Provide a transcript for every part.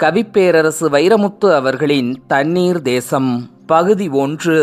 கவிப்பேரரசு வைரமுத்து அவர்களின் தண்ணீர் தேசம் பகுதி ஒன்று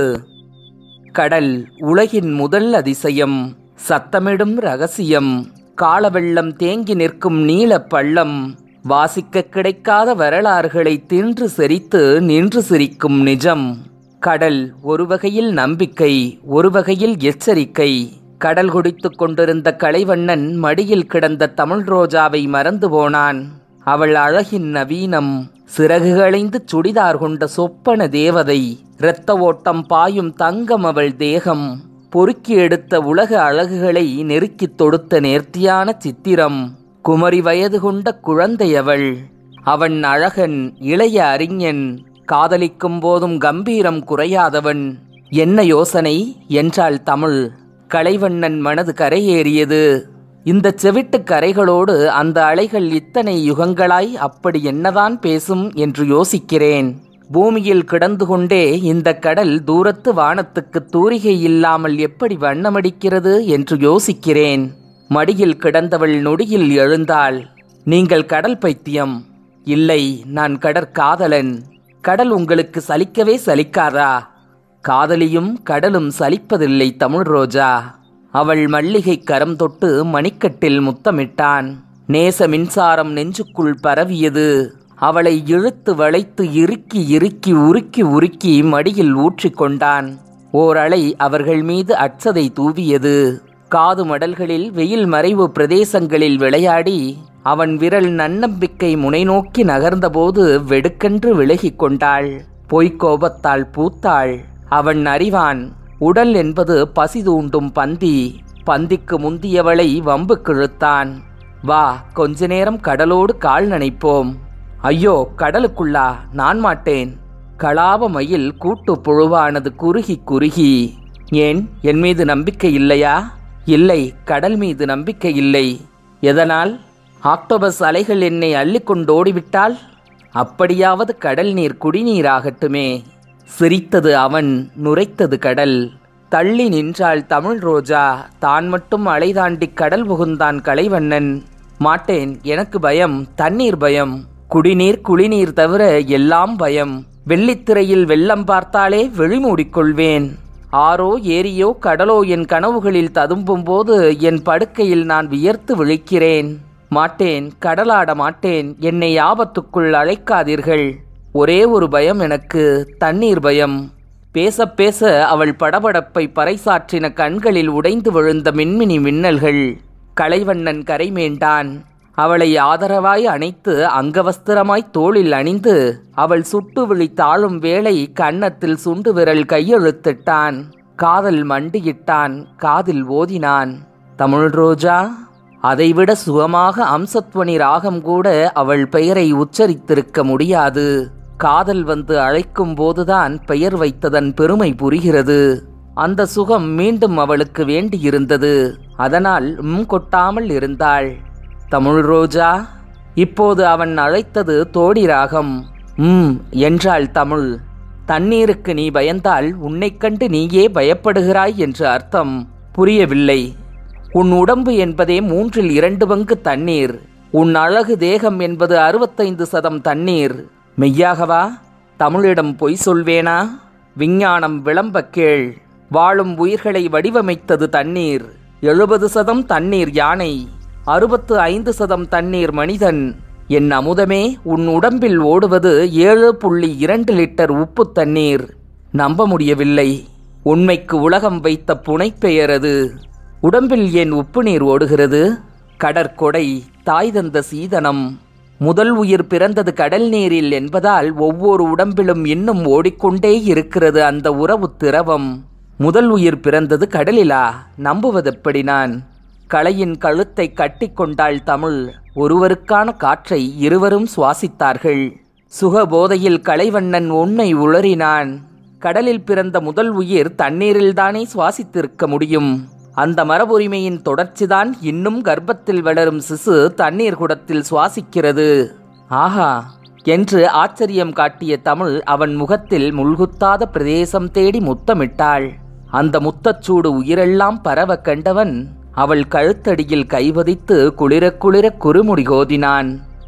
கடல் உலகின் முதல் அதிசயம் சத்தமிடும் ரகசியம் காலவெள்ளம் தேங்கி நிற்கும் நீலப் பள்ளம் வாசிக்க கிடைக்காத வரலாறுகளை தின்று செறித்து நின்று சிரிக்கும் நிஜம் கடல் ஒரு வகையில் நம்பிக்கை ஒரு வகையில் எச்சரிக்கை கடல் குடித்துக் கொண்டிருந்த கலைவண்ணன் மடியில் கிடந்த தமிழ் ரோஜாவை மறந்து போனான் அவள் அழகின் நவீனம் சிறகுகளைந்து சுடிதார் கொண்ட சொப்பன தேவதை இரத்த ஓட்டம் பாயும் தங்கம் அவள் தேகம் பொறுக்கி எடுத்த உலக அழகுகளை நெருக்கித் தொடுத்த நேர்த்தியான சித்திரம் குமரி வயது கொண்ட குழந்தை அவள் அவன் அழகன் இளைய அறிஞன் காதலிக்கும் போதும் கம்பீரம் குறையாதவன் என்ன யோசனை என்றாள் தமிழ் கலைவண்ணன் மனது கரையேறியது இந்த செவிட்டு கரைகளோடு அந்த அலைகள் இத்தனை யுகங்களாய் அப்படி என்னதான் பேசும் என்று யோசிக்கிறேன் பூமியில் கிடந்து கொண்டே இந்த கடல் தூரத்து வானத்துக்கு தூரிகை இல்லாமல் எப்படி வண்ணமடிக்கிறது என்று யோசிக்கிறேன் மடியில் கிடந்தவள் நொடியில் எழுந்தாள் நீங்கள் கடல் பைத்தியம் இல்லை நான் கடற்காதலன் கடல் உங்களுக்கு சலிக்கவே சலிக்காதா காதலியும் கடலும் சலிப்பதில்லை தமிழ் ரோஜா அவள் மல்லிகை கரம் தொட்டு மணிக்கட்டில் முத்தமிட்டான் நேச மின்சாரம் நெஞ்சுக்குள் பரவியது அவளை இழுத்து வளைத்து இறுக்கி இறுக்கி உருக்கி உருக்கி மடியில் ஊற்றிக்கொண்டான் ஓர் அலை அவர்கள் மீது அச்சதை தூவியது காது மடல்களில் வெயில் மறைவு பிரதேசங்களில் விளையாடி அவன் விரல் நன்னம்பிக்கை முனை நோக்கி நகர்ந்தபோது வெடுக்கென்று விலகிக் கொண்டாள் பொய்க்கோபத்தால் பூத்தாள் அவன் அறிவான் உடல் என்பது பசி தூண்டும் பந்தி பந்திக்கு முந்தியவளை வம்பு கிழுத்தான் வா கொஞ்ச நேரம் கடலோடு கால் நனைப்போம் ஐயோ கடலுக்குள்ளா நான் மாட்டேன் கலாப மயில் கூட்டு புழுவானது குறுகி குறுகி ஏன் என் மீது நம்பிக்கை இல்லையா இல்லை கடல் மீது நம்பிக்கை இல்லை எதனால் ஆக்டோபஸ் அலைகள் என்னை அள்ளிக்கொண்டோடிவிட்டால் அப்படியாவது கடல் நீர் குடிநீராகட்டுமே சிரித்தது அவன் நுரைத்தது கடல் தள்ளி நின்றாள் தமிழ் ரோஜா தான் மட்டும் அலை தாண்டி கடல் புகுந்தான் கலைவண்ணன் மாட்டேன் எனக்கு பயம் தண்ணீர் பயம் குடிநீர் குளிநீர் தவிர எல்லாம் பயம் வெள்ளித்திரையில் வெள்ளம் பார்த்தாலே வெளிமூடிக்கொள்வேன் ஆறோ ஏரியோ கடலோ என் கனவுகளில் ததும்பும் போது என் படுக்கையில் நான் வியர்த்து விழிக்கிறேன் மாட்டேன் கடலாட மாட்டேன் என்னை ஆபத்துக்குள் அழைக்காதீர்கள் ஒரே ஒரு பயம் எனக்கு தண்ணீர் பயம் பேச பேச அவள் படபடப்பை பறைசாற்றின கண்களில் உடைந்து விழுந்த மின்மினி மின்னல்கள் கலைவண்ணன் கரைமேண்டான் அவளை ஆதரவாய் அணைத்து அங்கவஸ்திரமாய் தோளில் அணிந்து அவள் சுட்டு விழி தாழும் வேளை கன்னத்தில் சுண்டு விரல் கையெழுத்திட்டான் காதல் மண்டியிட்டான் காதில் ஓதினான் தமிழ் ரோஜா அதைவிட சுகமாக அம்சத்வனி ராகம் கூட அவள் பெயரை உச்சரித்திருக்க முடியாது காதல் வந்து அழைக்கும் போதுதான் பெயர் வைத்ததன் பெருமை புரிகிறது அந்த சுகம் மீண்டும் அவளுக்கு வேண்டியிருந்தது அதனால் ம் கொட்டாமல் இருந்தாள் தமிழ் ரோஜா இப்போது அவன் அழைத்தது தோடி ராகம் ம் என்றாள் தமிழ் தண்ணீருக்கு நீ பயந்தால் உன்னைக் கண்டு நீயே பயப்படுகிறாய் என்று அர்த்தம் புரியவில்லை உன் உடம்பு என்பதே மூன்றில் இரண்டு பங்கு தண்ணீர் உன் அழகு தேகம் என்பது அறுபத்தைந்து சதம் தண்ணீர் மெய்யாகவா தமிழிடம் பொய் சொல்வேனா விஞ்ஞானம் விளம்ப கேள் வாழும் உயிர்களை வடிவமைத்தது தண்ணீர் எழுபது சதம் தண்ணீர் யானை அறுபத்து ஐந்து சதம் தண்ணீர் மனிதன் என் அமுதமே உன் உடம்பில் ஓடுவது ஏழு புள்ளி இரண்டு லிட்டர் உப்பு தண்ணீர் நம்ப முடியவில்லை உண்மைக்கு உலகம் வைத்த புனைப்பெயர் அது உடம்பில் ஏன் உப்பு நீர் ஓடுகிறது கடற்கொடை தாய் தந்த சீதனம் முதல் உயிர் பிறந்தது கடல் நீரில் என்பதால் ஒவ்வொரு உடம்பிலும் இன்னும் ஓடிக்கொண்டே இருக்கிறது அந்த உறவு திரவம் முதல் உயிர் பிறந்தது கடலிலா நம்புவதெப்படி நான் களையின் கழுத்தை கட்டிக்கொண்டாள் தமிழ் ஒருவருக்கான காற்றை இருவரும் சுவாசித்தார்கள் சுகபோதையில் கலைவண்ணன் உன்னை உளறினான் கடலில் பிறந்த முதல் உயிர் தண்ணீரில்தானே சுவாசித்திருக்க முடியும் அந்த மரபுரிமையின் தொடர்ச்சிதான் இன்னும் கர்ப்பத்தில் வளரும் சிசு தண்ணீர் குடத்தில் சுவாசிக்கிறது ஆஹா என்று ஆச்சரியம் காட்டிய தமிழ் அவன் முகத்தில் முள்குத்தாத பிரதேசம் தேடி முத்தமிட்டாள் அந்த முத்தச்சூடு உயிரெல்லாம் பரவ கண்டவன் அவள் கழுத்தடியில் கைவதித்து குளிர குளிர குறுமுடி கோதினான்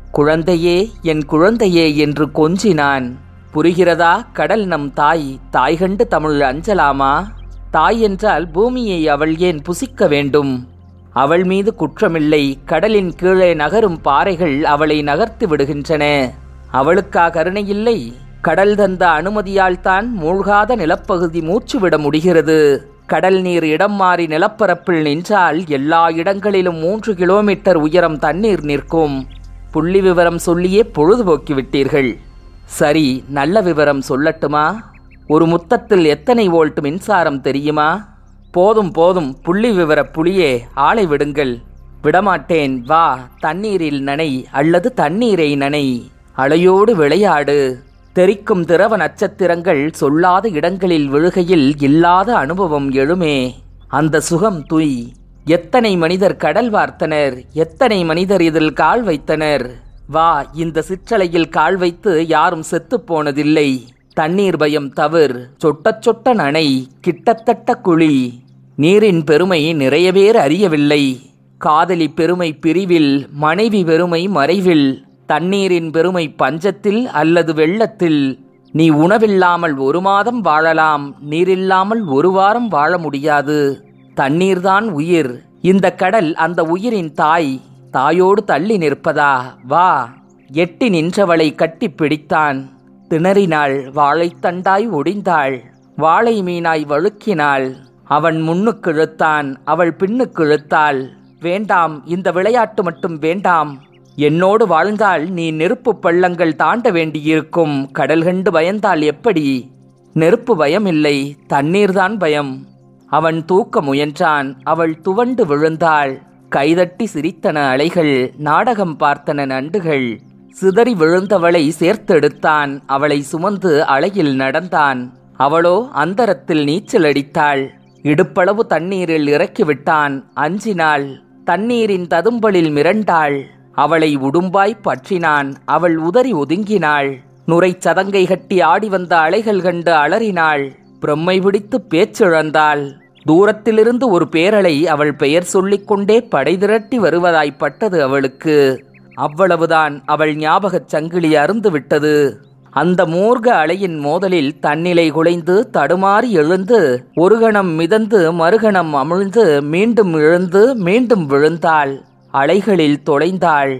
குழந்தையே என் குழந்தையே என்று கொஞ்சினான் புரிகிறதா கடல் நம் தாய் தாய் கண்டு தமிழ் அஞ்சலாமா தாய் என்றால் பூமியை அவள் ஏன் புசிக்க வேண்டும் அவள் மீது குற்றமில்லை கடலின் கீழே நகரும் பாறைகள் அவளை நகர்த்து விடுகின்றன அவளுக்கா கருணையில்லை கடல் தந்த அனுமதியால் தான் மூழ்காத நிலப்பகுதி மூச்சுவிட முடிகிறது கடல் நீர் இடம் மாறி நிலப்பரப்பில் நின்றால் எல்லா இடங்களிலும் மூன்று கிலோமீட்டர் உயரம் தண்ணீர் நிற்கும் புள்ளி விவரம் சொல்லியே பொழுதுபோக்கி விட்டீர்கள் சரி நல்ல விவரம் சொல்லட்டுமா ஒரு முத்தத்தில் எத்தனை வோல்ட் மின்சாரம் தெரியுமா போதும் போதும் புள்ளி விவர புலியே ஆளை விடுங்கள் விடமாட்டேன் வா தண்ணீரில் நனை அல்லது தண்ணீரை நனை அலையோடு விளையாடு தெரிக்கும் திரவ நட்சத்திரங்கள் சொல்லாத இடங்களில் விழுகையில் இல்லாத அனுபவம் எழுமே அந்த சுகம் துய் எத்தனை மனிதர் கடல் வார்த்தனர் எத்தனை மனிதர் இதில் கால் வைத்தனர் வா இந்த சிற்றலையில் கால் வைத்து யாரும் செத்துப் போனதில்லை தண்ணீர் பயம் தவிர் சொட்டச் சொட்ட நனை கிட்டத்தட்ட குழி நீரின் பெருமை நிறைய பேர் அறியவில்லை காதலி பெருமை பிரிவில் மனைவி பெருமை மறைவில் தண்ணீரின் பெருமை பஞ்சத்தில் அல்லது வெள்ளத்தில் நீ உணவில்லாமல் ஒரு மாதம் வாழலாம் நீரில்லாமல் ஒரு வாரம் வாழ முடியாது தண்ணீர்தான் உயிர் இந்த கடல் அந்த உயிரின் தாய் தாயோடு தள்ளி நிற்பதா வா எட்டி நின்றவளை கட்டிப் பிடித்தான் திணறினாள் வாழைத்தண்டாய் ஒடிந்தாள் வாழை மீனாய் வழுக்கினாள் அவன் முன்னுக்கு இழுத்தான் அவள் பின்னுக்கு இழுத்தாள் வேண்டாம் இந்த விளையாட்டு மட்டும் வேண்டாம் என்னோடு வாழ்ந்தால் நீ நெருப்பு பள்ளங்கள் தாண்ட வேண்டியிருக்கும் கடல் கண்டு பயந்தால் எப்படி நெருப்பு பயம் இல்லை தண்ணீர்தான் பயம் அவன் தூக்க முயன்றான் அவள் துவண்டு விழுந்தாள் கைதட்டி சிரித்தன அலைகள் நாடகம் பார்த்தன நண்டுகள் சிதறி விழுந்தவளை சேர்த்தெடுத்தான் அவளை சுமந்து அலையில் நடந்தான் அவளோ அந்தரத்தில் நீச்சல் அடித்தாள் இடுப்பளவு தண்ணீரில் இறக்கிவிட்டான் அஞ்சினாள் தண்ணீரின் ததும்பலில் மிரண்டாள் அவளை உடும்பாய் பற்றினான் அவள் உதறி ஒதுங்கினாள் நுரை சதங்கை கட்டி ஆடி வந்த அலைகள் கண்டு அலறினாள் பிரம்மை பிடித்து பேச்சிழந்தாள் தூரத்திலிருந்து ஒரு பேரலை அவள் பெயர் சொல்லிக்கொண்டே படை திரட்டி வருவதாய்ப்பட்டது அவளுக்கு அவ்வளவுதான் அவள் ஞாபகச் சங்கிலி அருந்து விட்டது அந்த மூர்க அலையின் மோதலில் தன்னிலை குலைந்து தடுமாறி எழுந்து ஒரு கணம் மிதந்து மறுகணம் அமிழ்ந்து மீண்டும் எழுந்து மீண்டும் விழுந்தாள் அலைகளில் தொலைந்தாள்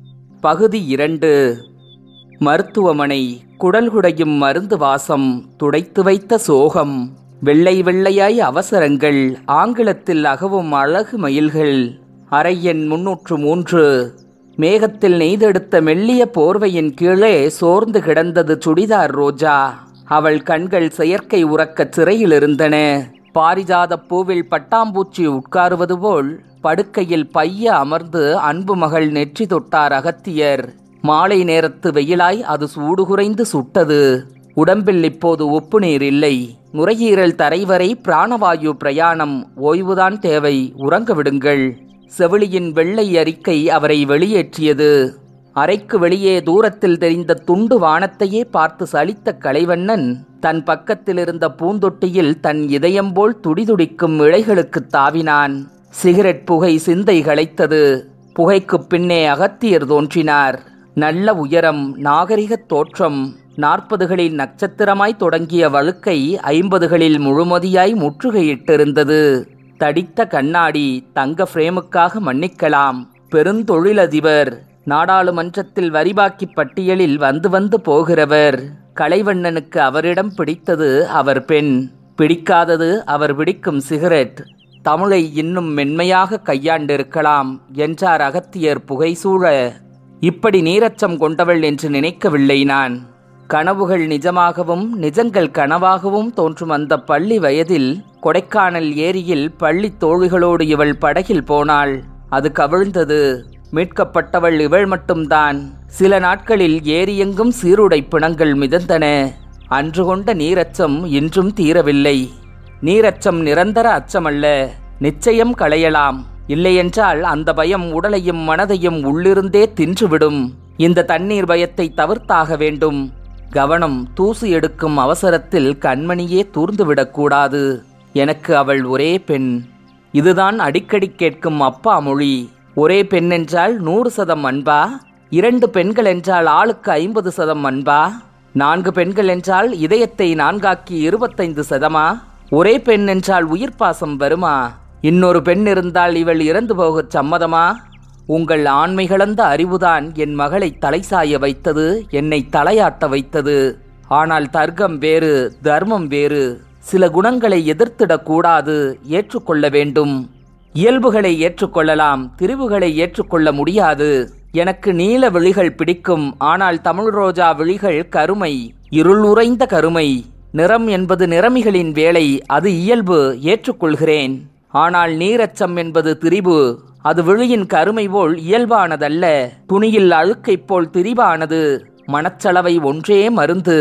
பகுதி இரண்டு மருத்துவமனை குடல் குடையும் மருந்து வாசம் துடைத்து வைத்த சோகம் வெள்ளை வெள்ளையாய் அவசரங்கள் ஆங்கிலத்தில் அகவும் அழகு மயில்கள் அறை எண் முன்னூற்று மூன்று மேகத்தில் நெய்தெடுத்த மெல்லிய போர்வையின் கீழே சோர்ந்து கிடந்தது சுடிதார் ரோஜா அவள் கண்கள் செயற்கை உறக்கச் சிறையில் இருந்தன பாரிஜாத பூவில் பட்டாம்பூச்சி உட்காருவது போல் படுக்கையில் பைய அமர்ந்து அன்பு மகள் நெற்றி தொட்டார் அகத்தியர் மாலை நேரத்து வெயிலாய் அது சூடு குறைந்து சுட்டது உடம்பில் இப்போது உப்பு நீர் இல்லை நுரையீரல் தரைவரை பிராணவாயு பிரயாணம் ஓய்வுதான் தேவை உறங்க விடுங்கள் செவிலியின் வெள்ளை அறிக்கை அவரை வெளியேற்றியது அறைக்கு வெளியே தூரத்தில் தெரிந்த துண்டு வானத்தையே பார்த்து சலித்த கலைவண்ணன் தன் பக்கத்தில் இருந்த பூந்தொட்டியில் தன் இதயம் போல் துடிதுடிக்கும் இழைகளுக்குத் தாவினான் சிகரெட் புகை சிந்தை களைத்தது புகைக்குப் பின்னே அகத்தியர் தோன்றினார் நல்ல உயரம் நாகரிகத் தோற்றம் நாற்பதுகளில் நட்சத்திரமாய் தொடங்கிய வழுக்கை ஐம்பதுகளில் முழுமதியாய் முற்றுகையிட்டிருந்தது தடித்த கண்ணாடி தங்க பிரேமுக்காக மன்னிக்கலாம் பெருந்தொழிலதிபர் நாடாளுமன்றத்தில் வரிபாக்கி பட்டியலில் வந்து வந்து போகிறவர் கலைவண்ணனுக்கு அவரிடம் பிடித்தது அவர் பெண் பிடிக்காதது அவர் பிடிக்கும் சிகரெட் தமிழை இன்னும் மென்மையாக கையாண்டிருக்கலாம் என்றார் அகத்தியர் புகைசூழ இப்படி நீரச்சம் கொண்டவள் என்று நினைக்கவில்லை நான் கனவுகள் நிஜமாகவும் நிஜங்கள் கனவாகவும் தோன்றும் அந்த பள்ளி வயதில் கொடைக்கானல் ஏரியில் பள்ளி தோழிகளோடு இவள் படகில் போனாள் அது கவிழ்ந்தது மீட்கப்பட்டவள் இவள் மட்டும்தான் சில நாட்களில் ஏரியெங்கும் சீருடை பிணங்கள் மிதந்தன அன்று கொண்ட நீரச்சம் இன்றும் தீரவில்லை நீரச்சம் நிரந்தர அச்சமல்ல நிச்சயம் களையலாம் இல்லையென்றால் அந்த பயம் உடலையும் மனதையும் உள்ளிருந்தே தின்றுவிடும் இந்த தண்ணீர் பயத்தை தவிர்த்தாக வேண்டும் கவனம் தூசு எடுக்கும் அவசரத்தில் கண்மணியே தூர்ந்துவிடக்கூடாது எனக்கு அவள் ஒரே பெண் இதுதான் அடிக்கடி கேட்கும் அப்பா மொழி ஒரே பெண் என்றால் நூறு சதம் அன்பா இரண்டு பெண்கள் என்றால் ஆளுக்கு ஐம்பது சதம் அன்பா நான்கு பெண்கள் என்றால் இதயத்தை நான்காக்கி இருபத்தைந்து சதமா ஒரே பெண் என்றால் உயிர் பாசம் வருமா இன்னொரு பெண் இருந்தால் இவள் இறந்து போகச் சம்மதமா உங்கள் ஆண்மை கலந்த அறிவுதான் என் மகளை தலை சாய வைத்தது என்னை தலையாட்ட வைத்தது ஆனால் தர்க்கம் வேறு தர்மம் வேறு சில குணங்களை எதிர்த்திடக் கூடாது ஏற்றுக்கொள்ள வேண்டும் இயல்புகளை ஏற்றுக்கொள்ளலாம் திரிவுகளை ஏற்றுக்கொள்ள முடியாது எனக்கு நீல விழிகள் பிடிக்கும் ஆனால் தமிழ் ரோஜா விழிகள் கருமை இருள் உறைந்த கருமை நிறம் என்பது நிறமிகளின் வேலை அது இயல்பு ஏற்றுக்கொள்கிறேன் ஆனால் நீரச்சம் என்பது திரிபு அது விழியின் கருமை போல் இயல்பானதல்ல துணியில் அழுக்கைப் போல் திரிபானது மனச்சலவை ஒன்றே மருந்து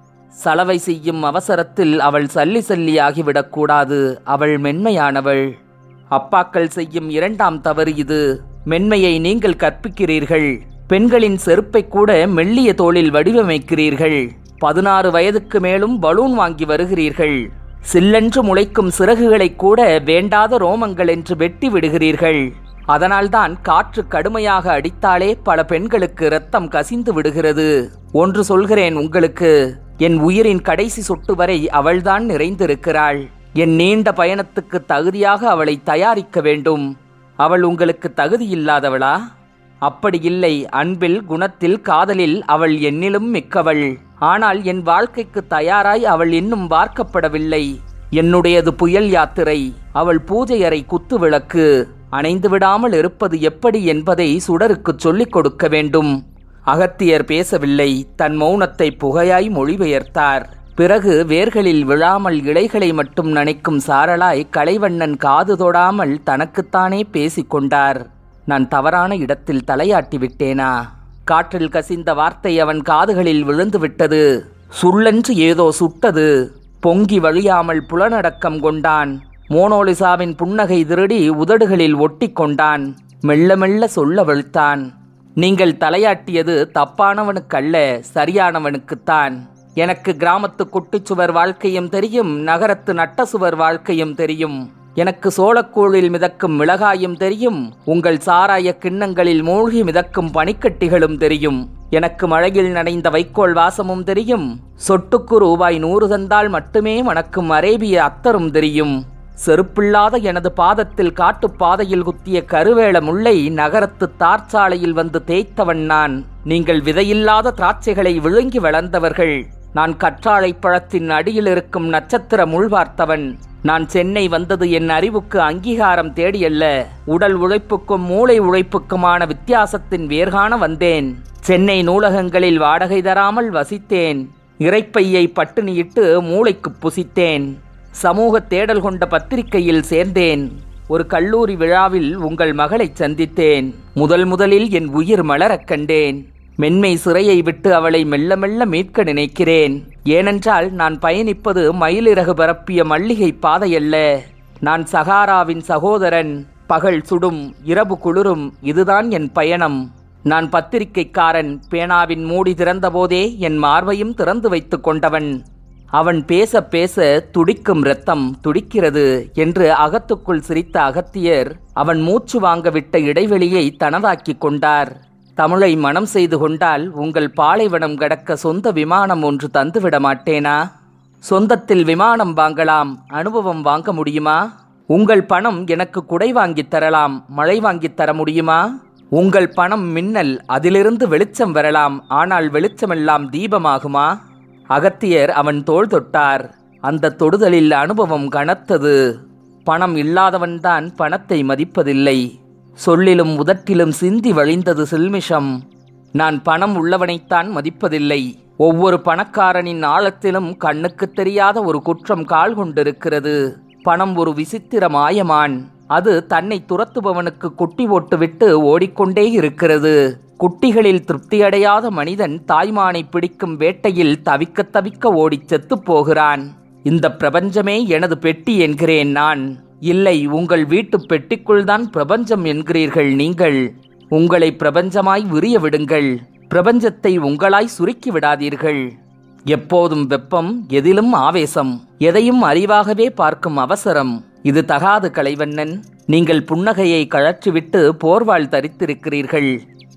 சலவை செய்யும் அவசரத்தில் அவள் சல்லி சல்லி ஆகிவிடக்கூடாது அவள் மென்மையானவள் அப்பாக்கள் செய்யும் இரண்டாம் தவறு இது மென்மையை நீங்கள் கற்பிக்கிறீர்கள் பெண்களின் செருப்பை கூட மெல்லிய தோளில் வடிவமைக்கிறீர்கள் பதினாறு வயதுக்கு மேலும் பலூன் வாங்கி வருகிறீர்கள் சில்லென்று முளைக்கும் சிறகுகளை கூட வேண்டாத ரோமங்கள் என்று வெட்டி விடுகிறீர்கள் அதனால்தான் காற்று கடுமையாக அடித்தாலே பல பெண்களுக்கு இரத்தம் கசிந்து விடுகிறது ஒன்று சொல்கிறேன் உங்களுக்கு என் உயிரின் கடைசி சொட்டு வரை அவள்தான் நிறைந்திருக்கிறாள் என் நீண்ட பயணத்துக்கு தகுதியாக அவளை தயாரிக்க வேண்டும் அவள் உங்களுக்கு தகுதி இல்லாதவளா அப்படி இல்லை அன்பில் குணத்தில் காதலில் அவள் என்னிலும் மிக்கவள் ஆனால் என் வாழ்க்கைக்கு தயாராய் அவள் இன்னும் வார்க்கப்படவில்லை என்னுடையது புயல் யாத்திரை அவள் பூஜை அறை குத்து விளக்கு அணைந்து விடாமல் இருப்பது எப்படி என்பதை சுடருக்கு சொல்லிக் கொடுக்க வேண்டும் அகத்தியர் பேசவில்லை தன் மௌனத்தை புகையாய் மொழிபெயர்த்தார் பிறகு வேர்களில் விழாமல் இலைகளை மட்டும் நனைக்கும் சாரலாய் கலைவண்ணன் காது தொடாமல் தனக்குத்தானே பேசிக்கொண்டார் நான் தவறான இடத்தில் தலையாட்டி விட்டேனா காற்றில் கசிந்த வார்த்தை அவன் காதுகளில் விழுந்து விட்டது சுள்ளென்று ஏதோ சுட்டது பொங்கி வழியாமல் புலனடக்கம் கொண்டான் மோனோலிசாவின் புன்னகை திருடி உதடுகளில் ஒட்டி கொண்டான் மெல்ல மெல்ல சொல்ல வெளுத்தான் நீங்கள் தலையாட்டியது தப்பானவனுக்கல்ல சரியானவனுக்குத்தான் எனக்கு கிராமத்து குட்டிச்சுவர் வாழ்க்கையும் தெரியும் நகரத்து நட்டசுவர் வாழ்க்கையும் தெரியும் எனக்கு சோளக்கூழில் மிதக்கும் மிளகாயும் தெரியும் உங்கள் சாராய கிண்ணங்களில் மூழ்கி மிதக்கும் பனிக்கட்டிகளும் தெரியும் எனக்கு மழையில் நனைந்த வைக்கோல் வாசமும் தெரியும் சொட்டுக்கு ரூபாய் நூறு தந்தால் மட்டுமே மணக்கும் அரேபிய அத்தரும் தெரியும் செருப்பில்லாத எனது பாதத்தில் காட்டுப் பாதையில் குத்திய கருவேல முல்லை நகரத்து தார்ச்சாலையில் வந்து தேய்த்தவன் நான் நீங்கள் விதையில்லாத திராட்சைகளை விழுங்கி வளர்ந்தவர்கள் நான் கற்றாழை பழத்தின் அடியில் இருக்கும் நட்சத்திர முள் பார்த்தவன் நான் சென்னை வந்தது என் அறிவுக்கு அங்கீகாரம் தேடியல்ல உடல் உழைப்புக்கும் மூளை உழைப்புக்குமான வித்தியாசத்தின் வேர்காண வந்தேன் சென்னை நூலகங்களில் வாடகை தராமல் வசித்தேன் இறைப்பையை பட்டினியிட்டு மூளைக்கு புசித்தேன் சமூக தேடல் கொண்ட பத்திரிகையில் சேர்ந்தேன் ஒரு கல்லூரி விழாவில் உங்கள் மகளைச் சந்தித்தேன் முதல் முதலில் என் உயிர் மலரக் கண்டேன் மென்மை சிறையை விட்டு அவளை மெல்ல மெல்ல மீட்க நினைக்கிறேன் ஏனென்றால் நான் பயணிப்பது மயிலிறகு பரப்பிய மல்லிகை பாதையல்ல நான் சகாராவின் சகோதரன் பகல் சுடும் இரவு குளிரும் இதுதான் என் பயணம் நான் பத்திரிகைக்காரன் பேனாவின் மூடி திறந்தபோதே என் மார்பையும் திறந்து வைத்துக் கொண்டவன் அவன் பேச பேச துடிக்கும் இரத்தம் துடிக்கிறது என்று அகத்துக்குள் சிரித்த அகத்தியர் அவன் மூச்சு வாங்க விட்ட இடைவெளியை தனதாக்கிக் கொண்டார் தமிழை மனம் செய்து கொண்டால் உங்கள் பாலைவனம் கடக்க சொந்த விமானம் ஒன்று தந்துவிட மாட்டேனா சொந்தத்தில் விமானம் வாங்கலாம் அனுபவம் வாங்க முடியுமா உங்கள் பணம் எனக்கு குடை வாங்கித் தரலாம் மழை வாங்கித் தர முடியுமா உங்கள் பணம் மின்னல் அதிலிருந்து வெளிச்சம் வரலாம் ஆனால் வெளிச்சமெல்லாம் தீபமாகுமா அகத்தியர் அவன் தோள் தொட்டார் அந்த தொடுதலில் அனுபவம் கனத்தது பணம் இல்லாதவன்தான் பணத்தை மதிப்பதில்லை சொல்லிலும் உதட்டிலும் சிந்தி வழிந்தது சில்மிஷம் நான் பணம் உள்ளவனைத்தான் மதிப்பதில்லை ஒவ்வொரு பணக்காரனின் ஆழத்திலும் கண்ணுக்குத் தெரியாத ஒரு குற்றம் கால் கொண்டிருக்கிறது பணம் ஒரு விசித்திர மாயமான் அது தன்னை துரத்துபவனுக்கு குட்டி போட்டுவிட்டு ஓடிக்கொண்டே இருக்கிறது குட்டிகளில் திருப்தியடையாத மனிதன் தாய்மானை பிடிக்கும் வேட்டையில் தவிக்க தவிக்க ஓடிச் செத்துப் போகிறான் இந்த பிரபஞ்சமே எனது பெட்டி என்கிறேன் நான் இல்லை உங்கள் வீட்டு பெட்டிக்குள்தான் பிரபஞ்சம் என்கிறீர்கள் நீங்கள் உங்களை பிரபஞ்சமாய் விரிய விடுங்கள் பிரபஞ்சத்தை உங்களாய் சுருக்கி விடாதீர்கள் எப்போதும் வெப்பம் எதிலும் ஆவேசம் எதையும் அறிவாகவே பார்க்கும் அவசரம் இது தகாது கலைவண்ணன் நீங்கள் புன்னகையை கழற்றிவிட்டு போர்வாள் தரித்திருக்கிறீர்கள்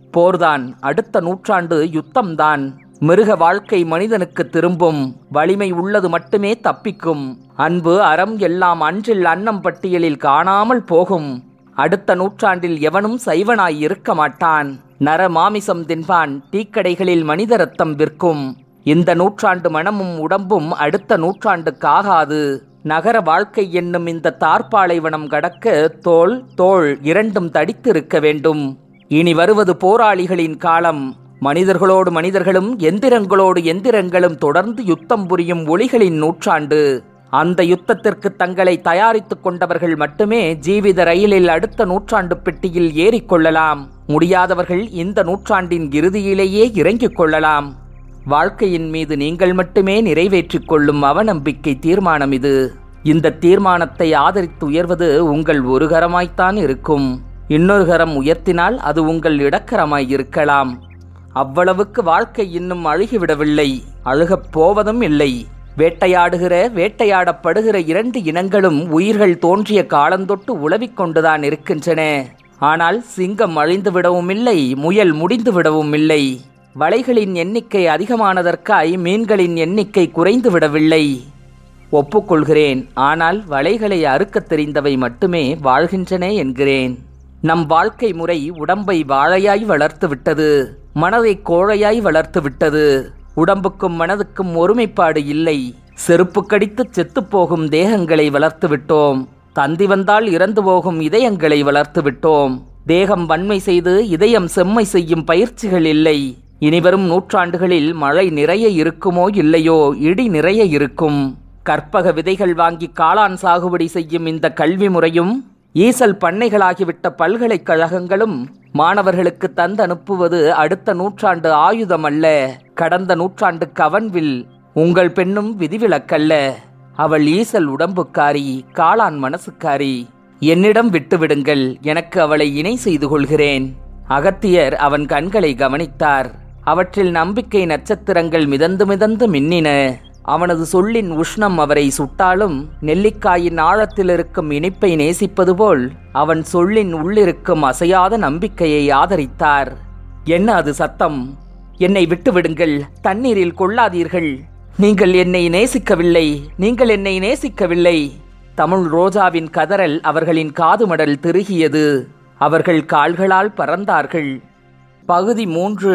போர்தான் அடுத்த நூற்றாண்டு யுத்தம்தான் மிருக வாழ்க்கை மனிதனுக்கு திரும்பும் வலிமை உள்ளது மட்டுமே தப்பிக்கும் அன்பு அறம் எல்லாம் அன்றில் அன்னம் பட்டியலில் காணாமல் போகும் அடுத்த நூற்றாண்டில் எவனும் சைவனாய் இருக்க மாட்டான் நர மாமிசம் தின்பான் டீக்கடைகளில் மனித ரத்தம் விற்கும் இந்த நூற்றாண்டு மனமும் உடம்பும் அடுத்த நூற்றாண்டுக்காகாது நகர வாழ்க்கை என்னும் இந்த தார்பாலைவனம் கடக்க தோல் தோள் இரண்டும் தடித்திருக்க வேண்டும் இனி வருவது போராளிகளின் காலம் மனிதர்களோடு மனிதர்களும் எந்திரங்களோடு எந்திரங்களும் தொடர்ந்து யுத்தம் புரியும் ஒளிகளின் நூற்றாண்டு அந்த யுத்தத்திற்கு தங்களை தயாரித்துக் கொண்டவர்கள் மட்டுமே ஜீவித ரயிலில் அடுத்த நூற்றாண்டு பெட்டியில் ஏறிக்கொள்ளலாம் முடியாதவர்கள் இந்த நூற்றாண்டின் இறுதியிலேயே இறங்கிக் கொள்ளலாம் வாழ்க்கையின் மீது நீங்கள் மட்டுமே நிறைவேற்றிக் கொள்ளும் அவநம்பிக்கை தீர்மானம் இது இந்த தீர்மானத்தை ஆதரித்து உயர்வது உங்கள் ஒரு கரமாய்த்தான் இருக்கும் இன்னொரு கரம் உயர்த்தினால் அது உங்கள் இடக்கரமாய் இருக்கலாம் அவ்வளவுக்கு வாழ்க்கை இன்னும் அழுகிவிடவில்லை அழுகப் போவதும் இல்லை வேட்டையாடுகிற வேட்டையாடப்படுகிற இரண்டு இனங்களும் உயிர்கள் தோன்றிய காலந்தொட்டு உழவிக் கொண்டுதான் இருக்கின்றன ஆனால் சிங்கம் அழிந்து விடவும் இல்லை முயல் முடிந்து விடவும் இல்லை வலைகளின் எண்ணிக்கை அதிகமானதற்காய் மீன்களின் எண்ணிக்கை குறைந்து விடவில்லை ஒப்புக்கொள்கிறேன் ஆனால் வலைகளை அறுக்கத் தெரிந்தவை மட்டுமே வாழ்கின்றன என்கிறேன் நம் வாழ்க்கை முறை உடம்பை வாழையாய் வளர்த்து விட்டது மனதை கோழையாய் வளர்த்து விட்டது உடம்புக்கும் மனதுக்கும் ஒருமைப்பாடு இல்லை செருப்பு கடித்து செத்துப் போகும் தேகங்களை வளர்த்து விட்டோம் தந்தி வந்தால் இறந்து போகும் இதயங்களை வளர்த்து விட்டோம் தேகம் வன்மை செய்து இதயம் செம்மை செய்யும் பயிற்சிகள் இல்லை இனிவரும் நூற்றாண்டுகளில் மழை நிறைய இருக்குமோ இல்லையோ இடி நிறைய இருக்கும் கற்பக விதைகள் வாங்கி காளான் சாகுபடி செய்யும் இந்த கல்வி முறையும் ஈசல் பண்ணைகளாகிவிட்ட பல்கலைக்கழகங்களும் மாணவர்களுக்கு தந்தனுப்புவது அடுத்த நூற்றாண்டு ஆயுதம் அல்ல கடந்த நூற்றாண்டு கவன்வில் உங்கள் பெண்ணும் விதிவிலக்கல்ல அவள் ஈசல் உடம்புக்காரி காளான் மனசுக்காரி என்னிடம் விட்டுவிடுங்கள் எனக்கு அவளை இணை செய்து கொள்கிறேன் அகத்தியர் அவன் கண்களை கவனித்தார் அவற்றில் நம்பிக்கை நட்சத்திரங்கள் மிதந்து மிதந்து மின்னின அவனது சொல்லின் உஷ்ணம் அவரை சுட்டாலும் நெல்லிக்காயின் ஆழத்தில் இருக்கும் இனிப்பை நேசிப்பது போல் அவன் சொல்லின் உள்ளிருக்கும் அசையாத நம்பிக்கையை ஆதரித்தார் என்ன அது சத்தம் என்னை விட்டுவிடுங்கள் தண்ணீரில் கொள்ளாதீர்கள் நீங்கள் என்னை நேசிக்கவில்லை நீங்கள் என்னை நேசிக்கவில்லை தமிழ் ரோஜாவின் கதறல் அவர்களின் காதுமடல் திருகியது அவர்கள் கால்களால் பறந்தார்கள் பகுதி மூன்று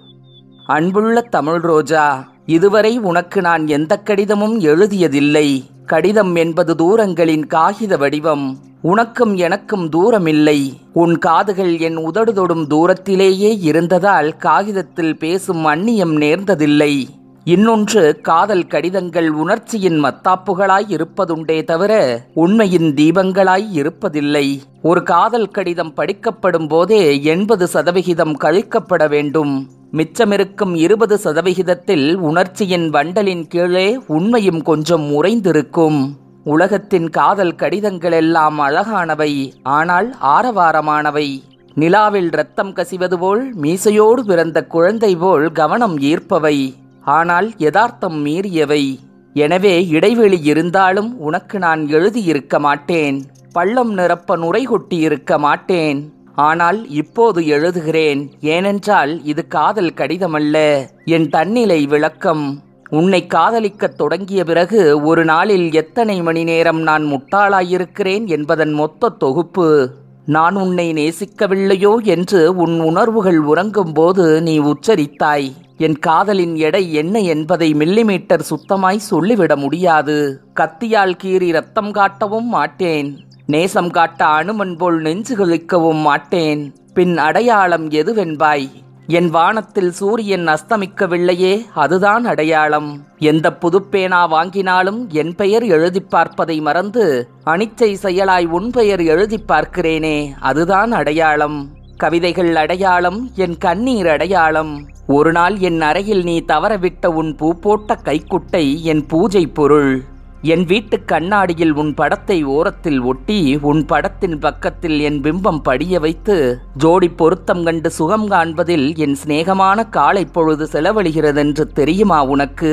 அன்புள்ள தமிழ் ரோஜா இதுவரை உனக்கு நான் எந்த கடிதமும் எழுதியதில்லை கடிதம் என்பது தூரங்களின் காகித வடிவம் உனக்கும் எனக்கும் தூரமில்லை உன் காதுகள் என் உதடு தொடும் தூரத்திலேயே இருந்ததால் காகிதத்தில் பேசும் அந்நியம் நேர்ந்ததில்லை இன்னொன்று காதல் கடிதங்கள் உணர்ச்சியின் மத்தாப்புகளாய் இருப்பதுண்டே தவிர உண்மையின் தீபங்களாய் இருப்பதில்லை ஒரு காதல் கடிதம் படிக்கப்படும் போதே எண்பது சதவிகிதம் கழிக்கப்பட வேண்டும் மிச்சமிருக்கும் இருபது சதவிகிதத்தில் உணர்ச்சியின் வண்டலின் கீழே உண்மையும் கொஞ்சம் உறைந்திருக்கும் உலகத்தின் காதல் கடிதங்கள் எல்லாம் அழகானவை ஆனால் ஆரவாரமானவை நிலாவில் ரத்தம் கசிவது போல் மீசையோடு பிறந்த குழந்தை போல் கவனம் ஈர்ப்பவை ஆனால் யதார்த்தம் மீறியவை எனவே இடைவெளி இருந்தாலும் உனக்கு நான் எழுதியிருக்க மாட்டேன் பள்ளம் நிரப்ப நுரை கொட்டியிருக்க மாட்டேன் ஆனால் இப்போது எழுதுகிறேன் ஏனென்றால் இது காதல் கடிதமல்ல என் தன்னிலை விளக்கம் உன்னை காதலிக்கத் தொடங்கிய பிறகு ஒரு நாளில் எத்தனை மணி நேரம் நான் முட்டாளாயிருக்கிறேன் என்பதன் மொத்த தொகுப்பு நான் உன்னை நேசிக்கவில்லையோ என்று உன் உணர்வுகள் உறங்கும் போது நீ உச்சரித்தாய் என் காதலின் எடை என்ன என்பதை மில்லிமீட்டர் சுத்தமாய் சொல்லிவிட முடியாது கத்தியால் கீறி ரத்தம் காட்டவும் மாட்டேன் நேசம் காட்ட அனுமன் போல் நெஞ்சு கிழிக்கவும் மாட்டேன் பின் அடையாளம் எதுவென்பாய் என் வானத்தில் சூரியன் அஸ்தமிக்கவில்லையே அதுதான் அடையாளம் எந்த புதுப்பேனா வாங்கினாலும் என் பெயர் எழுதி பார்ப்பதை மறந்து அனிச்சை செயலாய் உன் பெயர் எழுதி பார்க்கிறேனே அதுதான் அடையாளம் கவிதைகள் அடையாளம் என் கண்ணீர் அடையாளம் ஒரு நாள் என் அறையில் நீ தவறவிட்ட உன் பூ போட்ட கைக்குட்டை என் பூஜை பொருள் என் வீட்டு கண்ணாடியில் உன் படத்தை ஓரத்தில் ஒட்டி உன் படத்தின் பக்கத்தில் என் பிம்பம் படிய வைத்து ஜோடி பொருத்தம் கண்டு சுகம் காண்பதில் என் சிநேகமான காலை பொழுது செலவழிகிறதென்று தெரியுமா உனக்கு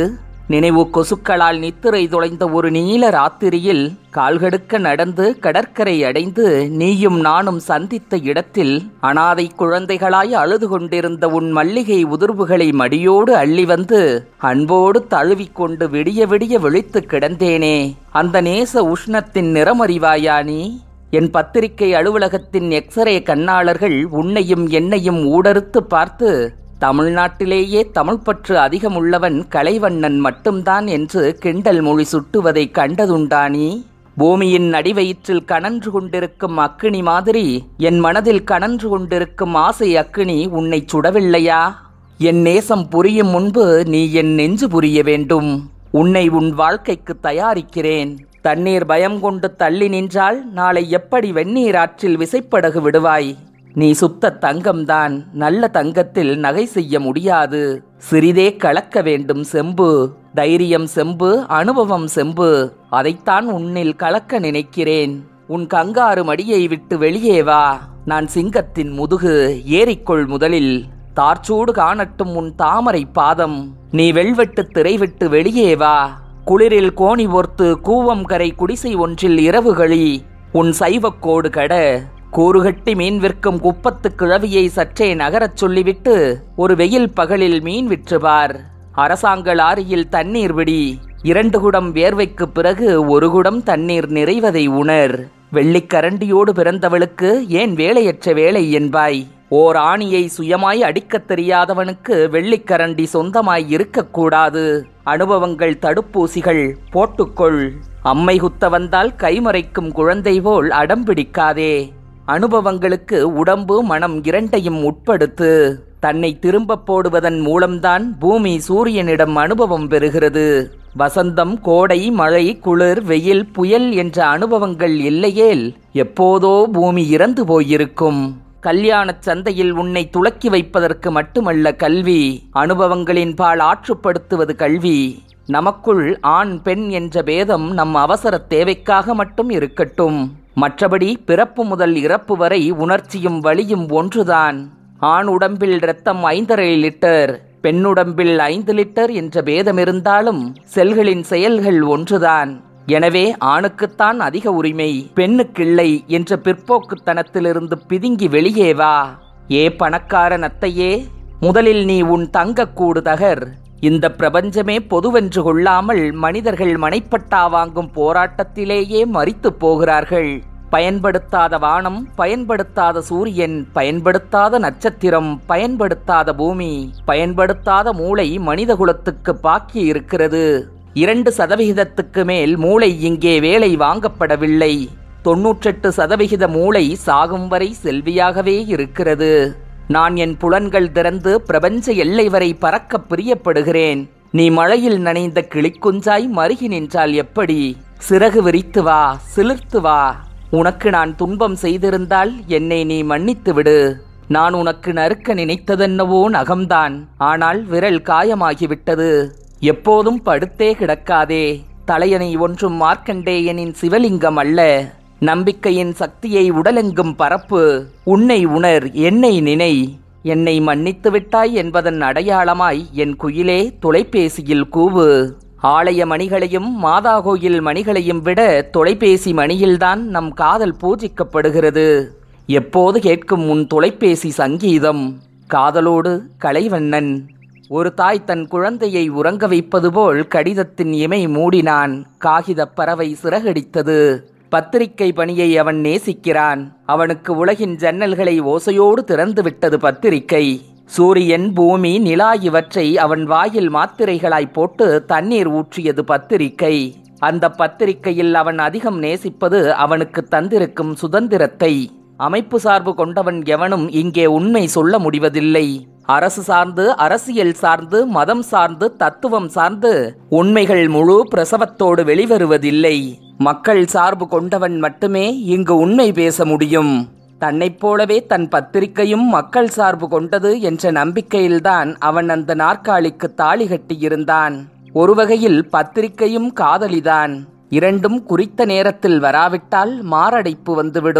நினைவு கொசுக்களால் நித்திரை தொலைந்த ஒரு நீல ராத்திரியில் கால்கடுக்க நடந்து கடற்கரை அடைந்து நீயும் நானும் சந்தித்த இடத்தில் அனாதை குழந்தைகளாய் அழுது கொண்டிருந்த உன் மல்லிகை உதிர்வுகளை மடியோடு அள்ளி வந்து அன்போடு தழுவிக்கொண்டு விடிய விடிய விழித்து கிடந்தேனே அந்த நேச உஷ்ணத்தின் நிறமறிவாயா நீ என் பத்திரிகை அலுவலகத்தின் எக்ஸ்ரே கண்ணாளர்கள் உன்னையும் என்னையும் ஊடறுத்து பார்த்து தமிழ்நாட்டிலேயே தமிழ் பற்று அதிகமுள்ளவன் கலைவண்ணன் மட்டும்தான் என்று கிண்டல் மொழி சுட்டுவதை கண்டதுண்டானி பூமியின் அடிவயிற்றில் கனன்று கொண்டிருக்கும் அக்கினி மாதிரி என் மனதில் கனன்று கொண்டிருக்கும் ஆசை அக்கினி உன்னை சுடவில்லையா என் நேசம் புரியும் முன்பு நீ என் நெஞ்சு புரிய வேண்டும் உன்னை உன் வாழ்க்கைக்கு தயாரிக்கிறேன் தண்ணீர் பயம் கொண்டு தள்ளி நின்றால் நாளை எப்படி வெந்நீர் ஆற்றில் விசைப்படகு விடுவாய் நீ சுத்த தங்கம்தான் நல்ல தங்கத்தில் நகை செய்ய முடியாது சிறிதே கலக்க வேண்டும் செம்பு தைரியம் செம்பு அனுபவம் செம்பு அதைத்தான் உன்னில் கலக்க நினைக்கிறேன் உன் கங்காரு மடியை விட்டு வெளியே வா நான் சிங்கத்தின் முதுகு ஏறிக்கொள் முதலில் தார்ச்சூடு காணட்டும் உன் தாமரை பாதம் நீ வெள்வெட்டு திரை விட்டு வெளியே வா குளிரில் கோணி ஓர்த்து கூவம் கரை குடிசை ஒன்றில் இரவுகளி உன் சைவக்கோடு கட கூறுகட்டி மீன் விற்கும் குப்பத்து கிழவியை சற்றே நகரச் சொல்லிவிட்டு ஒரு வெயில் பகலில் மீன் விற்று பார் அரசாங்க லாரியில் தண்ணீர் விடி இரண்டு குடம் வேர்வைக்கு பிறகு ஒரு குடம் தண்ணீர் நிறைவதை உணர் வெள்ளிக்கரண்டியோடு பிறந்தவளுக்கு ஏன் வேலையற்ற வேலை என்பாய் ஓர் ஆணியை சுயமாய் அடிக்கத் தெரியாதவனுக்கு வெள்ளிக்கரண்டி சொந்தமாய் இருக்கக்கூடாது அனுபவங்கள் தடுப்பூசிகள் போட்டுக்கொள் அம்மை குத்த வந்தால் கைமறைக்கும் குழந்தை போல் அடம்பிடிக்காதே அனுபவங்களுக்கு உடம்பு மனம் இரண்டையும் உட்படுத்து தன்னை திரும்பப் போடுவதன் மூலம்தான் பூமி சூரியனிடம் அனுபவம் பெறுகிறது வசந்தம் கோடை மழை குளிர் வெயில் புயல் என்ற அனுபவங்கள் இல்லையேல் எப்போதோ பூமி இறந்து போயிருக்கும் கல்யாணச் சந்தையில் உன்னை துலக்கி வைப்பதற்கு மட்டுமல்ல கல்வி அனுபவங்களின் பால் ஆற்றுப்படுத்துவது கல்வி நமக்குள் ஆண் பெண் என்ற பேதம் நம் அவசர தேவைக்காக மட்டும் இருக்கட்டும் மற்றபடி பிறப்பு முதல் இறப்பு வரை உணர்ச்சியும் வலியும் ஒன்றுதான் ஆண் உடம்பில் இரத்தம் ஐந்தரை லிட்டர் பெண்ணுடம்பில் ஐந்து லிட்டர் என்ற பேதம் இருந்தாலும் செல்களின் செயல்கள் ஒன்றுதான் எனவே ஆணுக்குத்தான் அதிக உரிமை பெண்ணுக்கில்லை என்ற பிற்போக்குத்தனத்திலிருந்து பிதுங்கி வெளியே வா ஏ பணக்கார நத்தையே முதலில் நீ உன் தங்கக்கூடு தகர் இந்த பிரபஞ்சமே பொதுவென்று கொள்ளாமல் மனிதர்கள் மனைப்பட்டா வாங்கும் போராட்டத்திலேயே மறித்துப் போகிறார்கள் பயன்படுத்தாத வானம் பயன்படுத்தாத சூரியன் பயன்படுத்தாத நட்சத்திரம் பயன்படுத்தாத பூமி பயன்படுத்தாத மூளை மனிதகுலத்துக்கு பாக்கி இருக்கிறது இரண்டு சதவிகிதத்துக்கு மேல் மூளை இங்கே வேலை வாங்கப்படவில்லை தொன்னூற்றெட்டு சதவிகித மூளை சாகும் வரை செல்வியாகவே இருக்கிறது நான் என் புலன்கள் திறந்து பிரபஞ்ச எல்லை வரை பறக்க பிரியப்படுகிறேன் நீ மழையில் நனைந்த கிளிக்குஞ்சாய் மருகி நின்றால் எப்படி சிறகு விரித்து வா சிலிர்த்து வா உனக்கு நான் துன்பம் செய்திருந்தால் என்னை நீ மன்னித்து விடு நான் உனக்கு நறுக்க நினைத்ததென்னவோ நகம்தான் ஆனால் விரல் காயமாகிவிட்டது எப்போதும் படுத்தே கிடக்காதே தலையணை ஒன்றும் மார்க்கண்டேயனின் சிவலிங்கம் அல்ல நம்பிக்கையின் சக்தியை உடலெங்கும் பரப்பு உன்னை உணர் என்னை நினை என்னை மன்னித்து விட்டாய் என்பதன் அடையாளமாய் என் குயிலே தொலைபேசியில் கூவு ஆலய மணிகளையும் மாதா கோயில் மணிகளையும் விட தொலைபேசி மணியில்தான் நம் காதல் பூஜிக்கப்படுகிறது எப்போது கேட்கும் உன் தொலைபேசி சங்கீதம் காதலோடு கலைவண்ணன் ஒரு தாய் தன் குழந்தையை உறங்க வைப்பது போல் கடிதத்தின் இமை மூடினான் காகிதப் பறவை சிறகடித்தது பத்திரிகை பணியை அவன் நேசிக்கிறான் அவனுக்கு உலகின் ஜன்னல்களை ஓசையோடு திறந்து விட்டது பத்திரிகை சூரியன் பூமி நிலா இவற்றை அவன் வாயில் மாத்திரைகளாய் போட்டு தண்ணீர் ஊற்றியது பத்திரிகை அந்த பத்திரிகையில் அவன் அதிகம் நேசிப்பது அவனுக்கு தந்திருக்கும் சுதந்திரத்தை அமைப்பு சார்பு கொண்டவன் எவனும் இங்கே உண்மை சொல்ல முடிவதில்லை அரசு சார்ந்து அரசியல் சார்ந்து மதம் சார்ந்து தத்துவம் சார்ந்து உண்மைகள் முழு பிரசவத்தோடு வெளிவருவதில்லை மக்கள் சார்பு கொண்டவன் மட்டுமே இங்கு உண்மை பேச முடியும் தன்னைப் போலவே தன் பத்திரிகையும் மக்கள் சார்பு கொண்டது என்ற நம்பிக்கையில்தான் அவன் அந்த நாற்காலிக்கு தாலி கட்டியிருந்தான் ஒரு வகையில் பத்திரிகையும் காதலிதான் இரண்டும் குறித்த நேரத்தில் வராவிட்டால் மாரடைப்பு வந்துவிடும்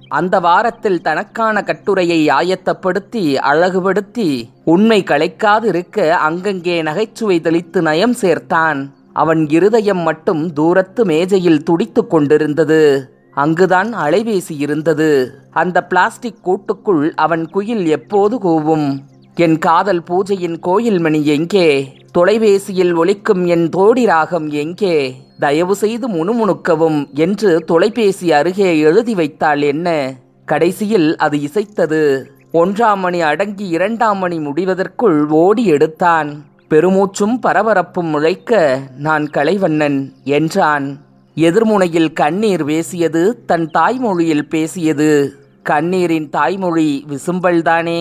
அந்த வாரத்தில் தனக்கான கட்டுரையை ஆயத்தப்படுத்தி அழகுபடுத்தி உண்மை களைக்காதிருக்க அங்கங்கே நகைச்சுவை தெளித்து நயம் சேர்த்தான் அவன் இருதயம் மட்டும் தூரத்து மேஜையில் துடித்துக் கொண்டிருந்தது அங்குதான் அலைபேசி இருந்தது அந்த பிளாஸ்டிக் கூட்டுக்குள் அவன் குயில் எப்போது கூவும் என் காதல் பூஜையின் கோயில் மணி எங்கே தொலைபேசியில் ஒலிக்கும் என் தோடி ராகம் எங்கே தயவு செய்து முணுமுணுக்கவும் என்று தொலைபேசி அருகே எழுதி வைத்தாள் என்ன கடைசியில் அது இசைத்தது ஒன்றாம் மணி அடங்கி இரண்டாம் மணி முடிவதற்குள் ஓடி எடுத்தான் பெருமூச்சும் பரபரப்பும் முளைக்க நான் கலைவண்ணன் என்றான் எதிர்முனையில் கண்ணீர் பேசியது தன் தாய்மொழியில் பேசியது கண்ணீரின் தாய்மொழி விசும்பல்தானே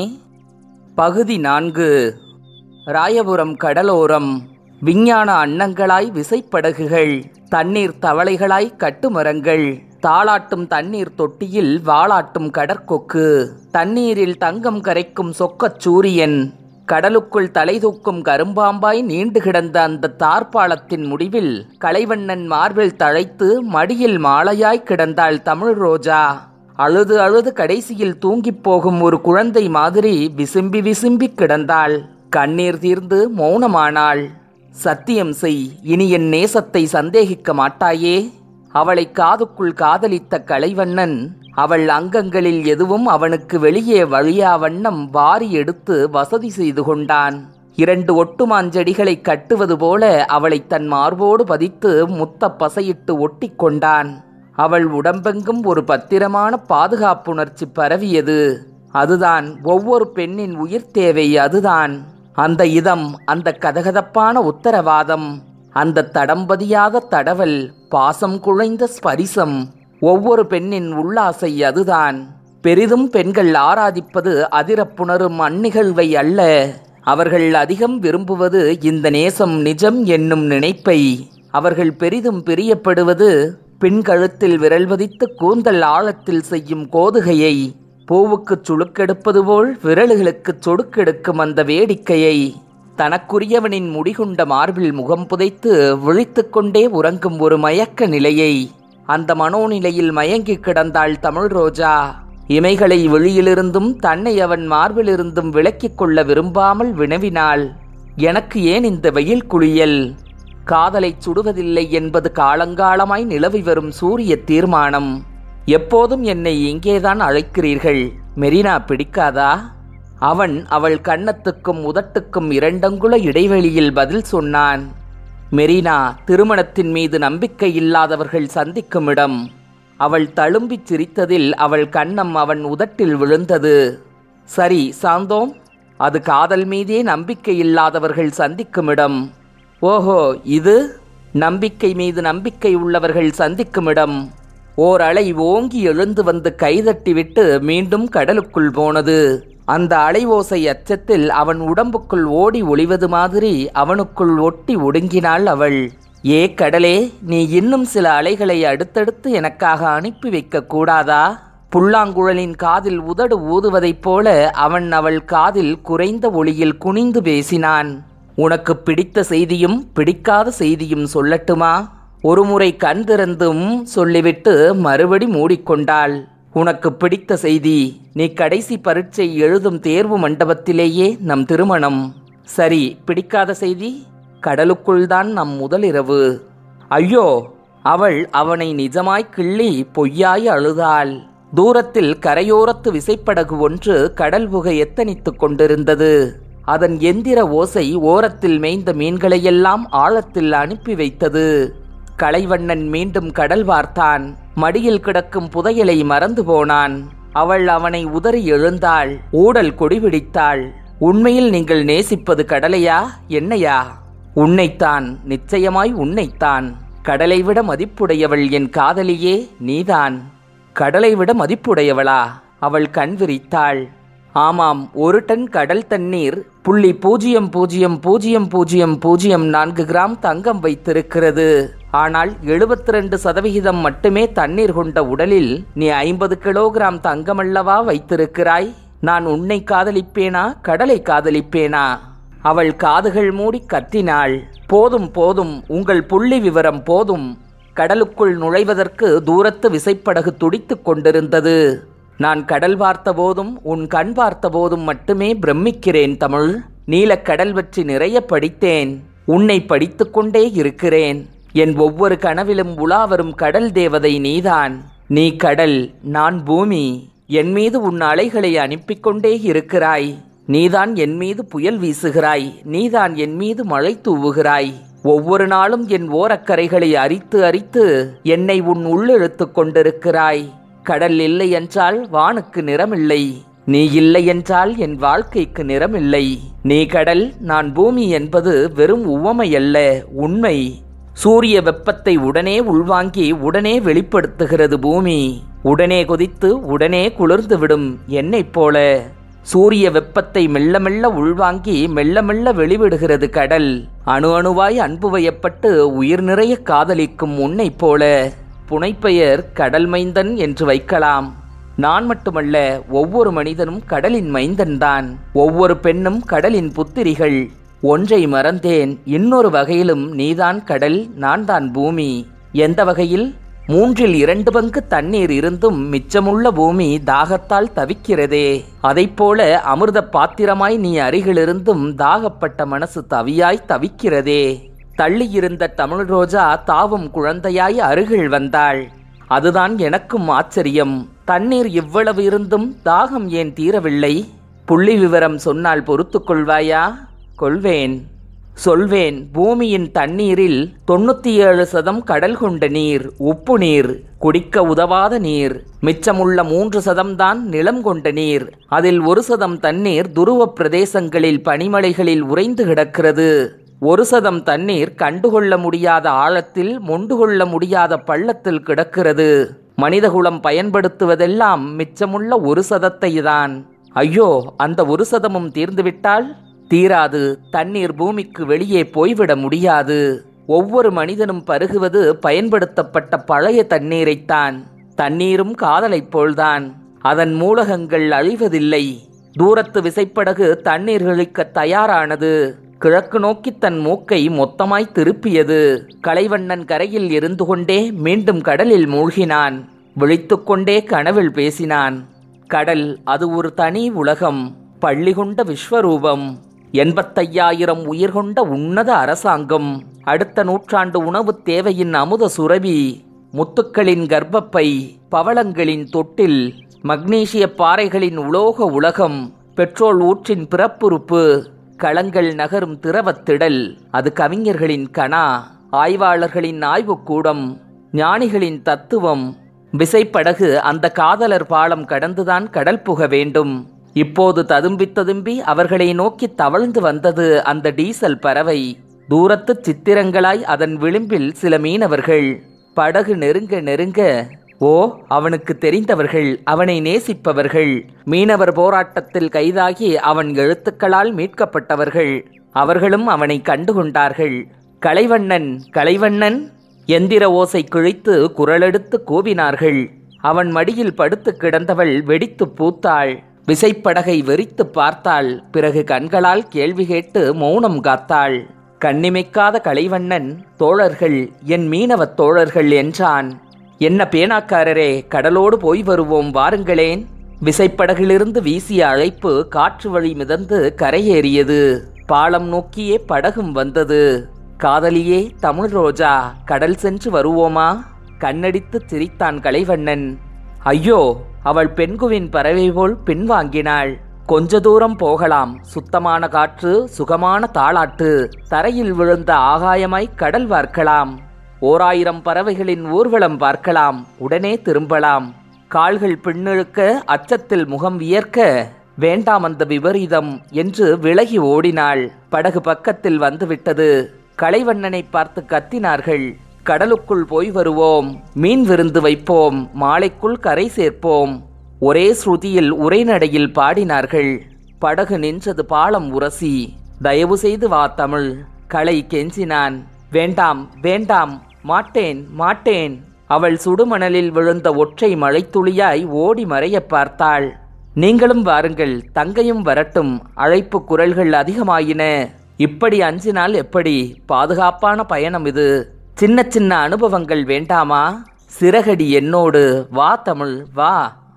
பகுதி நான்கு ராயபுரம் கடலோரம் விஞ்ஞான அன்னங்களாய் விசைப்படகுகள் தண்ணீர் தவளைகளாய் கட்டுமரங்கள் தாளாட்டும் தண்ணீர் தொட்டியில் வாளாட்டும் கடற்கொக்கு தண்ணீரில் தங்கம் கரைக்கும் சொக்கச் சூரியன் கடலுக்குள் தலை தூக்கும் கரும்பாம்பாய் நீண்டு கிடந்த அந்த தார்பாலத்தின் முடிவில் கலைவண்ணன் மார்பில் தழைத்து மடியில் மாலையாய் கிடந்தாள் தமிழ் ரோஜா அழுது அழுது கடைசியில் தூங்கிப் போகும் ஒரு குழந்தை மாதிரி விசும்பி விசும்பி கிடந்தாள் கண்ணீர் தீர்ந்து மௌனமானாள் சத்தியம் செய் இனி என் நேசத்தை சந்தேகிக்க மாட்டாயே அவளை காதுக்குள் காதலித்த கலைவண்ணன் அவள் அங்கங்களில் எதுவும் அவனுக்கு வெளியே வழியா வண்ணம் வாரி எடுத்து வசதி செய்து கொண்டான் இரண்டு ஒட்டுமாஞ்செடிகளை கட்டுவது போல அவளை தன் மார்போடு பதித்து முத்த பசையிட்டு ஒட்டிக் கொண்டான் அவள் உடம்பெங்கும் ஒரு பத்திரமான பாதுகாப்புணர்ச்சி பரவியது அதுதான் ஒவ்வொரு பெண்ணின் உயிர் தேவை அதுதான் அந்த இதம் அந்த கதகதப்பான உத்தரவாதம் அந்த தடம்பதியாத தடவல் பாசம் குழைந்த ஸ்பரிசம் ஒவ்வொரு பெண்ணின் உள்ளாசை அதுதான் பெரிதும் பெண்கள் ஆராதிப்பது அதிரப்புணரும் அந்நிகழ்வை அல்ல அவர்கள் அதிகம் விரும்புவது இந்த நேசம் நிஜம் என்னும் நினைப்பை அவர்கள் பெரிதும் பிரியப்படுவது பின் கழுத்தில் விரல் வதித்து கூந்தல் ஆழத்தில் செய்யும் கோதுகையை பூவுக்குச் சுளுக்கெடுப்பது போல் விரல்களுக்குச் சொடுக்கெடுக்கும் அந்த வேடிக்கையை தனக்குரியவனின் முடிகுண்ட மார்பில் முகம் புதைத்து விழித்துக் கொண்டே உறங்கும் ஒரு மயக்க நிலையை அந்த மனோநிலையில் மயங்கி கிடந்தாள் தமிழ் ரோஜா இமைகளை வெளியிலிருந்தும் தன்னை அவன் மார்பிலிருந்தும் விலக்கிக் கொள்ள விரும்பாமல் வினவினாள் எனக்கு ஏன் இந்த வெயில் குளியல் காதலை சுடுவதில்லை என்பது காலங்காலமாய் நிலவி வரும் சூரிய தீர்மானம் எப்போதும் என்னை இங்கேதான் அழைக்கிறீர்கள் மெரினா பிடிக்காதா அவன் அவள் கன்னத்துக்கும் உதட்டுக்கும் இரண்டங்குல இடைவெளியில் பதில் சொன்னான் மெரினா திருமணத்தின் மீது நம்பிக்கை இல்லாதவர்கள் சந்திக்கும் இடம் அவள் தழும்பிச் சிரித்ததில் அவள் கன்னம் அவன் உதட்டில் விழுந்தது சரி சாந்தோம் அது காதல் மீதே நம்பிக்கை இல்லாதவர்கள் சந்திக்கும் இடம் ஓஹோ இது நம்பிக்கை மீது நம்பிக்கை உள்ளவர்கள் சந்திக்கும் இடம் ஓர் அலை ஓங்கி எழுந்து வந்து கைதட்டிவிட்டு மீண்டும் கடலுக்குள் போனது அந்த அலை ஓசை அச்சத்தில் அவன் உடம்புக்குள் ஓடி ஒளிவது மாதிரி அவனுக்குள் ஒட்டி ஒடுங்கினாள் அவள் ஏ கடலே நீ இன்னும் சில அலைகளை அடுத்தடுத்து எனக்காக அனுப்பி வைக்க கூடாதா புல்லாங்குழலின் காதில் உதடு ஊதுவதைப் போல அவன் அவள் காதில் குறைந்த ஒளியில் குனிந்து பேசினான் உனக்கு பிடித்த செய்தியும் பிடிக்காத செய்தியும் சொல்லட்டுமா ஒருமுறை கண் திறந்தும் சொல்லிவிட்டு மறுபடி மூடிக்கொண்டாள் உனக்கு பிடித்த செய்தி நீ கடைசி பரீட்சை எழுதும் தேர்வு மண்டபத்திலேயே நம் திருமணம் சரி பிடிக்காத செய்தி கடலுக்குள்தான் நம் முதலிரவு ஐயோ அவள் அவனை நிஜமாய் கிள்ளி பொய்யாய் அழுதாள் தூரத்தில் கரையோரத்து விசைப்படகு ஒன்று கடல் புகை எத்தனித்துக் கொண்டிருந்தது அதன் எந்திர ஓசை ஓரத்தில் மேய்ந்த மீன்களையெல்லாம் ஆழத்தில் அனுப்பி வைத்தது கலைவண்ணன் மீண்டும் கடல் பார்த்தான் மடியில் கிடக்கும் புதையலை மறந்து போனான் அவள் அவனை உதறி எழுந்தாள் ஊடல் கொடிபிடித்தாள் உண்மையில் நீங்கள் நேசிப்பது கடலையா என்னையா உன்னைத்தான் நிச்சயமாய் உன்னைத்தான் கடலை விட மதிப்புடையவள் என் காதலியே நீதான் கடலை விட மதிப்புடையவளா அவள் கண் விரித்தாள் ஆமாம் ஒரு டன் கடல் தண்ணீர் புள்ளி பூஜ்ஜியம் பூஜ்ஜியம் பூஜ்ஜியம் பூஜ்ஜியம் பூஜ்ஜியம் நான்கு கிராம் தங்கம் வைத்திருக்கிறது ஆனால் எழுபத்தி ரெண்டு சதவிகிதம் மட்டுமே தண்ணீர் கொண்ட உடலில் நீ ஐம்பது கிலோகிராம் தங்கமல்லவா வைத்திருக்கிறாய் நான் உன்னை காதலிப்பேனா கடலை காதலிப்பேனா அவள் காதுகள் மூடி கத்தினாள் போதும் போதும் உங்கள் புள்ளி விவரம் போதும் கடலுக்குள் நுழைவதற்கு தூரத்து விசைப்படகு துடித்துக் கொண்டிருந்தது நான் கடல் பார்த்த போதும் உன் கண் பார்த்த போதும் மட்டுமே பிரமிக்கிறேன் தமிழ் நீலக்கடல் பற்றி நிறைய படித்தேன் உன்னை படித்துக்கொண்டே இருக்கிறேன் என் ஒவ்வொரு கனவிலும் உலாவரும் கடல் தேவதை நீதான் நீ கடல் நான் பூமி என் மீது உன் அலைகளை அனுப்பிக் கொண்டே இருக்கிறாய் நீதான் என் மீது புயல் வீசுகிறாய் நீதான் என் மீது மழை தூவுகிறாய் ஒவ்வொரு நாளும் என் ஓரக்கரைகளை அரித்து அரித்து என்னை உன் உள்ளிழுத்துக் கொண்டிருக்கிறாய் கடல் இல்லை என்றால் வானுக்கு நிறமில்லை நீ இல்லை என்றால் என் வாழ்க்கைக்கு நிறமில்லை நீ கடல் நான் பூமி என்பது வெறும் உவமை அல்ல உண்மை சூரிய வெப்பத்தை உடனே உள்வாங்கி உடனே வெளிப்படுத்துகிறது பூமி உடனே கொதித்து உடனே குளிர்ந்துவிடும் என்னைப் போல சூரிய வெப்பத்தை மெல்ல மெல்ல உள்வாங்கி மெல்ல மெல்ல வெளிவிடுகிறது கடல் அணு அணுவாய் அன்பு வயப்பட்டு உயிர் நிறைய காதலிக்கும் உன்னைப் போல புனைப்பெயர் கடல் மைந்தன் என்று வைக்கலாம் நான் மட்டுமல்ல ஒவ்வொரு மனிதனும் கடலின் மைந்தன்தான் ஒவ்வொரு பெண்ணும் கடலின் புத்திரிகள் ஒன்றை மறந்தேன் இன்னொரு வகையிலும் நீதான் கடல் நான் தான் பூமி எந்த வகையில் மூன்றில் இரண்டு பங்கு தண்ணீர் இருந்தும் மிச்சமுள்ள பூமி தாகத்தால் தவிக்கிறதே அதைப்போல அமிர்த பாத்திரமாய் நீ அருகிலிருந்தும் தாகப்பட்ட மனசு தவியாய் தவிக்கிறதே தள்ளியிருந்த தமிழ் ரோஜா தாவும் குழந்தையாய் அருகில் வந்தாள் அதுதான் எனக்கும் ஆச்சரியம் தண்ணீர் இவ்வளவு இருந்தும் தாகம் ஏன் தீரவில்லை புள்ளி விவரம் சொன்னால் பொறுத்துக் கொள்வாயா கொள்வேன் சொல்வேன் பூமியின் தண்ணீரில் தொண்ணூத்தி ஏழு சதம் கடல் கொண்ட நீர் உப்பு நீர் குடிக்க உதவாத நீர் மிச்சமுள்ள மூன்று சதம்தான் நிலம் கொண்ட நீர் அதில் ஒரு சதம் தண்ணீர் துருவ பிரதேசங்களில் பனிமலைகளில் உறைந்து கிடக்கிறது ஒரு சதம் தண்ணீர் கண்டுகொள்ள முடியாத ஆழத்தில் மொண்டு கொள்ள முடியாத பள்ளத்தில் கிடக்கிறது மனிதகுலம் பயன்படுத்துவதெல்லாம் மிச்சமுள்ள ஒரு சதத்தை தான் ஐயோ அந்த ஒரு சதமும் தீர்ந்துவிட்டால் தீராது தண்ணீர் பூமிக்கு வெளியே போய்விட முடியாது ஒவ்வொரு மனிதனும் பருகுவது பயன்படுத்தப்பட்ட பழைய தண்ணீரைத்தான் தண்ணீரும் காதலைப் போல்தான் அதன் மூலகங்கள் அழிவதில்லை தூரத்து விசைப்படகு தண்ணீர் இழுக்க தயாரானது கிழக்கு நோக்கி தன் மூக்கை மொத்தமாய் திருப்பியது கலைவண்ணன் கரையில் இருந்து கொண்டே மீண்டும் கடலில் மூழ்கினான் விழித்துக்கொண்டே கனவில் பேசினான் கடல் அது ஒரு தனி உலகம் பள்ளி கொண்ட விஸ்வரூபம் எண்பத்தையாயிரம் உயிர் கொண்ட உன்னத அரசாங்கம் அடுத்த நூற்றாண்டு உணவு தேவையின் அமுத சுரபி முத்துக்களின் கர்ப்பப்பை பவளங்களின் தொட்டில் மக்னீசிய பாறைகளின் உலோக உலகம் பெட்ரோல் ஊற்றின் பிறப்புறுப்பு களங்கள் நகரும் திரவத்திடல் அது கவிஞர்களின் கணா ஆய்வாளர்களின் ஆய்வுக்கூடம் ஞானிகளின் தத்துவம் விசைப்படகு அந்த காதலர் பாலம் கடந்துதான் கடல் புக வேண்டும் இப்போது ததும்பி ததும்பி அவர்களை நோக்கி தவழ்ந்து வந்தது அந்த டீசல் பறவை தூரத்து சித்திரங்களாய் அதன் விளிம்பில் சில மீனவர்கள் படகு நெருங்க நெருங்க ஓ அவனுக்கு தெரிந்தவர்கள் அவனை நேசிப்பவர்கள் மீனவர் போராட்டத்தில் கைதாகி அவன் எழுத்துக்களால் மீட்கப்பட்டவர்கள் அவர்களும் அவனை கண்டுகொண்டார்கள் கலைவண்ணன் கலைவண்ணன் எந்திர ஓசை கிழித்து குரலெடுத்து கூவினார்கள் அவன் மடியில் படுத்து கிடந்தவள் வெடித்து பூத்தாள் விசைப்படகை வெறித்து பார்த்தாள் பிறகு கண்களால் கேள்வி கேட்டு மௌனம் காத்தாள் கண்ணிமைக்காத கலைவண்ணன் தோழர்கள் என் மீனவத் தோழர்கள் என்றான் என்ன பேனாக்காரரே கடலோடு போய் வருவோம் வாருங்களேன் விசைப்படகிலிருந்து வீசிய அழைப்பு காற்று வழி மிதந்து கரையேறியது பாலம் நோக்கியே படகும் வந்தது காதலியே தமிழ் ரோஜா கடல் சென்று வருவோமா கண்ணடித்து சிரித்தான் கலைவண்ணன் ஐயோ அவள் பெண்குவின் பறவை போல் பின்வாங்கினாள் கொஞ்ச தூரம் போகலாம் சுத்தமான காற்று சுகமான தாளாட்டு தரையில் விழுந்த ஆகாயமாய் கடல் பார்க்கலாம் ஓராயிரம் பறவைகளின் ஊர்வலம் பார்க்கலாம் உடனே திரும்பலாம் கால்கள் பின்னிழுக்க அச்சத்தில் முகம் வியர்க்க வேண்டாம் அந்த விபரீதம் என்று விலகி ஓடினாள் படகு பக்கத்தில் வந்துவிட்டது கலைவண்ணனை பார்த்து கத்தினார்கள் கடலுக்குள் போய் வருவோம் மீன் விருந்து வைப்போம் மாலைக்குள் கரை சேர்ப்போம் ஒரே ஸ்ருதியில் உரைநடையில் பாடினார்கள் படகு நின்றது பாலம் உரசி தயவு செய்து வா தமிழ் களை கெஞ்சினான் வேண்டாம் வேண்டாம் மாட்டேன் மாட்டேன் அவள் சுடுமணலில் விழுந்த ஒற்றை மழைத்துளியாய் ஓடி மறைய பார்த்தாள் நீங்களும் வாருங்கள் தங்கையும் வரட்டும் அழைப்பு குரல்கள் அதிகமாயின இப்படி அஞ்சினால் எப்படி பாதுகாப்பான பயணம் இது சின்ன சின்ன அனுபவங்கள் வேண்டாமா சிறகடி என்னோடு வா தமிழ் வா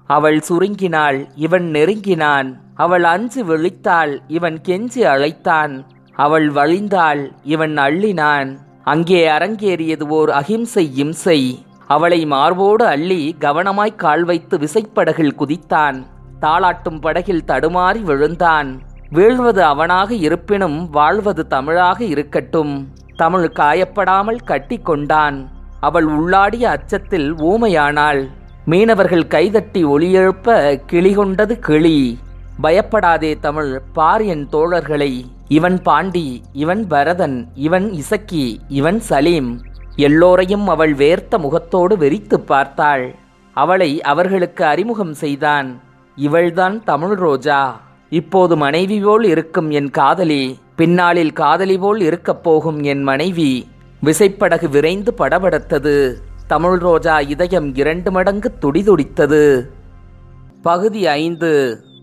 அவள் சுருங்கினாள் இவன் நெருங்கினான் அவள் அஞ்சு விழித்தாள் இவன் கெஞ்சி அழைத்தான் அவள் வழிந்தாள் இவன் அள்ளினான் அங்கே அரங்கேறியது ஓர் அகிம்சை இம்சை அவளை மார்போடு அள்ளி கவனமாய் கால் வைத்து விசைப்படகில் குதித்தான் தாளாட்டும் படகில் தடுமாறி விழுந்தான் வீழ்வது அவனாக இருப்பினும் வாழ்வது தமிழாக இருக்கட்டும் தமிழ் காயப்படாமல் கட்டி கொண்டான் அவள் உள்ளாடிய அச்சத்தில் ஊமையானாள் மீனவர்கள் கைதட்டி ஒளியெழுப்ப கிளி கொண்டது கிளி பயப்படாதே தமிழ் பார் என் தோழர்களை இவன் பாண்டி இவன் பரதன் இவன் இசக்கி இவன் சலீம் எல்லோரையும் அவள் வேர்த்த முகத்தோடு வெறித்து பார்த்தாள் அவளை அவர்களுக்கு அறிமுகம் செய்தான் இவள்தான் தமிழ் ரோஜா இப்போது மனைவி போல் இருக்கும் என் காதலி பின்னாளில் காதலி போல் இருக்கப் போகும் என் மனைவி விசைப்படகு விரைந்து படபடத்தது தமிழ் ரோஜா இதயம் இரண்டு மடங்கு துடிதுடித்தது பகுதி ஐந்து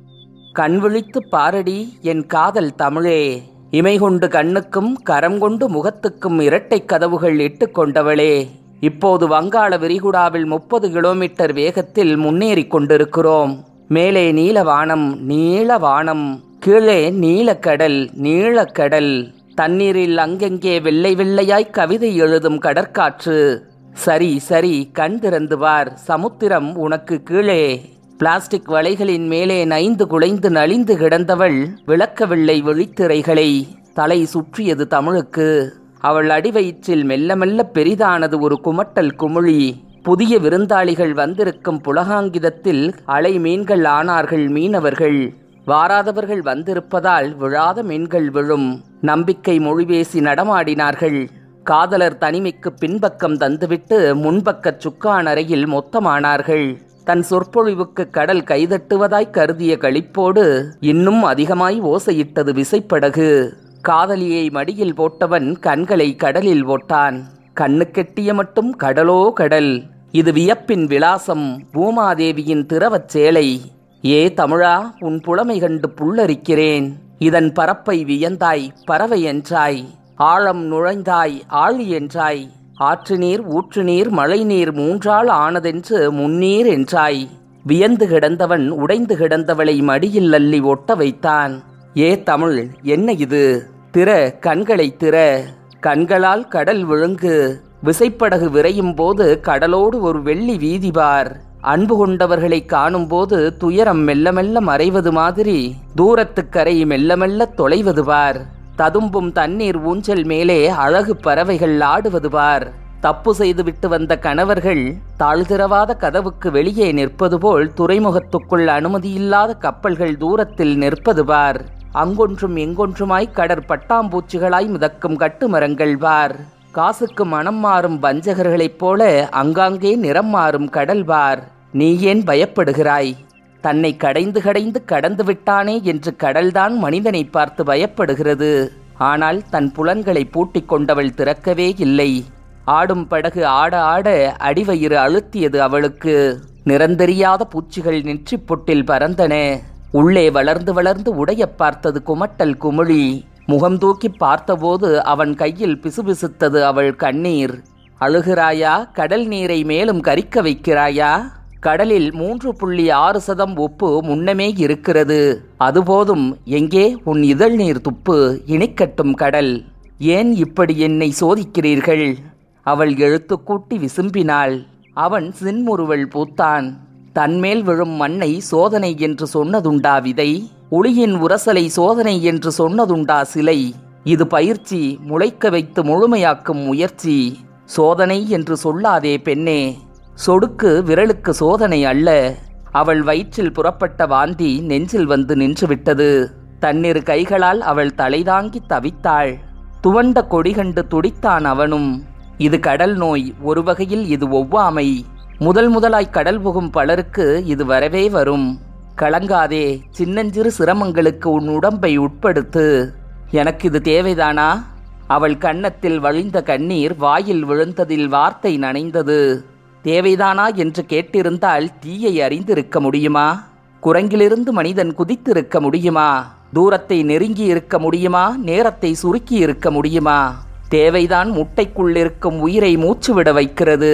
கண் விழித்து பாரடி என் காதல் தமிழே இமை கொண்டு கண்ணுக்கும் கரம் கொண்டு முகத்துக்கும் இரட்டை கதவுகள் இட்டுக் கொண்டவளே இப்போது வங்காள விரிகுடாவில் முப்பது கிலோமீட்டர் வேகத்தில் முன்னேறிக் கொண்டிருக்கிறோம் மேலே நீல வானம் நீல வானம் கீழே நீலக்கடல் நீலக்கடல் தண்ணீரில் அங்கெங்கே வெள்ளை வெள்ளையாய் கவிதை எழுதும் கடற்காற்று சரி சரி கண் திறந்து பார் சமுத்திரம் உனக்கு கீழே பிளாஸ்டிக் வலைகளின் மேலே நைந்து குலைந்து நலிந்து கிடந்தவள் விளக்கவில்லை விழித்திரைகளை தலை சுற்றியது தமிழுக்கு அவள் அடிவயிற்றில் மெல்ல மெல்ல பெரிதானது ஒரு குமட்டல் குமிழி புதிய விருந்தாளிகள் வந்திருக்கும் புலகாங்கிதத்தில் அலை மீன்கள் ஆனார்கள் மீனவர்கள் வாராதவர்கள் வந்திருப்பதால் விழாத மீன்கள் விழும் நம்பிக்கை மொழி பேசி நடமாடினார்கள் காதலர் தனிமைக்கு பின்பக்கம் தந்துவிட்டு முன்பக்கச் சுக்கான் அறையில் மொத்தமானார்கள் தன் சொற்பொழிவுக்கு கடல் கைதட்டுவதாய் கருதிய களிப்போடு இன்னும் அதிகமாய் ஓசையிட்டது விசைப்படகு காதலியை மடியில் போட்டவன் கண்களை கடலில் போட்டான் கண்ணு கெட்டிய மட்டும் கடலோ கடல் இது வியப்பின் விலாசம் பூமாதேவியின் திரவச் சேலை ஏ தமிழா உன் புலமை கண்டு புல்லரிக்கிறேன் இதன் பரப்பை வியந்தாய் பறவை என்றாய் ஆழம் நுழைந்தாய் ஆழி என்றாய் ஆற்று நீர் ஊற்று நீர் மழை நீர் மூன்றால் ஆனதென்று முன்னீர் என்றாய் வியந்து கிடந்தவன் உடைந்து கிடந்தவளை மடியில் அள்ளி ஒட்ட வைத்தான் ஏ தமிழ் என்ன இது திற கண்களை திற கண்களால் கடல் விழுங்கு விசைப்படகு விரையும் போது கடலோடு ஒரு வெள்ளி வீதிபார் அன்பு கொண்டவர்களை காணும்போது துயரம் மெல்ல மெல்ல மறைவது மாதிரி தூரத்துக்கரை மெல்ல மெல்ல தொலைவது பார் ததும்பும் தண்ணீர் ஊஞ்சல் மேலே அழகு பறவைகள் ஆடுவது பார் தப்பு செய்துவிட்டு வந்த கணவர்கள் தாழ்திரவாத கதவுக்கு வெளியே நிற்பது போல் துறைமுகத்துக்குள் அனுமதியில்லாத கப்பல்கள் தூரத்தில் நிற்பது பார் அங்கொன்றும் எங்கொன்றுமாய் கடற் பட்டாம்பூச்சிகளாய் மிதக்கும் கட்டுமரங்கள் பார் காசுக்கு மனம் மாறும் வஞ்சகர்களைப் போல அங்காங்கே நிறம் மாறும் கடல் பார் நீ ஏன் பயப்படுகிறாய் தன்னை கடைந்து கடைந்து கடந்து விட்டானே என்று கடல்தான் மனிதனை பார்த்து பயப்படுகிறது ஆனால் தன் புலன்களை பூட்டிக் கொண்டவள் திறக்கவே இல்லை ஆடும் படகு ஆட ஆட அடிவயிறு அழுத்தியது அவளுக்கு நிறந்தெரியாத பூச்சிகள் நெற்றிப் பொட்டில் பறந்தன உள்ளே வளர்ந்து வளர்ந்து உடையப் பார்த்தது குமட்டல் குமிழி முகம் தூக்கி பார்த்தபோது அவன் கையில் பிசுபிசுத்தது அவள் கண்ணீர் அழுகிறாயா கடல் நீரை மேலும் கரிக்க வைக்கிறாயா கடலில் மூன்று புள்ளி ஆறு சதம் உப்பு முன்னமே இருக்கிறது அதுபோதும் எங்கே உன் இதழ் நீர் துப்பு இனிக்கட்டும் கடல் ஏன் இப்படி என்னை சோதிக்கிறீர்கள் அவள் எழுத்துக்கூட்டி விசும்பினாள் அவன் சின்முறுவல் பூத்தான் தன்மேல் விழும் மண்ணை சோதனை என்று சொன்னதுண்டா விதை ஒளியின் உரசலை சோதனை என்று சொன்னதுண்டா சிலை இது பயிற்சி முளைக்க வைத்து முழுமையாக்கும் முயற்சி சோதனை என்று சொல்லாதே பெண்ணே சொடுக்கு விரலுக்கு சோதனை அல்ல அவள் வயிற்றில் புறப்பட்ட வாந்தி நெஞ்சில் வந்து நின்றுவிட்டது தன்னிரு கைகளால் அவள் தலைதாங்கி தவித்தாள் துவண்ட கொடி கண்டு துடித்தான் அவனும் இது கடல் நோய் ஒரு வகையில் இது ஒவ்வாமை முதல் முதலாய் கடல் புகும் பலருக்கு இது வரவே வரும் கலங்காதே சின்னஞ்சிறு சிரமங்களுக்கு உன் உடம்பை உட்படுத்து எனக்கு இது தேவைதானா அவள் கன்னத்தில் வழிந்த கண்ணீர் வாயில் விழுந்ததில் வார்த்தை நனைந்தது தேவைதானா என்று கேட்டிருந்தால் தீயை அறிந்திருக்க முடியுமா குரங்கிலிருந்து மனிதன் குதித்திருக்க முடியுமா தூரத்தை நெருங்கி இருக்க முடியுமா நேரத்தை சுருக்கி இருக்க முடியுமா தேவைதான் முட்டைக்குள்ளிருக்கும் உயிரை மூச்சுவிட வைக்கிறது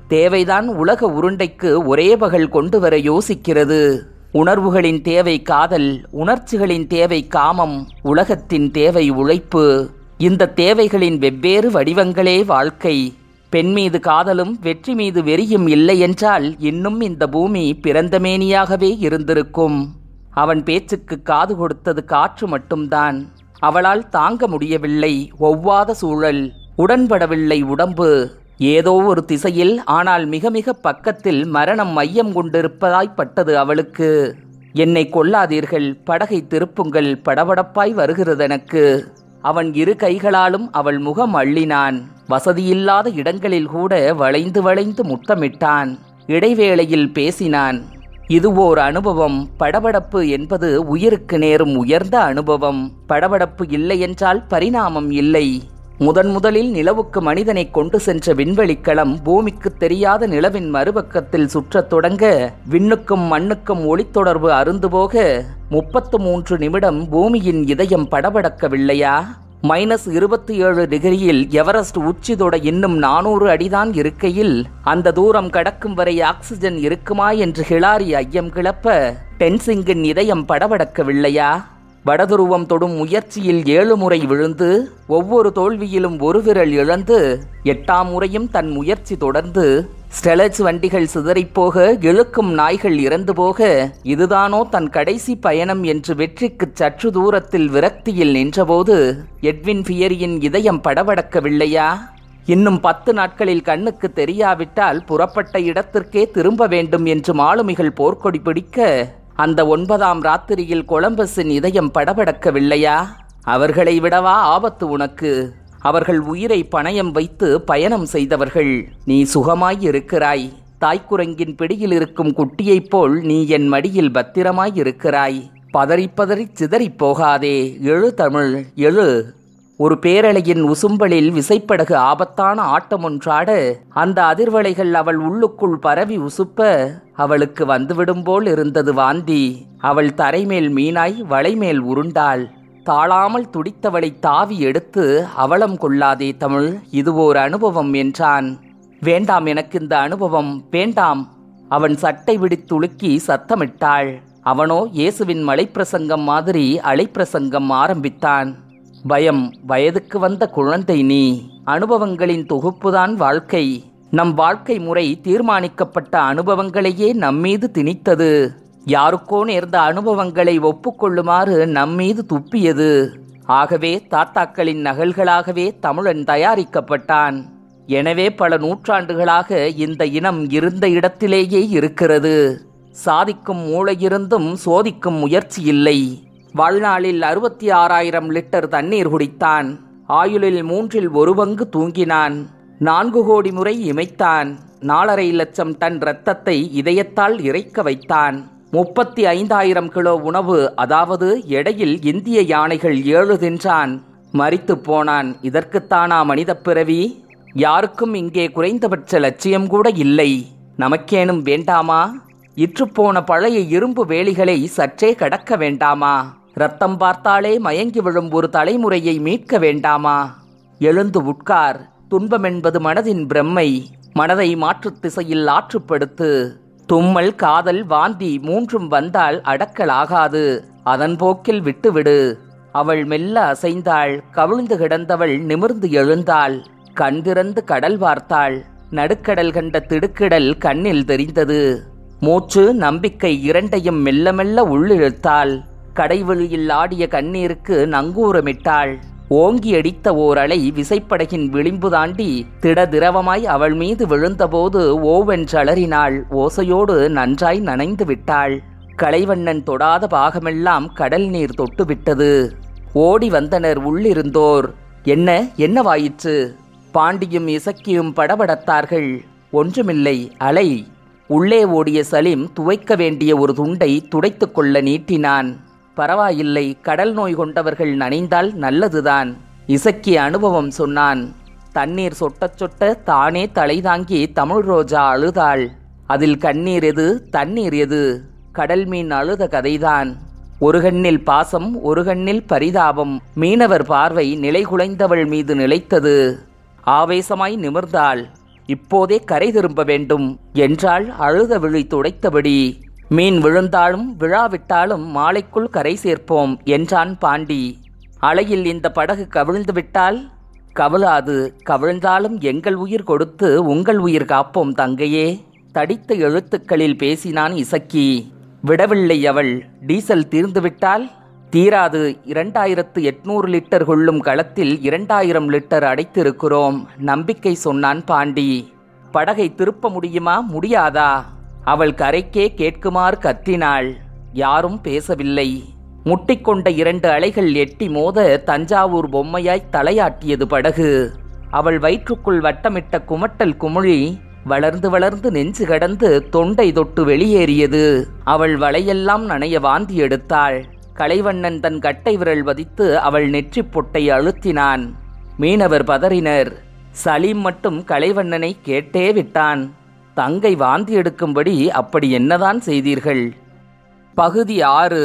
தேவைதான் உலக உருண்டைக்கு ஒரே பகல் கொண்டு வர யோசிக்கிறது உணர்வுகளின் தேவை காதல் உணர்ச்சிகளின் தேவை காமம் உலகத்தின் தேவை உழைப்பு இந்த தேவைகளின் வெவ்வேறு வடிவங்களே வாழ்க்கை பெண் மீது காதலும் வெற்றி மீது வெறியும் இல்லை என்றால் இன்னும் இந்த பூமி பிறந்தமேனியாகவே இருந்திருக்கும் அவன் பேச்சுக்கு காது கொடுத்தது காற்று மட்டும்தான் அவளால் தாங்க முடியவில்லை ஒவ்வாத சூழல் உடன்படவில்லை உடம்பு ஏதோ ஒரு திசையில் ஆனால் மிக மிக பக்கத்தில் மரணம் மையம் கொண்டிருப்பதாய்ப்பட்டது அவளுக்கு என்னை கொல்லாதீர்கள் படகை திருப்புங்கள் படபடப்பாய் வருகிறது எனக்கு அவன் இரு கைகளாலும் அவள் முகம் அள்ளினான் வசதியில்லாத இடங்களில் கூட வளைந்து வளைந்து முத்தமிட்டான் இடைவேளையில் பேசினான் இது ஓர் அனுபவம் படபடப்பு என்பது உயிருக்கு நேரும் உயர்ந்த அனுபவம் படபடப்பு இல்லை என்றால் பரிணாமம் இல்லை முதன் முதலில் நிலவுக்கு மனிதனை கொண்டு சென்ற விண்வெளிக்களம் பூமிக்கு தெரியாத நிலவின் மறுபக்கத்தில் சுற்றத் தொடங்க விண்ணுக்கும் மண்ணுக்கும் ஒளித்தொடர்பு அருந்து போக முப்பத்து மூன்று நிமிடம் பூமியின் இதயம் படபடக்கவில்லையா மைனஸ் இருபத்தி ஏழு டிகிரியில் எவரெஸ்ட் உச்சி தொட இன்னும் நானூறு அடிதான் இருக்கையில் அந்த தூரம் கடக்கும் வரை ஆக்சிஜன் இருக்குமா என்று ஹிலாரி ஐயம் கிளப்ப டென்சிங்கின் இதயம் படபடக்கவில்லையா வடதுருவம் தொடும் முயற்சியில் ஏழு முறை விழுந்து ஒவ்வொரு தோல்வியிலும் ஒரு விரல் இழந்து எட்டாம் முறையும் தன் முயற்சி தொடர்ந்து ஸ்டெலஜ் வண்டிகள் சிதறிப்போக இழுக்கும் நாய்கள் இறந்து போக இதுதானோ தன் கடைசி பயணம் என்று வெற்றிக்குச் சற்று தூரத்தில் விரக்தியில் நின்றபோது எட்வின் ஃபியரியின் இதயம் படபடக்கவில்லையா இன்னும் பத்து நாட்களில் கண்ணுக்கு தெரியாவிட்டால் புறப்பட்ட இடத்திற்கே திரும்ப வேண்டும் என்று மாலுமிகள் போர்க்கொடி பிடிக்க அந்த ஒன்பதாம் ராத்திரியில் கொலம்பஸின் இதயம் படபடக்கவில்லையா அவர்களை விடவா ஆபத்து உனக்கு அவர்கள் உயிரை பணயம் வைத்து பயணம் செய்தவர்கள் நீ சுகமாய் இருக்கிறாய் தாய்க்குரங்கின் பிடியில் இருக்கும் குட்டியைப் போல் நீ என் மடியில் பத்திரமாய் இருக்கிறாய் பதறி பதறி சிதறிப் போகாதே எழு தமிழ் எழு ஒரு பேரலையின் உசும்பலில் விசைப்படகு ஆபத்தான ஆட்டம் ஒன்றாட அந்த அதிர்வலைகள் அவள் உள்ளுக்குள் பரவி உசுப்ப அவளுக்கு வந்துவிடும் போல் இருந்தது வாந்தி அவள் தரைமேல் மீனாய் வளைமேல் உருண்டாள் தாழாமல் துடித்தவளை தாவி எடுத்து அவலம் கொள்ளாதே தமிழ் இது ஓர் அனுபவம் என்றான் வேண்டாம் எனக்கு இந்த அனுபவம் வேண்டாம் அவன் சட்டை விடித்துலுக்கி சத்தமிட்டாள் அவனோ இயேசுவின் மலைப்பிரசங்கம் மாதிரி அலைப்பிரசங்கம் ஆரம்பித்தான் பயம் வயதுக்கு வந்த குழந்தை நீ அனுபவங்களின் தொகுப்புதான் வாழ்க்கை நம் வாழ்க்கை முறை தீர்மானிக்கப்பட்ட அனுபவங்களையே நம்மீது திணித்தது யாருக்கோ நேர்ந்த அனுபவங்களை ஒப்புக்கொள்ளுமாறு நம்மீது துப்பியது ஆகவே தாத்தாக்களின் நகல்களாகவே தமிழன் தயாரிக்கப்பட்டான் எனவே பல நூற்றாண்டுகளாக இந்த இனம் இருந்த இடத்திலேயே இருக்கிறது சாதிக்கும் மூளையிருந்தும் சோதிக்கும் முயற்சி இல்லை வாழ்நாளில் அறுபத்தி ஆறாயிரம் லிட்டர் தண்ணீர் குடித்தான் ஆயுளில் மூன்றில் ஒரு பங்கு தூங்கினான் நான்கு கோடி முறை இமைத்தான் நாலரை லட்சம் டன் இரத்தத்தை இதயத்தால் இறைக்க வைத்தான் முப்பத்தி ஐந்தாயிரம் கிலோ உணவு அதாவது எடையில் இந்திய யானைகள் ஏழு தின்றான் மரித்துப் போனான் இதற்குத்தானா மனிதப் பிறவி யாருக்கும் இங்கே குறைந்தபட்ச லட்சியம் கூட இல்லை நமக்கேனும் வேண்டாமா இற்றுப்போன பழைய இரும்பு வேலிகளை சற்றே கடக்க வேண்டாமா ரத்தம் பார்த்தாலே மயங்கி விழும் ஒரு தலைமுறையை மீட்க வேண்டாமா எழுந்து உட்கார் துன்பம் என்பது மனதின் பிரம்மை மனதை மாற்றுத் திசையில் ஆற்றுப்படுத்து தும்மல் காதல் வாந்தி மூன்றும் வந்தால் அடக்கலாகாது அதன் போக்கில் விட்டுவிடு அவள் மெல்ல அசைந்தாள் கவிழ்ந்து கிடந்தவள் நிமிர்ந்து எழுந்தாள் கண் திறந்து கடல் பார்த்தாள் நடுக்கடல் கண்ட திடுக்கிடல் கண்ணில் தெரிந்தது மூச்சு நம்பிக்கை இரண்டையும் மெல்ல மெல்ல உள்ளிழுத்தாள் கடைவெளியில் ஆடிய கண்ணீருக்கு நங்கூரமிட்டாள் ஓங்கி அடித்த ஓர் அலை விசைப்படகின் விளிம்பு தாண்டி திட திரவமாய் அவள் மீது விழுந்தபோது ஓவென்றளறினாள் ஓசையோடு நன்றாய் நனைந்து விட்டாள் கலைவண்ணன் தொடாத பாகமெல்லாம் கடல் நீர் தொட்டுவிட்டது ஓடி வந்தனர் உள்ளிருந்தோர் என்ன என்னவாயிற்று பாண்டியும் இசக்கியும் படபடத்தார்கள் ஒன்றுமில்லை அலை உள்ளே ஓடிய சலீம் துவைக்க வேண்டிய ஒரு துண்டை துடைத்துக் கொள்ள நீட்டினான் பரவாயில்லை கடல் நோய் கொண்டவர்கள் நனைந்தால் நல்லதுதான் இசக்கி அனுபவம் சொன்னான் தண்ணீர் சொட்டச் சொட்ட தானே தலை தாங்கி தமிழ் ரோஜா அழுதாள் அதில் கண்ணீர் எது தண்ணீர் எது கடல் மீன் அழுத கதைதான் ஒரு கண்ணில் பாசம் ஒரு கண்ணில் பரிதாபம் மீனவர் பார்வை நிலை குலைந்தவள் மீது நிலைத்தது ஆவேசமாய் நிமிர்ந்தாள் இப்போதே கரை திரும்ப வேண்டும் என்றாள் அழுத விழி துடைத்தபடி மீன் விழுந்தாலும் விழாவிட்டாலும் மாலைக்குள் கரை சேர்ப்போம் என்றான் பாண்டி அலையில் இந்த படகு கவிழ்ந்து விட்டால் கவிழாது கவிழ்ந்தாலும் எங்கள் உயிர் கொடுத்து உங்கள் உயிர் காப்போம் தங்கையே தடித்த எழுத்துக்களில் பேசினான் இசக்கி விடவில்லை அவள் டீசல் தீர்ந்துவிட்டால் தீராது இரண்டாயிரத்து எட்நூறு லிட்டர் கொள்ளும் களத்தில் இரண்டாயிரம் லிட்டர் அடைத்திருக்கிறோம் நம்பிக்கை சொன்னான் பாண்டி படகை திருப்ப முடியுமா முடியாதா அவள் கரைக்கே கேட்குமாறு கத்தினாள் யாரும் பேசவில்லை முட்டிக்கொண்ட இரண்டு அலைகள் எட்டி மோத தஞ்சாவூர் பொம்மையாய் தலையாட்டியது படகு அவள் வயிற்றுக்குள் வட்டமிட்ட குமட்டல் குமிழி வளர்ந்து வளர்ந்து நெஞ்சு கடந்து தொண்டை தொட்டு வெளியேறியது அவள் வலையெல்லாம் நனைய வாந்தி எடுத்தாள் கலைவண்ணன் தன் கட்டை விரல் வதித்து அவள் நெற்றிப் பொட்டை அழுத்தினான் மீனவர் பதறினர் சலீம் மட்டும் கலைவண்ணனை கேட்டே விட்டான் தங்கை வாந்தி எடுக்கும்படி அப்படி என்னதான் செய்தீர்கள் பகுதி ஆறு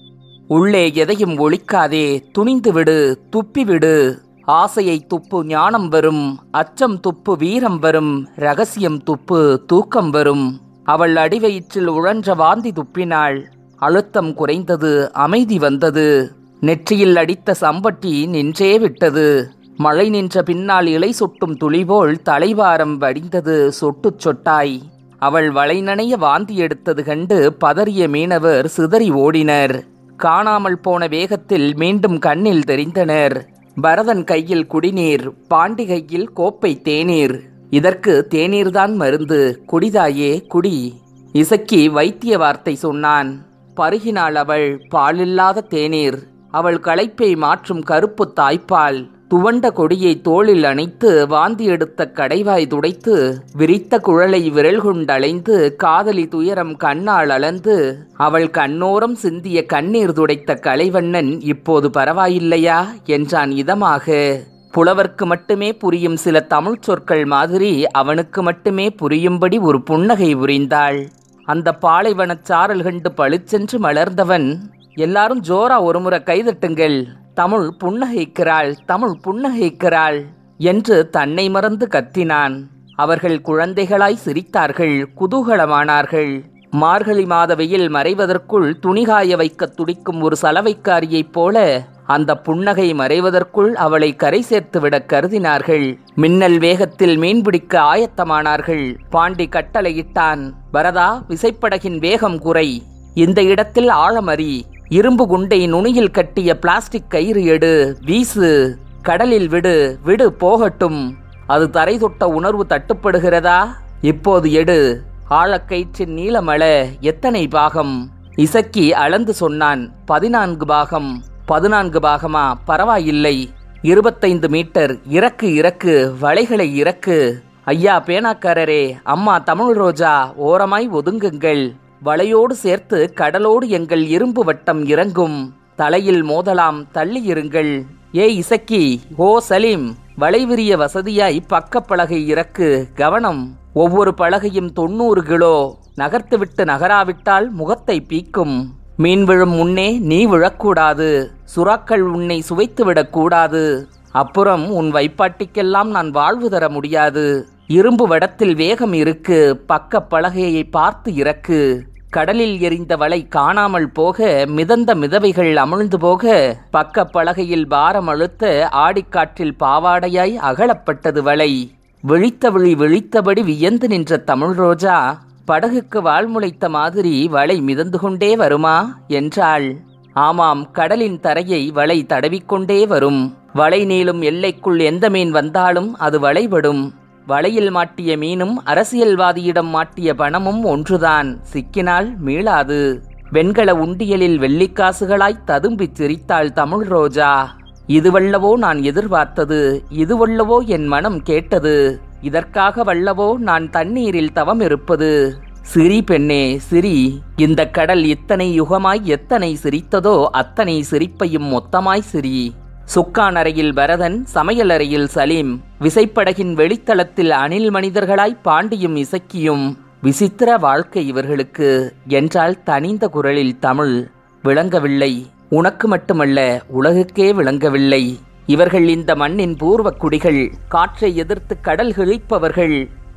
உள்ளே எதையும் ஒழிக்காதே துணிந்து விடு துப்பி விடு ஆசையை துப்பு ஞானம் வரும் அச்சம் துப்பு வீரம் வரும் ரகசியம் துப்பு தூக்கம் வரும் அவள் அடிவயிற்றில் உழன்ற வாந்தி துப்பினாள் அழுத்தம் குறைந்தது அமைதி வந்தது நெற்றியில் அடித்த சம்பட்டி நின்றே விட்டது மழை நின்ற பின்னால் இலை சொட்டும் துளிபோல் தலைவாரம் வடிந்தது சொட்டுச் சொட்டாய் அவள் வளை நனைய வாந்தி எடுத்தது கண்டு பதறிய மீனவர் சிதறி ஓடினர் காணாமல் போன வேகத்தில் மீண்டும் கண்ணில் தெரிந்தனர் பரதன் கையில் குடிநீர் பாண்டி கையில் கோப்பை தேநீர் இதற்கு தேநீர்தான் மருந்து குடிதாயே குடி இசக்கி வைத்திய வார்த்தை சொன்னான் பருகினாள் அவள் பாலில்லாத தேநீர் அவள் களைப்பை மாற்றும் கருப்பு தாய்ப்பால் துவண்ட கொடியை தோளில் அணைத்து வாந்தி எடுத்த கடைவாய் துடைத்து விரித்த குழலை விரல் கொண்டலைந்து காதலி துயரம் கண்ணால் அளந்து அவள் கண்ணோரம் சிந்திய கண்ணீர் துடைத்த கலைவண்ணன் இப்போது பரவாயில்லையா என்றான் இதமாக புலவர்க்கு மட்டுமே புரியும் சில தமிழ்ச் சொற்கள் மாதிரி அவனுக்கு மட்டுமே புரியும்படி ஒரு புன்னகை புரிந்தாள் அந்த பாலைவனச் சாரல் கண்டு பளிச்சென்று மலர்ந்தவன் எல்லாரும் ஜோரா ஒருமுறை கைதட்டுங்கள் தமிழ் புன்னகைக்கிறாள் தமிழ் புன்னகைக்கிறாள் என்று தன்னை மறந்து கத்தினான் அவர்கள் குழந்தைகளாய் சிரித்தார்கள் குதூகலமானார்கள் மார்கழி மாத வெயில் மறைவதற்குள் துணிகாய வைக்க துடிக்கும் ஒரு சலவைக்காரியைப் போல அந்த புன்னகை மறைவதற்குள் அவளை கரை சேர்த்துவிட கருதினார்கள் மின்னல் வேகத்தில் மீன்பிடிக்க ஆயத்தமானார்கள் பாண்டி கட்டளையிட்டான் பரதா விசைப்படகின் வேகம் குறை இந்த இடத்தில் ஆழமறி இரும்பு குண்டை நுனியில் கட்டிய பிளாஸ்டிக் கயிறு எடு வீசு கடலில் விடு விடு போகட்டும் அது தரை தொட்ட உணர்வு தட்டுப்படுகிறதா இப்போது எடு ஆழக்கயிற்றின் நீளமள எத்தனை பாகம் இசக்கி அளந்து சொன்னான் பதினான்கு பாகம் பதினான்கு பாகமா பரவாயில்லை இருபத்தைந்து மீட்டர் இறக்கு இறக்கு வலைகளை இறக்கு ஐயா பேனாக்காரரே அம்மா தமிழ் ரோஜா ஓரமாய் ஒதுங்குங்கள் வலையோடு சேர்த்து கடலோடு எங்கள் இரும்பு வட்டம் இறங்கும் தலையில் மோதலாம் தள்ளி இருங்கள் ஏ இசக்கி ஓ சலீம் வளைவிரிய வசதியாய் பக்கப்பலகை இறக்கு கவனம் ஒவ்வொரு பலகையும் தொண்ணூறு கிலோ நகர்த்துவிட்டு நகராவிட்டால் முகத்தை பீக்கும் மீன் விழும் முன்னே நீ விழக்கூடாது சுறாக்கள் உன்னை சுவைத்து விடக்கூடாது அப்புறம் உன் வைப்பாட்டிக்கெல்லாம் நான் வாழ்வு தர முடியாது இரும்பு வடத்தில் வேகம் இருக்கு பக்க பலகையை பார்த்து இறக்கு கடலில் எரிந்த வலை காணாமல் போக மிதந்த மிதவைகள் அமிழ்ந்து போக பக்க பலகையில் பாரம் அழுத்த ஆடிக்காற்றில் பாவாடையாய் அகலப்பட்டது வலை விழித்த விழி விழித்தபடி வியந்து நின்ற தமிழ் ரோஜா படகுக்கு வால் முளைத்த மாதிரி வலை மிதந்து கொண்டே வருமா என்றாள் ஆமாம் கடலின் தரையை வலை தடவிக்கொண்டே வரும் வலை நீளும் எல்லைக்குள் எந்த மீன் வந்தாலும் அது வலைபடும் வலையில் மாட்டிய மீனும் அரசியல்வாதியிடம் மாட்டிய பணமும் ஒன்றுதான் சிக்கினால் மீளாது வெண்கல உண்டியலில் வெள்ளிக்காசுகளாய் ததும்பிச் சிரித்தாள் தமிழ் ரோஜா இதுவல்லவோ நான் எதிர்பார்த்தது இதுவல்லவோ என் மனம் கேட்டது இதற்காக வல்லவோ நான் தண்ணீரில் தவம் இருப்பது சிரி பெண்ணே சிரி இந்த கடல் இத்தனை யுகமாய் எத்தனை சிரித்ததோ அத்தனை சிரிப்பையும் மொத்தமாய் சிரி சுக்கான் அறையில் பரதன் சமையல் அறையில் சலீம் விசைப்படகின் வெளித்தளத்தில் அணில் மனிதர்களாய் பாண்டியும் இசக்கியும் விசித்திர வாழ்க்கை இவர்களுக்கு என்றால் தனிந்த குரலில் தமிழ் விளங்கவில்லை உனக்கு மட்டுமல்ல உலகுக்கே விளங்கவில்லை இவர்கள் இந்த மண்ணின் பூர்வ குடிகள் காற்றை எதிர்த்து கடல் கிழிப்பவர்கள்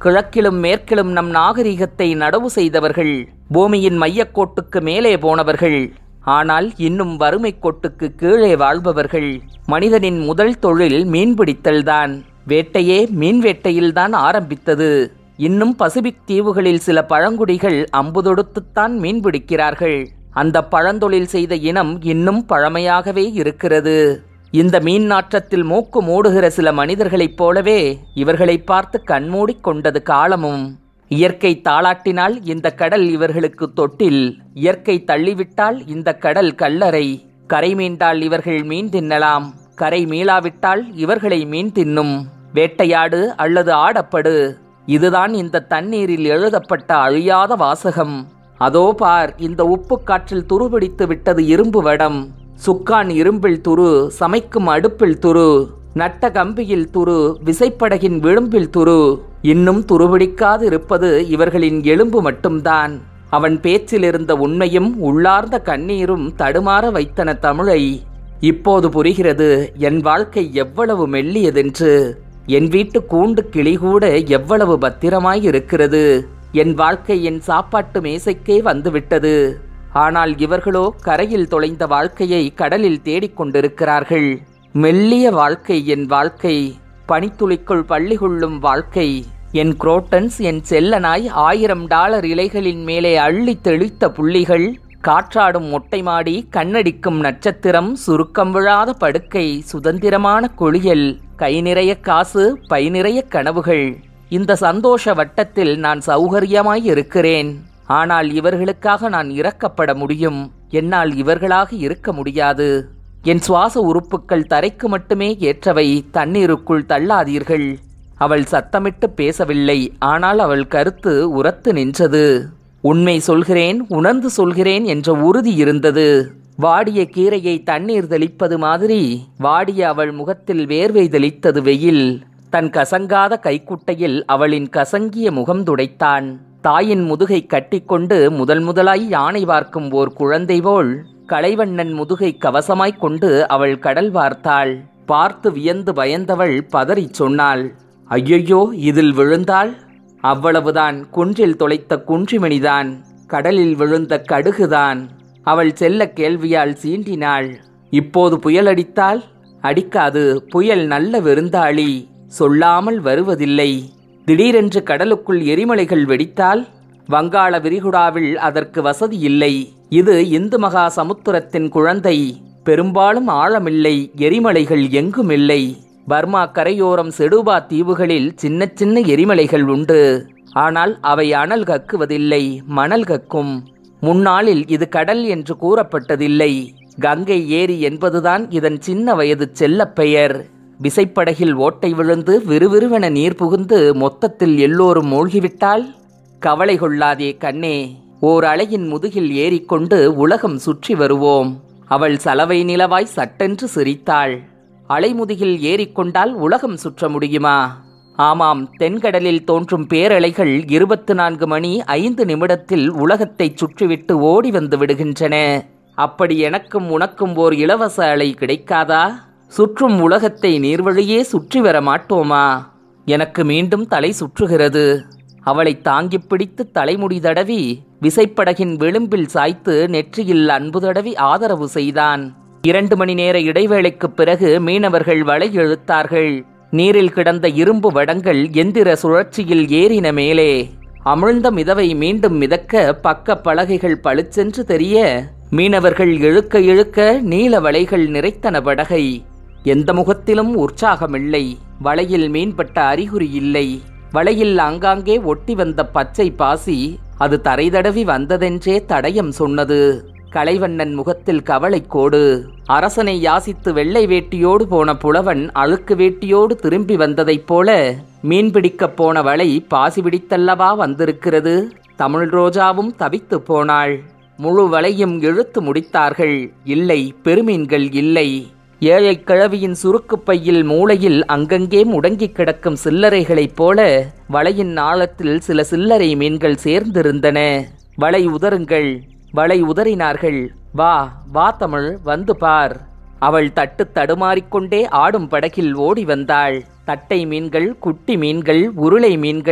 கிழக்கிலும் மேற்கிலும் நம் நாகரிகத்தை நடவு செய்தவர்கள் பூமியின் மையக்கோட்டுக்கு மேலே போனவர்கள் ஆனால் இன்னும் வறுமை கோட்டுக்கு கீழே வாழ்பவர்கள் மனிதனின் முதல் தொழில் மீன்பிடித்தல்தான் வேட்டையே மீன் வேட்டையில்தான் ஆரம்பித்தது இன்னும் பசிபிக் தீவுகளில் சில பழங்குடிகள் அம்புதொடுத்துத்தான் மீன் பிடிக்கிறார்கள் அந்த பழந்தொழில் செய்த இனம் இன்னும் பழமையாகவே இருக்கிறது இந்த மீன் நாற்றத்தில் மூக்கு மூடுகிற சில மனிதர்களைப் போலவே இவர்களை பார்த்து கண்மூடிக் கொண்டது காலமும் இயற்கை தாளாட்டினால் இந்த கடல் இவர்களுக்கு தொட்டில் இயற்கை தள்ளிவிட்டால் இந்த கடல் கல்லறை கரை மீண்டால் இவர்கள் மீன் தின்னலாம் கரை மீளாவிட்டால் இவர்களை மீன் தின்னும் வேட்டையாடு அல்லது ஆடப்படு இதுதான் இந்த தண்ணீரில் எழுதப்பட்ட அழியாத வாசகம் அதோ பார் இந்த உப்பு காற்றில் துருபிடித்து விட்டது இரும்பு வடம் சுக்கான் இரும்பில் துரு சமைக்கும் அடுப்பில் துரு நட்ட கம்பியில் துரு விசைப்படகின் விளிம்பில் துரு இன்னும் துருபிடிக்காது இருப்பது இவர்களின் எலும்பு மட்டும்தான் அவன் பேச்சில் இருந்த உண்மையும் உள்ளார்ந்த கண்ணீரும் தடுமாற வைத்தன தமிழை இப்போது புரிகிறது என் வாழ்க்கை எவ்வளவு மெல்லியதென்று என் வீட்டு கூண்டு கிளி கூட எவ்வளவு பத்திரமாய் இருக்கிறது என் வாழ்க்கை என் சாப்பாட்டு மேசைக்கே வந்துவிட்டது ஆனால் இவர்களோ கரையில் தொலைந்த வாழ்க்கையை கடலில் தேடிக் கொண்டிருக்கிறார்கள் மெல்லிய வாழ்க்கை என் வாழ்க்கை பனித்துளிக்குள் பள்ளி கொள்ளும் வாழ்க்கை என் குரோட்டன்ஸ் என் செல்லனாய் ஆயிரம் டாலர் இலைகளின் மேலே அள்ளி தெளித்த புள்ளிகள் காற்றாடும் மொட்டை மாடி கண்ணடிக்கும் நட்சத்திரம் சுருக்கம் விழாத படுக்கை சுதந்திரமான குளியல் கை நிறைய காசு பை நிறைய கனவுகள் இந்த சந்தோஷ வட்டத்தில் நான் சௌகரியமாய் இருக்கிறேன் ஆனால் இவர்களுக்காக நான் இறக்கப்பட முடியும் என்னால் இவர்களாக இருக்க முடியாது என் சுவாச உறுப்புக்கள் தரைக்கு மட்டுமே ஏற்றவை தண்ணீருக்குள் தள்ளாதீர்கள் அவள் சத்தமிட்டு பேசவில்லை ஆனால் அவள் கருத்து உரத்து நின்றது உண்மை சொல்கிறேன் உணர்ந்து சொல்கிறேன் என்ற உறுதி இருந்தது வாடிய கீரையை தண்ணீர் தெளிப்பது மாதிரி வாடிய அவள் முகத்தில் வேர்வை தெளித்தது வெயில் தன் கசங்காத கைக்குட்டையில் அவளின் கசங்கிய முகம் துடைத்தான் தாயின் முதுகை கட்டிக்கொண்டு முதல் முதலாய் யானை பார்க்கும் ஓர் குழந்தை போல் கலைவண்ணன் முதுகை கவசமாய்க் கொண்டு அவள் கடல் பார்த்தாள் பார்த்து வியந்து பயந்தவள் பதறிச் சொன்னாள் ஐயையோ இதில் விழுந்தாள் அவ்வளவுதான் குன்றில் தொலைத்த குன்றிமணிதான் கடலில் விழுந்த கடுகுதான் அவள் செல்ல கேள்வியால் சீண்டினாள் இப்போது புயல் அடித்தால் அடிக்காது புயல் நல்ல விருந்தாளி சொல்லாமல் வருவதில்லை திடீரென்று கடலுக்குள் எரிமலைகள் வெடித்தால் வங்காள விரிகுடாவில் அதற்கு வசதி இல்லை இது இந்து மகா சமுத்திரத்தின் குழந்தை பெரும்பாலும் ஆழமில்லை எரிமலைகள் எங்கும் இல்லை பர்மா கரையோரம் செடுபா தீவுகளில் சின்ன சின்ன எரிமலைகள் உண்டு ஆனால் அவை அனல் கக்குவதில்லை மணல் கக்கும் முன்னாளில் இது கடல் என்று கூறப்பட்டதில்லை கங்கை ஏரி என்பதுதான் இதன் சின்ன வயது செல்லப் பெயர் விசைப்படகில் ஓட்டை விழுந்து விறுவிறுவென நீர் புகுந்து மொத்தத்தில் எல்லோரும் மூழ்கிவிட்டால் கவலை கொள்ளாதே கண்ணே ஓர் அலையின் முதுகில் ஏறிக்கொண்டு உலகம் சுற்றி வருவோம் அவள் சலவை நிலவாய் சட்டென்று சிரித்தாள் அலைமுதுகில் ஏறிக்கொண்டால் உலகம் சுற்ற முடியுமா ஆமாம் தென்கடலில் தோன்றும் பேரலைகள் இருபத்து நான்கு மணி ஐந்து நிமிடத்தில் உலகத்தை சுற்றிவிட்டு ஓடி வந்து விடுகின்றன அப்படி எனக்கும் உனக்கும் ஓர் இலவச அலை கிடைக்காதா சுற்றும் உலகத்தை நீர்வழியே சுற்றி வர மாட்டோமா எனக்கு மீண்டும் தலை சுற்றுகிறது அவளை தாங்கிப் பிடித்து தலைமுடி தடவி விசைப்படகின் விளிம்பில் சாய்த்து நெற்றியில் அன்பு தடவி ஆதரவு செய்தான் இரண்டு மணி நேர இடைவேளைக்குப் பிறகு மீனவர்கள் வலை இழுத்தார்கள் நீரில் கிடந்த இரும்பு வடங்கள் எந்திர சுழற்சியில் ஏறின மேலே அமிழ்ந்த மிதவை மீண்டும் மிதக்க பக்க பலகைகள் பளிச்சென்று தெரிய மீனவர்கள் இழுக்க இழுக்க நீல வலைகள் நிறைத்தன படகை எந்த முகத்திலும் உற்சாகமில்லை வலையில் மீன்பட்ட அறிகுறி இல்லை வலையில் ஆங்காங்கே ஒட்டி வந்த பச்சை பாசி அது தரை தடவி வந்ததென்றே தடயம் சொன்னது கலைவண்ணன் முகத்தில் கவலைக்கோடு அரசனை யாசித்து வெள்ளை வேட்டியோடு போன புலவன் அழுக்கு வேட்டியோடு திரும்பி வந்ததைப் போல மீன் பிடிக்கப் போன வலை பாசி பிடித்தல்லவா வந்திருக்கிறது தமிழ் ரோஜாவும் தவித்து போனாள் முழு வலையும் இழுத்து முடித்தார்கள் இல்லை பெருமீன்கள் இல்லை ஏழை கிழவியின் சுருக்குப் பையில் மூளையில் அங்கங்கே முடங்கிக் கிடக்கும் சில்லறைகளைப் போல வலையின் ஆழத்தில் சில சில்லறை மீன்கள் சேர்ந்திருந்தன வலை உதறுங்கள் வலை உதறினார்கள் வா வா தமிழ் வந்து பார் அவள் தட்டு தடுமாறிக்கொண்டே ஆடும் படகில் ஓடி வந்தாள் தட்டை மீன்கள் குட்டி மீன்கள் உருளை மீன்கள்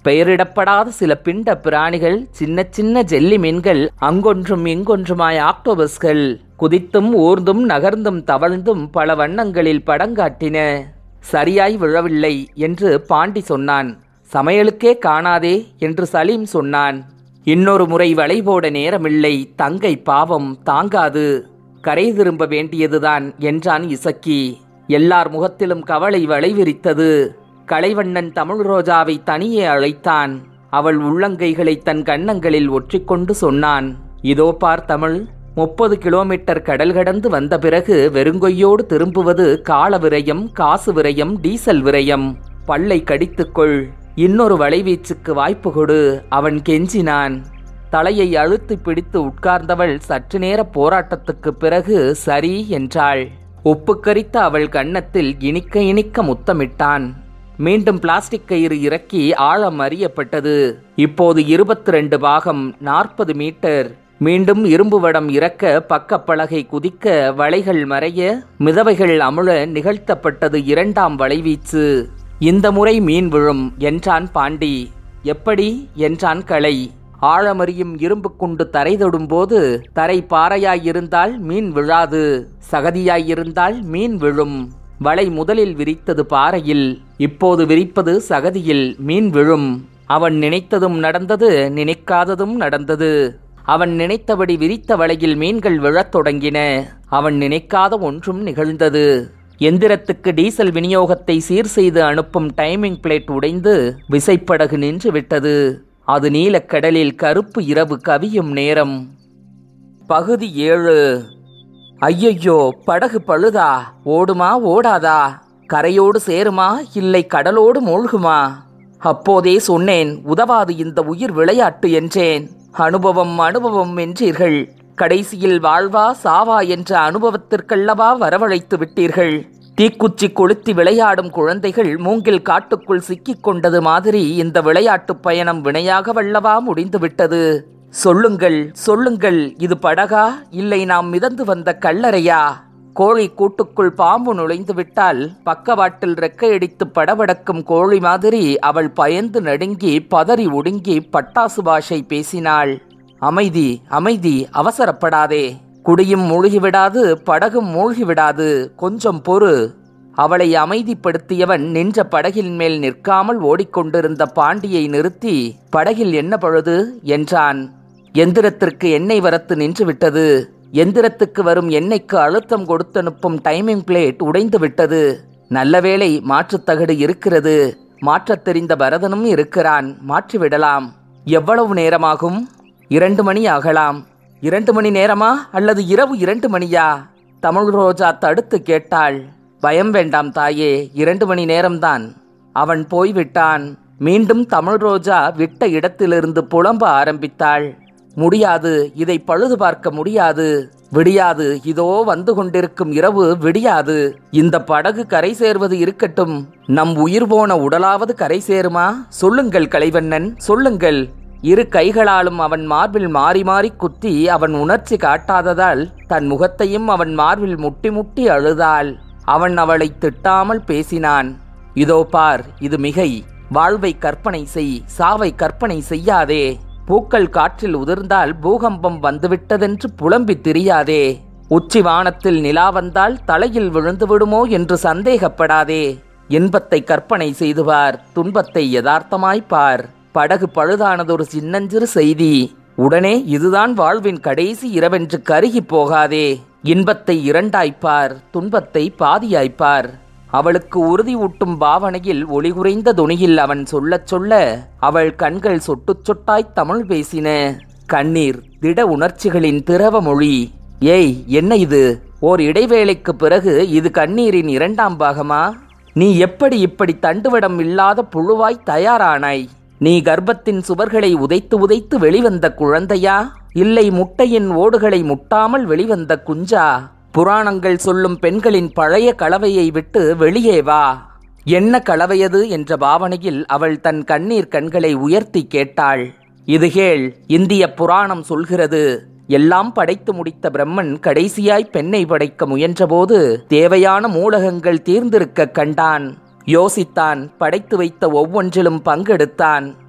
பெயரிடப்படாத சில பிண்ட பிராணிகள் சின்ன சின்ன ஜெல்லி மீன்கள் அங்கொன்றும் இங்கொன்றுமாய் ஆக்டோபஸ்கள் குதித்தும் ஊர்ந்தும் நகர்ந்தும் தவழ்ந்தும் பல வண்ணங்களில் படங்காட்டின சரியாய் விழவில்லை என்று பாண்டி சொன்னான் சமையலுக்கே காணாதே என்று சலீம் சொன்னான் இன்னொரு முறை வலை போட நேரமில்லை தங்கை பாவம் தாங்காது கரை திரும்ப வேண்டியதுதான் என்றான் இசக்கி எல்லார் முகத்திலும் கவலை வலை விரித்தது கலைவண்ணன் தமிழ் ரோஜாவை தனியே அழைத்தான் அவள் உள்ளங்கைகளை தன் கன்னங்களில் ஒற்றிக்கொண்டு சொன்னான் இதோ பார் தமிழ் முப்பது கிலோமீட்டர் கடல் கடந்து வந்த பிறகு வெறுங்கொய்யோடு திரும்புவது கால விரயம் காசு விரயம் டீசல் விரயம் பல்லை கடித்துக்கொள் இன்னொரு வலைவீச்சுக்கு வாய்ப்பு கொடு அவன் கெஞ்சினான் தலையை அழுத்தி பிடித்து உட்கார்ந்தவள் சற்று நேர போராட்டத்துக்கு பிறகு சரி என்றாள் உப்புக்கரித்த அவள் கன்னத்தில் இனிக்க இனிக்க முத்தமிட்டான் மீண்டும் பிளாஸ்டிக் கயிறு இறக்கி ஆழம் அறியப்பட்டது இப்போது இருபத்தி ரெண்டு பாகம் நாற்பது மீட்டர் மீண்டும் இரும்பு வடம் இறக்க பக்கப்பலகை குதிக்க வளைகள் மறைய மிதவைகள் அமுழ நிகழ்த்தப்பட்டது இரண்டாம் வளைவீச்சு இந்த முறை மீன் விழும் என்றான் பாண்டி எப்படி என்றான் களை ஆழமறியும் இரும்பு குண்டு தரை தொடும்போது தரை பாறையாயிருந்தால் மீன் விழாது சகதியாயிருந்தால் மீன் விழும் வலை முதலில் விரித்தது பாறையில் இப்போது விரிப்பது சகதியில் மீன் விழும் அவன் நினைத்ததும் நடந்தது நினைக்காததும் நடந்தது அவன் நினைத்தபடி விரித்த வலையில் மீன்கள் விழத் தொடங்கின அவன் நினைக்காத ஒன்றும் நிகழ்ந்தது எந்திரத்துக்கு டீசல் விநியோகத்தை சீர் செய்து அனுப்பும் டைமிங் பிளேட் உடைந்து விசைப்படகு நின்று விட்டது அது நீலக்கடலில் கருப்பு இரவு கவியும் நேரம் பகுதி ஏழு ஐயையோ படகு பழுதா ஓடுமா ஓடாதா கரையோடு சேருமா இல்லை கடலோடு மூழ்குமா அப்போதே சொன்னேன் உதவாது இந்த உயிர் விளையாட்டு என்றேன் அனுபவம் அனுபவம் என்றீர்கள் கடைசியில் வாழ்வா சாவா என்ற அனுபவத்திற்கல்லவா வரவழைத்து விட்டீர்கள் தீக்குச்சி கொளுத்தி விளையாடும் குழந்தைகள் மூங்கில் காட்டுக்குள் சிக்கிக் கொண்டது மாதிரி இந்த விளையாட்டுப் பயணம் வினையாக வல்லவா முடிந்துவிட்டது சொல்லுங்கள் சொல்லுங்கள் இது படகா இல்லை நாம் மிதந்து வந்த கல்லறையா கோழி கூட்டுக்குள் பாம்பு நுழைந்து விட்டால் பக்கவாட்டில் ரெக்கையடித்து படபடக்கும் கோழி மாதிரி அவள் பயந்து நடுங்கி பதறி ஒடுங்கி பட்டாசு பாஷை பேசினாள் அமைதி அமைதி அவசரப்படாதே குடியும் மூழ்கிவிடாது படகும் மூழ்கிவிடாது கொஞ்சம் பொறு அவளை அமைதிப்படுத்தியவன் நின்ற படகின் மேல் நிற்காமல் ஓடிக்கொண்டிருந்த பாண்டியை நிறுத்தி படகில் என்ன பழுது என்றான் எந்திரத்திற்கு எண்ணெய் வரத்து நின்றுவிட்டது எந்திரத்துக்கு வரும் எண்ணெய்க்கு அழுத்தம் கொடுத்தனுப்பும் டைமிங் பிளேட் உடைந்து விட்டது நல்லவேளை மாற்றுத்தகடு இருக்கிறது மாற்றத் தெரிந்த பரதனும் இருக்கிறான் மாற்றிவிடலாம் எவ்வளவு நேரமாகும் இரண்டு மணி ஆகலாம் இரண்டு மணி நேரமா அல்லது இரவு இரண்டு மணியா தமிழ் ரோஜா தடுத்து கேட்டாள் பயம் வேண்டாம் தாயே இரண்டு மணி நேரம்தான் அவன் போய்விட்டான் மீண்டும் தமிழ் ரோஜா விட்ட இடத்திலிருந்து புலம்ப ஆரம்பித்தாள் முடியாது இதை பழுது பார்க்க முடியாது விடியாது இதோ வந்து கொண்டிருக்கும் இரவு விடியாது இந்த படகு கரை சேர்வது இருக்கட்டும் நம் உயிர் போன உடலாவது கரை சேருமா சொல்லுங்கள் கலைவண்ணன் சொல்லுங்கள் இரு கைகளாலும் அவன் மார்பில் மாறி மாறி குத்தி அவன் உணர்ச்சி காட்டாததால் தன் முகத்தையும் அவன் மார்பில் முட்டி முட்டி அழுதாள் அவன் அவளை திட்டாமல் பேசினான் இதோ பார் இது மிகை வாழ்வை கற்பனை செய் சாவை கற்பனை செய்யாதே பூக்கள் காற்றில் உதிர்ந்தால் பூகம்பம் வந்துவிட்டதென்று புலம்பித் திரியாதே உச்சி வானத்தில் நிலா வந்தால் தலையில் விழுந்து விடுமோ என்று சந்தேகப்படாதே இன்பத்தை கற்பனை செய்து பார் துன்பத்தை யதார்த்தமாய் பார் படகு பழுதானதொரு சின்னஞ்சிறு செய்தி உடனே இதுதான் வாழ்வின் கடைசி இரவென்று கருகி போகாதே இன்பத்தை இரண்டாய்ப்பார் துன்பத்தை பாதியாய்ப்பார் அவளுக்கு உறுதி ஊட்டும் பாவனையில் ஒளி குறைந்த துணியில் அவன் சொல்லச் சொல்ல அவள் கண்கள் சொட்டுச் சொட்டாய் தமிழ் பேசின கண்ணீர் திட உணர்ச்சிகளின் திரவ மொழி ஏய் என்ன இது ஓர் இடைவேளைக்கு பிறகு இது கண்ணீரின் இரண்டாம் பாகமா நீ எப்படி இப்படி தண்டுவடம் இல்லாத புழுவாய் தயாரானாய் நீ கர்ப்பத்தின் சுவர்களை உதைத்து உதைத்து வெளிவந்த குழந்தையா இல்லை முட்டையின் ஓடுகளை முட்டாமல் வெளிவந்த குஞ்சா புராணங்கள் சொல்லும் பெண்களின் பழைய கலவையை விட்டு வெளியே வா என்ன கலவையது என்ற பாவனையில் அவள் தன் கண்ணீர் கண்களை உயர்த்தி கேட்டாள் இது கேள் இந்திய புராணம் சொல்கிறது எல்லாம் படைத்து முடித்த பிரம்மன் கடைசியாய் பெண்ணை படைக்க முயன்றபோது தேவையான மூலகங்கள் தீர்ந்திருக்க கண்டான் யோசித்தான் படைத்து வைத்த ஒவ்வொன்றிலும் பங்கெடுத்தான்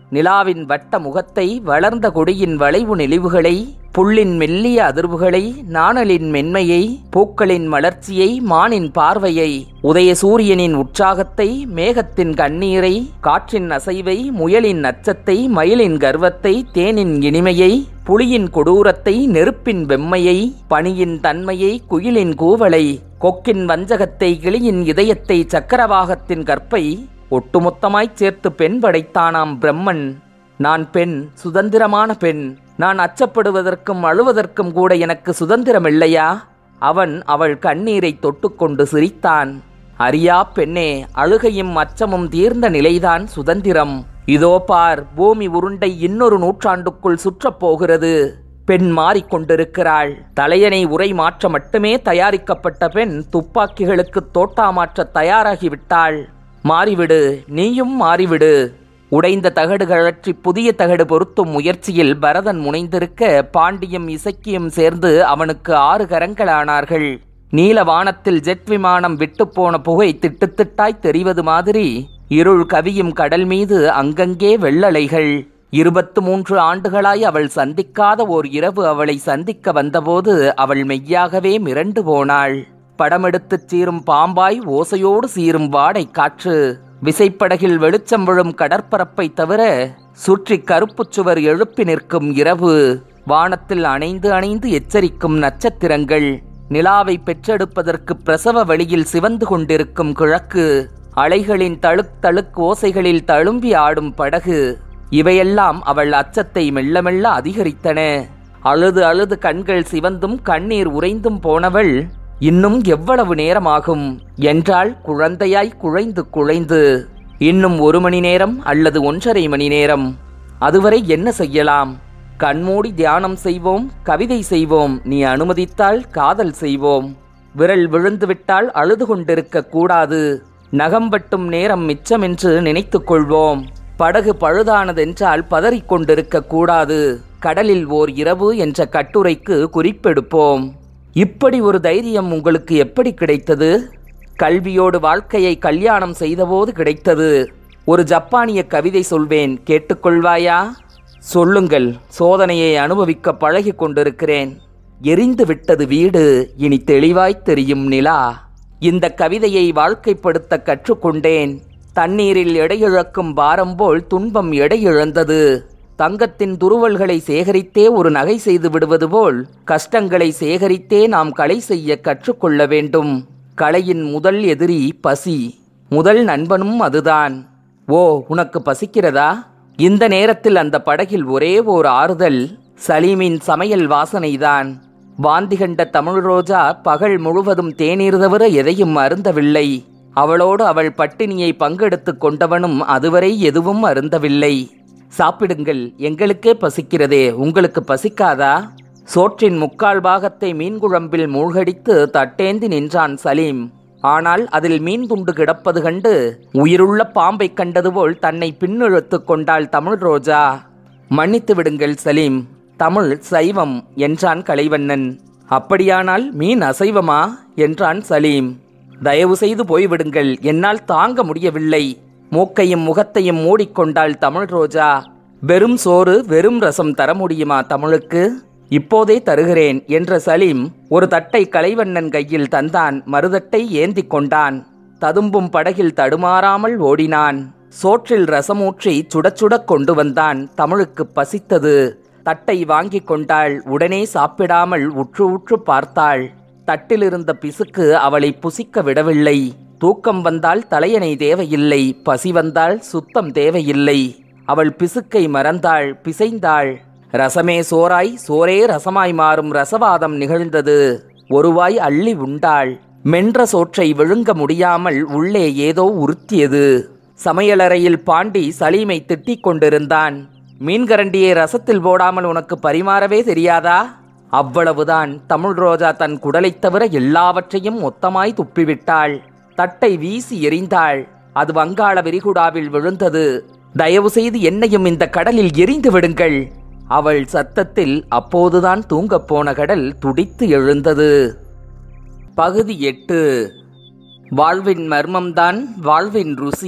நிலாவின் வட்ட முகத்தை வளர்ந்த கொடியின் வளைவு நெளிவுகளை புல்லின் மெல்லிய அதிர்வுகளை நாணலின் மென்மையை பூக்களின் மலர்ச்சியை மானின் பார்வையை உதய சூரியனின் உற்சாகத்தை மேகத்தின் கண்ணீரை காற்றின் அசைவை முயலின் அச்சத்தை மயிலின் கர்வத்தை தேனின் இனிமையை புலியின் கொடூரத்தை நெருப்பின் வெம்மையை பனியின் தன்மையை குயிலின் கூவலை கொக்கின் வஞ்சகத்தை கிளியின் இதயத்தை சக்கரவாகத்தின் கற்பை ஒட்டுமொத்தமாய்ச் சேர்த்து பெண் படைத்தானாம் பிரம்மன் நான் பெண் சுதந்திரமான பெண் நான் அச்சப்படுவதற்கும் அழுவதற்கும் கூட எனக்கு சுதந்திரம் இல்லையா அவன் அவள் கண்ணீரை தொட்டுக்கொண்டு சிரித்தான் அறியா பெண்ணே அழுகையும் அச்சமும் தீர்ந்த நிலைதான் சுதந்திரம் இதோ பார் பூமி உருண்டை இன்னொரு நூற்றாண்டுக்குள் சுற்றப் போகிறது பெண் மாறிக்கொண்டிருக்கிறாள் தலையணை உரை மாற்ற மட்டுமே தயாரிக்கப்பட்ட பெண் துப்பாக்கிகளுக்கு தோட்டா மாற்ற தயாராகிவிட்டாள் மாறிவிடு நீயும் மாறிவிடு உடைந்த தகடு கழற்றி புதிய தகடு பொருத்தும் முயற்சியில் பரதன் முனைந்திருக்க பாண்டியும் இசக்கியும் சேர்ந்து அவனுக்கு ஆறு கரங்களானார்கள் நீல வானத்தில் ஜெட் விமானம் விட்டுப்போன புகை திட்டுத்திட்டாய் தெரிவது மாதிரி இருள் கவியும் கடல் மீது அங்கங்கே வெள்ளலைகள் இருபத்து மூன்று ஆண்டுகளாய் அவள் சந்திக்காத ஓர் இரவு அவளை சந்திக்க வந்தபோது அவள் மெய்யாகவே மிரண்டு போனாள் படமெடுத்துச் சீரும் பாம்பாய் ஓசையோடு சீரும் வாடை காற்று விசைப்படகில் வெளிச்சம் விழும் கடற்பரப்பை தவிர சுற்றி கருப்புச் சுவர் எழுப்பி நிற்கும் இரவு வானத்தில் அணைந்து அணைந்து எச்சரிக்கும் நட்சத்திரங்கள் நிலாவை பெற்றெடுப்பதற்கு பிரசவ வழியில் சிவந்து கொண்டிருக்கும் கிழக்கு அலைகளின் தழுக் தழுக் ஓசைகளில் தழும்பி ஆடும் படகு இவையெல்லாம் அவள் அச்சத்தை மெல்ல மெல்ல அதிகரித்தன அழுது அழுது கண்கள் சிவந்தும் கண்ணீர் உறைந்தும் போனவள் இன்னும் எவ்வளவு நேரமாகும் என்றாள் குழந்தையாய் குழைந்து குழைந்து இன்னும் ஒரு மணி நேரம் அல்லது ஒன்றரை மணி நேரம் அதுவரை என்ன செய்யலாம் கண்மூடி தியானம் செய்வோம் கவிதை செய்வோம் நீ அனுமதித்தால் காதல் செய்வோம் விரல் விழுந்துவிட்டால் அழுது கொண்டிருக்க கூடாது நகம் வெட்டும் நேரம் மிச்சமென்று நினைத்துக் கொள்வோம் படகு பழுதானதென்றால் பதறிக் கொண்டிருக்க கூடாது கடலில் ஓர் இரவு என்ற கட்டுரைக்கு குறிப்பெடுப்போம் இப்படி ஒரு தைரியம் உங்களுக்கு எப்படி கிடைத்தது கல்வியோடு வாழ்க்கையை கல்யாணம் செய்தபோது கிடைத்தது ஒரு ஜப்பானிய கவிதை சொல்வேன் கேட்டுக்கொள்வாயா சொல்லுங்கள் சோதனையை அனுபவிக்க பழகிக் கொண்டிருக்கிறேன் எரிந்து விட்டது வீடு இனி தெளிவாய்த் தெரியும் நிலா இந்த கவிதையை வாழ்க்கைப்படுத்த கற்றுக்கொண்டேன் தண்ணீரில் எடையிழக்கும் பாரம் போல் துன்பம் எடையிழந்தது தங்கத்தின் துருவல்களை சேகரித்தே ஒரு நகை செய்து விடுவது போல் கஷ்டங்களை சேகரித்தே நாம் கலை செய்ய கற்றுக்கொள்ள வேண்டும் கலையின் முதல் எதிரி பசி முதல் நண்பனும் அதுதான் ஓ உனக்கு பசிக்கிறதா இந்த நேரத்தில் அந்த படகில் ஒரே ஓர் ஆறுதல் சலீமின் சமையல் வாசனைதான் வாந்தி கண்ட தமிழ் ரோஜா பகல் முழுவதும் தேநீர் தவிர எதையும் அருந்தவில்லை அவளோடு அவள் பட்டினியை பங்கெடுத்துக் கொண்டவனும் அதுவரை எதுவும் அருந்தவில்லை சாப்பிடுங்கள் எங்களுக்கே பசிக்கிறதே உங்களுக்கு பசிக்காதா சோற்றின் முக்கால் பாகத்தை மீன் குழம்பில் மூழ்கடித்து தட்டேந்தி நின்றான் சலீம் ஆனால் அதில் மீன் துண்டு கிடப்பது கண்டு உயிருள்ள பாம்பைக் கண்டது போல் தன்னை பின்னிழுத்துக் கொண்டாள் தமிழ் ரோஜா மன்னித்து விடுங்கள் சலீம் தமிழ் சைவம் என்றான் கலைவண்ணன் அப்படியானால் மீன் அசைவமா என்றான் சலீம் தயவு செய்து போய்விடுங்கள் என்னால் தாங்க முடியவில்லை மூக்கையும் முகத்தையும் மூடிக்கொண்டாள் தமிழ் ரோஜா வெறும் சோறு வெறும் ரசம் தர முடியுமா தமிழுக்கு இப்போதே தருகிறேன் என்ற சலீம் ஒரு தட்டை கலைவண்ணன் கையில் தந்தான் மறுதட்டை ஏந்தி கொண்டான் ததும்பும் படகில் தடுமாறாமல் ஓடினான் சோற்றில் ரசமூற்றி சுடச் சுடக் கொண்டு வந்தான் தமிழுக்கு பசித்தது தட்டை வாங்கிக் கொண்டாள் உடனே சாப்பிடாமல் உற்று உற்று பார்த்தாள் தட்டிலிருந்த பிசுக்கு அவளை புசிக்க விடவில்லை தூக்கம் வந்தால் தலையணை தேவையில்லை பசி வந்தால் சுத்தம் தேவையில்லை அவள் பிசுக்கை மறந்தாள் பிசைந்தாள் ரசமே சோறாய் சோரே ரசமாய் மாறும் ரசவாதம் நிகழ்ந்தது ஒருவாய் அள்ளி உண்டாள் மென்ற சோற்றை விழுங்க முடியாமல் உள்ளே ஏதோ உறுத்தியது சமையலறையில் பாண்டி சலீமை திட்டிக் கொண்டிருந்தான் மீன்கரண்டியை ரசத்தில் போடாமல் உனக்கு பரிமாறவே தெரியாதா அவ்வளவுதான் தமிழ் ரோஜா தன் குடலைத் தவிர எல்லாவற்றையும் மொத்தமாய் துப்பிவிட்டாள் தட்டை வீசி எறிந்தாள் அது வங்காள விரிகுடாவில் விழுந்தது தயவு செய்து என்னையும் இந்த கடலில் எரிந்து விடுங்கள் அவள் சத்தத்தில் அப்போதுதான் தூங்கப் போன கடல் துடித்து எழுந்தது பகுதி எட்டு வாழ்வின் மர்மம்தான் வாழ்வின் ருசி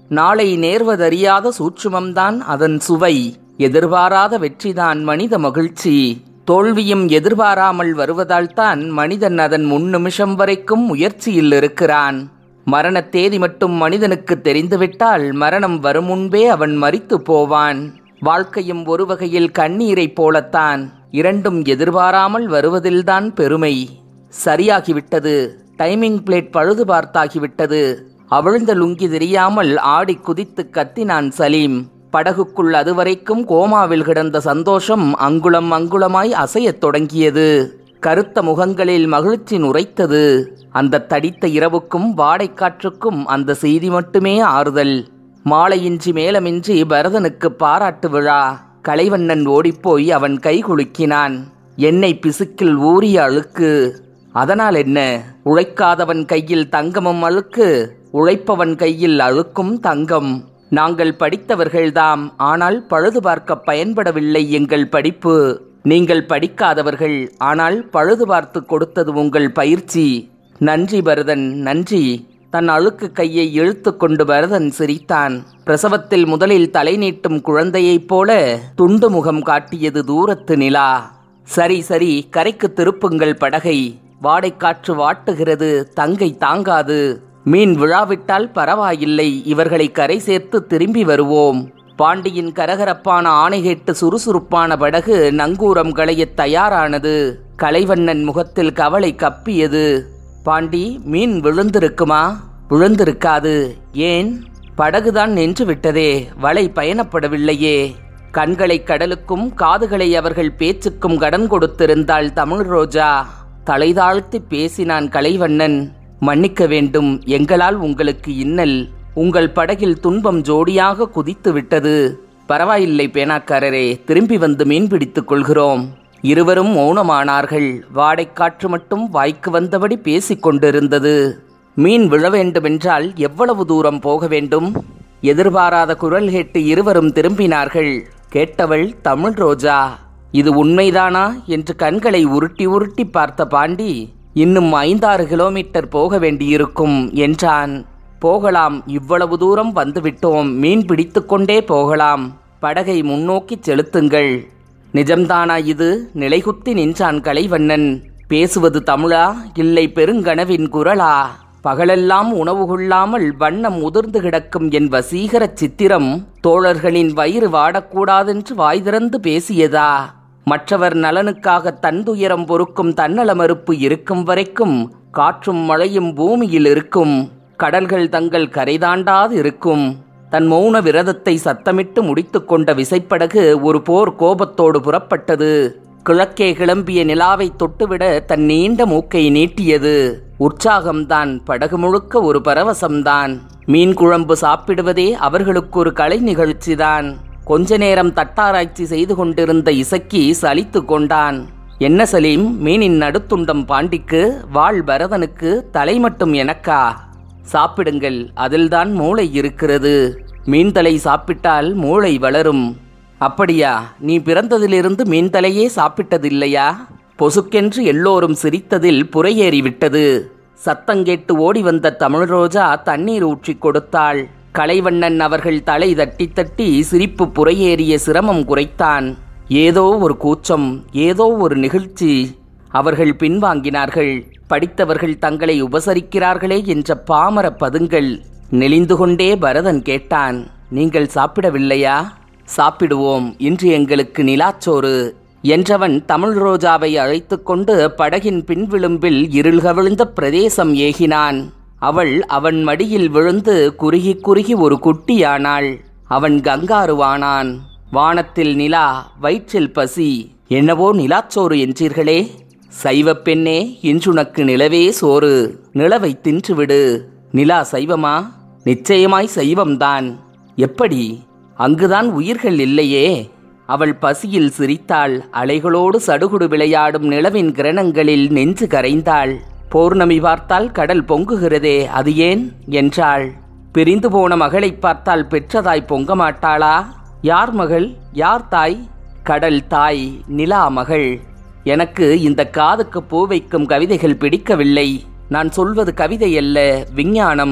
நாளை நேர்வதறியாத சூட்சுமம்தான் அதன் சுவை எதிர்பாராத வெற்றிதான் மனித மகிழ்ச்சி தோல்வியும் எதிர்பாராமல் வருவதால்தான் மனிதன் அதன் முன் நிமிஷம் வரைக்கும் முயற்சியில் இருக்கிறான் மரண தேதி மட்டும் மனிதனுக்கு தெரிந்துவிட்டால் மரணம் வரும் முன்பே அவன் மரித்து போவான் வாழ்க்கையும் ஒரு வகையில் கண்ணீரைப் போலத்தான் இரண்டும் எதிர்பாராமல் வருவதில்தான் பெருமை சரியாகிவிட்டது டைமிங் பிளேட் பழுது பார்த்தாகிவிட்டது அவிழ்ந்த லுங்கி தெரியாமல் ஆடி குதித்து கத்தினான் சலீம் படகுக்குள் அதுவரைக்கும் கோமாவில் கிடந்த சந்தோஷம் அங்குளம் அங்குளமாய் அசையத் தொடங்கியது கருத்த முகங்களில் மகிழ்ச்சி நுரைத்தது அந்த தடித்த இரவுக்கும் வாடைக்காற்றுக்கும் அந்த செய்தி மட்டுமே ஆறுதல் மாலையின்றி மேலமின்றி பரதனுக்கு பாராட்டு விழா கலைவண்ணன் ஓடிப்போய் அவன் கை குலுக்கினான் எண்ணெய் பிசுக்கில் ஊறிய அழுக்கு அதனால் என்ன உழைக்காதவன் கையில் தங்கமும் அழுக்கு உழைப்பவன் கையில் அழுக்கும் தங்கம் நாங்கள் படித்தவர்கள்தாம் ஆனால் பழுது பார்க்க பயன்படவில்லை எங்கள் படிப்பு நீங்கள் படிக்காதவர்கள் ஆனால் பழுது பார்த்து கொடுத்தது உங்கள் பயிற்சி நன்றி பரதன் நன்றி தன் அழுக்கு கையை இழுத்து கொண்டு பரதன் சிரித்தான் பிரசவத்தில் முதலில் தலை நீட்டும் குழந்தையைப் போல துண்டு முகம் காட்டியது தூரத்து நிலா சரி சரி கரைக்கு திருப்புங்கள் படகை வாடைக்காற்று வாட்டுகிறது தங்கை தாங்காது மீன் விழாவிட்டால் பரவாயில்லை இவர்களை கரை சேர்த்து திரும்பி வருவோம் பாண்டியின் கரகரப்பான ஆணை கேட்டு சுறுசுறுப்பான படகு நங்கூரம் களையத் தயாரானது கலைவண்ணன் முகத்தில் கவலை கப்பியது பாண்டி மீன் விழுந்திருக்குமா விழுந்திருக்காது ஏன் படகுதான் நின்று விட்டதே வலை பயணப்படவில்லையே கண்களை கடலுக்கும் காதுகளை அவர்கள் பேச்சுக்கும் கடன் கொடுத்திருந்தாள் தமிழ் ரோஜா தலைதாழ்த்தி பேசினான் கலைவண்ணன் மன்னிக்க வேண்டும் எங்களால் உங்களுக்கு இன்னல் உங்கள் படகில் துன்பம் ஜோடியாக குதித்து விட்டது பரவாயில்லை பேனாக்காரரே திரும்பி வந்து மீன் பிடித்துக் கொள்கிறோம் இருவரும் மௌனமானார்கள் வாடைக்காற்று மட்டும் வாய்க்கு வந்தபடி பேசிக் கொண்டிருந்தது மீன் விழ வேண்டுமென்றால் எவ்வளவு தூரம் போக வேண்டும் எதிர்பாராத குரல் கேட்டு இருவரும் திரும்பினார்கள் கேட்டவள் தமிழ் ரோஜா இது உண்மைதானா என்று கண்களை உருட்டி உருட்டி பார்த்த பாண்டி இன்னும் ஐந்தாறு கிலோமீட்டர் போக வேண்டியிருக்கும் என்றான் போகலாம் இவ்வளவு தூரம் வந்துவிட்டோம் மீன் பிடித்துக்கொண்டே போகலாம் படகை முன்னோக்கிச் செலுத்துங்கள் நிஜம்தானா இது நிலைகுத்தி நின்றான் கலைவண்ணன் பேசுவது தமிழா இல்லை பெருங்கனவின் குரலா பகலெல்லாம் உணவு கொள்ளாமல் வண்ணம் உதிர்ந்து கிடக்கும் என் வசீகரச் சித்திரம் தோழர்களின் வயிறு வாடக்கூடாதென்று வாய் திறந்து பேசியதா மற்றவர் நலனுக்காக தன் துயரம் பொறுக்கும் தன்னல மறுப்பு இருக்கும் வரைக்கும் காற்றும் மழையும் பூமியில் இருக்கும் கடல்கள் தங்கள் கரைதாண்டாது இருக்கும் தன் மௌன விரதத்தை சத்தமிட்டு முடித்துக்கொண்ட விசைப்படகு ஒரு போர் கோபத்தோடு புறப்பட்டது கிழக்கே கிளம்பிய நிலாவை தொட்டுவிட தன் நீண்ட மூக்கை நீட்டியது உற்சாகம்தான் படகு முழுக்க ஒரு பரவசம்தான் மீன் குழம்பு சாப்பிடுவதே அவர்களுக்கு ஒரு கலை நிகழ்ச்சிதான் கொஞ்ச நேரம் தட்டாராய்ச்சி செய்து கொண்டிருந்த இசக்கி சலித்து கொண்டான் என்ன சலீம் மீனின் நடுத்துண்டம் பாண்டிக்கு வாள் பரதனுக்கு தலை மட்டும் எனக்கா சாப்பிடுங்கள் அதில்தான் மூளை இருக்கிறது மீன் தலை சாப்பிட்டால் மூளை வளரும் அப்படியா நீ பிறந்ததிலிருந்து மீன் தலையே சாப்பிட்டதில்லையா பொசுக்கென்று எல்லோரும் சிரித்ததில் புறையேறிவிட்டது சத்தங்கேட்டு ஓடி வந்த தமிழ் ரோஜா தண்ணீர் ஊற்றிக் கொடுத்தாள் கலைவண்ணன் அவர்கள் தலை தட்டி தட்டி சிரிப்பு புறையேறிய சிரமம் குறைத்தான் ஏதோ ஒரு கூச்சம் ஏதோ ஒரு நிகழ்ச்சி அவர்கள் பின்வாங்கினார்கள் படித்தவர்கள் தங்களை உபசரிக்கிறார்களே என்ற பாமர பதுங்கள் நெளிந்து கொண்டே பரதன் கேட்டான் நீங்கள் சாப்பிடவில்லையா சாப்பிடுவோம் இன்று எங்களுக்கு நிலாச்சோறு என்றவன் தமிழ் ரோஜாவை அழைத்துக் கொண்டு படகின் பின்விளிம்பில் இருள் கவிழ்ந்த பிரதேசம் ஏகினான் அவள் அவன் மடியில் விழுந்து குறுகி குறுகி ஒரு குட்டியானாள் அவன் கங்காருவானான் வானத்தில் நிலா வயிற்றில் பசி என்னவோ நிலாச்சோறு என்றீர்களே சைவப் பெண்ணே இன்றுனக்கு நிலவே சோறு நிலவை தின்றுவிடு நிலா சைவமா நிச்சயமாய் சைவம்தான் எப்படி அங்குதான் உயிர்கள் இல்லையே அவள் பசியில் சிரித்தாள் அலைகளோடு சடுகுடு விளையாடும் நிலவின் கிரணங்களில் நெஞ்சு கரைந்தாள் பௌர்ணமி பார்த்தால் கடல் பொங்குகிறதே அது ஏன் என்றாள் பிரிந்து போன மகளைப் பார்த்தால் பெற்றதாய் பொங்க மாட்டாளா யார் மகள் யார் தாய் கடல் தாய் நிலா மகள் எனக்கு இந்த காதுக்கு பூ வைக்கும் கவிதைகள் பிடிக்கவில்லை நான் சொல்வது கவிதை அல்ல விஞ்ஞானம்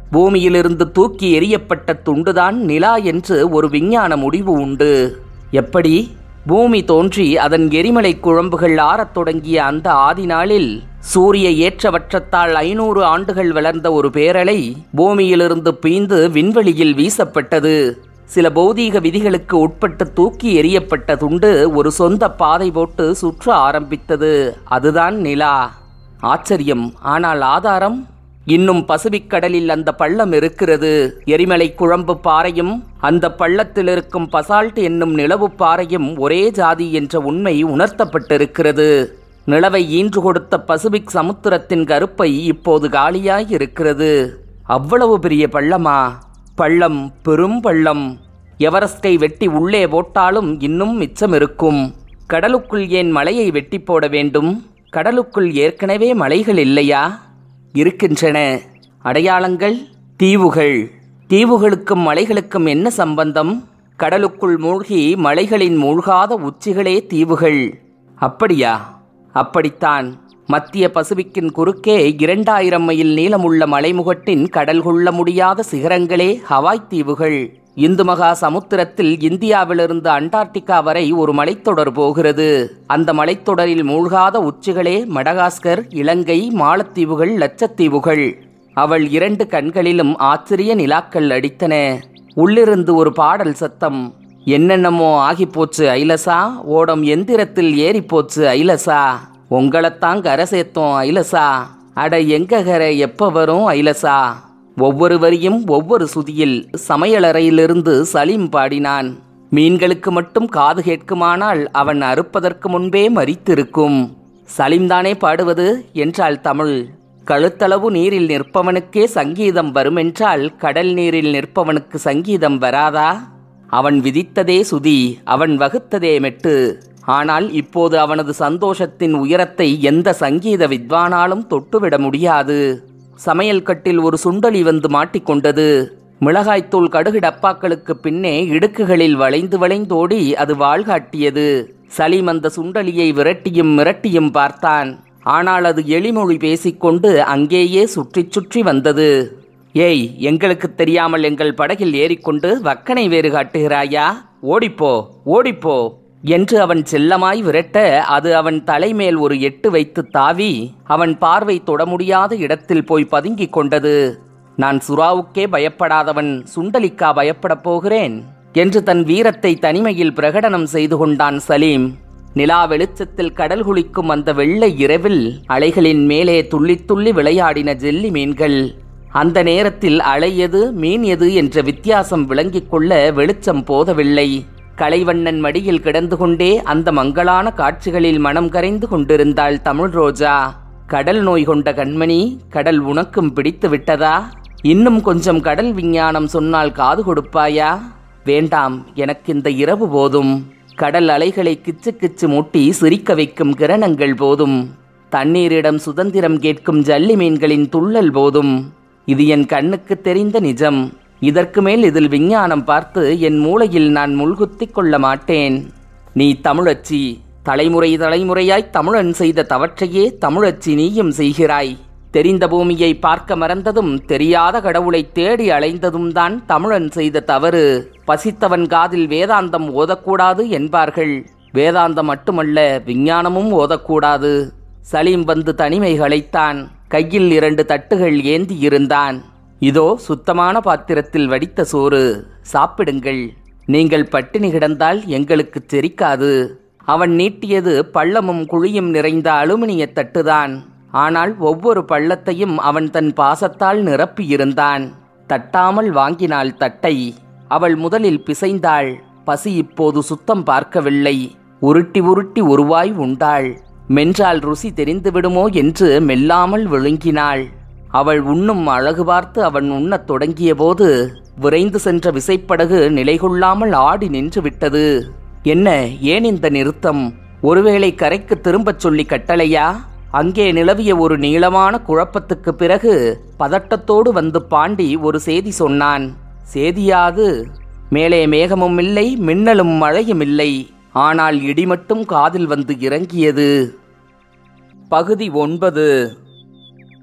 பூமியிலிருந்து தூக்கி எறியப்பட்ட துண்டுதான் நிலா என்று ஒரு விஞ்ஞான முடிவு உண்டு எப்படி பூமி தோன்றி அதன் எரிமலை குழம்புகள் ஆறத் தொடங்கிய அந்த ஆதி நாளில் சூரிய ஏற்றவற்றத்தால் ஐநூறு ஆண்டுகள் வளர்ந்த ஒரு பேரலை பூமியிலிருந்து பீந்து விண்வெளியில் வீசப்பட்டது சில பௌதீக விதிகளுக்கு உட்பட்டு தூக்கி எறியப்பட்ட துண்டு ஒரு சொந்த பாதை போட்டு சுற்ற ஆரம்பித்தது அதுதான் நிலா ஆச்சரியம் ஆனால் ஆதாரம் இன்னும் பசிபிக் கடலில் அந்த பள்ளம் இருக்கிறது எரிமலை குழம்பு பாறையும் அந்த பள்ளத்தில் இருக்கும் பசால்ட் என்னும் நிலவு பாறையும் ஒரே ஜாதி என்ற உண்மை உணர்த்தப்பட்டிருக்கிறது நிலவை ஈன்று கொடுத்த பசிபிக் சமுத்திரத்தின் கருப்பை இப்போது காலியாய் இருக்கிறது அவ்வளவு பெரிய பள்ளமா பள்ளம் பெரும் பள்ளம் எவரெஸ்டை வெட்டி உள்ளே போட்டாலும் இன்னும் மிச்சம் இருக்கும் கடலுக்குள் ஏன் மலையை வெட்டி போட வேண்டும் கடலுக்குள் ஏற்கனவே மலைகள் இல்லையா இருக்கின்றன அடையாளங்கள் தீவுகள் தீவுகளுக்கும் மலைகளுக்கும் என்ன சம்பந்தம் கடலுக்குள் மூழ்கி மலைகளின் மூழ்காத உச்சிகளே தீவுகள் அப்படியா அப்படித்தான் மத்திய பசிபிக்கின் குறுக்கே இரண்டாயிரம் மைல் நீளமுள்ள மலைமுகட்டின் கடல் கொள்ள முடியாத சிகரங்களே ஹவாய் தீவுகள் இந்து மகா சமுத்திரத்தில் இந்தியாவிலிருந்து அண்டார்டிகா வரை ஒரு மலைத்தொடர் போகிறது அந்த மலைத்தொடரில் மூழ்காத உச்சிகளே மடகாஸ்கர் இலங்கை மாலத்தீவுகள் லட்சத்தீவுகள் அவள் இரண்டு கண்களிலும் ஆச்சரிய நிலாக்கள் அடித்தன உள்ளிருந்து ஒரு பாடல் சத்தம் என்னென்னமோ ஆகிப்போச்சு ஐலசா ஓடம் எந்திரத்தில் ஏறிப்போச்சு ஐலசா உங்களைத்தான் கரை சேர்த்தோம் ஐலசா அட எங்க கரை எப்ப வரும் ஐலசா ஒவ்வொரு வரியும் ஒவ்வொரு சுதியில் சமையலறையிலிருந்து சலீம் பாடினான் மீன்களுக்கு மட்டும் காது கேட்குமானால் அவன் அறுப்பதற்கு முன்பே மரித்திருக்கும் சலீம் தானே பாடுவது என்றாள் தமிழ் கழுத்தளவு நீரில் நிற்பவனுக்கே சங்கீதம் வருமென்றால் கடல் நீரில் நிற்பவனுக்கு சங்கீதம் வராதா அவன் விதித்ததே சுதி அவன் வகுத்ததே மெட்டு ஆனால் இப்போது அவனது சந்தோஷத்தின் உயரத்தை எந்த சங்கீத வித்வானாலும் தொட்டுவிட முடியாது சமையல் கட்டில் ஒரு சுண்டலி வந்து மாட்டிக்கொண்டது மிளகாய்த்தூள் கடுகு டப்பாக்களுக்கு பின்னே இடுக்குகளில் வளைந்து வளைந்தோடி அது வாழ்காட்டியது சலீம் அந்த சுண்டலியை விரட்டியும் மிரட்டியும் பார்த்தான் ஆனால் அது எளிமொழி பேசிக்கொண்டு அங்கேயே சுற்றிச் சுற்றி வந்தது ஏய் எங்களுக்கு தெரியாமல் எங்கள் படகில் ஏறிக்கொண்டு வக்கனை வேறு காட்டுகிறாயா ஓடிப்போ ஓடிப்போ என்று அவன் செல்லமாய் விரட்ட அது அவன் தலைமேல் ஒரு எட்டு வைத்து தாவி அவன் பார்வை தொட முடியாத இடத்தில் போய் பதுங்கிக் கொண்டது நான் சுறாவுக்கே பயப்படாதவன் சுண்டலிக்கா பயப்படப் போகிறேன் என்று தன் வீரத்தை தனிமையில் பிரகடனம் செய்து கொண்டான் சலீம் நிலா வெளிச்சத்தில் கடல் குளிக்கும் அந்த வெள்ளை இரவில் அலைகளின் மேலே துள்ளித் துள்ளி விளையாடின ஜெல்லி மீன்கள் அந்த நேரத்தில் அலை எது மீன் எது என்ற வித்தியாசம் விளங்கிக் கொள்ள வெளிச்சம் போதவில்லை கலைவண்ணன் மடியில் கிடந்து கொண்டே அந்த மங்களான காட்சிகளில் மனம் கரைந்து கொண்டிருந்தாள் தமிழ் ரோஜா கடல் நோய் கொண்ட கண்மணி கடல் உனக்கும் பிடித்து விட்டதா இன்னும் கொஞ்சம் கடல் விஞ்ஞானம் சொன்னால் காது கொடுப்பாயா வேண்டாம் எனக்கு இந்த இரவு போதும் கடல் அலைகளை கிச்சு கிச்சு மூட்டி சிரிக்க வைக்கும் கிரணங்கள் போதும் தண்ணீரிடம் சுதந்திரம் கேட்கும் ஜல்லி மீன்களின் துள்ளல் போதும் இது என் கண்ணுக்கு தெரிந்த நிஜம் இதற்கு மேல் இதில் விஞ்ஞானம் பார்த்து என் மூளையில் நான் முள்குத்திக் கொள்ள மாட்டேன் நீ தமிழச்சி தலைமுறை தலைமுறையாய் தமிழன் செய்த தவற்றையே தமிழச்சி நீயும் செய்கிறாய் தெரிந்த பூமியை பார்க்க மறந்ததும் தெரியாத கடவுளை தேடி அலைந்ததும் தான் தமிழன் செய்த தவறு பசித்தவன் காதில் வேதாந்தம் ஓதக்கூடாது என்பார்கள் வேதாந்தம் மட்டுமல்ல விஞ்ஞானமும் ஓதக்கூடாது சலீம் வந்து தனிமை களைத்தான் கையில் இரண்டு தட்டுகள் ஏந்தி இருந்தான் இதோ சுத்தமான பாத்திரத்தில் வடித்த சோறு சாப்பிடுங்கள் நீங்கள் பட்டினி கிடந்தால் எங்களுக்கு செரிக்காது அவன் நீட்டியது பள்ளமும் குழியும் நிறைந்த அலுமினிய தட்டுதான் ஆனால் ஒவ்வொரு பள்ளத்தையும் அவன் தன் பாசத்தால் நிரப்பியிருந்தான் தட்டாமல் வாங்கினாள் தட்டை அவள் முதலில் பிசைந்தாள் பசி இப்போது சுத்தம் பார்க்கவில்லை உருட்டி உருட்டி ஒருவாய் உண்டாள் மென்றால் ருசி தெரிந்துவிடுமோ என்று மெல்லாமல் விழுங்கினாள் அவள் உண்ணும் அழகு பார்த்து அவன் உண்ணத் தொடங்கியபோது விரைந்து சென்ற விசைப்படகு நிலைகொள்ளாமல் ஆடி நின்று விட்டது என்ன ஏன் இந்த நிறுத்தம் ஒருவேளை கரைக்கு திரும்பச் சொல்லி கட்டளையா அங்கே நிலவிய ஒரு நீளமான குழப்பத்துக்கு பிறகு பதட்டத்தோடு வந்து பாண்டி ஒரு செய்தி சொன்னான் சேதியாது மேலே மேகமும் இல்லை மின்னலும் மழையும் இல்லை ஆனால் இடி மட்டும் காதில் வந்து இறங்கியது பகுதி ஒன்பது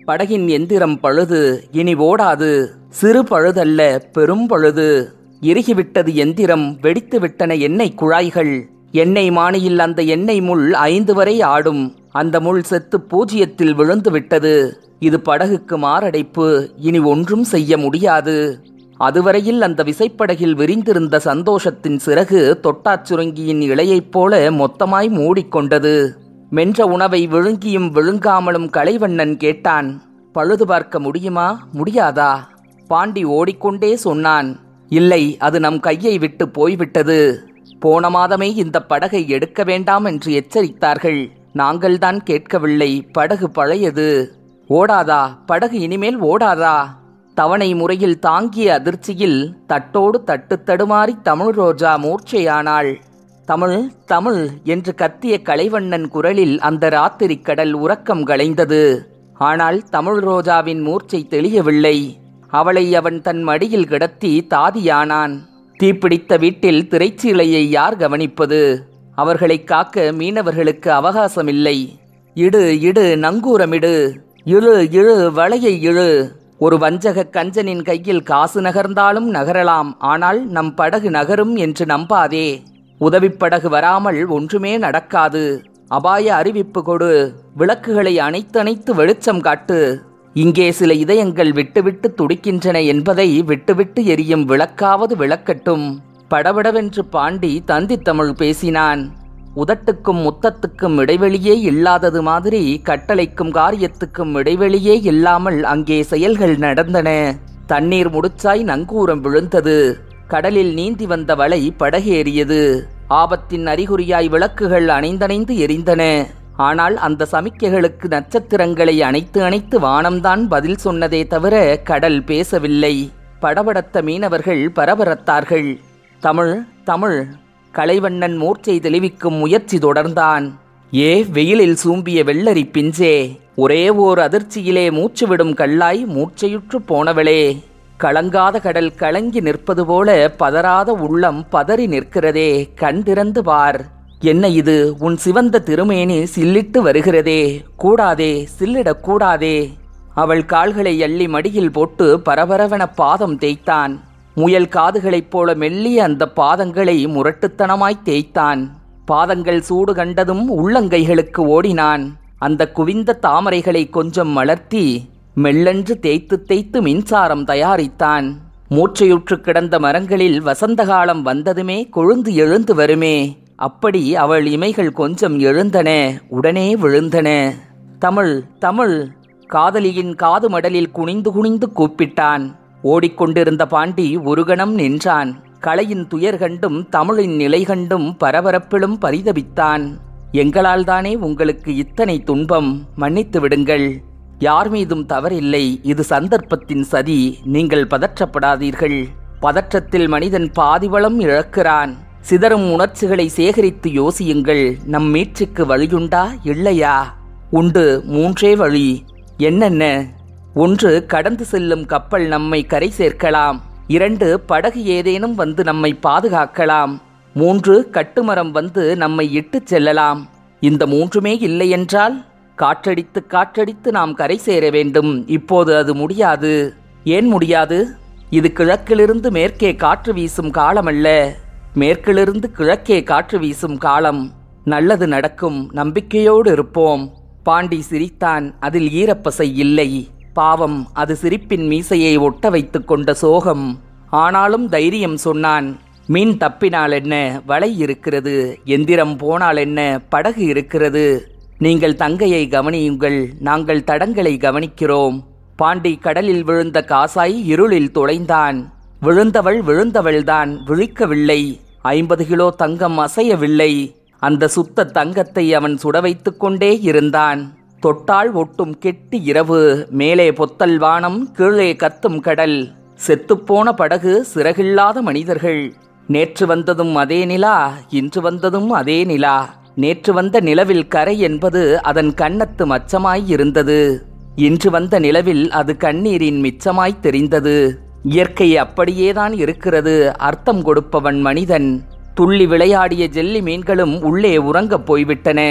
படகின் எந்திரம் பழுது இனி ஓடாது சிறு பழுதல்ல பெரும் பழுது இறுகிவிட்டது எந்திரம் வெடித்து விட்டன எண்ணெய் குழாய்கள் எண்ணெய் மானியில் அந்த எண்ணெய் முள் ஐந்து வரை ஆடும் அந்த முள் செத்து பூஜ்ஜியத்தில் விழுந்து விட்டது இது படகுக்கு மாரடைப்பு இனி ஒன்றும் செய்ய முடியாது அதுவரையில் அந்த விசைப்படகில் விரிந்திருந்த சந்தோஷத்தின் சிறகு தொட்டாச் சுருங்கியின் இலையைப் போல மொத்தமாய் மூடிக்கொண்டது மென்ற உணவை விழுங்கியும் விழுங்காமலும் கலைவண்ணன் கேட்டான் பழுது பார்க்க முடியுமா முடியாதா பாண்டி ஓடிக்கொண்டே சொன்னான் இல்லை அது நம் கையை விட்டு போய்விட்டது போன மாதமே இந்த படகை எடுக்க வேண்டாம் என்று எச்சரித்தார்கள் நாங்கள்தான் கேட்கவில்லை படகு பழையது ஓடாதா படகு இனிமேல் ஓடாதா தவணை முறையில் தாங்கிய அதிர்ச்சியில் தட்டோடு தட்டு தடுமாறி தமிழ் ரோஜா மூர்ச்சையானாள் தமிழ் தமிழ் என்று கத்திய கலைவண்ணன் குரலில் அந்த ராத்திரி கடல் உறக்கம் களைந்தது ஆனால் தமிழ் ரோஜாவின் மூர்ச்சை தெளியவில்லை அவளை அவன் தன் மடியில் கிடத்தி தாதியானான் தீப்பிடித்த வீட்டில் திரைச்சீலையை யார் கவனிப்பது அவர்களை காக்க மீனவர்களுக்கு அவகாசமில்லை இடு இடு நங்கூரமிடு இழு இழு வளையை இழு ஒரு வஞ்சக கஞ்சனின் கையில் காசு நகர்ந்தாலும் நகரலாம் ஆனால் நம் படகு நகரும் என்று நம்பாதே உதவிப்படகு வராமல் ஒன்றுமே நடக்காது அபாய அறிவிப்பு கொடு விளக்குகளை அணைத்தணைத்து வெளிச்சம் காட்டு இங்கே சில இதயங்கள் விட்டுவிட்டு துடிக்கின்றன என்பதை விட்டுவிட்டு எரியும் விளக்காவது விளக்கட்டும் படபடவென்று பாண்டி தந்தி தமிழ் பேசினான் உதட்டுக்கும் முத்தத்துக்கும் இடைவெளியே இல்லாதது மாதிரி கட்டளைக்கும் காரியத்துக்கும் இடைவெளியே இல்லாமல் அங்கே செயல்கள் நடந்தன தண்ணீர் முடிச்சாய் நங்கூரம் விழுந்தது கடலில் நீந்தி வந்த வலை படகேறியது ஆபத்தின் அறிகுறியாய் விளக்குகள் அணைந்தணைந்து எரிந்தன ஆனால் அந்த சமிக்கைகளுக்கு நட்சத்திரங்களை அணைத்து அணைத்து வானம்தான் பதில் சொன்னதே தவிர கடல் பேசவில்லை படபடத்த மீனவர்கள் பரபரத்தார்கள் தமிழ் தமிழ் கலைவண்ணன் மூர்ச்சை தெளிவிக்கும் முயற்சி தொடர்ந்தான் ஏ வெயிலில் சூம்பிய வெள்ளரி பிஞ்சே ஒரே ஓர் அதிர்ச்சியிலே மூச்சுவிடும் கல்லாய் மூச்சையுற்று போனவளே கலங்காத கடல் கலங்கி நிற்பது போல பதறாத உள்ளம் பதறி நிற்கிறதே கண் திறந்து பார் என்ன இது உன் சிவந்த திருமேனி சில்லிட்டு வருகிறதே கூடாதே சில்லிடக் கூடாதே அவள் கால்களை அள்ளி மடியில் போட்டு பரபரவென பாதம் தேய்த்தான் முயல் காதுகளைப் போல மெல்லிய அந்த பாதங்களை முரட்டுத்தனமாய் தேய்த்தான் பாதங்கள் சூடு கண்டதும் உள்ளங்கைகளுக்கு ஓடினான் அந்த குவிந்த தாமரைகளை கொஞ்சம் மலர்த்தி மெல்லென்று தேய்த்து தேய்த்து மின்சாரம் தயாரித்தான் மூச்சையுற்று கிடந்த மரங்களில் வசந்த காலம் வந்ததுமே கொழுந்து எழுந்து வருமே அப்படி அவள் இமைகள் கொஞ்சம் எழுந்தன உடனே விழுந்தன தமிழ் தமிழ் காதலியின் காது மடலில் குனிந்து குனிந்து கூப்பிட்டான் ஓடிக்கொண்டிருந்த பாண்டி ஒரு கணம் நின்றான் கலையின் துயர் கண்டும் தமிழின் நிலை கண்டும் பரபரப்பிலும் பரிதபித்தான் எங்களால் தானே உங்களுக்கு இத்தனை துன்பம் மன்னித்து விடுங்கள் யார் மீதும் தவறில்லை இது சந்தர்ப்பத்தின் சதி நீங்கள் பதற்றப்படாதீர்கள் பதற்றத்தில் மனிதன் பாதிவளம் இழக்கிறான் சிதறும் உணர்ச்சிகளை சேகரித்து யோசியுங்கள் நம் மீட்சிக்கு வழியுண்டா இல்லையா உண்டு மூன்றே வழி என்னென்ன ஒன்று கடந்து செல்லும் கப்பல் நம்மை கரை சேர்க்கலாம் இரண்டு படகு ஏதேனும் வந்து நம்மை பாதுகாக்கலாம் மூன்று கட்டுமரம் வந்து நம்மை இட்டுச் செல்லலாம் இந்த மூன்றுமே இல்லையென்றால் காற்றடித்து காற்றடித்து நாம் கரை சேர வேண்டும் இப்போது அது முடியாது ஏன் முடியாது இது கிழக்கிலிருந்து மேற்கே காற்று வீசும் காலமல்ல மேற்கிலிருந்து கிழக்கே காற்று வீசும் காலம் நல்லது நடக்கும் நம்பிக்கையோடு இருப்போம் பாண்டி சிரித்தான் அதில் ஈரப்பசை இல்லை பாவம் அது சிரிப்பின் மீசையை ஒட்ட வைத்துக் கொண்ட சோகம் ஆனாலும் தைரியம் சொன்னான் மீன் தப்பினால் என்ன வலை இருக்கிறது எந்திரம் போனால் என்ன படகு இருக்கிறது நீங்கள் தங்கையை கவனியுங்கள் நாங்கள் தடங்களை கவனிக்கிறோம் பாண்டி கடலில் விழுந்த காசாய் இருளில் தொலைந்தான் விழுந்தவள் விழுந்தவள்தான் விழிக்கவில்லை ஐம்பது கிலோ தங்கம் அசையவில்லை அந்த சுத்த தங்கத்தை அவன் சுட வைத்துக் கொண்டே இருந்தான் தொட்டால் ஒட்டும் கெட்டி இரவு மேலே பொத்தல் வானம் கீழே கத்தும் கடல் செத்துப்போன படகு சிறகில்லாத மனிதர்கள் நேற்று வந்ததும் அதே நிலா இன்று வந்ததும் அதே நிலா நேற்று வந்த நிலவில் கரை என்பது அதன் கண்ணத்து மச்சமாய் இருந்தது இன்று வந்த நிலவில் அது கண்ணீரின் மிச்சமாய் தெரிந்தது இயற்கை அப்படியேதான் இருக்கிறது அர்த்தம் கொடுப்பவன் மனிதன் துள்ளி விளையாடிய ஜெல்லி மீன்களும் உள்ளே உறங்கப் போய்விட்டன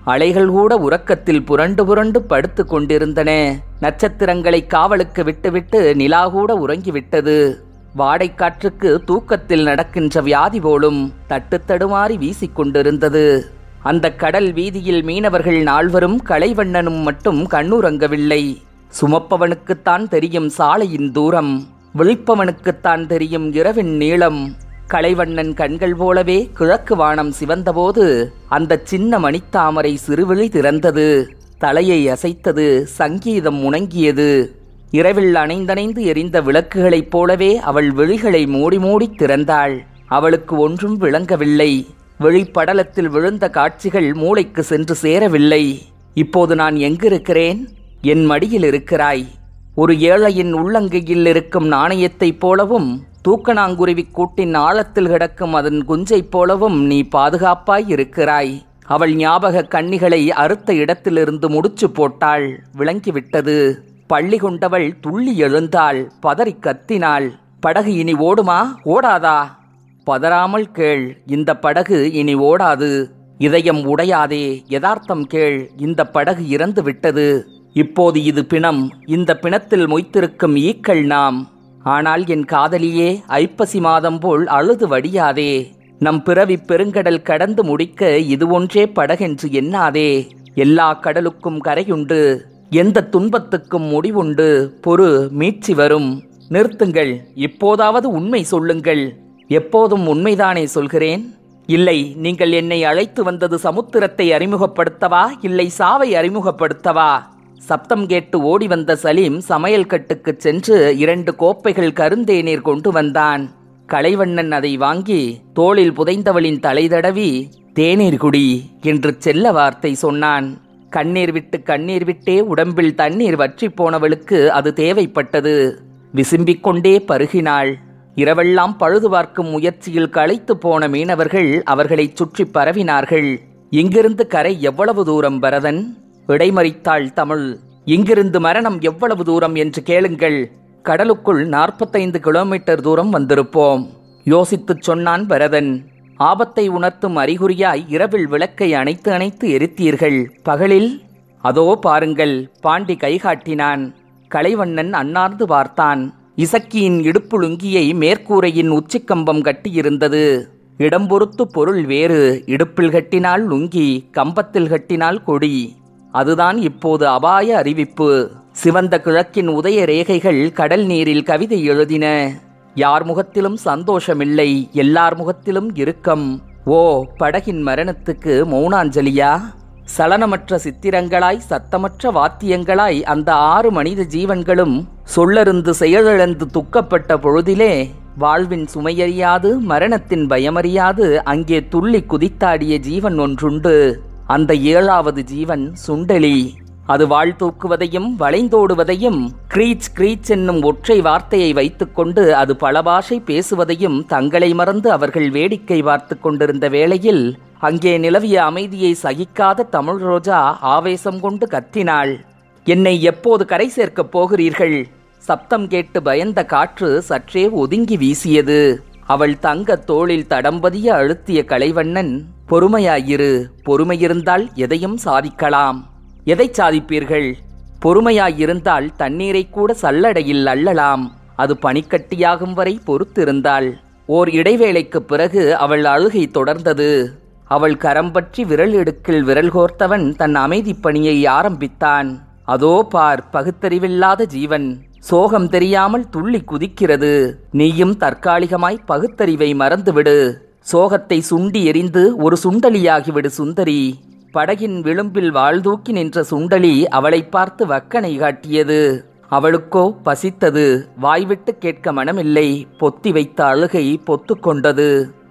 அலைகள் கூட உறக்கத்தில் புரண்டு புரண்டு படுத்து கொண்டிருந்தன நட்சத்திரங்களை காவலுக்கு விட்டுவிட்டு நிலா கூட உறங்கிவிட்டது வாடைக்காற்றுக்கு தூக்கத்தில் நடக்கின்ற வியாதி போலும் தட்டு தடுமாறி வீசிக்கொண்டிருந்தது அந்த கடல் வீதியில் மீனவர்கள் நால்வரும் கலைவண்ணனும் மட்டும் கண்ணுறங்கவில்லை சுமப்பவனுக்குத்தான் தெரியும் சாலையின் தூரம் விழிப்பவனுக்குத்தான் தெரியும் இரவின் நீளம் கலைவண்ணன் கண்கள் போலவே கிழக்கு வானம் சிவந்தபோது அந்த சின்ன மணித்தாமரை சிறுவிழி திறந்தது தலையை அசைத்தது சங்கீதம் முணங்கியது இரவில் அணைந்தணைந்து எரிந்த விளக்குகளைப் போலவே அவள் விழிகளை மூடி மூடி திறந்தாள் அவளுக்கு ஒன்றும் விளங்கவில்லை விழிப்படலத்தில் விழுந்த காட்சிகள் மூளைக்கு சென்று சேரவில்லை இப்போது நான் எங்கிருக்கிறேன் என் மடியில் இருக்கிறாய் ஒரு ஏழையின் உள்ளங்கையில் இருக்கும் நாணயத்தைப் போலவும் தூக்கணாங்குருவி கூட்டின் ஆழத்தில் கிடக்கும் அதன் குஞ்சைப் போலவும் நீ பாதுகாப்பாய் இருக்கிறாய் அவள் ஞாபக கண்ணிகளை அறுத்த இடத்திலிருந்து முடிச்சு போட்டாள் விளங்கிவிட்டது பள்ளி கொண்டவள் துள்ளி எழுந்தாள் பதறி கத்தினாள் படகு இனி ஓடுமா ஓடாதா பதறாமல் கேள் இந்த படகு இனி ஓடாது இதயம் உடையாதே யதார்த்தம் கேள் இந்த படகு இறந்து விட்டது இப்போது இது பிணம் இந்த பிணத்தில் மொய்த்திருக்கும் ஈக்கள் நாம் ஆனால் என் காதலியே ஐப்பசி மாதம் போல் அழுது வடியாதே நம் பிறவி பெருங்கடல் கடந்து முடிக்க இது ஒன்றே படகென்று எண்ணாதே எல்லா கடலுக்கும் கரையுண்டு எந்த துன்பத்துக்கும் முடிவுண்டு பொறு மீட்சி வரும் நிறுத்துங்கள் இப்போதாவது உண்மை சொல்லுங்கள் எப்போதும் உண்மைதானே சொல்கிறேன் இல்லை நீங்கள் என்னை அழைத்து வந்தது சமுத்திரத்தை அறிமுகப்படுத்தவா இல்லை சாவை அறிமுகப்படுத்தவா சப்தம் கேட்டு ஓடி வந்த சலீம் சமையல் கட்டுக்குச் சென்று இரண்டு கோப்பைகள் கருந்தேநீர் கொண்டு வந்தான் கலைவண்ணன் அதை வாங்கி தோளில் புதைந்தவளின் தலை தடவி தேநீர் குடி என்று செல்ல வார்த்தை சொன்னான் கண்ணீர் விட்டு கண்ணீர் விட்டே உடம்பில் தண்ணீர் வற்றி போனவளுக்கு அது தேவைப்பட்டது விசும்பிக் கொண்டே பருகினாள் இரவெல்லாம் பழுது பார்க்கும் முயற்சியில் களைத்து போன மீனவர்கள் அவர்களைச் சுற்றி பரவினார்கள் இங்கிருந்து கரை எவ்வளவு தூரம் பரதன் இடைமறித்தாள் தமிழ் இங்கிருந்து மரணம் எவ்வளவு தூரம் என்று கேளுங்கள் கடலுக்குள் நாற்பத்தைந்து கிலோமீட்டர் தூரம் வந்திருப்போம் யோசித்துச் சொன்னான் பரதன் ஆபத்தை உணர்த்தும் அறிகுறியாய் இரவில் விளக்கை அணைத்து அணைத்து எரித்தீர்கள் பகலில் அதோ பாருங்கள் பாண்டி கைகாட்டினான் கலைவண்ணன் அன்னார்ந்து பார்த்தான் இசக்கியின் இடுப்புழுங்கியை மேற்கூரையின் உச்சிக்கம்பம் கட்டியிருந்தது இடம் பொறுத்து பொருள் வேறு இடுப்பில் கட்டினால் லுங்கி கம்பத்தில் கட்டினால் கொடி அதுதான் இப்போது அபாய அறிவிப்பு சிவந்த கிழக்கின் உதய ரேகைகள் கடல் நீரில் கவிதை எழுதின யார் முகத்திலும் சந்தோஷமில்லை எல்லார் முகத்திலும் இறுக்கம் ஓ படகின் மரணத்துக்கு மௌனாஞ்சலியா சலனமற்ற சித்திரங்களாய் சத்தமற்ற வாத்தியங்களாய் அந்த ஆறு மனித ஜீவன்களும் சொல்லருந்து செயலிழந்து துக்கப்பட்ட பொழுதிலே வாழ்வின் சுமையறியாது மரணத்தின் பயமறியாது அங்கே துள்ளி குதித்தாடிய ஜீவன் ஒன்றுண்டு அந்த ஏழாவது ஜீவன் சுண்டலி அது வாழ் தூக்குவதையும் வளைந்தோடுவதையும் கிரீச் கிரீச் என்னும் ஒற்றை வார்த்தையை வைத்துக்கொண்டு அது பல பாஷை பேசுவதையும் தங்களை மறந்து அவர்கள் வேடிக்கை பார்த்து கொண்டிருந்த வேளையில் அங்கே நிலவிய அமைதியை சகிக்காத தமிழ் ரோஜா ஆவேசம் கொண்டு கத்தினாள் என்னை எப்போது கரை சேர்க்கப் போகிறீர்கள் சப்தம் கேட்டு பயந்த காற்று சற்றே ஒதுங்கி வீசியது அவள் தங்க தோளில் தடம்பதிய அழுத்திய கலைவண்ணன் பொறுமையாயிரு பொறுமையிருந்தால் எதையும் சாதிக்கலாம் எதை சாதிப்பீர்கள் பொறுமையாயிருந்தால் தண்ணீரை கூட சல்லடையில் அள்ளலாம் அது பனிக்கட்டியாகும் வரை பொறுத்திருந்தாள் ஓர் இடைவேளைக்குப் பிறகு அவள் அழுகை தொடர்ந்தது அவள் கரம் பற்றி விரல் இடுக்கில் விரல் கோர்த்தவன் தன் அமைதிப் பணியை ஆரம்பித்தான் அதோ பார் பகுத்தறிவில்லாத ஜீவன் சோகம் தெரியாமல் துள்ளி குதிக்கிறது நீயும் தற்காலிகமாய் பகுத்தறிவை மறந்துவிடு சோகத்தை சுண்டி எரிந்து ஒரு சுண்டலியாகிவிடு சுந்தரி படகின் விளிம்பில் வாழ்தூக்கி நின்ற சுண்டலி அவளை பார்த்து வக்கனை காட்டியது அவளுக்கோ பசித்தது வாய்விட்டு கேட்க மனமில்லை பொத்தி வைத்த அழுகை பொத்துக்கொண்டது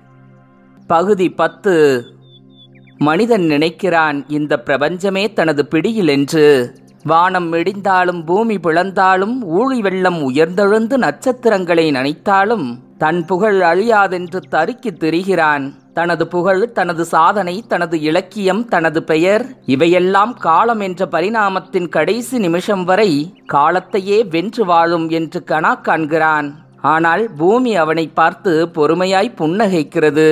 பகுதி பத்து மனிதன் நினைக்கிறான் இந்த பிரபஞ்சமே தனது பிடியில் என்று வானம் இடிந்தாலும் பூமி பிளந்தாலும் ஊழி வெள்ளம் உயர்ந்தெழுந்து நட்சத்திரங்களை நனைத்தாலும் தன் புகழ் அழியாதென்று தருக்கித் திரிகிறான் தனது புகழ் தனது சாதனை தனது இலக்கியம் தனது பெயர் இவையெல்லாம் காலம் என்ற பரிணாமத்தின் கடைசி நிமிஷம் வரை காலத்தையே வென்று வாழும் என்று கணா காண்கிறான் ஆனால் பூமி அவனை பார்த்து பொறுமையாய் புன்னகைக்கிறது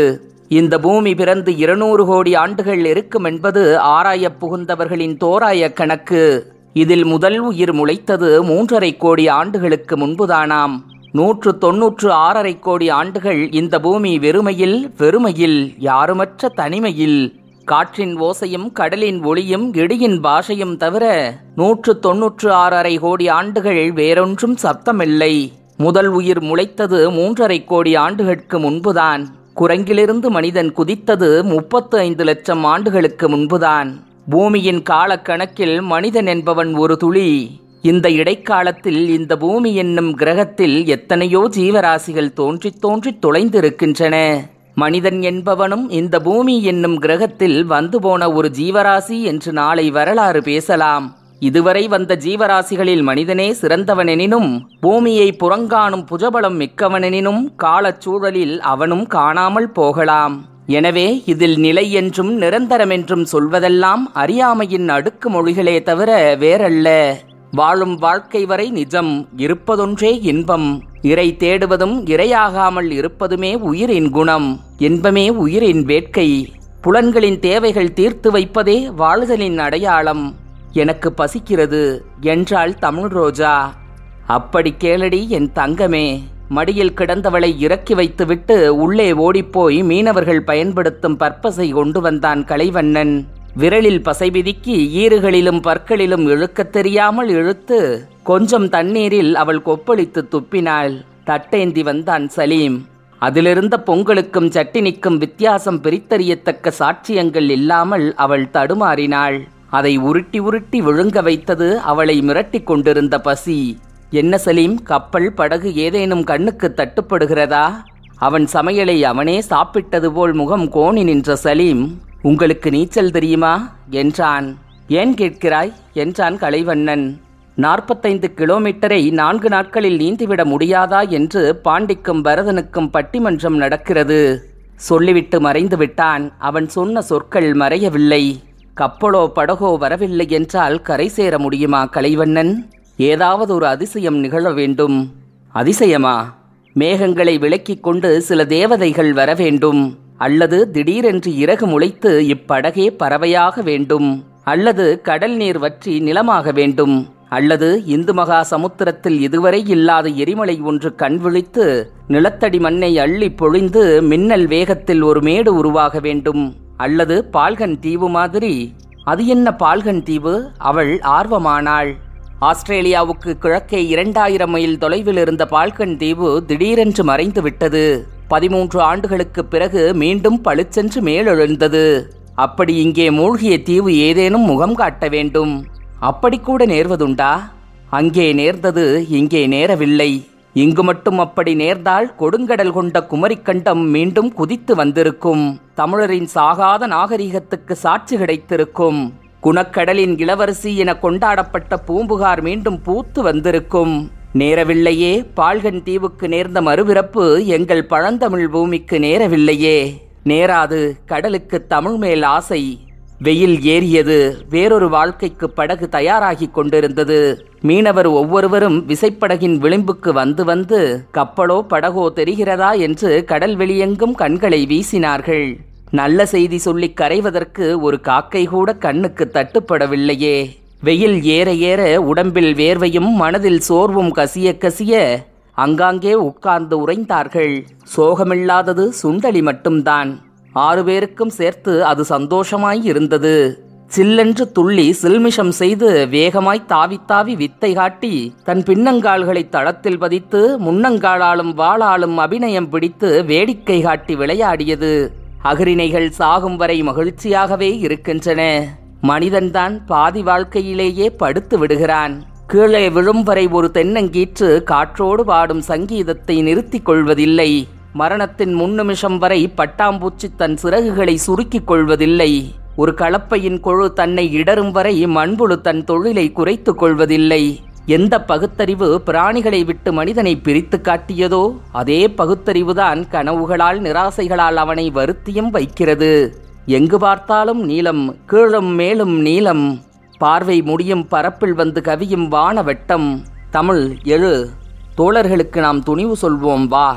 இந்த பூமி பிறந்து இருநூறு கோடி ஆண்டுகள் இருக்கும் என்பது ஆராயப் புகுந்தவர்களின் தோராய கணக்கு இதில் முதல் உயிர் முளைத்தது மூன்றரை கோடி ஆண்டுகளுக்கு முன்புதானாம் நூற்று தொன்னூற்று ஆறரை கோடி ஆண்டுகள் இந்த பூமி வெறுமையில் வெறுமையில் யாருமற்ற தனிமையில் காற்றின் ஓசையும் கடலின் ஒளியும் இடியின் பாஷையும் தவிர நூற்று தொன்னூற்று ஆறரை கோடி ஆண்டுகள் வேறொன்றும் சப்தமில்லை முதல் உயிர் முளைத்தது மூன்றரை கோடி ஆண்டுகளுக்கு முன்புதான் குரங்கிலிருந்து மனிதன் குதித்தது முப்பத்து ஐந்து லட்சம் ஆண்டுகளுக்கு முன்புதான் பூமியின் காலக்கணக்கில் மனிதன் என்பவன் ஒரு துளி இந்த இடைக்காலத்தில் இந்த பூமி என்னும் கிரகத்தில் எத்தனையோ ஜீவராசிகள் தோன்றித் தோன்றித் தொலைந்திருக்கின்றன மனிதன் என்பவனும் இந்த பூமி என்னும் கிரகத்தில் வந்து போன ஒரு ஜீவராசி என்று நாளை வரலாறு பேசலாம் இதுவரை வந்த ஜீவராசிகளில் மனிதனே சிறந்தவனெனினும் பூமியை புறங்காணும் புஜபலம் மிக்கவனெனினும் காலச்சூழலில் அவனும் காணாமல் போகலாம் எனவே இதில் நிலை என்றும் நிரந்தரமென்றும் சொல்வதெல்லாம் அறியாமையின் அடுக்கு மொழிகளே தவிர வேறல்ல வாழும் வாழ்க்கை வரை நிஜம் இருப்பதொன்றே இன்பம் இறை தேடுவதும் இரையாகாமல் இருப்பதுமே உயிரின் குணம் இன்பமே உயிரின் வேட்கை புலன்களின் தேவைகள் தீர்த்து வைப்பதே வாழ்தலின் அடையாளம் எனக்கு பசிக்கிறது என்றாள் தமிழ் ரோஜா அப்படி கேளடி என் தங்கமே மடியில் கிடந்தவளை இறக்கி வைத்துவிட்டு உள்ளே ஓடிப்போய் மீனவர்கள் பயன்படுத்தும் பற்பசை கொண்டு வந்தான் கலைவண்ணன் விரலில் பசை பிதுக்கி ஈறுகளிலும் பற்களிலும் இழுக்கத் தெரியாமல் இழுத்து கொஞ்சம் தண்ணீரில் அவள் கொப்பளித்து துப்பினாள் தட்டேந்தி வந்தான் சலீம் அதிலிருந்த பொங்கலுக்கும் சட்டினிக்கும் வித்தியாசம் பிரித்தறியத்தக்க சாட்சியங்கள் இல்லாமல் அவள் தடுமாறினாள் அதை உருட்டி உருட்டி விழுங்க வைத்தது அவளை மிரட்டிக் கொண்டிருந்த பசி என்ன சலீம் கப்பல் படகு ஏதேனும் கண்ணுக்கு தட்டுப்படுகிறதா அவன் சமையலை அவனே சாப்பிட்டது போல் முகம் கோணி நின்ற சலீம் உங்களுக்கு நீச்சல் தெரியுமா என்றான் ஏன் கேட்கிறாய் என்றான் கலைவண்ணன் நாற்பத்தைந்து கிலோமீட்டரை நான்கு நாட்களில் நீந்திவிட முடியாதா என்று பாண்டிக்கும் பரதனுக்கும் பட்டிமன்றம் நடக்கிறது சொல்லிவிட்டு மறைந்து விட்டான் அவன் சொன்ன சொற்கள் மறையவில்லை கப்பலோ படகோ வரவில்லை என்றால் கரை சேர முடியுமா கலைவண்ணன் ஏதாவது ஒரு அதிசயம் நிகழ வேண்டும் அதிசயமா மேகங்களை விலக்கிக் கொண்டு சில தேவதைகள் வர வேண்டும் அல்லது திடீரென்று இறகு முளைத்து இப்படகே பறவையாக வேண்டும் அல்லது கடல் நீர் வற்றி நிலமாக வேண்டும் அல்லது இந்து மகா சமுத்திரத்தில் இதுவரை இல்லாத எரிமலை ஒன்று கண் விழித்து நிலத்தடி மண்ணை அள்ளி பொழிந்து மின்னல் வேகத்தில் ஒரு மேடு உருவாக வேண்டும் அல்லது பால்கன் தீவு மாதிரி அது என்ன பால்கன் தீவு அவள் ஆர்வமானாள் ஆஸ்திரேலியாவுக்கு கிழக்கே இரண்டாயிரம் மைல் தொலைவில் இருந்த பால்கன் தீவு திடீரென்று மறைந்து விட்டது பதிமூன்று ஆண்டுகளுக்குப் பிறகு மீண்டும் பளிச்சென்று மேலெழுந்தது அப்படி இங்கே மூழ்கிய தீவு ஏதேனும் முகம் காட்ட வேண்டும் அப்படி கூட நேர்வதுண்டா அங்கே நேர்ந்தது இங்கே நேரவில்லை இங்கு மட்டும் அப்படி நேர்ந்தால் கொடுங்கடல் கொண்ட குமரிக்கண்டம் மீண்டும் குதித்து வந்திருக்கும் தமிழரின் சாகாத நாகரிகத்துக்கு சாட்சி கிடைத்திருக்கும் குணக்கடலின் இளவரசி என கொண்டாடப்பட்ட பூம்புகார் மீண்டும் பூத்து வந்திருக்கும் நேரவில்லையே பால்கன் தீவுக்கு நேர்ந்த மறுபிறப்பு எங்கள் பழந்தமிழ் பூமிக்கு நேரவில்லையே நேராது கடலுக்கு தமிழ் மேல் ஆசை வெயில் ஏறியது வேறொரு வாழ்க்கைக்கு படகு தயாராகிக் கொண்டிருந்தது மீனவர் ஒவ்வொருவரும் விசைப்படகின் விளிம்புக்கு வந்து வந்து கப்பலோ படகோ தெரிகிறதா என்று கடல் வெளியெங்கும் கண்களை வீசினார்கள் நல்ல செய்தி சொல்லிக் கரைவதற்கு ஒரு காக்கை கூட கண்ணுக்கு தட்டுப்படவில்லையே வெயில் ஏற ஏற உடம்பில் வேர்வையும் மனதில் சோர்வும் கசிய கசிய அங்காங்கே உட்கார்ந்து உறைந்தார்கள் சோகமில்லாதது சுண்டலி மட்டும்தான் ஆறு பேருக்கும் சேர்த்து அது சந்தோஷமாய் இருந்தது சில்லென்று துள்ளி சில்மிஷம் செய்து வேகமாய் தாவி தாவி வித்தை காட்டி தன் பின்னங்கால்களை தளத்தில் பதித்து முன்னங்காலாலும் வாளாலும் அபிநயம் பிடித்து வேடிக்கை காட்டி விளையாடியது அகரிணைகள் சாகும் வரை மகிழ்ச்சியாகவே இருக்கின்றன மனிதன்தான் பாதி வாழ்க்கையிலேயே படுத்து விடுகிறான் கீழே விழும் வரை ஒரு தென்னங்கீற்று காற்றோடு பாடும் சங்கீதத்தை நிறுத்திக் கொள்வதில்லை மரணத்தின் முன்னிமிஷம் வரை பட்டாம்பூச்சி தன் சிறகுகளை சுருக்கிக் கொள்வதில்லை ஒரு கலப்பையின் கொழு தன்னை இடரும் வரை மண்புழு தன் தொழிலை குறைத்துக் கொள்வதில்லை எந்த பகுத்தறிவு பிராணிகளை விட்டு மனிதனை பிரித்து காட்டியதோ அதே பகுத்தறிவுதான் கனவுகளால் நிராசைகளால் அவனை வருத்தியும் வைக்கிறது எங்கு பார்த்தாலும் நீலம் கீழும் மேலும் நீலம் பார்வை முடியும் பரப்பில் வந்து கவியும் வான வெட்டம் தமிழ் எழு தோழர்களுக்கு நாம் துணிவு சொல்வோம் வா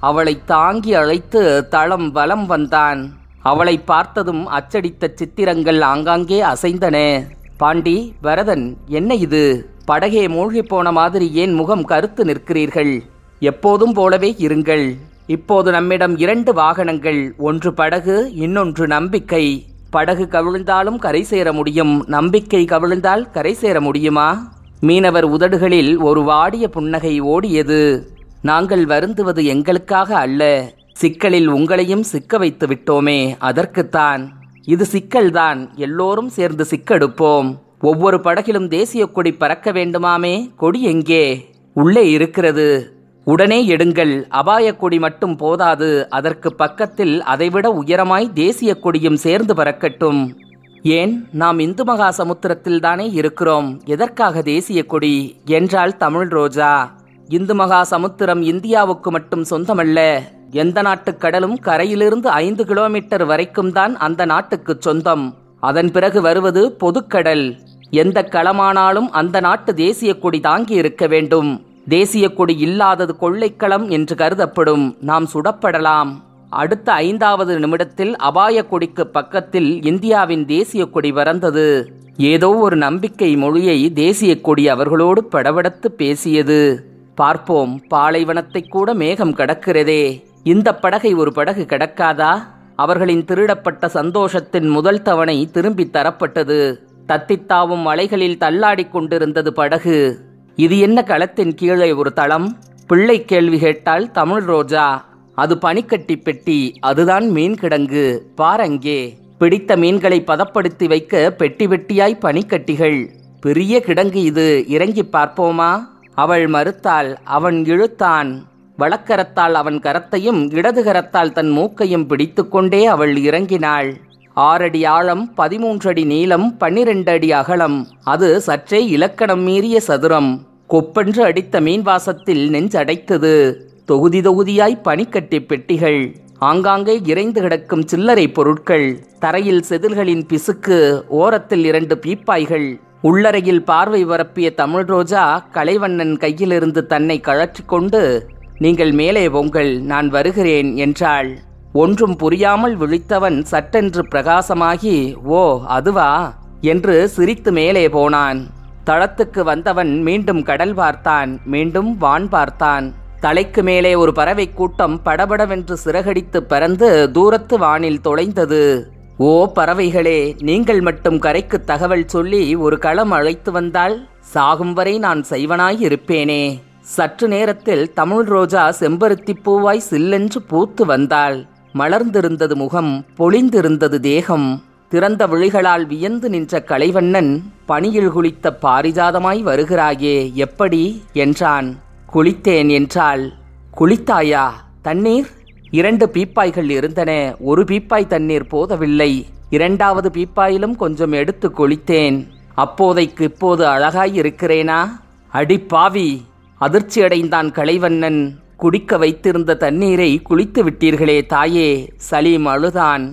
அவளை தாங்கி அழைத்து தளம் வலம் வந்தான் அவளை பார்த்ததும் அச்சடித்த சித்திரங்கள் ஆங்காங்கே அசைந்தன பாண்டி வரதன் என்ன இது படகே மூழ்கிப் போன மாதிரி ஏன் முகம் கருத்து நிற்கிறீர்கள் எப்போதும் போலவே இருங்கள் இப்போது நம்மிடம் இரண்டு வாகனங்கள் ஒன்று படகு இன்னொன்று நம்பிக்கை படகு கவிழ்ந்தாலும் கரை சேர முடியும் நம்பிக்கை கவிழ்ந்தால் கரை சேர முடியுமா மீனவர் உதடுகளில் ஒரு வாடிய புன்னகை ஓடியது நாங்கள் வருந்துவது எங்களுக்காக அல்ல சிக்கலில் உங்களையும் சிக்க வைத்து விட்டோமே அதற்குத்தான் இது சிக்கல்தான் எல்லோரும் சேர்ந்து சிக்கெடுப்போம் ஒவ்வொரு படகிலும் தேசிய கொடி பறக்க வேண்டுமாமே கொடி எங்கே உள்ளே இருக்கிறது உடனே எடுங்கள் அபாய கொடி மட்டும் போதாது அதற்கு பக்கத்தில் அதைவிட உயரமாய் தேசிய கொடியும் சேர்ந்து பறக்கட்டும் ஏன் நாம் இந்து மகா சமுத்திரத்தில் தானே இருக்கிறோம் எதற்காக தேசிய கொடி என்றாள் தமிழ் ரோஜா இந்து மகா சமுத்திரம் இந்தியாவுக்கு மட்டும் சொந்தமல்ல எந்த நாட்டுக் கடலும் கரையிலிருந்து ஐந்து கிலோமீட்டர் வரைக்கும் தான் அந்த நாட்டுக்கு சொந்தம் அதன் பிறகு வருவது பொதுக்கடல் எந்த களமானாலும் அந்த நாட்டு தேசிய கொடி தாங்கி இருக்க வேண்டும் தேசிய கொடி இல்லாதது கொள்ளைக்களம் என்று கருதப்படும் நாம் சுடப்படலாம் அடுத்த ஐந்தாவது நிமிடத்தில் அபாய கொடிக்கு பக்கத்தில் இந்தியாவின் தேசிய கொடி பறந்தது ஏதோ ஒரு நம்பிக்கை மொழியை தேசிய கொடி அவர்களோடு படபடத்து பேசியது பார்ப்போம் பாலைவனத்தை கூட மேகம் கடக்கிறதே இந்த படகை ஒரு படகு கடக்காதா அவர்களின் திருடப்பட்ட சந்தோஷத்தின் முதல் தவணை திரும்பி தரப்பட்டது தத்தித்தாவும் அலைகளில் தள்ளாடிக் கொண்டிருந்தது படகு இது என்ன களத்தின் கீழே ஒரு தளம் பிள்ளை கேள்வி கேட்டால் தமிழ் ரோஜா அது பனிக்கட்டி பெட்டி அதுதான் மீன் கிடங்கு பாரங்கே பிடித்த மீன்களை பதப்படுத்தி வைக்க பெட்டி பெட்டியாய் பனிக்கட்டிகள் பெரிய கிடங்கு இது இறங்கி பார்ப்போமா அவள் மறுத்தாள் அவன் இழுத்தான் வலக்கரத்தால் அவன் கரத்தையும் இடது கரத்தால் தன் மூக்கையும் பிடித்துக்கொண்டே அவள் இறங்கினாள் ஆறடி ஆழம் பதிமூன்று அடி நீளம் பன்னிரண்டு அடி அகலம் அது சற்றே இலக்கணம் மீறிய சதுரம் கொப்பென்று அடித்த மீன் வாசத்தில் நெஞ்சடைத்தது தொகுதி தொகுதியாய் பனிக்கட்டி பெட்டிகள் ஆங்காங்கே இறைந்து கிடக்கும் சில்லறை பொருட்கள் தரையில் செதில்களின் பிசுக்கு ஓரத்தில் இரண்டு பீப்பாய்கள் உள்ளறையில் பார்வை வரப்பிய தமிழ் ரோஜா கலைவண்ணன் கையிலிருந்து தன்னை கழற்றிக் கொண்டு நீங்கள் மேலே போங்கள் நான் வருகிறேன் என்றாள் ஒன்றும் புரியாமல் விழித்தவன் சட்டென்று பிரகாசமாகி ஓ அதுவா என்று சிரித்து மேலே போனான் தளத்துக்கு வந்தவன் மீண்டும் கடல் பார்த்தான் மீண்டும் வான் பார்த்தான் தலைக்கு மேலே ஒரு பறவை கூட்டம் படபடவென்று சிறகடித்து பறந்து தூரத்து வானில் தொலைந்தது ஓ பறவைகளே நீங்கள் மட்டும் கரைக்கு தகவல் சொல்லி ஒரு களம் அழைத்து வந்தால் சாகும் வரை நான் செய்வனாய் இருப்பேனே சற்று நேரத்தில் தமிழ் ரோஜா செம்பருத்தி பூவாய் சில்லென்று பூத்து வந்தாள் மலர்ந்திருந்தது முகம் பொழிந்திருந்தது தேகம் திறந்த விழிகளால் வியந்து நின்ற கலைவண்ணன் பனியில் குளித்த பாரிஜாதமாய் வருகிறாயே எப்படி என்றான் குளித்தேன் என்றாள் குளித்தாயா தண்ணீர் இரண்டு பீப்பாய்கள் இருந்தன ஒரு பீப்பாய் தண்ணீர் போதவில்லை இரண்டாவது பீப்பாயிலும் கொஞ்சம் எடுத்து குளித்தேன் அப்போதைக்கு இப்போது அழகாய் இருக்கிறேனா அடி பாவி அதிர்ச்சியடைந்தான் கலைவண்ணன் குடிக்க வைத்திருந்த தண்ணீரை குளித்து விட்டீர்களே தாயே சலீம் அழுதான்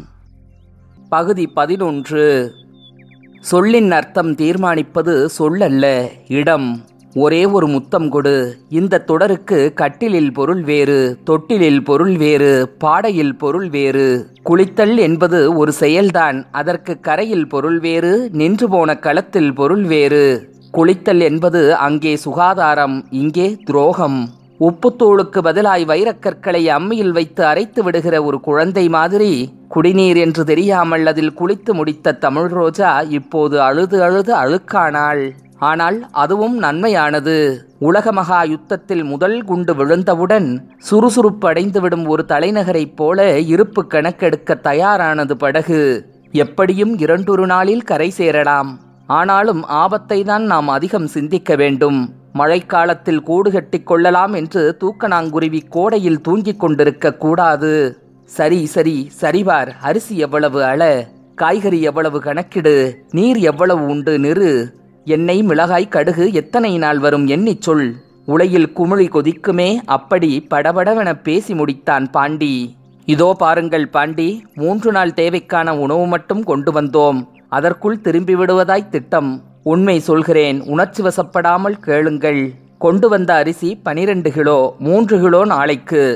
பகுதி பதினொன்று சொல்லின் அர்த்தம் தீர்மானிப்பது சொல்லல்ல இடம் ஒரே ஒரு முத்தம் கொடு இந்த தொடருக்கு கட்டிலில் பொருள் வேறு தொட்டிலில் பொருள் வேறு பாடையில் பொருள் வேறு குளித்தல் என்பது ஒரு செயல்தான் அதற்கு கரையில் பொருள் வேறு நின்று போன களத்தில் பொருள் வேறு குளித்தல் என்பது அங்கே சுகாதாரம் இங்கே துரோகம் உப்புத்தூளுக்கு பதிலாய் வைரக்கற்களை அம்மியில் வைத்து அரைத்து விடுகிற ஒரு குழந்தை மாதிரி குடிநீர் என்று தெரியாமல் அதில் குளித்து முடித்த தமிழ் ரோஜா இப்போது அழுது அழுது அழுக்கானாள் ஆனால் அதுவும் நன்மையானது உலக மகா யுத்தத்தில் முதல் குண்டு விழுந்தவுடன் சுறுசுறுப்படைந்துவிடும் ஒரு தலைநகரைப் போல இருப்பு கணக்கெடுக்க தயாரானது படகு எப்படியும் இரண்டொரு நாளில் கரை சேரலாம் ஆனாலும் ஆபத்தை தான் நாம் அதிகம் சிந்திக்க வேண்டும் மழைக்காலத்தில் கூடு கட்டிக் கொள்ளலாம் என்று தூக்கணாங்குருவி கோடையில் தூங்கிக் கொண்டிருக்க கூடாது சரி சரி சரிவார் அரிசி எவ்வளவு அள காய்கறி எவ்வளவு கணக்கிடு நீர் எவ்வளவு உண்டு நிறு எண்ணெய் மிளகாய் கடுகு எத்தனை நாள் வரும் எண்ணிச் சொல் உலையில் குமிழி கொதிக்குமே அப்படி படபடவென பேசி முடித்தான் பாண்டி இதோ பாருங்கள் பாண்டி மூன்று நாள் தேவைக்கான உணவு மட்டும் கொண்டு வந்தோம் அதற்குள் திரும்பி விடுவதாய் திட்டம் உண்மை சொல்கிறேன் உணர்ச்சி வசப்படாமல் கேளுங்கள் கொண்டு வந்த அரிசி பனிரெண்டு கிலோ மூன்று கிலோ நாளைக்கு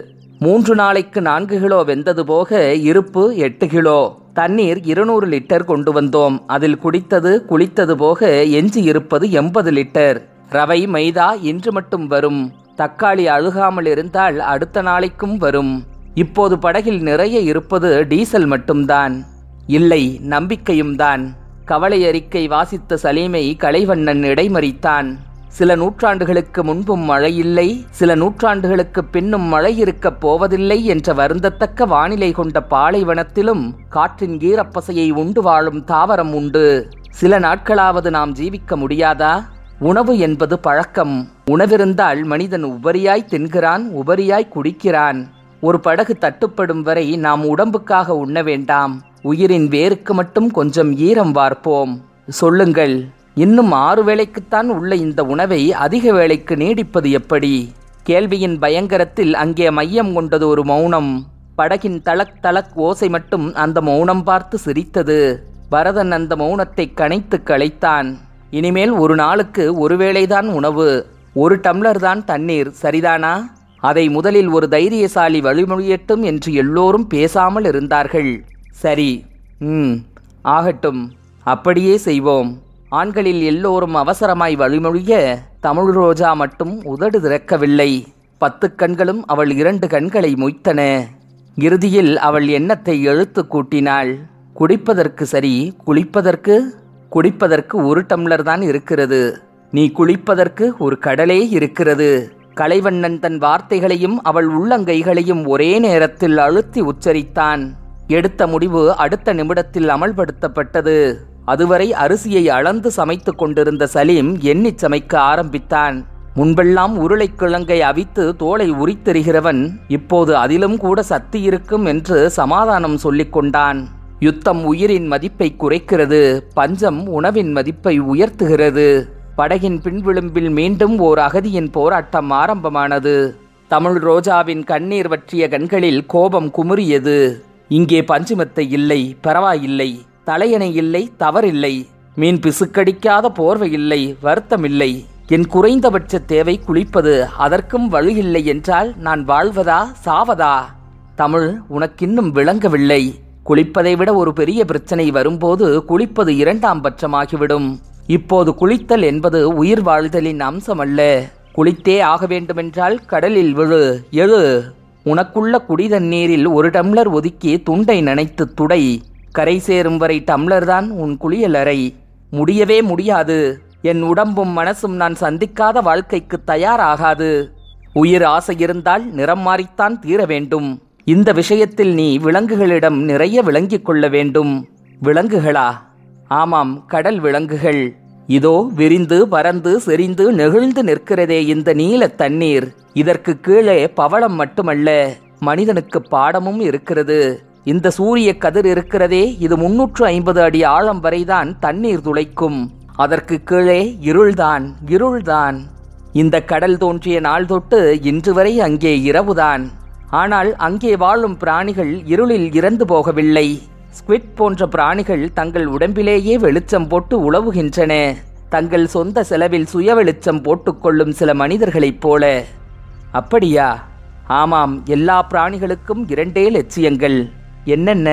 மூன்று நாளைக்கு நான்கு கிலோ வெந்தது போக இருப்பு எட்டு கிலோ தண்ணீர் இருநூறு லிட்டர் கொண்டு வந்தோம் அதில் குடித்தது குளித்தது போக எஞ்சி இருப்பது எண்பது லிட்டர் ரவை மைதா இன்று மட்டும் வரும் தக்காளி அழுகாமல் இருந்தால் அடுத்த நாளைக்கும் வரும் இப்போது படகில் நிறைய இருப்பது டீசல் மட்டும்தான் இல்லை நம்பிக்கையும் தான் கவலை அறிக்கை வாசித்த சலீமை கலைவண்ணன் இடைமறித்தான் சில நூற்றாண்டுகளுக்கு முன்பும் மழை இல்லை சில நூற்றாண்டுகளுக்கு பின்னும் மழை இருக்கப் போவதில்லை என்ற வருந்தத்தக்க வானிலை கொண்ட பாலைவனத்திலும் காற்றின் ஈரப்பசையை உண்டு வாழும் தாவரம் உண்டு சில நாட்களாவது நாம் ஜீவிக்க முடியாதா உணவு என்பது பழக்கம் உணவிருந்தால் மனிதன் உபரியாய் தின்கிறான் உபரியாய் குடிக்கிறான் ஒரு படகு தட்டுப்படும் வரை நாம் உடம்புக்காக உண்ண வேண்டாம் உயிரின் வேருக்கு மட்டும் கொஞ்சம் ஈரம் வார்ப்போம் சொல்லுங்கள் இன்னும் ஆறு வேளைக்குத்தான் உள்ள இந்த உணவை அதிக வேளைக்கு நீடிப்பது எப்படி கேள்வியின் பயங்கரத்தில் அங்கே மையம் கொண்டது ஒரு மௌனம் படகின் தளக் தளக் ஓசை மட்டும் அந்த மௌனம் பார்த்து சிரித்தது பரதன் அந்த மௌனத்தை கனைத்து களைத்தான் இனிமேல் ஒரு நாளுக்கு ஒரு வேளைதான் உணவு ஒரு டம்ளர் தான் தண்ணீர் சரிதானா அதை முதலில் ஒரு தைரியசாலி வழிமொழியட்டும் என்று எல்லோரும் பேசாமல் இருந்தார்கள் சரி ம் ஆகட்டும் அப்படியே செய்வோம் ஆண்களில் எல்லோரும் அவசரமாய் வழிமொழிய தமிழ் ரோஜா மட்டும் உதடு திறக்கவில்லை பத்து கண்களும் அவள் இரண்டு கண்களை மொய்த்தன இறுதியில் அவள் எண்ணத்தை எழுத்து கூட்டினாள் குடிப்பதற்கு சரி குளிப்பதற்கு குடிப்பதற்கு ஒரு டம்ளர் தான் இருக்கிறது நீ குளிப்பதற்கு ஒரு கடலே இருக்கிறது கலைவண்ணன் தன் வார்த்தைகளையும் அவள் உள்ளங்கைகளையும் ஒரே நேரத்தில் அழுத்தி உச்சரித்தான் எடுத்த முடிவு அடுத்த நிமிடத்தில் அமல்படுத்தப்பட்டது அதுவரை அரிசியை அளந்து சமைத்துக் கொண்டிருந்த சலீம் எண்ணிச் சமைக்க ஆரம்பித்தான் முன்பெல்லாம் உருளைக்கிழங்கை அவித்து தோலை உரித்தெறிகிறவன் இப்போது அதிலும் கூட சக்தி இருக்கும் என்று சமாதானம் சொல்லிக் கொண்டான் யுத்தம் உயிரின் மதிப்பை குறைக்கிறது பஞ்சம் உணவின் மதிப்பை உயர்த்துகிறது படகின் பின்விளிம்பில் மீண்டும் ஓர் அகதியின் போராட்டம் ஆரம்பமானது தமிழ் ரோஜாவின் கண்ணீர் வற்றிய கண்களில் கோபம் குமுறியது இங்கே பஞ்சுமெத்தை இல்லை பரவாயில்லை தலையணை இல்லை தவறில்லை மீன் பிசுக்கடிக்காத போர்வை இல்லை வருத்தமில்லை என் குறைந்தபட்ச தேவை குளிப்பது அதற்கும் வழியில்லை என்றால் நான் வாழ்வதா சாவதா தமிழ் உனக்கின்னும் விளங்கவில்லை குளிப்பதை விட ஒரு பெரிய பிரச்சனை வரும்போது குளிப்பது இரண்டாம் பட்சமாகிவிடும் இப்போது குளித்தல் என்பது உயிர் வாழ்தலின் அம்சமல்ல குளித்தே ஆக வேண்டுமென்றால் கடலில் விழு எழு உனக்குள்ள குடி தண்ணீரில் ஒரு டம்ளர் ஒதுக்கி துண்டை நனைத்து துடை கரை சேரும் வரை டம்ளர் தான் உன் குளியலறை முடியவே முடியாது என் உடம்பும் மனசும் நான் சந்திக்காத வாழ்க்கைக்கு தயாராகாது உயிர் ஆசை இருந்தால் நிறம் மாறித்தான் தீர வேண்டும் இந்த விஷயத்தில் நீ விலங்குகளிடம் நிறைய விளங்கிக் கொள்ள வேண்டும் விலங்குகளா ஆமாம் கடல் விலங்குகள் இதோ விரிந்து பறந்து செறிந்து நெகிழ்ந்து நிற்கிறதே இந்த நீல தண்ணீர் இதற்கு கீழே பவளம் மட்டுமல்ல மனிதனுக்கு பாடமும் இருக்கிறது இந்த சூரிய கதிர் இருக்கிறதே இது முன்னூற்று ஐம்பது அடி ஆழம் வரைதான் தண்ணீர் துளைக்கும் அதற்கு கீழே இருள்தான் இருள்தான் இந்த கடல் தோன்றிய நாள் தொட்டு இன்று வரை அங்கே இரவுதான் ஆனால் அங்கே வாழும் பிராணிகள் இருளில் இறந்து போகவில்லை ஸ்குவிட் போன்ற பிராணிகள் தங்கள் உடம்பிலேயே வெளிச்சம் போட்டு உழவுகின்றன தங்கள் சொந்த செலவில் சுய வெளிச்சம் போட்டுக்கொள்ளும் சில மனிதர்களைப் போல அப்படியா ஆமாம் எல்லா பிராணிகளுக்கும் இரண்டே லட்சியங்கள் என்னென்ன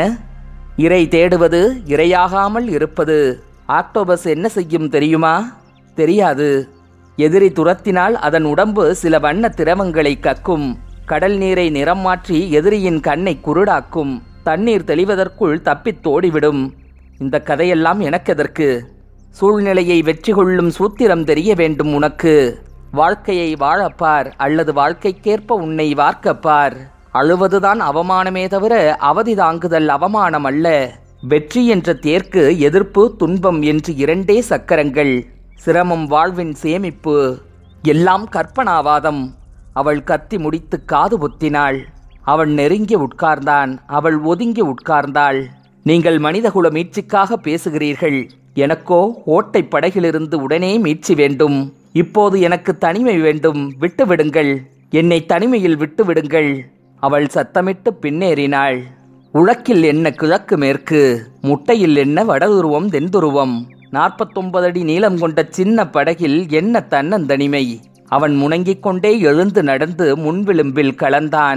இரை தேடுவது இரையாகாமல் இருப்பது ஆக்டோபஸ் என்ன செய்யும் தெரியுமா தெரியாது எதிரி துரத்தினால் அதன் உடம்பு சில வண்ண திரவங்களை கக்கும் கடல் நீரை நிறம் மாற்றி எதிரியின் கண்ணை குருடாக்கும் தண்ணீர் தெளிவதற்குள் தப்பித் தோடிவிடும் இந்த கதையெல்லாம் எனக்கெதற்கு சூழ்நிலையை வெற்றி கொள்ளும் சூத்திரம் தெரிய வேண்டும் உனக்கு வாழ்க்கையை வாழப்பார் அல்லது வாழ்க்கைக்கேற்ப உன்னை வார்க்கப்பார் அழுவதுதான் அவமானமே தவிர அவதி தாங்குதல் அவமானம் அல்ல வெற்றி என்ற தேர்க்கு எதிர்ப்பு துன்பம் என்று இரண்டே சக்கரங்கள் சிரமம் வாழ்வின் சேமிப்பு எல்லாம் கற்பனாவாதம் அவள் கத்தி முடித்து காது பொத்தினாள் அவன் நெருங்கி உட்கார்ந்தான் அவள் ஒதுங்கி உட்கார்ந்தாள் நீங்கள் மனிதகுல மீட்சிக்காக பேசுகிறீர்கள் எனக்கோ ஓட்டை படகிலிருந்து உடனே மீட்சி வேண்டும் இப்போது எனக்கு தனிமை வேண்டும் விட்டு விடுங்கள் என்னை தனிமையில் விட்டு விடுங்கள் அவள் சத்தமிட்டு பின்னேறினாள் உழக்கில் என்ன கிழக்கு மேற்கு முட்டையில் என்ன வடதுருவம் தென்துருவம் நாற்பத்தொன்பது அடி நீளம் கொண்ட சின்ன படகில் என்ன தன்னந்தனிமை அவன் முணங்கிக் கொண்டே எழுந்து நடந்து முன்விளிம்பில் கலந்தான்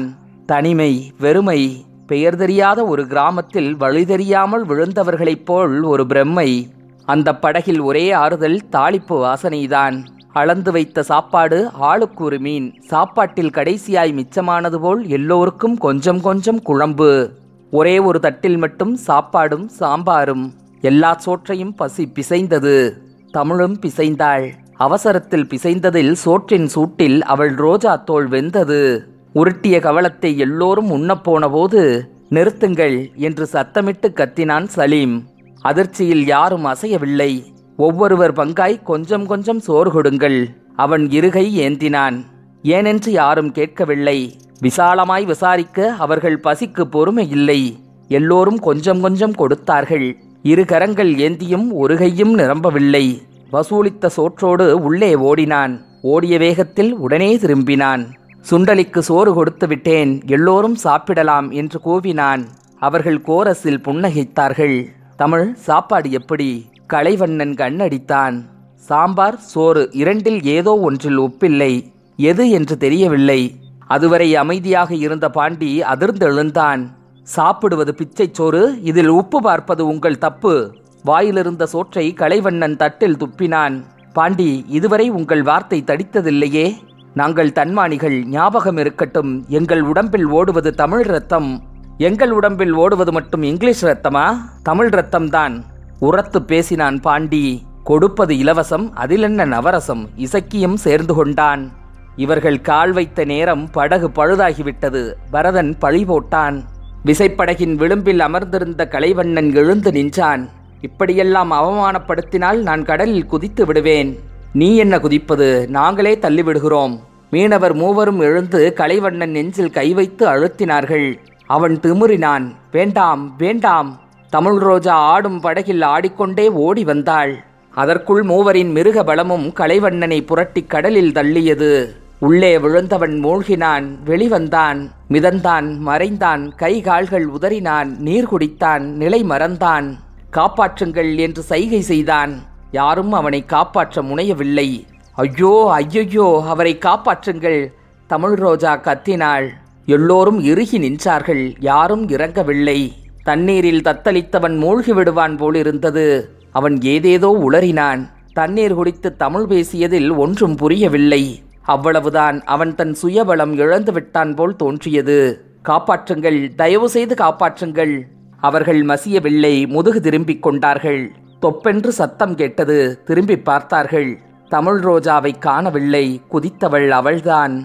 தனிமை வெறுமை பெயர் தெரியாத ஒரு கிராமத்தில் வழி தெரியாமல் விழுந்தவர்களைப் போல் ஒரு பிரம்மை அந்த படகில் ஒரே ஆறுதல் தாளிப்பு வாசனைதான் அளந்து வைத்த சாப்பாடு ஆளுக்கு ஒரு மீன் சாப்பாட்டில் கடைசியாய் மிச்சமானது போல் எல்லோருக்கும் கொஞ்சம் கொஞ்சம் குழம்பு ஒரே ஒரு தட்டில் மட்டும் சாப்பாடும் சாம்பாரும் எல்லா சோற்றையும் பசி பிசைந்தது தமிழும் பிசைந்தாள் அவசரத்தில் பிசைந்ததில் சோற்றின் சூட்டில் அவள் ரோஜா தோல் வெந்தது உருட்டிய கவளத்தை எல்லோரும் உண்ணப்போன போது நிறுத்துங்கள் என்று சத்தமிட்டு கத்தினான் சலீம் அதிர்ச்சியில் யாரும் அசையவில்லை ஒவ்வொருவர் பங்காய் கொஞ்சம் கொஞ்சம் சோறு கொடுங்கள் அவன் இருகை ஏந்தினான் ஏனென்று யாரும் கேட்கவில்லை விசாலமாய் விசாரிக்க அவர்கள் பசிக்கு பொறுமை இல்லை எல்லோரும் கொஞ்சம் கொஞ்சம் கொடுத்தார்கள் இரு கரங்கள் ஏந்தியும் ஒரு கையும் நிரம்பவில்லை வசூலித்த சோற்றோடு உள்ளே ஓடினான் ஓடிய வேகத்தில் உடனே திரும்பினான் சுண்டலிக்கு சோறு கொடுத்து விட்டேன் எல்லோரும் சாப்பிடலாம் என்று கூவினான் அவர்கள் கோரஸில் புன்னகைத்தார்கள் தமிழ் சாப்பாடு எப்படி கலைவண்ணன் கண்ணடித்தான் சாம்பார் சோறு இரண்டில் ஏதோ ஒன்றில் உப்பில்லை எது என்று தெரியவில்லை அதுவரை அமைதியாக இருந்த பாண்டி அதிர்ந்தெழுந்தான் சாப்பிடுவது பிச்சைச் சோறு இதில் உப்பு பார்ப்பது உங்கள் தப்பு வாயிலிருந்த சோற்றை கலைவண்ணன் தட்டில் துப்பினான் பாண்டி இதுவரை உங்கள் வார்த்தை தடித்ததில்லையே நாங்கள் தன்மானிகள் ஞாபகம் இருக்கட்டும் எங்கள் உடம்பில் ஓடுவது தமிழ் ரத்தம் எங்கள் உடம்பில் ஓடுவது மட்டும் இங்கிலீஷ் ரத்தமா தமிழ் ரத்தம்தான் உரத்து பேசினான் பாண்டி கொடுப்பது இலவசம் அதிலென்ன நவரசம் இசக்கியும் சேர்ந்து கொண்டான் இவர்கள் கால் வைத்த நேரம் படகு பழுதாகிவிட்டது பரதன் பழி போட்டான் விசைப்படகின் விளிம்பில் அமர்ந்திருந்த கலைவண்ணன் எழுந்து நின்றான் இப்படியெல்லாம் அவமானப்படுத்தினால் நான் கடலில் குதித்து விடுவேன் நீ என்ன குதிப்பது நாங்களே தள்ளிவிடுகிறோம் மீனவர் மூவரும் எழுந்து கலைவண்ணன் நெஞ்சில் கை வைத்து அழுத்தினார்கள் அவன் திமுறினான் வேண்டாம் வேண்டாம் தமிழ் ரோஜா ஆடும் படகில் ஆடிக்கொண்டே ஓடி வந்தாள் அதற்குள் மூவரின் மிருக பலமும் கலைவண்ணனை புரட்டி கடலில் தள்ளியது உள்ளே விழுந்தவன் மூழ்கினான் வெளிவந்தான் மிதந்தான் மறைந்தான் கை கால்கள் உதறினான் நீர் குடித்தான் நிலை மறந்தான் காப்பாற்றுங்கள் என்று சைகை செய்தான் யாரும் அவனை காப்பாற்ற முனையவில்லை ஐயோ ஐயையோ அவரை காப்பாற்றுங்கள் தமிழ் ரோஜா கத்தினாள் எல்லோரும் இறுகி நின்றார்கள் யாரும் இறங்கவில்லை தண்ணீரில் தத்தளித்தவன் மூழ்கி விடுவான் போலிருந்தது அவன் ஏதேதோ உளறினான் தண்ணீர் குடித்து தமிழ் பேசியதில் ஒன்றும் புரியவில்லை அவ்வளவுதான் அவன் தன் சுயபலம் இழந்து விட்டான் போல் தோன்றியது காப்பாற்றுங்கள் தயவு செய்து காப்பாற்றுங்கள் அவர்கள் மசியவில்லை முதுகு திரும்பிக் கொண்டார்கள் தொப்பென்று சத்தம் கேட்டது திரும்பி பார்த்தார்கள் தமிழ் ரோஜாவை காணவில்லை குதித்தவள் அவள்தான்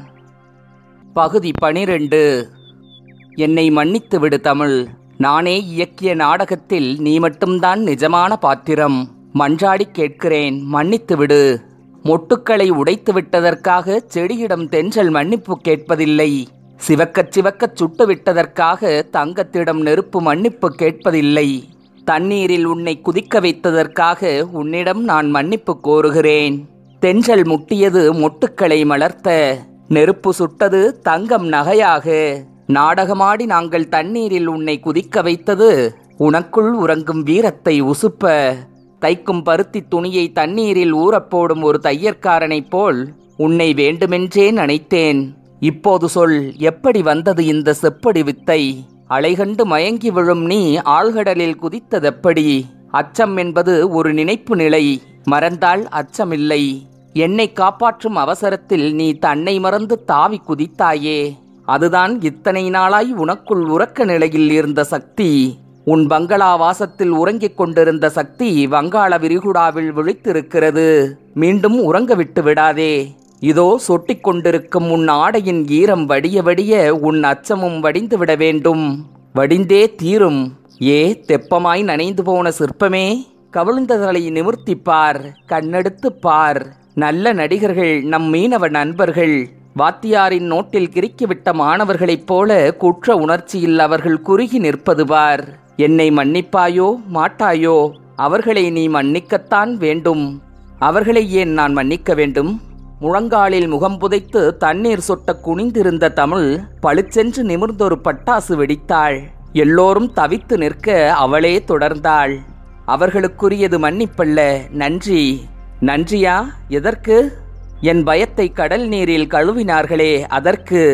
பகுதி பனிரெண்டு என்னை மன்னித்து விடு தமிழ் நானே இயக்கிய நாடகத்தில் நீ மட்டும்தான் நிஜமான பாத்திரம் மன்றாடி கேட்கிறேன் மன்னித்து விடு மொட்டுக்களை உடைத்து விட்டதற்காக செடியிடம் தென்றல் மன்னிப்பு கேட்பதில்லை சிவக்கச் சிவக்கச் சுட்டு விட்டதற்காக தங்கத்திடம் நெருப்பு மன்னிப்பு கேட்பதில்லை தண்ணீரில் உன்னை குதிக்க வைத்ததற்காக உன்னிடம் நான் மன்னிப்பு கோருகிறேன் தென்றல் முட்டியது மொட்டுக்களை மலர்த்த நெருப்பு சுட்டது தங்கம் நகையாக நாடகமாடி நாங்கள் தண்ணீரில் உன்னை குதிக்க வைத்தது உனக்குள் உறங்கும் வீரத்தை உசுப்ப தைக்கும் பருத்தி துணியை தண்ணீரில் ஊறப்போடும் ஒரு தையற்காரனைப் போல் உன்னை வேண்டுமென்றே நினைத்தேன் இப்போது சொல் எப்படி வந்தது இந்த செப்படி வித்தை அலைகண்டு மயங்கி விழும் நீ ஆழ்கடலில் குதித்ததெப்படி அச்சம் என்பது ஒரு நினைப்பு நிலை மறந்தால் அச்சமில்லை என்னை காப்பாற்றும் அவசரத்தில் நீ தன்னை மறந்து தாவி குதித்தாயே அதுதான் இத்தனை நாளாய் உனக்குள் உறக்க நிலையில் இருந்த சக்தி உன் பங்களா வாசத்தில் உறங்கிக் கொண்டிருந்த சக்தி வங்காள விரிகுடாவில் விழித்திருக்கிறது மீண்டும் உறங்க விட்டு விடாதே இதோ சொட்டிக் கொண்டிருக்கும் உன் ஆடையின் ஈரம் வடிய வடிய உன் அச்சமும் வடிந்து விட வேண்டும் வடிந்தே தீரும் ஏ தெப்பமாய் நனைந்து போன சிற்பமே கவிழ்ந்த தலை நிமிர்த்திப் பார் கண்ணெடுத்துப் பார் நல்ல நடிகர்கள் நம் மீனவ நண்பர்கள் வாத்தியாரின் நோட்டில் கிறுக்கிவிட்ட மாணவர்களைப் போல குற்ற உணர்ச்சியில் அவர்கள் குறுகி நிற்பது பார் என்னை மன்னிப்பாயோ மாட்டாயோ அவர்களை நீ மன்னிக்கத்தான் வேண்டும் அவர்களை ஏன் நான் மன்னிக்க வேண்டும் முழங்காலில் முகம் புதைத்து தண்ணீர் சொட்ட குனிந்திருந்த தமிழ் பளிச்சென்று நிமிர்ந்தொரு பட்டாசு வெடித்தாள் எல்லோரும் தவித்து நிற்க அவளே தொடர்ந்தாள் அவர்களுக்குரியது மன்னிப்பல்ல நன்றி நன்றியா எதற்கு என் பயத்தை கடல் நீரில் கழுவினார்களே அதற்கு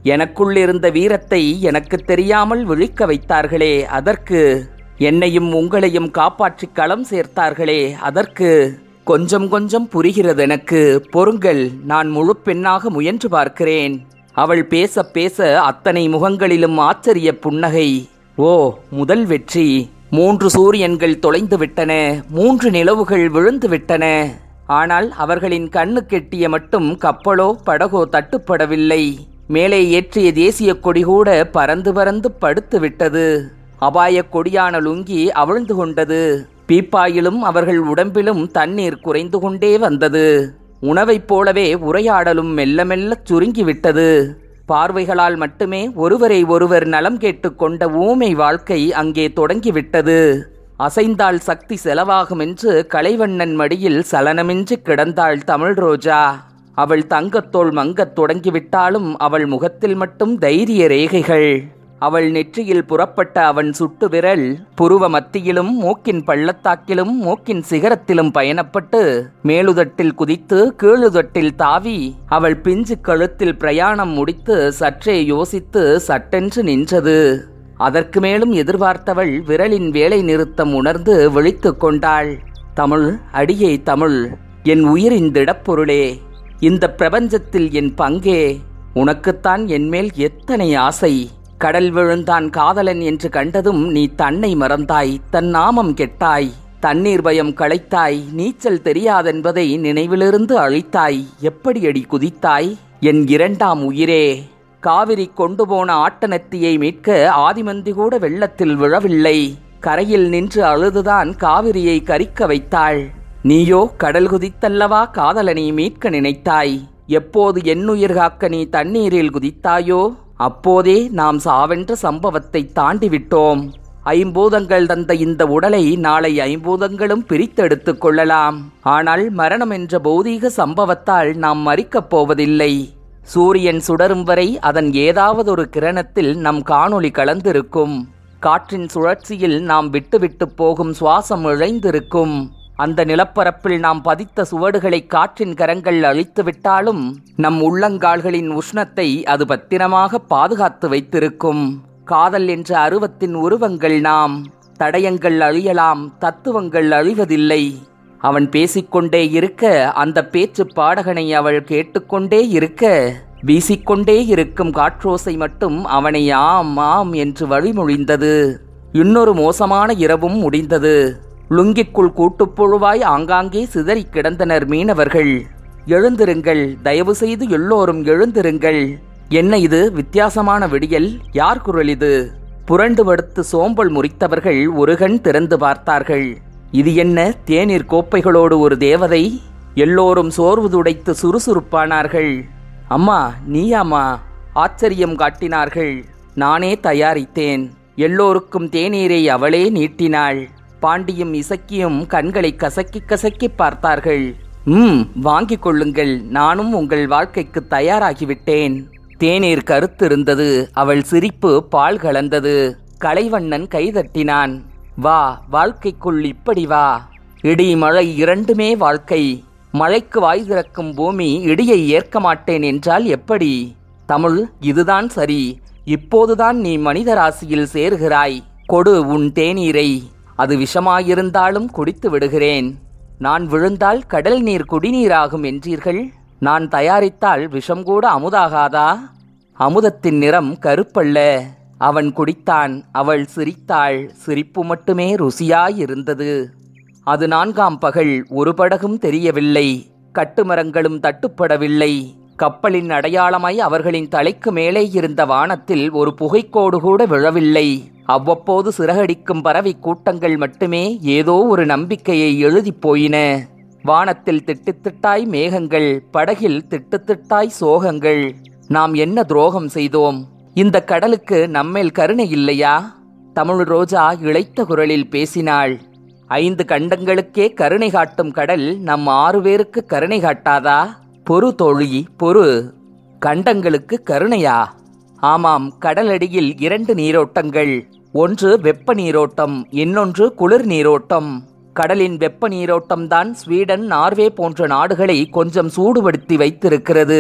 எனக்குள்ளிருந்த வீரத்தை எனக்கு தெரியாமல் விழிக்க வைத்தார்களே அதற்கு என்னையும் உங்களையும் காப்பாற்றி களம் சேர்த்தார்களே அதற்கு கொஞ்சம் கொஞ்சம் புரிகிறது எனக்கு பொறுங்கள் நான் முழு பெண்ணாக முயன்று பார்க்கிறேன் அவள் பேச பேச அத்தனை முகங்களிலும் ஆச்சரிய புன்னகை ஓ முதல் வெற்றி மூன்று சூரியன்கள் தொலைந்து விட்டன மூன்று நிலவுகள் விழுந்து விட்டன ஆனால் அவர்களின் கண்ணு கெட்டிய மட்டும் கப்பலோ படகோ தட்டுப்படவில்லை மேலே ஏற்றிய தேசிய கொடி கூட பறந்து பறந்து படுத்து விட்டது அபாயக் கொடியான லுங்கி அவிழ்ந்து கொண்டது பீப்பாயிலும் அவர்கள் உடம்பிலும் தண்ணீர் குறைந்து கொண்டே வந்தது உணவைப் போலவே உரையாடலும் மெல்ல மெல்லச் சுருங்கிவிட்டது பார்வைகளால் மட்டுமே ஒருவரை ஒருவர் நலம் கேட்டுக்கொண்ட ஊமை வாழ்க்கை அங்கே தொடங்கிவிட்டது அசைந்தால் சக்தி செலவாகும் என்று கலைவண்ணன் மடியில் சலனமின்றி கிடந்தாள் தமிழ் ரோஜா அவள் தங்கத்தோள் மங்கத் தொடங்கிவிட்டாலும் அவள் முகத்தில் மட்டும் தைரிய ரேகைகள் அவள் நெற்றியில் புறப்பட்ட அவன் சுட்டு விரல் புருவ மத்தியிலும் மூக்கின் பள்ளத்தாக்கிலும் மூக்கின் சிகரத்திலும் பயணப்பட்டு மேலுதட்டில் குதித்து கீழுதட்டில் தாவி அவள் பிஞ்சு கழுத்தில் பிரயாணம் முடித்து சற்றே யோசித்து சட்டென்று நின்றது அதற்கு மேலும் எதிர்பார்த்தவள் விரலின் வேலை நிறுத்தம் உணர்ந்து விழித்துக் கொண்டாள் தமிழ் அடியே தமிழ் என் உயிரின் திடப்பொருளே இந்த பிரபஞ்சத்தில் என் பங்கே உனக்குத்தான் என்மேல் எத்தனை ஆசை கடல் விழுந்தான் காதலன் என்று கண்டதும் நீ தன்னை மறந்தாய் தன் நாமம் கெட்டாய் தண்ணீர் பயம் களைத்தாய் நீச்சல் தெரியாதென்பதை நினைவிலிருந்து அழித்தாய் எப்படியடி குதித்தாய் என் இரண்டாம் உயிரே காவிரி கொண்டு போன ஆட்டனத்தியை மீட்க ஆதிமந்தி கூட வெள்ளத்தில் விழவில்லை கரையில் நின்று அழுதுதான் காவிரியை கரிக்க வைத்தாள் நீயோ கடல் குதித்தல்லவா காதலனை மீட்க நினைத்தாய் எப்போது என்னுயிர் காக்க நீ தண்ணீரில் குதித்தாயோ அப்போதே நாம் சாவென்ற சம்பவத்தை தாண்டி விட்டோம் ஐம்பூதங்கள் தந்த இந்த உடலை நாளை ஐம்பூதங்களும் பிரித்தெடுத்துக் கொள்ளலாம் ஆனால் மரணம் என்ற பௌதீக சம்பவத்தால் நாம் மறிக்கப் போவதில்லை சூரியன் சுடரும் வரை அதன் ஏதாவது ஒரு கிரணத்தில் நம் காணொளி கலந்திருக்கும் காற்றின் சுழற்சியில் நாம் விட்டுவிட்டு போகும் சுவாசம் இழைந்திருக்கும் அந்த நிலப்பரப்பில் நாம் பதித்த சுவடுகளை காற்றின் கரங்கள் அழித்து விட்டாலும் நம் உள்ளங்கால்களின் உஷ்ணத்தை அது பத்திரமாக பாதுகாத்து வைத்திருக்கும் காதல் என்ற அருவத்தின் உருவங்கள் நாம் தடயங்கள் அழியலாம் தத்துவங்கள் அழிவதில்லை அவன் பேசிக்கொண்டே இருக்க அந்த பேச்சு பாடகனை அவள் கேட்டுக்கொண்டே இருக்க வீசிக்கொண்டே இருக்கும் காற்றோசை மட்டும் அவனை ஆம் ஆம் என்று வழிமொழிந்தது இன்னொரு மோசமான இரவும் முடிந்தது லுங்கிக்குள் கூட்டுப்புழுவாய் ஆங்காங்கே சிதறி கிடந்தனர் மீனவர்கள் எழுந்திருங்கள் தயவு செய்து எல்லோரும் எழுந்திருங்கள் என்ன இது வித்தியாசமான விடியல் யார் குரல் இது புரண்டு படுத்து சோம்பல் முறித்தவர்கள் ஒரு கண் திறந்து பார்த்தார்கள் இது என்ன தேநீர் கோப்பைகளோடு ஒரு தேவதை எல்லோரும் சோர்வு துடைத்து சுறுசுறுப்பானார்கள் அம்மா நீயாம்மா ஆச்சரியம் காட்டினார்கள் நானே தயாரித்தேன் எல்லோருக்கும் தேநீரை அவளே நீட்டினாள் பாண்டியும் இசக்கியும் கண்களை கசக்கி கசக்கி பார்த்தார்கள் ம் வாங்கிக் கொள்ளுங்கள் நானும் உங்கள் வாழ்க்கைக்கு தயாராகிவிட்டேன் தேநீர் கருத்திருந்தது அவள் சிரிப்பு பால் கலந்தது கலைவண்ணன் கைதட்டினான் வா வாழ்க்கைக்குள் இப்படி வா இடி மழை இரண்டுமே வாழ்க்கை மழைக்கு வாய் திறக்கும் பூமி இடியை ஏற்க மாட்டேன் என்றால் எப்படி தமிழ் இதுதான் சரி இப்போதுதான் நீ மனித ராசியில் சேர்கிறாய் கொடு உன் தேநீரை அது விஷமாயிருந்தாலும் குடித்து விடுகிறேன் நான் விழுந்தால் கடல் நீர் குடிநீராகும் என்றீர்கள் நான் தயாரித்தால் விஷம் கூட அமுதாகாதா அமுதத்தின் நிறம் கருப்பல்ல அவன் குடித்தான் அவள் சிரித்தாள் சிரிப்பு மட்டுமே ருசியாயிருந்தது அது நான்காம் பகல் ஒரு படகும் தெரியவில்லை கட்டுமரங்களும் தட்டுப்படவில்லை கப்பலின் அடையாளமாய் அவர்களின் தலைக்கு மேலே இருந்த வானத்தில் ஒரு புகைக்கோடு கூட விழவில்லை அவ்வப்போது சிறகடிக்கும் பறவை கூட்டங்கள் மட்டுமே ஏதோ ஒரு நம்பிக்கையை எழுதிப் போயின வானத்தில் திட்டுத்திட்டாய் மேகங்கள் படகில் திட்டுத்திட்டாய் சோகங்கள் நாம் என்ன துரோகம் செய்தோம் இந்த கடலுக்கு நம்மேல் கருணை இல்லையா தமிழ் ரோஜா இளைத்த குரலில் பேசினாள் ஐந்து கண்டங்களுக்கே கருணை காட்டும் கடல் நம் ஆறு பேருக்கு கருணை காட்டாதா பொறு தோழி பொறு கண்டங்களுக்கு கருணையா ஆமாம் கடலடியில் இரண்டு நீரோட்டங்கள் ஒன்று வெப்ப நீரோட்டம் இன்னொன்று குளிர் நீரோட்டம் கடலின் வெப்ப நீரோட்டம்தான் ஸ்வீடன் நார்வே போன்ற நாடுகளை கொஞ்சம் சூடுபடுத்தி வைத்திருக்கிறது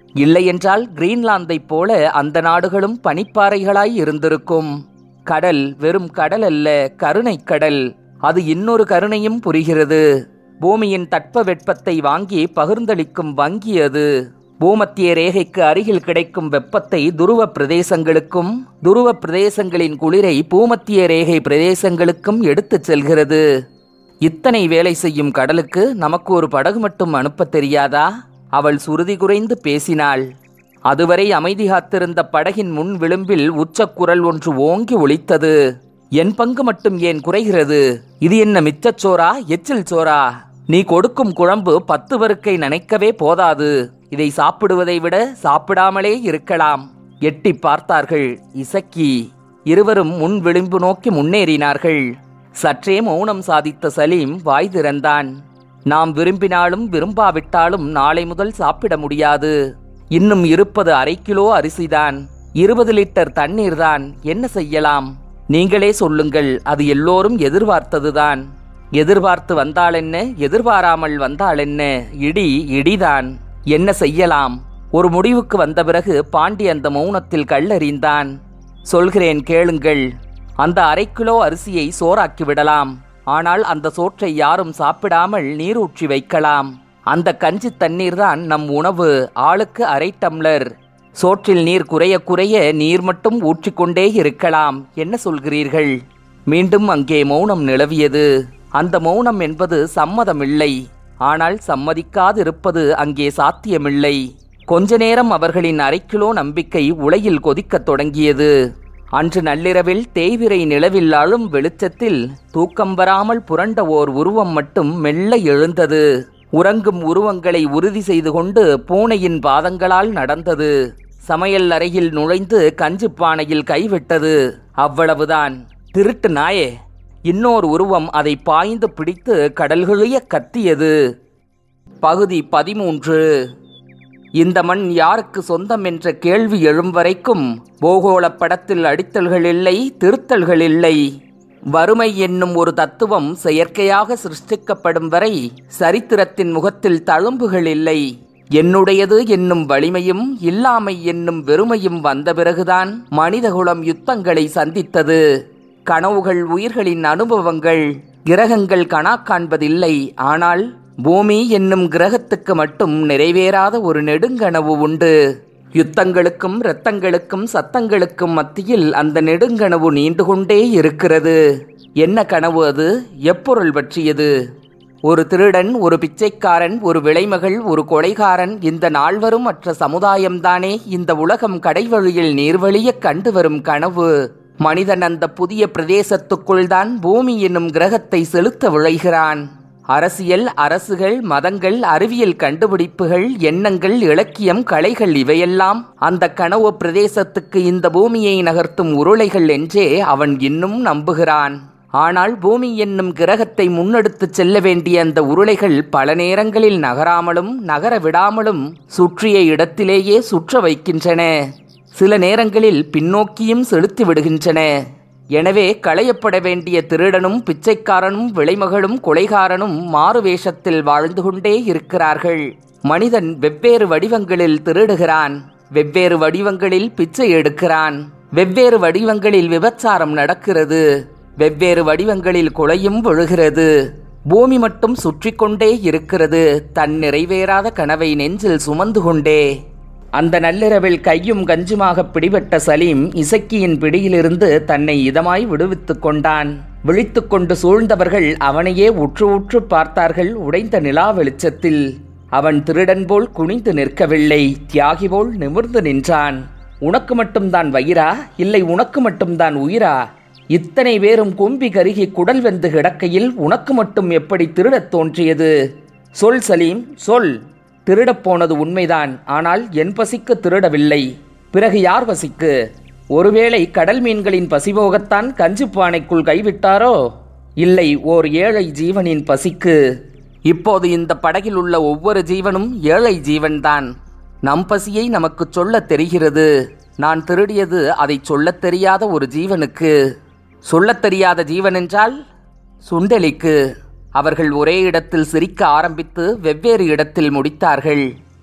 இல்லையென்றால் கிரீன்லாந்தைப் போல அந்த நாடுகளும் பனிப்பாறைகளாய் இருந்திருக்கும் கடல் வெறும் கடல் அல்ல கருணைக் கடல் அது இன்னொரு கருணையும் புரிகிறது பூமியின் தட்பவெப்பத்தை வாங்கி பகிர்ந்தளிக்கும் வங்கி அது பூமத்திய ரேகைக்கு அருகில் கிடைக்கும் வெப்பத்தை துருவ பிரதேசங்களுக்கும் துருவ பிரதேசங்களின் குளிரை பூமத்திய ரேகை பிரதேசங்களுக்கும் எடுத்துச் செல்கிறது இத்தனை வேலை செய்யும் கடலுக்கு நமக்கு ஒரு படகு மட்டும் அனுப்பத் தெரியாதா அவள் சுருதி குறைந்து பேசினாள் அதுவரை அமைதி காத்திருந்த படகின் முன் விளிம்பில் உச்சக்குரல் ஒன்று ஓங்கி ஒலித்தது என் பங்கு மட்டும் ஏன் குறைகிறது இது என்ன மிச்சச் சோறா எச்சில் சோறா நீ கொடுக்கும் குழம்பு பத்து வறுக்கை நினைக்கவே போதாது இதை சாப்பிடுவதை விட சாப்பிடாமலே இருக்கலாம் எட்டி பார்த்தார்கள் இசக்கி இருவரும் முன் விளிம்பு நோக்கி முன்னேறினார்கள் சற்றே மௌனம் சாதித்த சலீம் வாய் திறந்தான் நாம் விரும்பினாலும் விரும்பாவிட்டாலும் நாளை முதல் சாப்பிட முடியாது இன்னும் இருப்பது அரை கிலோ அரிசிதான் இருபது லிட்டர் தண்ணீர்தான் என்ன செய்யலாம் நீங்களே சொல்லுங்கள் அது எல்லோரும் எதிர்பார்த்ததுதான் எதிர்பார்த்து வந்தாலென்ன எதிர்பாராமல் வந்தாலென்ன இடி இடிதான் என்ன செய்யலாம் ஒரு முடிவுக்கு வந்த பிறகு பாண்டி அந்த மௌனத்தில் கல்லறிந்தான் சொல்கிறேன் கேளுங்கள் அந்த அரை கிலோ அரிசியை சோறாக்கி விடலாம் ஆனால் அந்த சோற்றை யாரும் சாப்பிடாமல் நீரூற்றி வைக்கலாம் அந்த கஞ்சி தண்ணீர் தான் நம் உணவு ஆளுக்கு அரை டம்ளர் சோற்றில் நீர் குறைய குறைய நீர் மட்டும் ஊற்றிக்கொண்டே இருக்கலாம் என்ன சொல்கிறீர்கள் மீண்டும் அங்கே மௌனம் நிலவியது அந்த மௌனம் என்பது சம்மதமில்லை ஆனால் சம்மதிக்காதிருப்பது அங்கே சாத்தியமில்லை கொஞ்ச நேரம் அவர்களின் அரை கிலோ நம்பிக்கை உலையில் கொதிக்கத் தொடங்கியது அன்று நள்ளிரவில் தேய்விரை நிலவில் அழும் வெளிச்சத்தில் தூக்கம் வராமல் புரண்ட ஓர் உருவம் மட்டும் மெல்ல எழுந்தது உறங்கும் உருவங்களை உறுதி செய்து கொண்டு பூனையின் பாதங்களால் நடந்தது சமையல் அறையில் நுழைந்து கஞ்சி பானையில் கைவிட்டது அவ்வளவுதான் திருட்டு நாயே இன்னொரு உருவம் அதை பாய்ந்து பிடித்து கடல்களிய கத்தியது பகுதி பதிமூன்று இந்த மண் யாருக்கு சொந்தம் என்ற கேள்வி எழும் வரைக்கும் பூகோள படத்தில் அடித்தல்கள் இல்லை திருத்தல்கள் இல்லை வறுமை என்னும் ஒரு தத்துவம் செயற்கையாக சிருஷ்டிக்கப்படும் வரை சரித்திரத்தின் முகத்தில் தழும்புகள் இல்லை என்னுடையது என்னும் வலிமையும் இல்லாமை என்னும் வெறுமையும் வந்த பிறகுதான் மனிதகுலம் யுத்தங்களை சந்தித்தது கனவுகள் உயிர்களின் அனுபவங்கள் கிரகங்கள் கணா காண்பதில்லை ஆனால் பூமி என்னும் கிரகத்துக்கு மட்டும் நிறைவேறாத ஒரு நெடுங்கனவு உண்டு யுத்தங்களுக்கும் இரத்தங்களுக்கும் சத்தங்களுக்கும் மத்தியில் அந்த நெடுங்கனவு நீண்டு கொண்டே இருக்கிறது என்ன கனவு அது எப்பொருள் பற்றியது ஒரு திருடன் ஒரு பிச்சைக்காரன் ஒரு விளைமகள் ஒரு கொலைகாரன் இந்த நால்வரும் மற்ற சமுதாயம்தானே இந்த உலகம் கடைவழியில் நீர்வழியக் கண்டு வரும் கனவு மனிதன் அந்த புதிய பிரதேசத்துக்குள்தான் பூமி என்னும் கிரகத்தை செலுத்த விழைகிறான் அரசியல் அரசுகள் மதங்கள் அறிவியல் கண்டுபிடிப்புகள் எண்ணங்கள் இலக்கியம் கலைகள் இவையெல்லாம் அந்த கனவு பிரதேசத்துக்கு இந்த பூமியை நகர்த்தும் உருளைகள் என்றே அவன் இன்னும் நம்புகிறான் ஆனால் பூமி என்னும் கிரகத்தை முன்னெடுத்துச் செல்ல வேண்டிய அந்த உருளைகள் பல நேரங்களில் நகராமலும் நகர விடாமலும் சுற்றிய இடத்திலேயே சுற்ற வைக்கின்றன சில நேரங்களில் பின்னோக்கியும் செலுத்தி விடுகின்றன எனவே களையப்பட வேண்டிய திருடனும் பிச்சைக்காரனும் விளைமகளும் கொலைகாரனும் மாறு வேஷத்தில் வாழ்ந்து கொண்டே இருக்கிறார்கள் மனிதன் வெவ்வேறு வடிவங்களில் திருடுகிறான் வெவ்வேறு வடிவங்களில் பிச்சை எடுக்கிறான் வெவ்வேறு வடிவங்களில் விபச்சாரம் நடக்கிறது வெவ்வேறு வடிவங்களில் கொலையும் விழுகிறது பூமி மட்டும் சுற்றி கொண்டே இருக்கிறது தன் நிறைவேறாத கனவை நெஞ்சில் சுமந்து கொண்டே அந்த நள்ளிரவில் கையும் கஞ்சுமாக பிடிபட்ட சலீம் இசக்கியின் பிடியிலிருந்து தன்னை இதமாய் விடுவித்துக் கொண்டான் விழித்துக் கொண்டு சூழ்ந்தவர்கள் அவனையே உற்று உற்று பார்த்தார்கள் உடைந்த நிலா வெளிச்சத்தில் அவன் திருடன் போல் குனிந்து நிற்கவில்லை தியாகி போல் நிமிர்ந்து நின்றான் உனக்கு மட்டும்தான் வயிறா இல்லை உனக்கு மட்டும்தான் உயிரா இத்தனை பேரும் கும்பி கருகி குடல் வெந்து கிடக்கையில் உனக்கு மட்டும் எப்படி திருடத் தோன்றியது சொல் சலீம் சொல் திருடப் போனது உண்மைதான் ஆனால் என் பசிக்கு திருடவில்லை பிறகு யார் பசிக்கு ஒருவேளை கடல் மீன்களின் பசிபோகத்தான் கஞ்சி பானைக்குள் கைவிட்டாரோ இல்லை ஓர் ஏழை ஜீவனின் பசிக்கு இப்போது இந்த படகில் உள்ள ஒவ்வொரு ஜீவனும் ஏழை ஜீவன்தான் நம் பசியை நமக்கு சொல்லத் தெரிகிறது நான் திருடியது அதை சொல்லத் தெரியாத ஒரு ஜீவனுக்கு சொல்லத் தெரியாத ஜீவன் என்றால் சுண்டெலிக்கு அவர்கள் ஒரே இடத்தில் சிரிக்க ஆரம்பித்து வெவ்வேறு இடத்தில் முடித்தார்கள்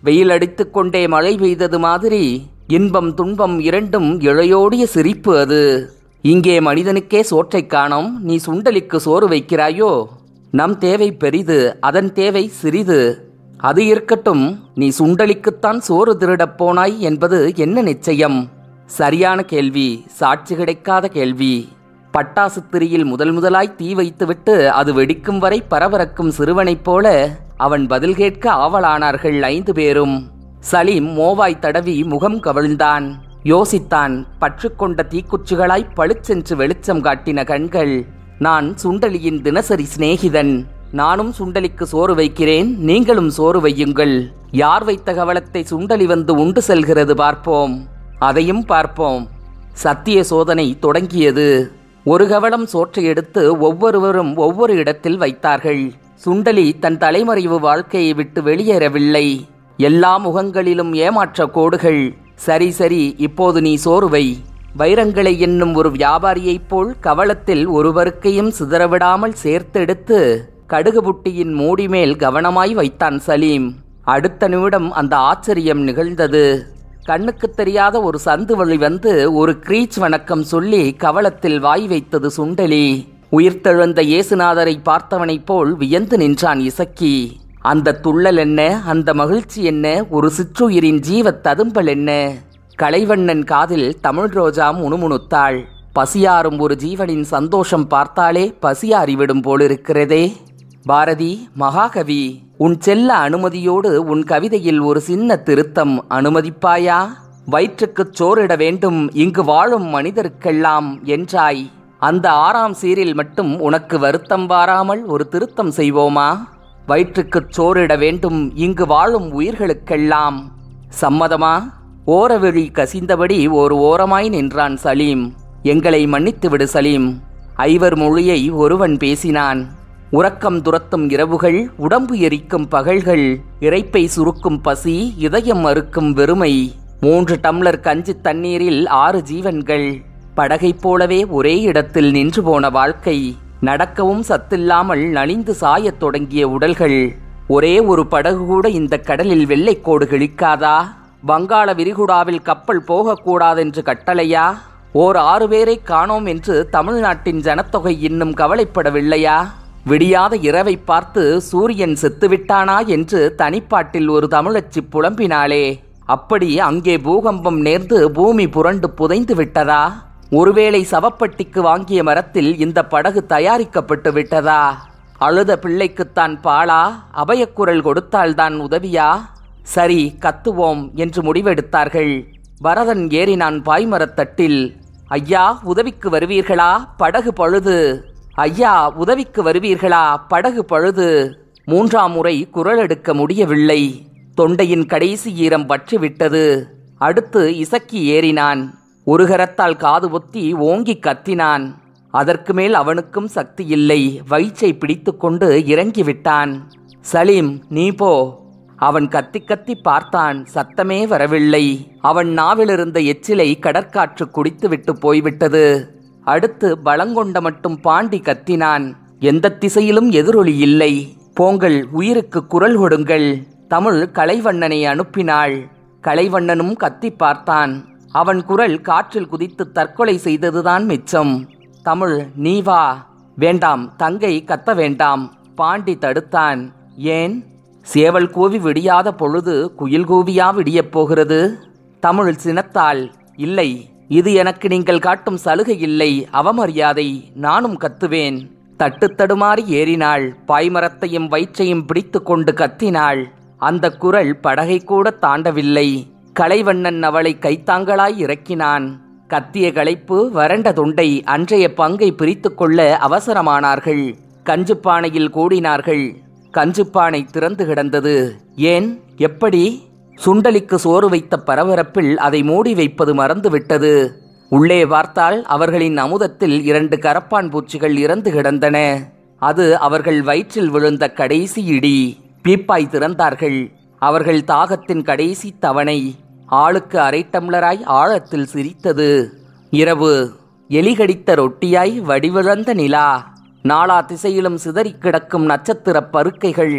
வெயில் அடித்துக் கொண்டே மழை பெய்தது மாதிரி இன்பம் துன்பம் இரண்டும் இழையோடிய சிரிப்பு அது இங்கே மனிதனுக்கே சோற்றைக் காணோம் நீ சுண்டலிக்கு சோறு வைக்கிறாயோ நம் தேவை பெரிது அதன் தேவை சிறிது அது இருக்கட்டும் நீ சுண்டலிக்குத்தான் சோறு திருடப் போனாய் என்பது என்ன நிச்சயம் சரியான கேள்வி சாட்சி கிடைக்காத கேள்வி பட்டாசு திரியில் முதல் முதலாய் தீ வைத்துவிட்டு அது வெடிக்கும் வரை பரபரக்கும் சிறுவனைப் போல அவன் பதில் கேட்க ஆவலானார்கள் ஐந்து பேரும் சலீம் மோவாய் தடவி முகம் கவிழ்ந்தான் யோசித்தான் பற்றுக்கொண்ட தீக்குச்சிகளாய் பளிச்சென்று வெளிச்சம் காட்டின கண்கள் நான் சுண்டலியின் தினசரி சிநேகிதன் நானும் சுண்டலிக்கு சோறு வைக்கிறேன் நீங்களும் சோறு வையுங்கள் யார் வைத்த கவலத்தை சுண்டலி வந்து உண்டு செல்கிறது பார்ப்போம் அதையும் பார்ப்போம் சத்திய சோதனை தொடங்கியது ஒரு கவலம் சோற்றை எடுத்து ஒவ்வொருவரும் ஒவ்வொரு இடத்தில் வைத்தார்கள் சுண்டலி தன் தலைமறைவு வாழ்க்கையை விட்டு வெளியேறவில்லை எல்லா முகங்களிலும் ஏமாற்ற கோடுகள் சரி சரி இப்போது நீ சோறு வை வைரங்களை என்னும் ஒரு வியாபாரியைப் போல் கவலத்தில் ஒருவருக்கையும் சிதறவிடாமல் சேர்த்தெடுத்து கடுகு புட்டியின் மூடி மேல் கவனமாய் வைத்தான் சலீம் அடுத்த நிமிடம் அந்த ஆச்சரியம் நிகழ்ந்தது கண்ணுக்கு தெரியாத ஒரு சந்து வழி வந்து ஒரு கிரீச் வணக்கம் சொல்லி கவலத்தில் வாய் வைத்தது சுண்டலி உயிர்த்தெழுந்த இயேசுநாதரை பார்த்தவனைப் போல் வியந்து நின்றான் இசக்கி அந்த துள்ளல் என்ன அந்த மகிழ்ச்சி என்ன ஒரு சிற்றுயிரின் ஜீவத் ததும்பல் என்ன கலைவண்ணன் காதில் தமிழ் ரோஜா முணுமுணுத்தாள் பசியாறும் ஒரு ஜீவனின் சந்தோஷம் பார்த்தாலே பசியாறிவிடும் போலிருக்கிறதே பாரதி மகாகவி உன் செல்ல அனுமதியோடு உன் கவிதையில் ஒரு சின்ன திருத்தம் அனுமதிப்பாயா வயிற்றுக்குச் சோறிட வேண்டும் இங்கு வாழும் மனிதருக்கெல்லாம் என்றாய் அந்த ஆறாம் சீரில் மட்டும் உனக்கு வருத்தம் வாராமல் ஒரு திருத்தம் செய்வோமா வயிற்றுக்குச் சோறிட வேண்டும் இங்கு வாழும் உயிர்களுக்கெல்லாம் சம்மதமா ஓரவெளி கசிந்தபடி ஒரு ஓரமாய் நின்றான் சலீம் எங்களை மன்னித்து விடு சலீம் ஐவர் மொழியை ஒருவன் பேசினான் உறக்கம் துரத்தும் இரவுகள் உடம்பு எரிக்கும் பகல்கள் இறைப்பை சுருக்கும் பசி இதயம் அறுக்கும் வெறுமை மூன்று டம்ளர் கஞ்சி தண்ணீரில் ஆறு ஜீவன்கள் படகைப் போலவே ஒரே இடத்தில் நின்று போன வாழ்க்கை நடக்கவும் சத்தில்லாமல் நலிந்து சாயத் தொடங்கிய உடல்கள் ஒரே ஒரு படகு கூட இந்த கடலில் வெள்ளைக்கோடு கிழிக்காதா வங்காள விரிகுடாவில் கப்பல் போகக்கூடாதென்று கட்டளையா ஓர் ஆறு பேரை காணோம் என்று தமிழ்நாட்டின் ஜனத்தொகை இன்னும் கவலைப்படவில்லையா விடியாத இரவை பார்த்து சூரியன் செத்துவிட்டானா என்று தனிப்பாட்டில் ஒரு தமிழச்சி புலம்பினாளே அப்படி அங்கே பூகம்பம் நேர்ந்து பூமி புரண்டு புதைந்து விட்டதா ஒருவேளை சவப்பட்டிக்கு வாங்கிய மரத்தில் இந்த படகு தயாரிக்கப்பட்டு விட்டதா அழுத பிள்ளைக்குத்தான் பாலா அபயக்குரல் கொடுத்தால்தான் உதவியா சரி கத்துவோம் என்று முடிவெடுத்தார்கள் பரதன் ஏறினான் பாய்மரத்தட்டில் ஐயா உதவிக்கு வருவீர்களா படகு பழுது ஐயா உதவிக்கு வருவீர்களா படகு பழுது மூன்றாம் முறை குரல் எடுக்க முடியவில்லை தொண்டையின் கடைசி ஈரம் பற்றிவிட்டது அடுத்து இசக்கி ஏறினான் ஒரு கரத்தால் காது ஒத்தி ஓங்கி கத்தினான் அதற்கு மேல் அவனுக்கும் சக்தி இல்லை வயிற்றை பிடித்துக்கொண்டு இறங்கிவிட்டான் சலீம் நீ போ அவன் கத்தி கத்தி பார்த்தான் சத்தமே வரவில்லை அவன் நாவிலிருந்த எச்சிலை கடற்காற்று குடித்துவிட்டு போய்விட்டது அடுத்து பலங்கொண்ட மட்டும் பாண்டி கத்தினான் எந்த திசையிலும் எதிரொலி இல்லை போங்கள் உயிருக்கு குரல் கொடுங்கள் தமிழ் கலைவண்ணனை அனுப்பினாள் கலைவண்ணனும் கத்தி பார்த்தான் அவன் குரல் காற்றில் குதித்து தற்கொலை செய்ததுதான் மிச்சம் தமிழ் நீ வா வேண்டாம் தங்கை கத்த வேண்டாம் பாண்டி தடுத்தான் ஏன் சேவல் கூவி விடியாத பொழுது குயில் கூவியா விடியப் போகிறது தமிழ் சினத்தால் இல்லை இது எனக்கு நீங்கள் காட்டும் சலுகை இல்லை அவமரியாதை நானும் கத்துவேன் தட்டு தடுமாறி ஏறினாள் பாய்மரத்தையும் வயிற்றையும் பிடித்து கொண்டு கத்தினாள் அந்த குரல் படகை கூட தாண்டவில்லை கலைவண்ணன் அவளை கைத்தாங்களாய் இறக்கினான் கத்திய களைப்பு வறண்ட தொண்டை அன்றைய பங்கை பிரித்து கொள்ள அவசரமானார்கள் கஞ்சுப்பானையில் கூடினார்கள் கஞ்சுப்பானை திறந்து கிடந்தது ஏன் எப்படி சுண்டலிக்கு சோறு வைத்த பரபரப்பில் அதை மூடி வைப்பது மறந்துவிட்டது உள்ளே பார்த்தால் அவர்களின் அமுதத்தில் இரண்டு கரப்பான் பூச்சிகள் இறந்து கிடந்தன அது அவர்கள் வயிற்றில் விழுந்த கடைசி இடி பீப்பாய் திறந்தார்கள் அவர்கள் தாகத்தின் கடைசி தவணை ஆளுக்கு அரை டம்ளராய் ஆழத்தில் சிரித்தது இரவு எலிகடித்த ரொட்டியாய் வடிவிழந்த நிலா நாலா திசையிலும் சிதறிக் கிடக்கும் நட்சத்திரப் பருக்கைகள்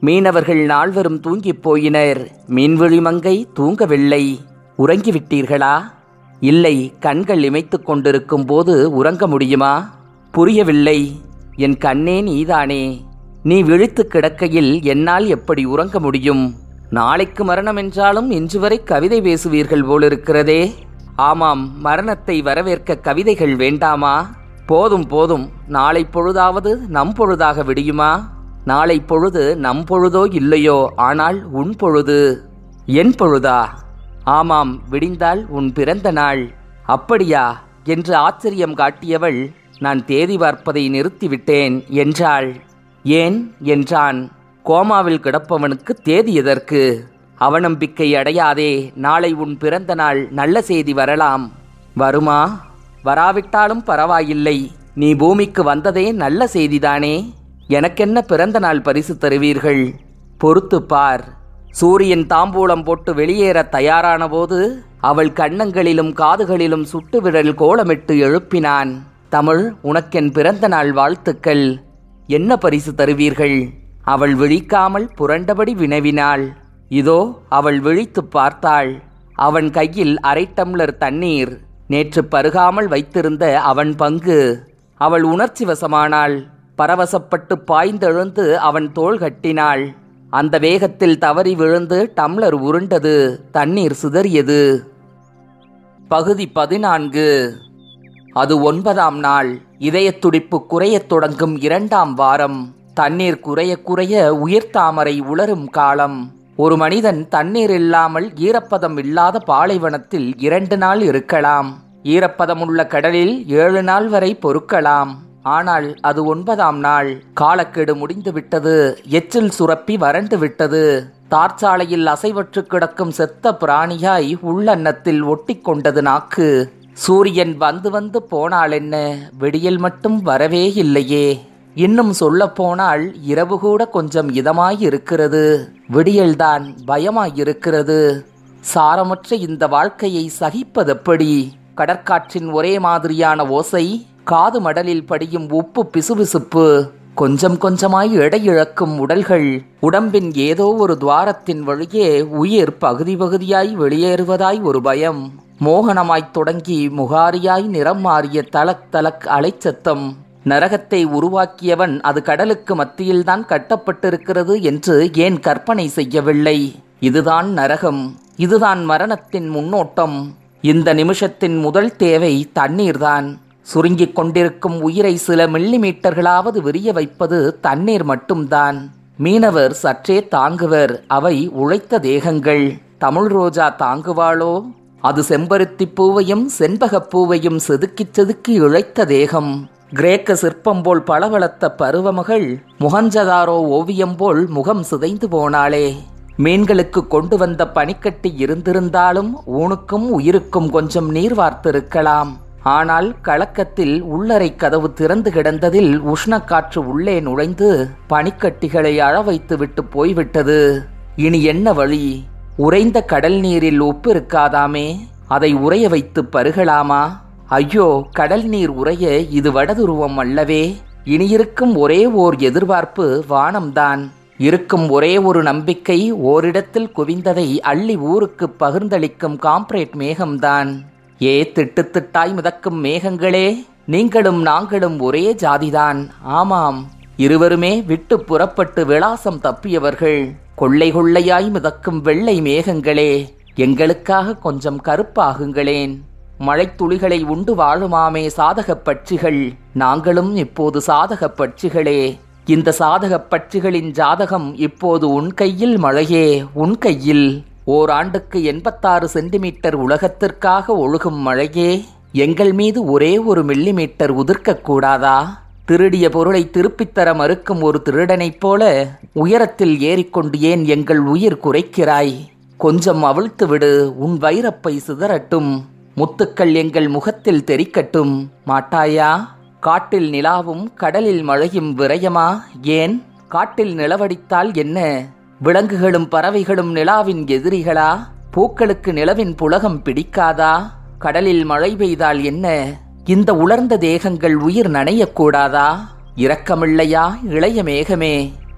மீனவர்கள் நால்வரும் தூங்கிப் போயினர் மீன்விழி மங்கை தூங்கவில்லை உறங்கிவிட்டீர்களா இல்லை கண்கள் இமைத்துக் கொண்டிருக்கும் போது உறங்க முடியுமா புரியவில்லை என் கண்ணே நீதானே நீ விழித்து கிடக்கையில் என்னால் எப்படி உறங்க முடியும் நாளைக்கு மரணம் என்றாலும் இன்று வரை கவிதை பேசுவீர்கள் போலிருக்கிறதே ஆமாம் மரணத்தை வரவேற்க கவிதைகள் வேண்டாமா போதும் போதும் நாளை பொழுதாவது நம் பொழுதாக விடியுமா நாளை பொழுது நம் பொழுதோ இல்லையோ ஆனால் உன் பொழுது என் பொழுதா ஆமாம் விடிந்தால் உன் பிறந்த நாள் அப்படியா என்று ஆச்சரியம் காட்டியவள் நான் தேதி பார்ப்பதை நிறுத்திவிட்டேன் என்றாள் ஏன் என்றான் கோமாவில் கிடப்பவனுக்கு தேதி எதற்கு அவநம்பிக்கை அடையாதே நாளை உன் பிறந்த நாள் நல்ல செய்தி வரலாம் வருமா வராவிட்டாலும் பரவாயில்லை நீ பூமிக்கு வந்ததே நல்ல செய்திதானே எனக்கென்ன பிறந்த நாள் பரிசு தருவீர்கள் பொறுத்து பார் சூரியன் தாம்பூலம் போட்டு வெளியேற தயாரான போது அவள் கன்னங்களிலும் காதுகளிலும் சுட்டு விரல் கோலமிட்டு எழுப்பினான் தமிழ் உனக்கென் பிறந்த நாள் வாழ்த்துக்கள் என்ன பரிசு தருவீர்கள் அவள் விழிக்காமல் புரண்டபடி வினவினாள் இதோ அவள் விழித்துப் பார்த்தாள் அவன் கையில் அரை டம்ளர் தண்ணீர் நேற்று பருகாமல் வைத்திருந்த அவன் பங்கு அவள் உணர்ச்சி வசமானாள் பரவசப்பட்டு பாய்ந்தெழுந்து அவன் தோள் கட்டினாள் அந்த வேகத்தில் தவறி விழுந்து டம்ளர் உருண்டது தண்ணீர் சிதறியது பகுதி பதினான்கு அது ஒன்பதாம் நாள் இதயத் துடிப்பு குறையத் தொடங்கும் இரண்டாம் வாரம் தண்ணீர் குறைய குறைய உயிர் தாமரை உலரும் காலம் ஒரு மனிதன் தண்ணீர் இல்லாமல் ஈரப்பதம் இல்லாத பாலைவனத்தில் இரண்டு நாள் இருக்கலாம் ஈரப்பதமுள்ள கடலில் ஏழு நாள் வரை பொறுக்கலாம் ஆனால் அது ஒன்பதாம் நாள் காலக்கெடு முடிந்து விட்டது எச்சில் சுரப்பி வறண்டு விட்டது தார்ச்சாலையில் அசைவற்று கிடக்கும் செத்த பிராணியாய் உள்ளன்னத்தில் ஒட்டிக்கொண்டது நாக்கு சூரியன் வந்து வந்து போனால் என்ன விடியல் மட்டும் வரவே இல்லையே இன்னும் சொல்லப் போனால் இரவு கூட கொஞ்சம் இதமாய் இருக்கிறது விடியல்தான் பயமாயிருக்கிறது சாரமற்ற இந்த வாழ்க்கையை சகிப்பதெப்படி கடற்காற்றின் ஒரே மாதிரியான ஓசை காது மடலில் படியும் உப்பு பிசுபிசுப்பு கொஞ்சம் கொஞ்சமாய் எடை இழக்கும் உடல்கள் உடம்பின் ஏதோ ஒரு துவாரத்தின் வழியே உயிர் பகுதி பகுதியாய் வெளியேறுவதாய் ஒரு பயம் மோகனமாய்த் தொடங்கி முகாரியாய் நிறம் மாறிய தலக் தலக் அலைச்சத்தம் நரகத்தை உருவாக்கியவன் அது கடலுக்கு மத்தியில்தான் கட்டப்பட்டிருக்கிறது என்று ஏன் கற்பனை செய்யவில்லை இதுதான் நரகம் இதுதான் மரணத்தின் முன்னோட்டம் இந்த நிமிஷத்தின் முதல் தேவை தண்ணீர்தான் சுருங்கிக் கொண்டிருக்கும் உயிரை சில மில்லி மீட்டர்களாவது விரிய வைப்பது தண்ணீர் மட்டும்தான் மீனவர் சற்றே தாங்குவர் அவை உழைத்த தேகங்கள் தமிழ் ரோஜா தாங்குவாளோ அது செம்பருத்திப் பூவையும் செண்பகப் பூவையும் செதுக்கிச் செதுக்கி இழைத்த தேகம் கிரேக்க சிற்பம் போல் பளபளத்த பருவமகள் முகஞ்சதாரோ ஓவியம் போல் முகம் சிதைந்து போனாளே மீன்களுக்கு கொண்டு வந்த பனிக்கட்டி இருந்திருந்தாலும் ஊனுக்கும் உயிருக்கும் கொஞ்சம் நீர் வார்த்திருக்கலாம் ஆனால் கலக்கத்தில் உள்ளறை கதவு திறந்து கிடந்ததில் உஷ்ணக்காற்று உள்ளே நுழைந்து பனிக்கட்டிகளை அழ வைத்து விட்டு போய்விட்டது இனி என்ன வழி உறைந்த கடல் நீரில் உப்பு இருக்காதாமே அதை உறைய வைத்து பருகலாமா ஐயோ கடல் நீர் உறைய இது வடதுருவம் அல்லவே இனியிருக்கும் ஒரே ஓர் எதிர்பார்ப்பு வானம்தான் இருக்கும் ஒரே ஒரு நம்பிக்கை ஓரிடத்தில் குவிந்ததை அள்ளி ஊருக்கு பகிர்ந்தளிக்கும் காம்ப்ரேட் மேகம்தான் ஏ திட்டு திட்டாய் மிதக்கும் மேகங்களே நீங்களும் நாங்களும் ஒரே ஜாதிதான் ஆமாம் இருவருமே விட்டு புறப்பட்டு விளாசம் தப்பியவர்கள் கொள்ளை கொள்ளையாய் மிதக்கும் வெள்ளை மேகங்களே எங்களுக்காக கொஞ்சம் கருப்பாகுங்களேன் மழைத்துளிகளை உண்டு வாழுமாமே சாதகப் பட்சிகள் நாங்களும் இப்போது சாதகப் பட்சிகளே இந்த சாதகப் பட்சிகளின் ஜாதகம் இப்போது உன் கையில் மழையே உன் கையில் ஓராண்டுக்கு எண்பத்தாறு சென்டிமீட்டர் உலகத்திற்காக ஒழுகும் மழையே எங்கள் மீது ஒரே ஒரு மில்லிமீட்டர் உதிர்க்கக்கூடாதா திருடிய பொருளை திருப்பித் தர மறுக்கும் ஒரு திருடனைப் போல உயரத்தில் ஏறிக்கொண்டு ஏன் எங்கள் உயிர் குறைக்கிறாய் கொஞ்சம் அவிழ்த்து விடு உன் வைரப்பை சிதறட்டும் முத்துக்கள் எங்கள் முகத்தில் தெரிக்கட்டும் மாட்டாயா காட்டில் நிலாவும் கடலில் மழையும் விரயமா ஏன் காட்டில் நிலவடித்தால் என்ன விலங்குகளும் பறவைகளும் நிலாவின் எதிரிகளா பூக்களுக்கு நிலவின் புலகம் பிடிக்காதா கடலில் மழை பெய்தால் என்ன இந்த உலர்ந்த தேகங்கள் உயிர் நனையக்கூடாதா இரக்கமில்லையா இளைய மேகமே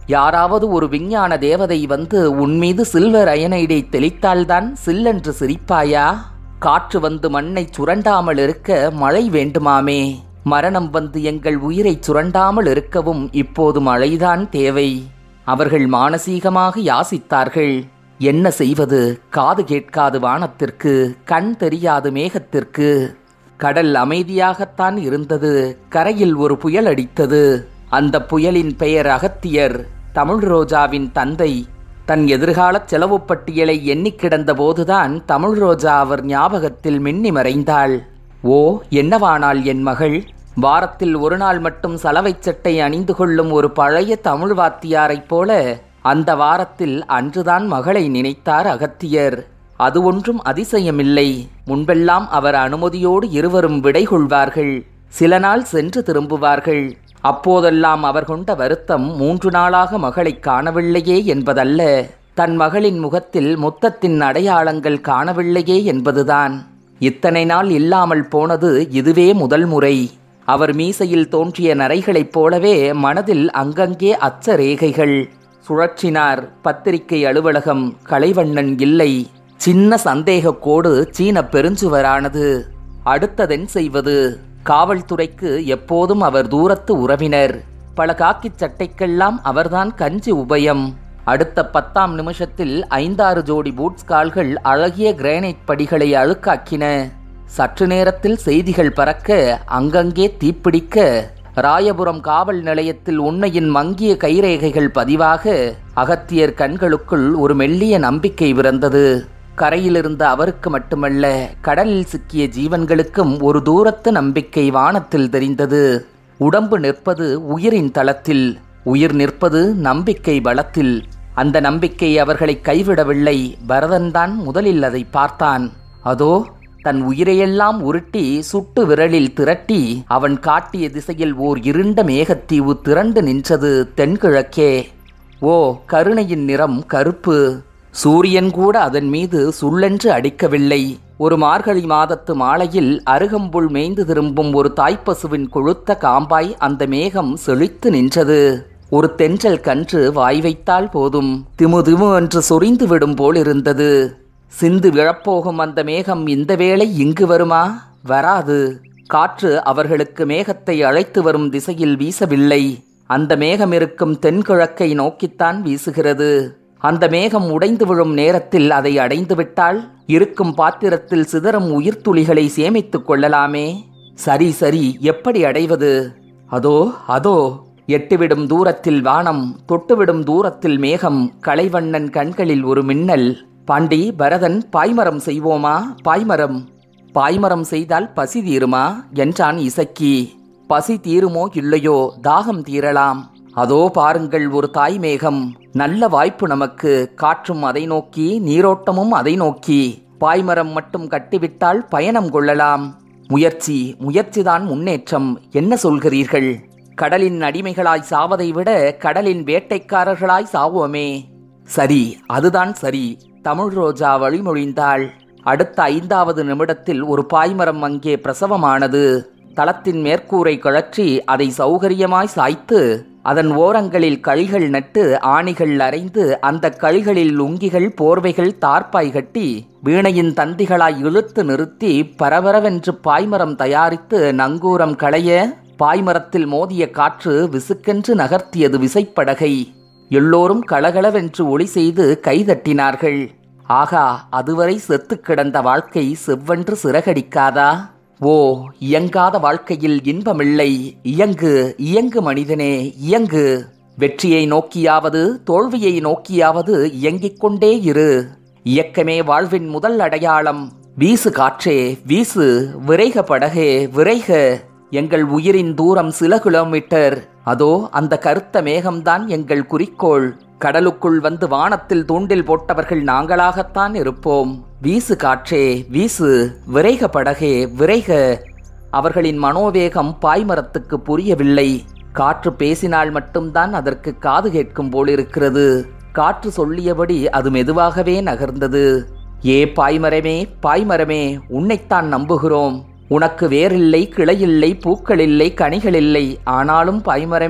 யாராவது ஒரு விஞ்ஞான தேவதை வந்து உன் மீது சில்வர் அயனைடை தெளித்தால்தான் சில்லென்று சிரிப்பாயா காற்று வந்து மண்ணை சுரண்டாமல் இருக்க மழை வேண்டுமாமே மரணம் வந்து எங்கள் உயிரை சுரண்டாமல் இருக்கவும் இப்போது மழைதான் தேவை அவர்கள் மானசீகமாக யாசித்தார்கள் என்ன செய்வது காது கேட்காது வானத்திற்கு கண் தெரியாது மேகத்திற்கு கடல் அமைதியாகத்தான் இருந்தது கரையில் ஒரு புயல் அடித்தது அந்த புயலின் பெயர் அகத்தியர் தமிழ் ரோஜாவின் தந்தை தன் எதிர்கால செலவு பட்டியலை எண்ணிக் கிடந்த போதுதான் தமிழ் ரோஜா அவர் ஞாபகத்தில் மின்னி மறைந்தாள் ஓ என்னவானாள் என் மகள் வாரத்தில் ஒரு நாள் மட்டும் சலவைச் சட்டை அணிந்து கொள்ளும் ஒரு பழைய தமிழ் வாத்தியாரைப் போல அந்த வாரத்தில் அன்றுதான் மகளை நினைத்தார் அகத்தியர் அது ஒன்றும் அதிசயமில்லை முன்பெல்லாம் அவர் அனுமதியோடு இருவரும் விடை கொள்வார்கள் சில நாள் சென்று திரும்புவார்கள் அப்போதெல்லாம் அவர் கொண்ட வருத்தம் மூன்று நாளாக மகளை காணவில்லையே என்பதல்ல தன் மகளின் முகத்தில் முத்தத்தின் அடையாளங்கள் காணவில்லையே என்பதுதான் இத்தனை நாள் இல்லாமல் போனது இதுவே முதல் முறை அவர் மீசையில் தோன்றிய நரைகளைப் போலவே மனதில் அங்கங்கே அச்ச ரேகைகள் சுழற்றினார் பத்திரிகை அலுவலகம் கலைவண்ணன் இல்லை சின்ன சந்தேக கோடு சீன பெருஞ்சுவரானது அடுத்ததென் செய்வது காவல்துறைக்கு எப்போதும் அவர் தூரத்து உறவினர் பல காக்கிச் சட்டைக்கெல்லாம் அவர்தான் கஞ்சி உபயம் அடுத்த பத்தாம் நிமிஷத்தில் ஐந்தாறு ஜோடி பூட்ஸ் கால்கள் அழகிய கிரானைட் படிகளை அழுக்காக்கின சற்று நேரத்தில் செய்திகள் பறக்க அங்கங்கே தீப்பிடிக்க ராயபுரம் காவல் நிலையத்தில் உண்மையின் மங்கிய கைரேகைகள் பதிவாக அகத்தியர் கண்களுக்குள் ஒரு மெல்லிய நம்பிக்கை பிறந்தது கரையிலிருந்த அவருக்கு மட்டுமல்ல கடலில் சிக்கிய ஜீவன்களுக்கும் ஒரு தூரத்து நம்பிக்கை வானத்தில் தெரிந்தது உடம்பு நிற்பது உயிரின் தளத்தில் உயிர் நிற்பது நம்பிக்கை பலத்தில் அந்த நம்பிக்கை அவர்களை கைவிடவில்லை பரதன்தான் முதலில் அதை பார்த்தான் அதோ தன் உயிரையெல்லாம் உருட்டி சுட்டு விரலில் திரட்டி அவன் காட்டிய திசையில் ஓர் இருண்ட மேகத்தீவு திரண்டு நின்றது தென்கிழக்கே ஓ கருணையின் நிறம் கருப்பு சூரியன் கூட அதன் மீது சுள்ளென்று அடிக்கவில்லை ஒரு மார்கழி மாதத்து மாலையில் அருகம்புல் மேய்ந்து திரும்பும் ஒரு தாய்ப்பசுவின் கொழுத்த காம்பாய் அந்த மேகம் செழித்து நின்றது ஒரு தென்றல் கன்று வாய் வைத்தால் போதும் திமு திமு என்று சொரிந்து விடும் போல் இருந்தது சிந்து விழப்போகும் அந்த மேகம் இந்த வேளை இங்கு வருமா வராது காற்று அவர்களுக்கு மேகத்தை அழைத்து வரும் திசையில் வீசவில்லை அந்த மேகம் இருக்கும் தென்கிழக்கை நோக்கித்தான் வீசுகிறது அந்த மேகம் உடைந்து விழும் நேரத்தில் அதை அடைந்துவிட்டால் இருக்கும் பாத்திரத்தில் சிதறும் உயிர்த்துளிகளை சேமித்துக் கொள்ளலாமே சரி சரி எப்படி அடைவது அதோ அதோ எட்டுவிடும் தூரத்தில் வானம் தொட்டுவிடும் தூரத்தில் மேகம் கலைவண்ணன் கண்களில் ஒரு மின்னல் பாண்டி பரதன் பாய்மரம் செய்வோமா பாய்மரம் பாய்மரம் செய்தால் பசி தீருமா என்றான் இசக்கி பசி தீருமோ இல்லையோ தாகம் தீரலாம் அதோ பாருங்கள் ஒரு தாய் மேகம் நல்ல வாய்ப்பு நமக்கு காற்றும் அதை நோக்கி நீரோட்டமும் அதை நோக்கி பாய்மரம் மட்டும் கட்டிவிட்டால் பயணம் கொள்ளலாம் முயற்சி முயற்சிதான் முன்னேற்றம் என்ன சொல்கிறீர்கள் கடலின் அடிமைகளாய் சாவதை விட கடலின் வேட்டைக்காரர்களாய் சாவோமே சரி அதுதான் சரி தமிழ் ரோஜா வழிமொழிந்தாள் அடுத்த ஐந்தாவது நிமிடத்தில் ஒரு பாய்மரம் அங்கே பிரசவமானது தளத்தின் மேற்கூரை கழற்றி அதை சௌகரியமாய் சாய்த்து அதன் ஓரங்களில் கழிகள் நட்டு ஆணிகள் அரைந்து அந்த கழிகளில் லுங்கிகள் போர்வைகள் தார்ப்பாய் கட்டி வீணையின் தந்திகளாய் இழுத்து நிறுத்தி பரபரவென்று பாய்மரம் தயாரித்து நங்கூரம் களைய பாய்மரத்தில் மோதிய காற்று விசுக்கென்று நகர்த்தியது விசைப்படகை எல்லோரும் கலகலவென்று ஒளி செய்து கைதட்டினார்கள் ஆகா அதுவரை செத்துக் கிடந்த வாழ்க்கை செவ்வென்று சிறகடிக்காதா ஓ இயங்காத வாழ்க்கையில் இன்பமில்லை இயங்கு இயங்கு மனிதனே இயங்கு வெற்றியை நோக்கியாவது தோல்வியை நோக்கியாவது இயங்கிக் கொண்டே இரு இயக்கமே வாழ்வின் முதல் அடையாளம் வீசு காற்றே வீசு விரைக படகே விரைக எங்கள் உயிரின் தூரம் சில கிலோமீட்டர் அதோ அந்த கருத்த மேகம்தான் எங்கள் குறிக்கோள் கடலுக்குள் வந்து வானத்தில் தூண்டில் போட்டவர்கள் நாங்களாகத்தான் இருப்போம் வீசு காற்றே வீசு விரைக படகே விரைக அவர்களின் மனோவேகம் பாய்மரத்துக்கு புரியவில்லை காற்று பேசினால் மட்டும்தான் அதற்கு காது கேட்கும் போலிருக்கிறது காற்று சொல்லியபடி அது மெதுவாகவே நகர்ந்தது ஏ பாய்மரமே பாய்மரமே உன்னைத்தான் நம்புகிறோம் உனக்கு வேரில்லை கிளையில்லை பூக்களில்லை கனிகளில்லை ஆனாலும் பாய்மரமே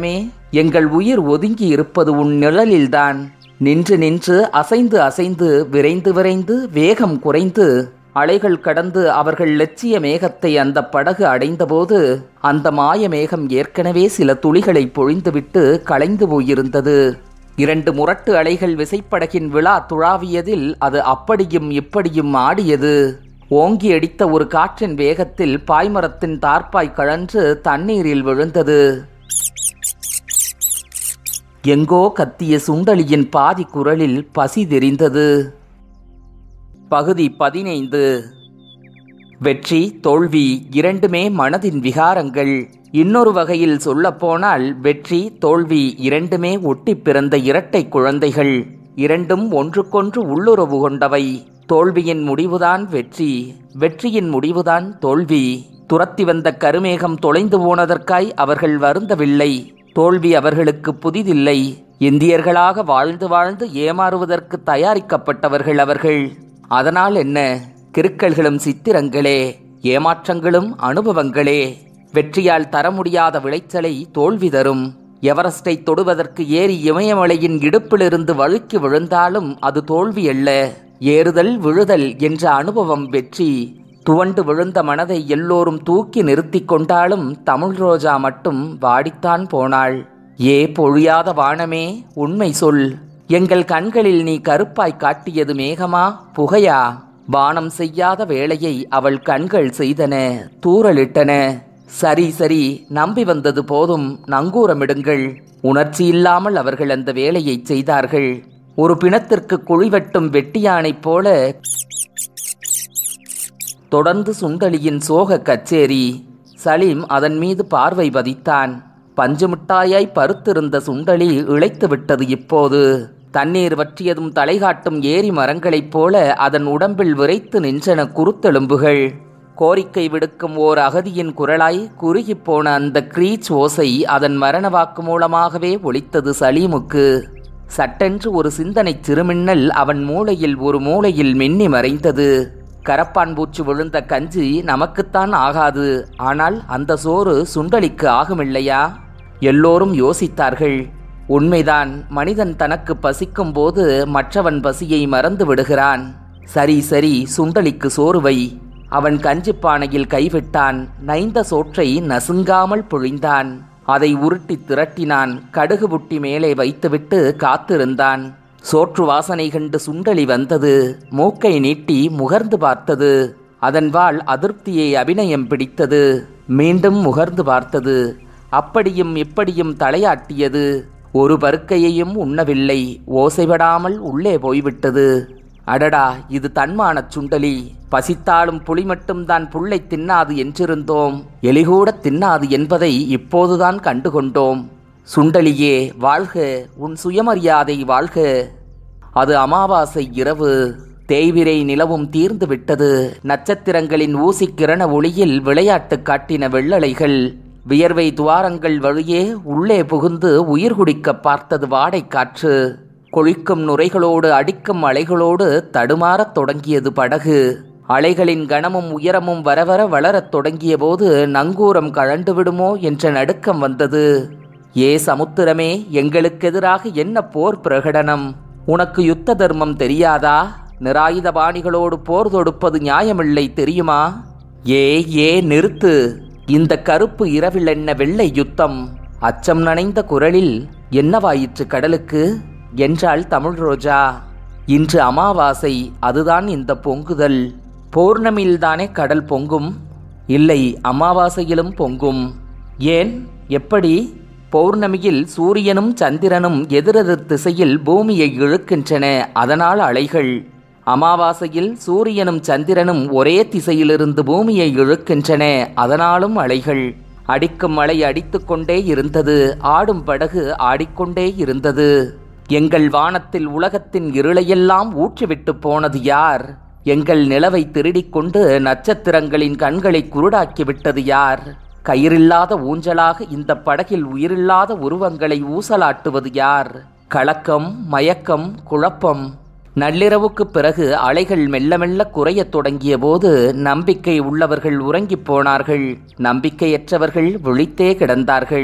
எங்கள் உயிர் ஒதுங்கி இருப்பது உன் நிழலில்தான் நின்று நின்று அசைந்து அசைந்து விரைந்து விரைந்து வேகம் குறைந்து அலைகள் கடந்து அவர்கள் லட்சிய மேகத்தை அந்த படகு அடைந்தபோது அந்த மாய மேகம் ஏற்கனவே சில துளிகளை பொழிந்துவிட்டு கலைந்து போயிருந்தது இரண்டு முரட்டு அலைகள் விசைப்படகின் விழா துழாவியதில் அது அப்படியும் இப்படியும் ஆடியது ஓங்கி அடித்த ஒரு காற்றின் வேகத்தில் பாய்மரத்தின் தார்ப்பாய் கழன்று தண்ணீரில் விழுந்தது எங்கோ கத்திய சுண்டலியின் பாதி குரலில் பசி தெரிந்தது பகுதி பதினைந்து வெற்றி தோல்வி இரண்டுமே மனதின் விகாரங்கள் இன்னொரு வகையில் சொல்லப்போனால் வெற்றி தோல்வி இரண்டுமே ஒட்டி பிறந்த இரட்டை குழந்தைகள் இரண்டும் ஒன்றுக்கொன்று உள்ளுறவு கொண்டவை தோல்வியின் முடிவுதான் வெற்றி வெற்றியின் முடிவுதான் தோல்வி துரத்தி வந்த கருமேகம் தொலைந்து போனதற்காய் அவர்கள் வருந்தவில்லை தோல்வி அவர்களுக்கு புதிதில்லை இந்தியர்களாக வாழ்ந்து வாழ்ந்து ஏமாறுவதற்கு தயாரிக்கப்பட்டவர்கள் அவர்கள் அதனால் என்ன கிருக்கல்களும் சித்திரங்களே ஏமாற்றங்களும் அனுபவங்களே வெற்றியால் தர முடியாத விளைச்சலை தோல்வி தரும் எவரெஸ்டை தொடுவதற்கு ஏறி இமயமலையின் இடுப்பிலிருந்து வழுக்கி விழுந்தாலும் அது தோல்வி அல்ல ஏறுதல் விழுதல் என்ற அனுபவம் வெற்றி துவண்டு விழுந்த மனதை எல்லோரும் தூக்கி நிறுத்திக் கொண்டாலும் தமிழ் ரோஜா மட்டும் வாடித்தான் போனாள் ஏ பொழியாத வானமே உண்மை சொல் எங்கள் கண்களில் நீ கருப்பாய் காட்டியது மேகமா புகையா வானம் செய்யாத வேலையை அவள் கண்கள் செய்தன தூறலிட்டன சரி சரி நம்பி வந்தது போதும் நங்கூரமிடுங்கள் உணர்ச்சி இல்லாமல் அவர்கள் அந்த வேலையை செய்தார்கள் ஒரு பிணத்திற்கு குழிவெட்டும் வெட்டியானைப் போல தொடர்ந்து சுண்டலியின் சோக கச்சேரி சலீம் அதன் மீது பார்வை பதித்தான் பஞ்சு மிட்டாயாய் பருத்திருந்த சுண்டலி இழைத்து விட்டது இப்போது தண்ணீர் வற்றியதும் தலைகாட்டும் ஏரி மரங்களைப் போல அதன் உடம்பில் விரைத்து நின்றன குருத்தெலும்புகள் கோரிக்கை விடுக்கும் ஓர் அகதியின் குரலாய் குறுகிப் போன அந்த கிரீச் ஓசை அதன் மரண வாக்கு மூலமாகவே ஒலித்தது சலீமுக்கு சட்டென்று ஒரு சிந்தனை சிறுமின்னல் அவன் மூளையில் ஒரு மூலையில் மின்னி மறைந்தது கரப்பான் பூச்சி விழுந்த கஞ்சி நமக்குத்தான் ஆகாது ஆனால் அந்த சோறு சுண்டலிக்கு ஆகுமில்லையா எல்லோரும் யோசித்தார்கள் உண்மைதான் மனிதன் தனக்கு பசிக்கும் போது மற்றவன் பசியை மறந்து விடுகிறான் சரி சரி சுண்டலிக்கு சோறுவை அவன் கஞ்சிப்பானையில் கைவிட்டான் நைந்த சோற்றை நசுங்காமல் பொழிந்தான் அதை உருட்டி திரட்டினான் கடுகு புட்டி மேலே வைத்துவிட்டு காத்திருந்தான் சோற்று வாசனை கண்டு சுண்டலி வந்தது மூக்கை நீட்டி முகர்ந்து பார்த்தது அதன் வாள் அதிருப்தியை அபிநயம் பிடித்தது மீண்டும் முகர்ந்து பார்த்தது அப்படியும் இப்படியும் தலையாட்டியது ஒரு பருக்கையையும் உண்ணவில்லை ஓசைபடாமல் உள்ளே போய்விட்டது அடடா இது தன்மானச் சுண்டலி பசித்தாலும் புலி மட்டும்தான் புல்லை தின்னாது என்றிருந்தோம் எலிகூட தின்னாது என்பதை இப்போதுதான் கண்டுகொண்டோம் சுண்டலியே வாழ்க உன் சுயமரியாதை வாழ்க அது அமாவாசை இரவு தேய்விரை நிலவும் தீர்ந்து விட்டது நட்சத்திரங்களின் ஊசிக்கிரண ஒளியில் விளையாட்டு காட்டின வெள்ளலைகள் வியர்வை துவாரங்கள் வழியே உள்ளே புகுந்து உயிர் குடிக்க பார்த்தது வாடை காற்று கொழிக்கும் நுரைகளோடு அடிக்கும் அலைகளோடு தடுமாறத் தொடங்கியது படகு அலைகளின் கனமும் உயரமும் வரவர வளரத் தொடங்கிய போது நங்கூரம் கழண்டு விடுமோ என்ற நடுக்கம் வந்தது ஏ சமுத்திரமே எங்களுக்கெதிராக என்ன போர் பிரகடனம் உனக்கு யுத்த தர்மம் தெரியாதா நிராயுத பாணிகளோடு போர் தொடுப்பது நியாயமில்லை தெரியுமா ஏ ஏ நிறுத்து இந்த கருப்பு இரவில் என்ன வெள்ளை யுத்தம் அச்சம் நனைந்த குரலில் என்னவாயிற்று கடலுக்கு என்றாள் தமிழ் ரோஜா இன்று அமாவாசை அதுதான் இந்த பொங்குதல் பௌர்ணமியில்தானே கடல் பொங்கும் இல்லை அமாவாசையிலும் பொங்கும் ஏன் எப்படி பௌர்ணமியில் சூரியனும் சந்திரனும் எதிரெதிர் திசையில் பூமியை இழுக்கின்றன அதனால் அலைகள் அமாவாசையில் சூரியனும் சந்திரனும் ஒரே திசையிலிருந்து பூமியை இழுக்கின்றன அதனாலும் அலைகள் அடிக்கும் மழை அடித்துக்கொண்டே இருந்தது ஆடும் படகு ஆடிக்கொண்டே இருந்தது எங்கள் வானத்தில் உலகத்தின் இருளையெல்லாம் ஊற்றிவிட்டு போனது யார் எங்கள் நிலவை திருடிக் கொண்டு நட்சத்திரங்களின் கண்களை குருடாக்கி விட்டது யார் கயிறில்லாத ஊஞ்சலாக இந்த படகில் உயிரில்லாத உருவங்களை ஊசலாட்டுவது யார் கலக்கம் மயக்கம் குழப்பம் நள்ளிரவுக்குப் பிறகு அலைகள் மெல்ல மெல்ல குறையத் தொடங்கிய போது நம்பிக்கை உள்ளவர்கள் உறங்கிப் போனார்கள் நம்பிக்கையற்றவர்கள் விழித்தே கிடந்தார்கள்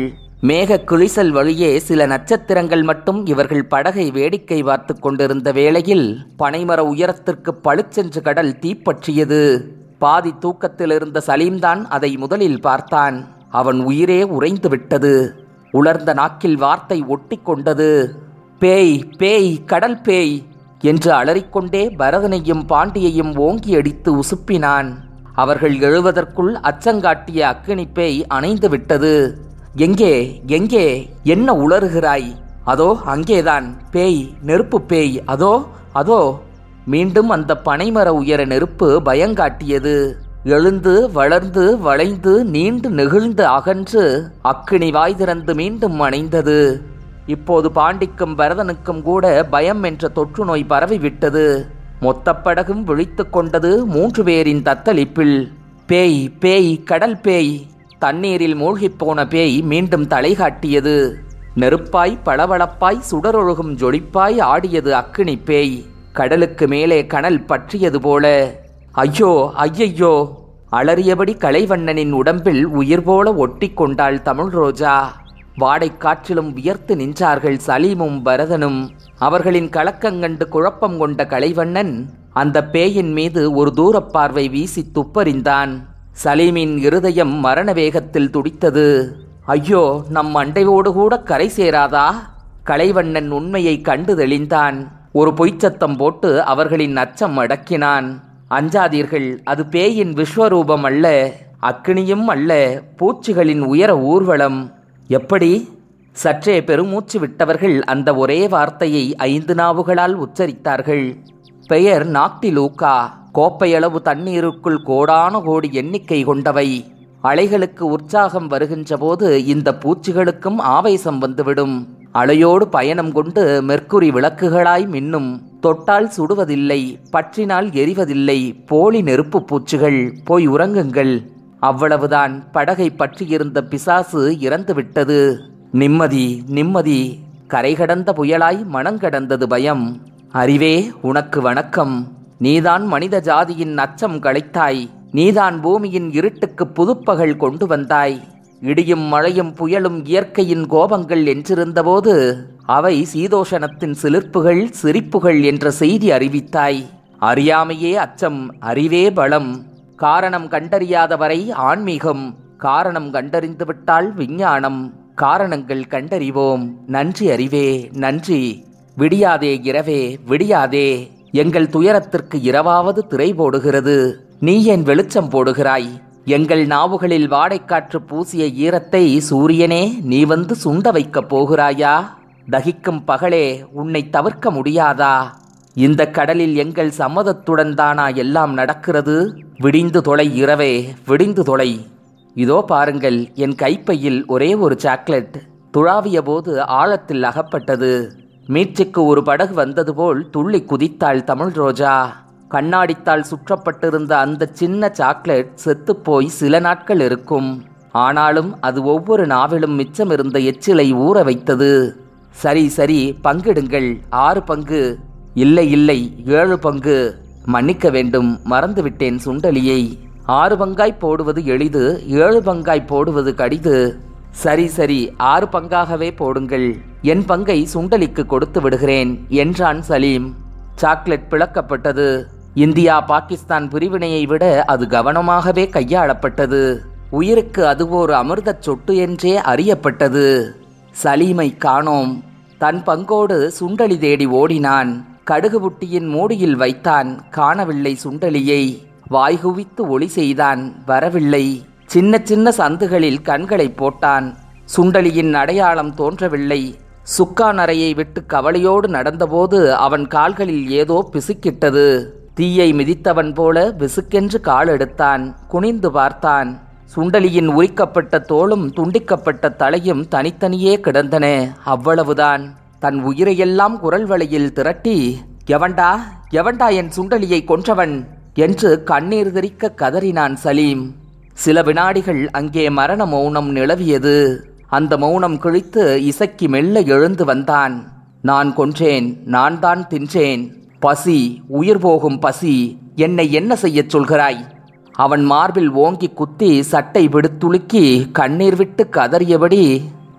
மேக கிழிசல் வழியே சில நட்சத்திரங்கள் மட்டும் இவர்கள் படகை வேடிக்கை பார்த்து கொண்டிருந்த வேளையில் பனைமர உயரத்திற்கு பளிச்சென்று கடல் தீப்பற்றியது பாதி தூக்கத்தில் இருந்த சலீம்தான் அதை முதலில் பார்த்தான் அவன் உயிரே உறைந்து விட்டது உலர்ந்த நாக்கில் வார்த்தை ஒட்டி கொண்டது பேய் பேய் கடல் பேய் என்று அலறிக்கொண்டே பரதனையும் பாண்டியையும் ஓங்கி அடித்து உசுப்பினான் அவர்கள் எழுவதற்குள் அச்சங்காட்டிய அக்கினி பேய் அணைந்து விட்டது எங்கே எங்கே என்ன உளறுகிறாய் அதோ அங்கேதான் பேய் நெருப்பு பேய் அதோ அதோ மீண்டும் அந்த பனைமர உயர நெருப்பு பயங்காட்டியது எழுந்து வளர்ந்து வளைந்து நீண்டு நெகிழ்ந்து அகன்று அக்கினி வாய் திறந்து மீண்டும் அணைந்தது இப்போது பாண்டிக்கும் பரதனுக்கும் கூட பயம் என்ற தொற்று நோய் பரவிவிட்டது மொத்தப் படகும் விழித்துக் கொண்டது மூன்று பேரின் தத்தளிப்பில் பேய் பேய் கடல் பேய் தண்ணீரில் மூழ்கிப் போன பேய் மீண்டும் தலை காட்டியது நெருப்பாய் பளபளப்பாய் சுடரொழுகும் ஜொலிப்பாய் ஆடியது அக்கினி பேய் கடலுக்கு மேலே கனல் பற்றியது போல ஐயோ ஐயையோ அலறியபடி கலைவண்ணனின் உடம்பில் உயிர் போல ஒட்டி கொண்டாள் தமிழ் ரோஜா வாடைக் காற்றிலும் வியர்த்து நின்றார்கள் சலீமும் பரதனும் அவர்களின் கலக்கங்கண்டு குழப்பம் கொண்ட கலைவண்ணன் அந்த பேயின் மீது ஒரு தூரப் பார்வை வீசி துப்பறிந்தான் சலீமின் இருதயம் மரண வேகத்தில் துடித்தது ஐயோ நம் அண்டையோடு கூட கரை சேராதா கலைவண்ணன் உண்மையை கண்டு தெளிந்தான் ஒரு பொய்ச்சத்தம் போட்டு அவர்களின் அச்சம் அடக்கினான் அஞ்சாதீர்கள் அது பேயின் விஸ்வரூபம் அல்ல அக்கினியும் அல்ல பூச்சிகளின் உயர ஊர்வலம் எப்படி சற்றே பெருமூச்சு விட்டவர்கள் அந்த ஒரே வார்த்தையை ஐந்து நாவுகளால் உச்சரித்தார்கள் பெயர் நாக்டிலூக்கா கோப்பையளவு தண்ணீருக்குள் கோடான கோடி எண்ணிக்கை கொண்டவை அலைகளுக்கு உற்சாகம் வருகின்ற போது இந்த பூச்சிகளுக்கும் ஆவேசம் வந்துவிடும் அலையோடு பயணம் கொண்டு மெர்க்குரி விளக்குகளாய் மின்னும் தொட்டால் சுடுவதில்லை பற்றினால் எரிவதில்லை போலி நெருப்பு பூச்சிகள் போய் உறங்குங்கள் அவ்வளவுதான் படகை பற்றியிருந்த பிசாசு இறந்துவிட்டது நிம்மதி நிம்மதி கரை கடந்த புயலாய் மனங்கடந்தது பயம் அறிவே உனக்கு வணக்கம் நீதான் மனித ஜாதியின் அச்சம் களைத்தாய் நீதான் பூமியின் இருட்டுக்கு புதுப்பகல் கொண்டு வந்தாய் இடியும் மழையும் புயலும் இயற்கையின் கோபங்கள் என்றிருந்தபோது அவை சீதோஷணத்தின் சிலிர்ப்புகள் சிரிப்புகள் என்ற செய்தி அறிவித்தாய் அறியாமையே அச்சம் அறிவே பலம் காரணம் கண்டறியாதவரை ஆன்மீகம் காரணம் கண்டறிந்துவிட்டால் விஞ்ஞானம் காரணங்கள் கண்டறிவோம் நன்றி அறிவே நன்றி விடியாதே இரவே விடியாதே எங்கள் துயரத்திற்கு இரவாவது திரை போடுகிறது நீ ஏன் வெளிச்சம் போடுகிறாய் எங்கள் நாவுகளில் வாடைக்காற்று பூசிய ஈரத்தை சூரியனே நீ வந்து சுண்ட வைக்கப் போகிறாயா தகிக்கும் பகலே உன்னை தவிர்க்க முடியாதா இந்த கடலில் எங்கள் சம்மதத்துடன் தானா எல்லாம் நடக்கிறது விடிந்து தொலை இரவே விடிந்து தொலை இதோ பாருங்கள் என் கைப்பையில் ஒரே ஒரு சாக்லேட் துழாவிய போது ஆழத்தில் அகப்பட்டது மீட்சிக்கு ஒரு படகு வந்தது போல் துள்ளி குதித்தாள் தமிழ் ரோஜா கண்ணாடித்தால் சுற்றப்பட்டிருந்த அந்த சின்ன சாக்லேட் செத்துப்போய் சில நாட்கள் இருக்கும் ஆனாலும் அது ஒவ்வொரு நாவிலும் மிச்சமிருந்த எச்சிலை ஊற வைத்தது சரி சரி பங்கிடுங்கள் ஆறு பங்கு இல்லை இல்லை ஏழு பங்கு மன்னிக்க வேண்டும் மறந்துவிட்டேன் சுண்டலியை ஆறு பங்காய் போடுவது எளிது ஏழு பங்காய் போடுவது கடிது சரி சரி ஆறு பங்காகவே போடுங்கள் என் பங்கை சுண்டலிக்கு கொடுத்து விடுகிறேன் என்றான் சலீம் சாக்லேட் பிளக்கப்பட்டது இந்தியா பாகிஸ்தான் பிரிவினையை விட அது கவனமாகவே கையாளப்பட்டது உயிருக்கு அது ஒரு அமிர்தச் சொட்டு என்றே அறியப்பட்டது சலீமை காணோம் தன் பங்கோடு சுண்டலி தேடி ஓடினான் கடுகு புட்டியின் மூடியில் வைத்தான் காணவில்லை சுண்டலியை வாய்குவித்து ஒளி செய்தான் வரவில்லை சின்ன சின்ன சந்துகளில் கண்களை போட்டான் சுண்டலியின் அடையாளம் தோன்றவில்லை சுக்கான் அறையை விட்டு கவலையோடு நடந்தபோது அவன் கால்களில் ஏதோ பிசுக்கிட்டது தீயை மிதித்தவன் போல விசுக்கென்று கால் எடுத்தான் குனிந்து பார்த்தான் சுண்டலியின் உரிக்கப்பட்ட தோளும் துண்டிக்கப்பட்ட தலையும் தனித்தனியே கிடந்தன அவ்வளவுதான் தன் உயிரையெல்லாம் குரல் வழியில் திரட்டி எவன்டா எவன்டா என் சுண்டலியை கொன்றவன் என்று கண்ணீர் தெறிக்க கதறினான் சலீம் சில வினாடிகள் அங்கே மரண மௌனம் நிலவியது அந்த மௌனம் கிழித்து இசக்கி மெல்ல எழுந்து வந்தான் நான் கொன்றேன் நான் தான் தின்றேன் பசி உயிர் போகும் பசி என்னை என்ன செய்யச் சொல்கிறாய் அவன் மார்பில் ஓங்கி குத்தி சட்டை விடுத்துலுக்கி கண்ணீர் விட்டு கதறியபடி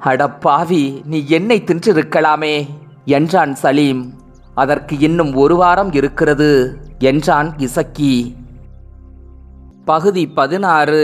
அடப்பாவி நீ என்னை தின்றிருக்கலாமே என்றான் சலீம் அதற்கு இன்னும் ஒரு வாரம் இருக்கிறது என்றான் இசக்கி பகுதி பதினாறு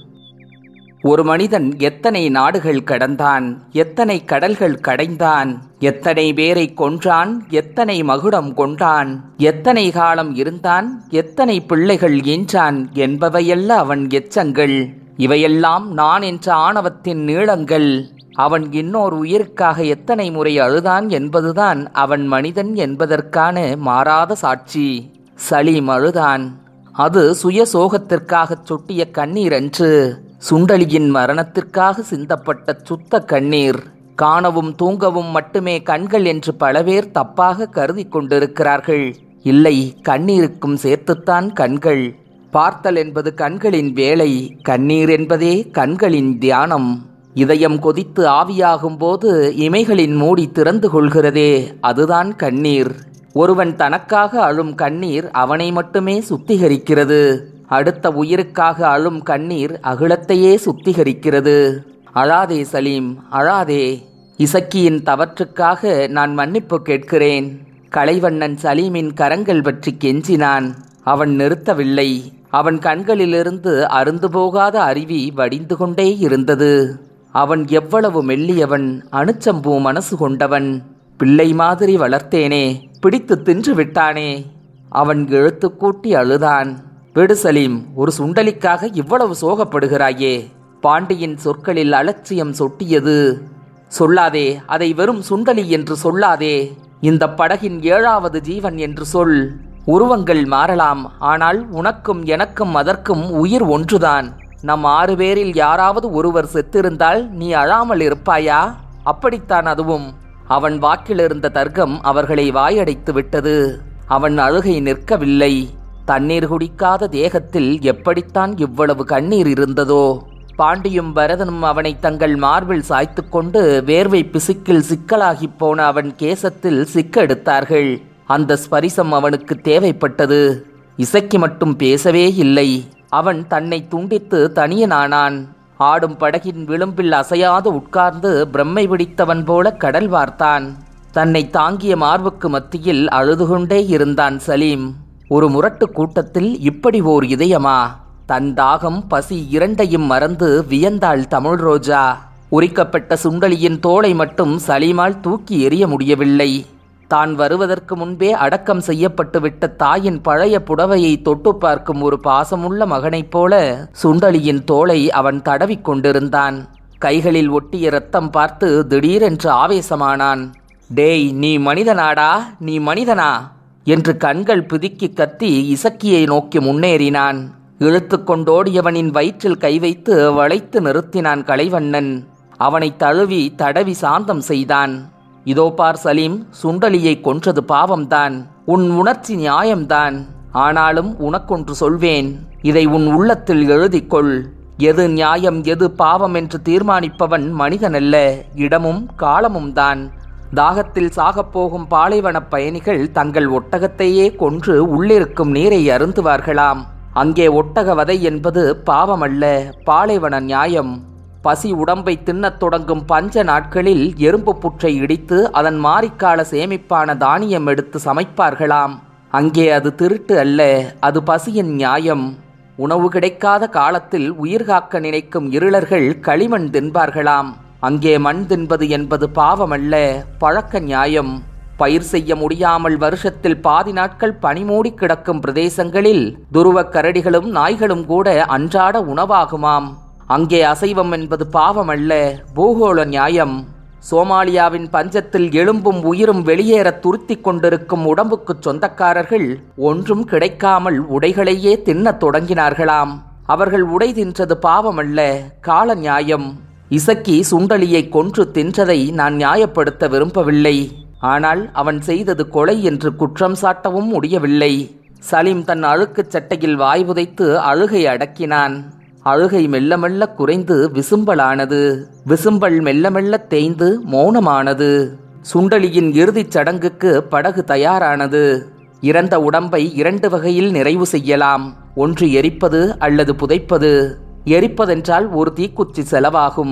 ஒரு மனிதன் எத்தனை நாடுகள் கடந்தான் எத்தனை கடல்கள் கடைந்தான் எத்தனை பேரை கொன்றான் எத்தனை மகுடம் கொண்டான் எத்தனை காலம் இருந்தான் எத்தனை பிள்ளைகள் ஈன்றான் என்பவையல்ல அவன் எச்சங்கள் இவையெல்லாம் நான் என்ற ஆணவத்தின் நீளங்கள் அவன் இன்னொரு உயிருக்காக எத்தனை முறை அழுதான் என்பதுதான் அவன் மனிதன் என்பதற்கான மாறாத சாட்சி சலீம் அழுதான் அது சுய சோகத்திற்காகச் சொட்டிய கண்ணீர் அன்று சுண்டலியின் மரணத்திற்காக சிந்தப்பட்ட சுத்த கண்ணீர் காணவும் தூங்கவும் மட்டுமே கண்கள் என்று பல பேர் தப்பாக கருதி கொண்டிருக்கிறார்கள் இல்லை கண்ணீருக்கும் சேர்த்துத்தான் கண்கள் பார்த்தல் என்பது கண்களின் வேலை கண்ணீர் என்பதே கண்களின் தியானம் இதயம் கொதித்து ஆவியாகும் போது இமைகளின் மூடி திறந்து கொள்கிறதே அதுதான் கண்ணீர் ஒருவன் தனக்காக அழும் கண்ணீர் அவனை மட்டுமே சுத்திகரிக்கிறது அடுத்த உயிருக்காக அழும் கண்ணீர் அகிலத்தையே சுத்திகரிக்கிறது அழாதே சலீம் அழாதே இசக்கியின் தவற்றுக்காக நான் மன்னிப்பு கேட்கிறேன் கலைவண்ணன் சலீமின் கரங்கள் பற்றி கெஞ்சினான் அவன் நிறுத்தவில்லை அவன் கண்களிலிருந்து அருந்து போகாத அருவி வடிந்து கொண்டே இருந்தது அவன் எவ்வளவு மெல்லியவன் அணுச்சம்பூ மனசு கொண்டவன் பிள்ளை மாதிரி வளர்த்தேனே பிடித்து தின்று விட்டானே அவன் இழுத்து கூட்டி அழுதான் விடு சலீம் ஒரு சுண்டலிக்காக இவ்வளவு சோகப்படுகிறாயே பாண்டியின் சொற்களில் அலட்சியம் சொட்டியது சொல்லாதே அதை வெறும் சுண்டலி என்று சொல்லாதே இந்த படகின் ஏழாவது ஜீவன் என்று சொல் உருவங்கள் மாறலாம் ஆனால் உனக்கும் எனக்கும் அதற்கும் உயிர் ஒன்றுதான் நம் ஆறு பேரில் யாராவது ஒருவர் செத்திருந்தால் நீ அழாமல் இருப்பாயா அப்படித்தான் அதுவும் அவன் வாக்கில் இருந்த தர்க்கம் அவர்களை வாயடைத்து விட்டது அவன் அழுகை நிற்கவில்லை தண்ணீர் குடிக்காத தேகத்தில் எப்படித்தான் இவ்வளவு கண்ணீர் இருந்ததோ பாண்டியும் பரதனும் அவனை தங்கள் மார்பில் சாய்த்துக் கொண்டு வேர்வை பிசுக்கில் சிக்கலாகிப் போன அவன் கேசத்தில் சிக்கெடுத்தார்கள் அந்த ஸ்பரிசம் அவனுக்கு தேவைப்பட்டது இசைக்கு மட்டும் பேசவே இல்லை அவன் தன்னை துண்டித்து தனியனானான் ஆடும் படகின் விளிம்பில் அசையாது உட்கார்ந்து பிரம்மை பிடித்தவன் போல கடல் வார்த்தான் தன்னை தாங்கிய மார்புக்கு மத்தியில் அழுது கொண்டே இருந்தான் சலீம் ஒரு முரட்டு கூட்டத்தில் இப்படி ஓர் இதயமா தன் தாகம் பசி இரண்டையும் மறந்து வியந்தாள் தமிழ் ரோஜா உரிக்கப்பட்ட சுண்டலியின் தோளை மட்டும் சலீமால் தூக்கி எறிய முடியவில்லை தான் வருவதற்கு முன்பே அடக்கம் செய்யப்பட்டு விட்ட தாயின் பழைய புடவையை தொட்டு பார்க்கும் ஒரு பாசமுள்ள மகனைப் போல சுண்டலியின் தோளை அவன் தடவிக் கொண்டிருந்தான் கைகளில் ஒட்டிய ரத்தம் பார்த்து திடீரென்று ஆவேசமானான் டேய் நீ மனிதனாடா நீ மனிதனா என்று கண்கள் பிதுக்கி கத்தி இசக்கியை நோக்கி முன்னேறினான் இழுத்து கொண்டோடியவனின் வயிற்றில் கை வைத்து வளைத்து நிறுத்தினான் கலைவண்ணன் அவனை தழுவி தடவி சாந்தம் செய்தான் இதோ பார் சலீம் சுண்டலியை கொன்றது பாவம்தான் உன் உணர்ச்சி நியாயம்தான் ஆனாலும் உனக்கொன்று சொல்வேன் இதை உன் உள்ளத்தில் எழுதிக்கொள் எது நியாயம் எது பாவம் என்று தீர்மானிப்பவன் மனிதனல்ல இடமும் காலமும் தான் தாகத்தில் சாகப்போகும் பாலைவனப் பயணிகள் தங்கள் ஒட்டகத்தையே கொன்று உள்ளிருக்கும் நீரை அருந்துவார்களாம் அங்கே ஒட்டக வதை என்பது பாவமல்ல பாலைவன நியாயம் பசி உடம்பை தின்னத் தொடங்கும் பஞ்ச நாட்களில் எறும்பு புற்றை இடித்து அதன் மாரிக்கால சேமிப்பான தானியம் எடுத்து சமைப்பார்களாம் அங்கே அது திருட்டு அல்ல அது பசியின் நியாயம் உணவு கிடைக்காத காலத்தில் உயிர் காக்க நினைக்கும் இருளர்கள் களிமண் தின்பார்களாம் அங்கே மண் தின்பது என்பது பாவமல்ல பழக்க நியாயம் பயிர் செய்ய முடியாமல் வருஷத்தில் பாதி நாட்கள் பனிமூடி கிடக்கும் பிரதேசங்களில் துருவக் கரடிகளும் நாய்களும் கூட அன்றாட உணவாகுமாம் அங்கே அசைவம் என்பது பாவமல்ல பூகோள நியாயம் சோமாலியாவின் பஞ்சத்தில் எலும்பும் உயிரும் வெளியேற துருத்திக் கொண்டிருக்கும் உடம்புக்குச் சொந்தக்காரர்கள் ஒன்றும் கிடைக்காமல் உடைகளையே தின்னத் தொடங்கினார்களாம் அவர்கள் உடை தின்றது பாவமல்ல கால நியாயம் இசக்கி சுண்டலியை கொன்று தின்றதை நான் நியாயப்படுத்த விரும்பவில்லை ஆனால் அவன் செய்தது கொலை என்று குற்றம் சாட்டவும் முடியவில்லை சலீம் தன் அழுக்குச் சட்டையில் வாய் புதைத்து அழுகை அடக்கினான் அழுகை மெல்ல மெல்ல குறைந்து விசும்பலானது விசும்பல் மெல்ல மெல்ல தேய்ந்து மௌனமானது சுண்டலியின் இறுதிச் சடங்குக்கு படகு தயாரானது இறந்த உடம்பை இரண்டு வகையில் நிறைவு செய்யலாம் ஒன்று எரிப்பது அல்லது புதைப்பது எரிப்பதென்றால் ஒரு தீக்குச்சி செலவாகும்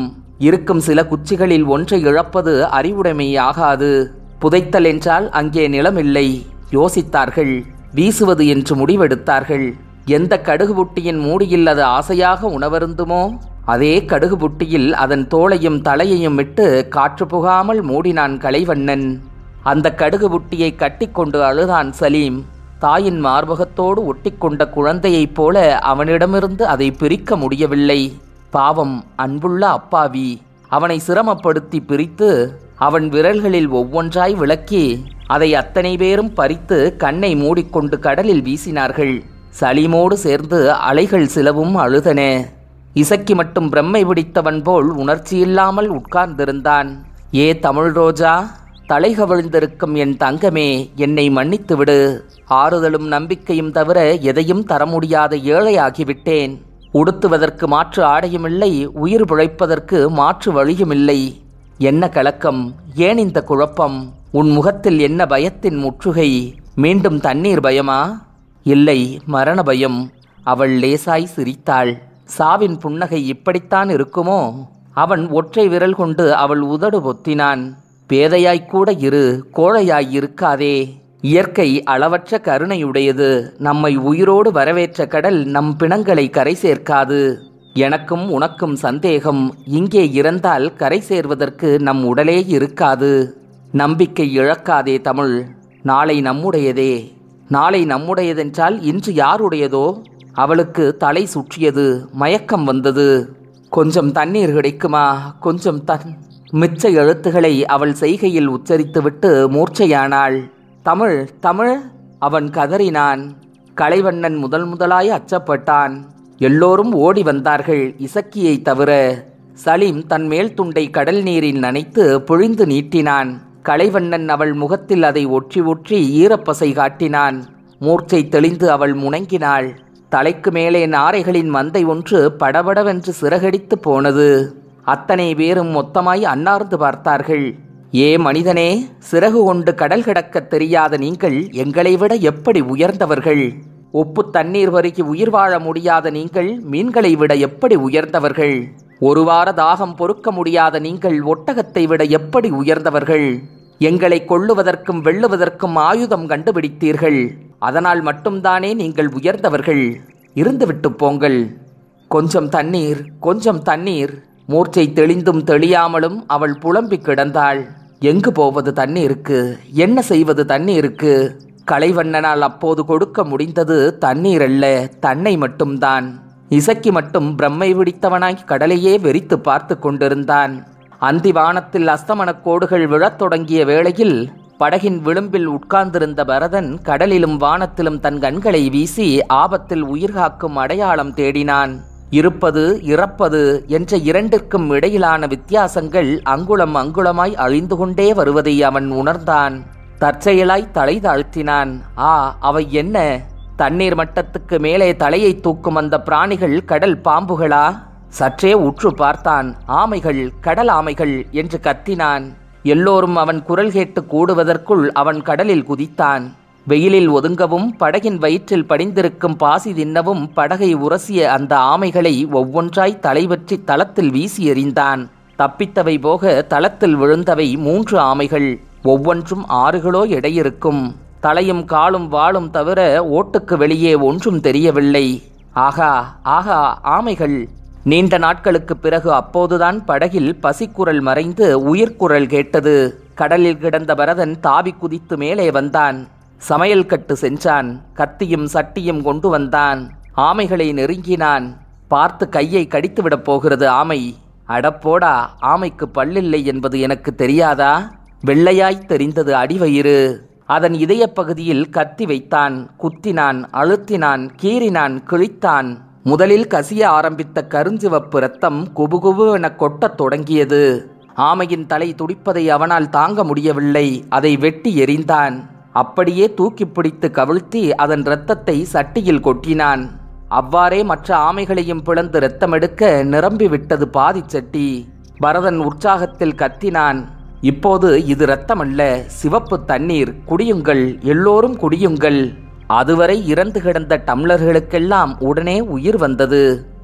இருக்கும் சில குச்சிகளில் ஒன்றை இழப்பது அறிவுடைமையாகாது புதைத்தல் என்றால் அங்கே நிலமில்லை யோசித்தார்கள் வீசுவது என்று முடிவெடுத்தார்கள் எந்த கடுகு புட்டியின் மூடியில் அது ஆசையாக உணவருந்துமோ அதே கடுகு புட்டியில் அதன் தோளையும் தலையையும் விட்டு காற்று புகாமல் மூடினான் கலைவண்ணன் அந்த கடுகு புட்டியை கட்டிக்கொண்டு அழுதான் சலீம் தாயின் மார்பகத்தோடு ஒட்டிக்கொண்ட குழந்தையைப் போல அவனிடமிருந்து அதை பிரிக்க முடியவில்லை பாவம் அன்புள்ள அப்பாவி அவனை சிரமப்படுத்தி பிரித்து அவன் விரல்களில் ஒவ்வொன்றாய் விளக்கி அதை அத்தனை பேரும் பறித்து கண்ணை மூடிக்கொண்டு கடலில் வீசினார்கள் சலீமோடு சேர்ந்து அலைகள் சிலவும் அழுதன இசக்கி மட்டும் பிரம்மை பிடித்தவன் போல் உணர்ச்சியில்லாமல் உட்கார்ந்திருந்தான் ஏ தமிழ் ரோஜா தலை கவிழ்ந்திருக்கும் என் தங்கமே என்னை மன்னித்து விடு ஆறுதலும் நம்பிக்கையும் தவிர எதையும் தர முடியாத ஏழையாகிவிட்டேன் உடுத்துவதற்கு மாற்று ஆடையுமில்லை உயிர் பிழைப்பதற்கு மாற்று வழியுமில்லை என்ன கலக்கம் ஏன் இந்த குழப்பம் உன் முகத்தில் என்ன பயத்தின் முற்றுகை மீண்டும் தண்ணீர் பயமா இல்லை மரண பயம் அவள் லேசாய் சிரித்தாள் சாவின் புன்னகை இப்படித்தான் இருக்குமோ அவன் ஒற்றை விரல் கொண்டு அவள் உதடு பொத்தினான் பேதையாய்க்கூட இரு கோழையாய் இருக்காதே இயற்கை அளவற்ற கருணையுடையது நம்மை உயிரோடு வரவேற்ற கடல் நம் பிணங்களை கரை சேர்க்காது எனக்கும் உனக்கும் சந்தேகம் இங்கே இறந்தால் கரை சேர்வதற்கு நம் உடலே இருக்காது நம்பிக்கை இழக்காதே தமிழ் நாளை நம்முடையதே நாளை நம்முடையதென்றால் இன்று யாருடையதோ அவளுக்கு தலை சுற்றியது மயக்கம் வந்தது கொஞ்சம் தண்ணீர் கிடைக்குமா கொஞ்சம் தன் மிச்ச எழுத்துக்களை அவள் செய்கையில் உச்சரித்துவிட்டு மூர்ச்சையானாள் தமிழ் தமிழ் அவன் கதறினான் கலைவண்ணன் முதல் முதலாய் அச்சப்பட்டான் எல்லோரும் ஓடி வந்தார்கள் இசக்கியை தவிர சலீம் தன் மேல் துண்டை கடல் நீரில் நனைத்து பொழிந்து நீட்டினான் கலைவண்ணன் அவள் முகத்தில் அதை ஒற்றி ஒற்றி ஈரப்பசை காட்டினான் மூர்ச்சை தெளிந்து அவள் முணங்கினாள் தலைக்கு மேலே நாரைகளின் மந்தை ஒன்று படபடவென்று சிறகடித்து போனது அத்தனை பேரும் மொத்தமாய் அன்னார்ந்து பார்த்தார்கள் ஏ மனிதனே சிறகு கொண்டு கடல் கிடக்கத் தெரியாத நீங்கள் எங்களை விட எப்படி உயர்ந்தவர்கள் உப்பு தண்ணீர் வருகி உயிர் வாழ முடியாத நீங்கள் மீன்களை விட எப்படி உயர்ந்தவர்கள் ஒரு வார தாகம் பொறுக்க முடியாத நீங்கள் ஒட்டகத்தை விட எப்படி உயர்ந்தவர்கள் எங்களை கொள்ளுவதற்கும் வெல்லுவதற்கும் ஆயுதம் கண்டுபிடித்தீர்கள் அதனால் மட்டும்தானே நீங்கள் உயர்ந்தவர்கள் இருந்துவிட்டு போங்கள் கொஞ்சம் தண்ணீர் கொஞ்சம் தண்ணீர் மூர்ச்சை தெளிந்தும் தெளியாமலும் அவள் புலம்பிக் கிடந்தாள் எங்கு போவது தண்ணீருக்கு என்ன செய்வது தண்ணீருக்கு கலைவண்ணனால் அப்போது கொடுக்க முடிந்தது தண்ணீர் அல்ல தன்னை மட்டும்தான் இசக்கி மட்டும் பிரம்மை பிடித்தவனாய் கடலையே வெறித்து பார்த்து கொண்டிருந்தான் அந்தி வானத்தில் அஸ்தமனக் கோடுகள் விழத் தொடங்கிய வேளையில் படகின் விளிம்பில் உட்கார்ந்திருந்த பரதன் கடலிலும் வானத்திலும் தன் கண்களை வீசி ஆபத்தில் உயிர் காக்கும் அடையாளம் தேடினான் இருப்பது இறப்பது என்ற இரண்டிற்கும் இடையிலான வித்தியாசங்கள் அங்குளம் அங்குளமாய் அழிந்து கொண்டே வருவதை அவன் உணர்ந்தான் தற்செயலாய் தலை தாழ்த்தினான் ஆ அவை என்ன தண்ணீர் மட்டத்துக்கு மேலே தலையை தூக்கும் அந்த பிராணிகள் கடல் பாம்புகளா சற்றே உற்று பார்த்தான் ஆமைகள் கடல் ஆமைகள் என்று கத்தினான் எல்லோரும் அவன் குரல் கேட்டு கூடுவதற்குள் அவன் கடலில் குதித்தான் வெயிலில் ஒதுங்கவும் படகின் வயிற்றில் படிந்திருக்கும் பாசி தின்னவும் படகை உரசிய அந்த ஆமைகளை ஒவ்வொன்றாய் தலைவற்றி தளத்தில் வீசி எறிந்தான் தப்பித்தவை போக தளத்தில் விழுந்தவை மூன்று ஆமைகள் ஒவ்வொன்றும் ஆறு கிலோ எடையிருக்கும் தலையும் காலும் வாளும் தவிர ஓட்டுக்கு வெளியே ஒன்றும் தெரியவில்லை ஆகா ஆகா ஆமைகள் நீண்ட நாட்களுக்குப் பிறகு அப்போதுதான் படகில் பசிக்குரல் மறைந்து உயிர்க்குரல் கேட்டது கடலில் கிடந்த பரதன் தாவி குதித்து மேலே வந்தான் சமையல் கட்டு சென்றான் கத்தியும் சட்டியும் கொண்டு வந்தான் ஆமைகளை நெருங்கினான் பார்த்து கையை கடித்துவிடப் போகிறது ஆமை அடப்போடா ஆமைக்கு பல்லில்லை என்பது எனக்கு தெரியாதா வெள்ளையாய் தெரிந்தது அடிவயிறு அதன் இதயப் பகுதியில் கத்தி வைத்தான் குத்தினான் அழுத்தினான் கீறினான் கிழித்தான் முதலில் கசிய ஆரம்பித்த கருஞ்சிவப்பு ரத்தம் குபுகுபுவென கொட்டத் தொடங்கியது ஆமையின் தலை துடிப்பதை அவனால் தாங்க முடியவில்லை அதை வெட்டி எறிந்தான் அப்படியே தூக்கி பிடித்து கவிழ்த்தி அதன் இரத்தத்தை சட்டியில் கொட்டினான் அவ்வாறே மற்ற ஆமைகளையும் பிளந்து இரத்தமெடுக்க நிரம்பி விட்டது பாதிச் சட்டி பரதன் உற்சாகத்தில் கத்தினான் இப்போது இது இரத்தமல்ல சிவப்பு தண்ணீர் குடியுங்கள் எல்லோரும் குடியுங்கள் அதுவரை இறந்து கிடந்த டம்ளர்களுக்கெல்லாம் உடனே உயிர் வந்தது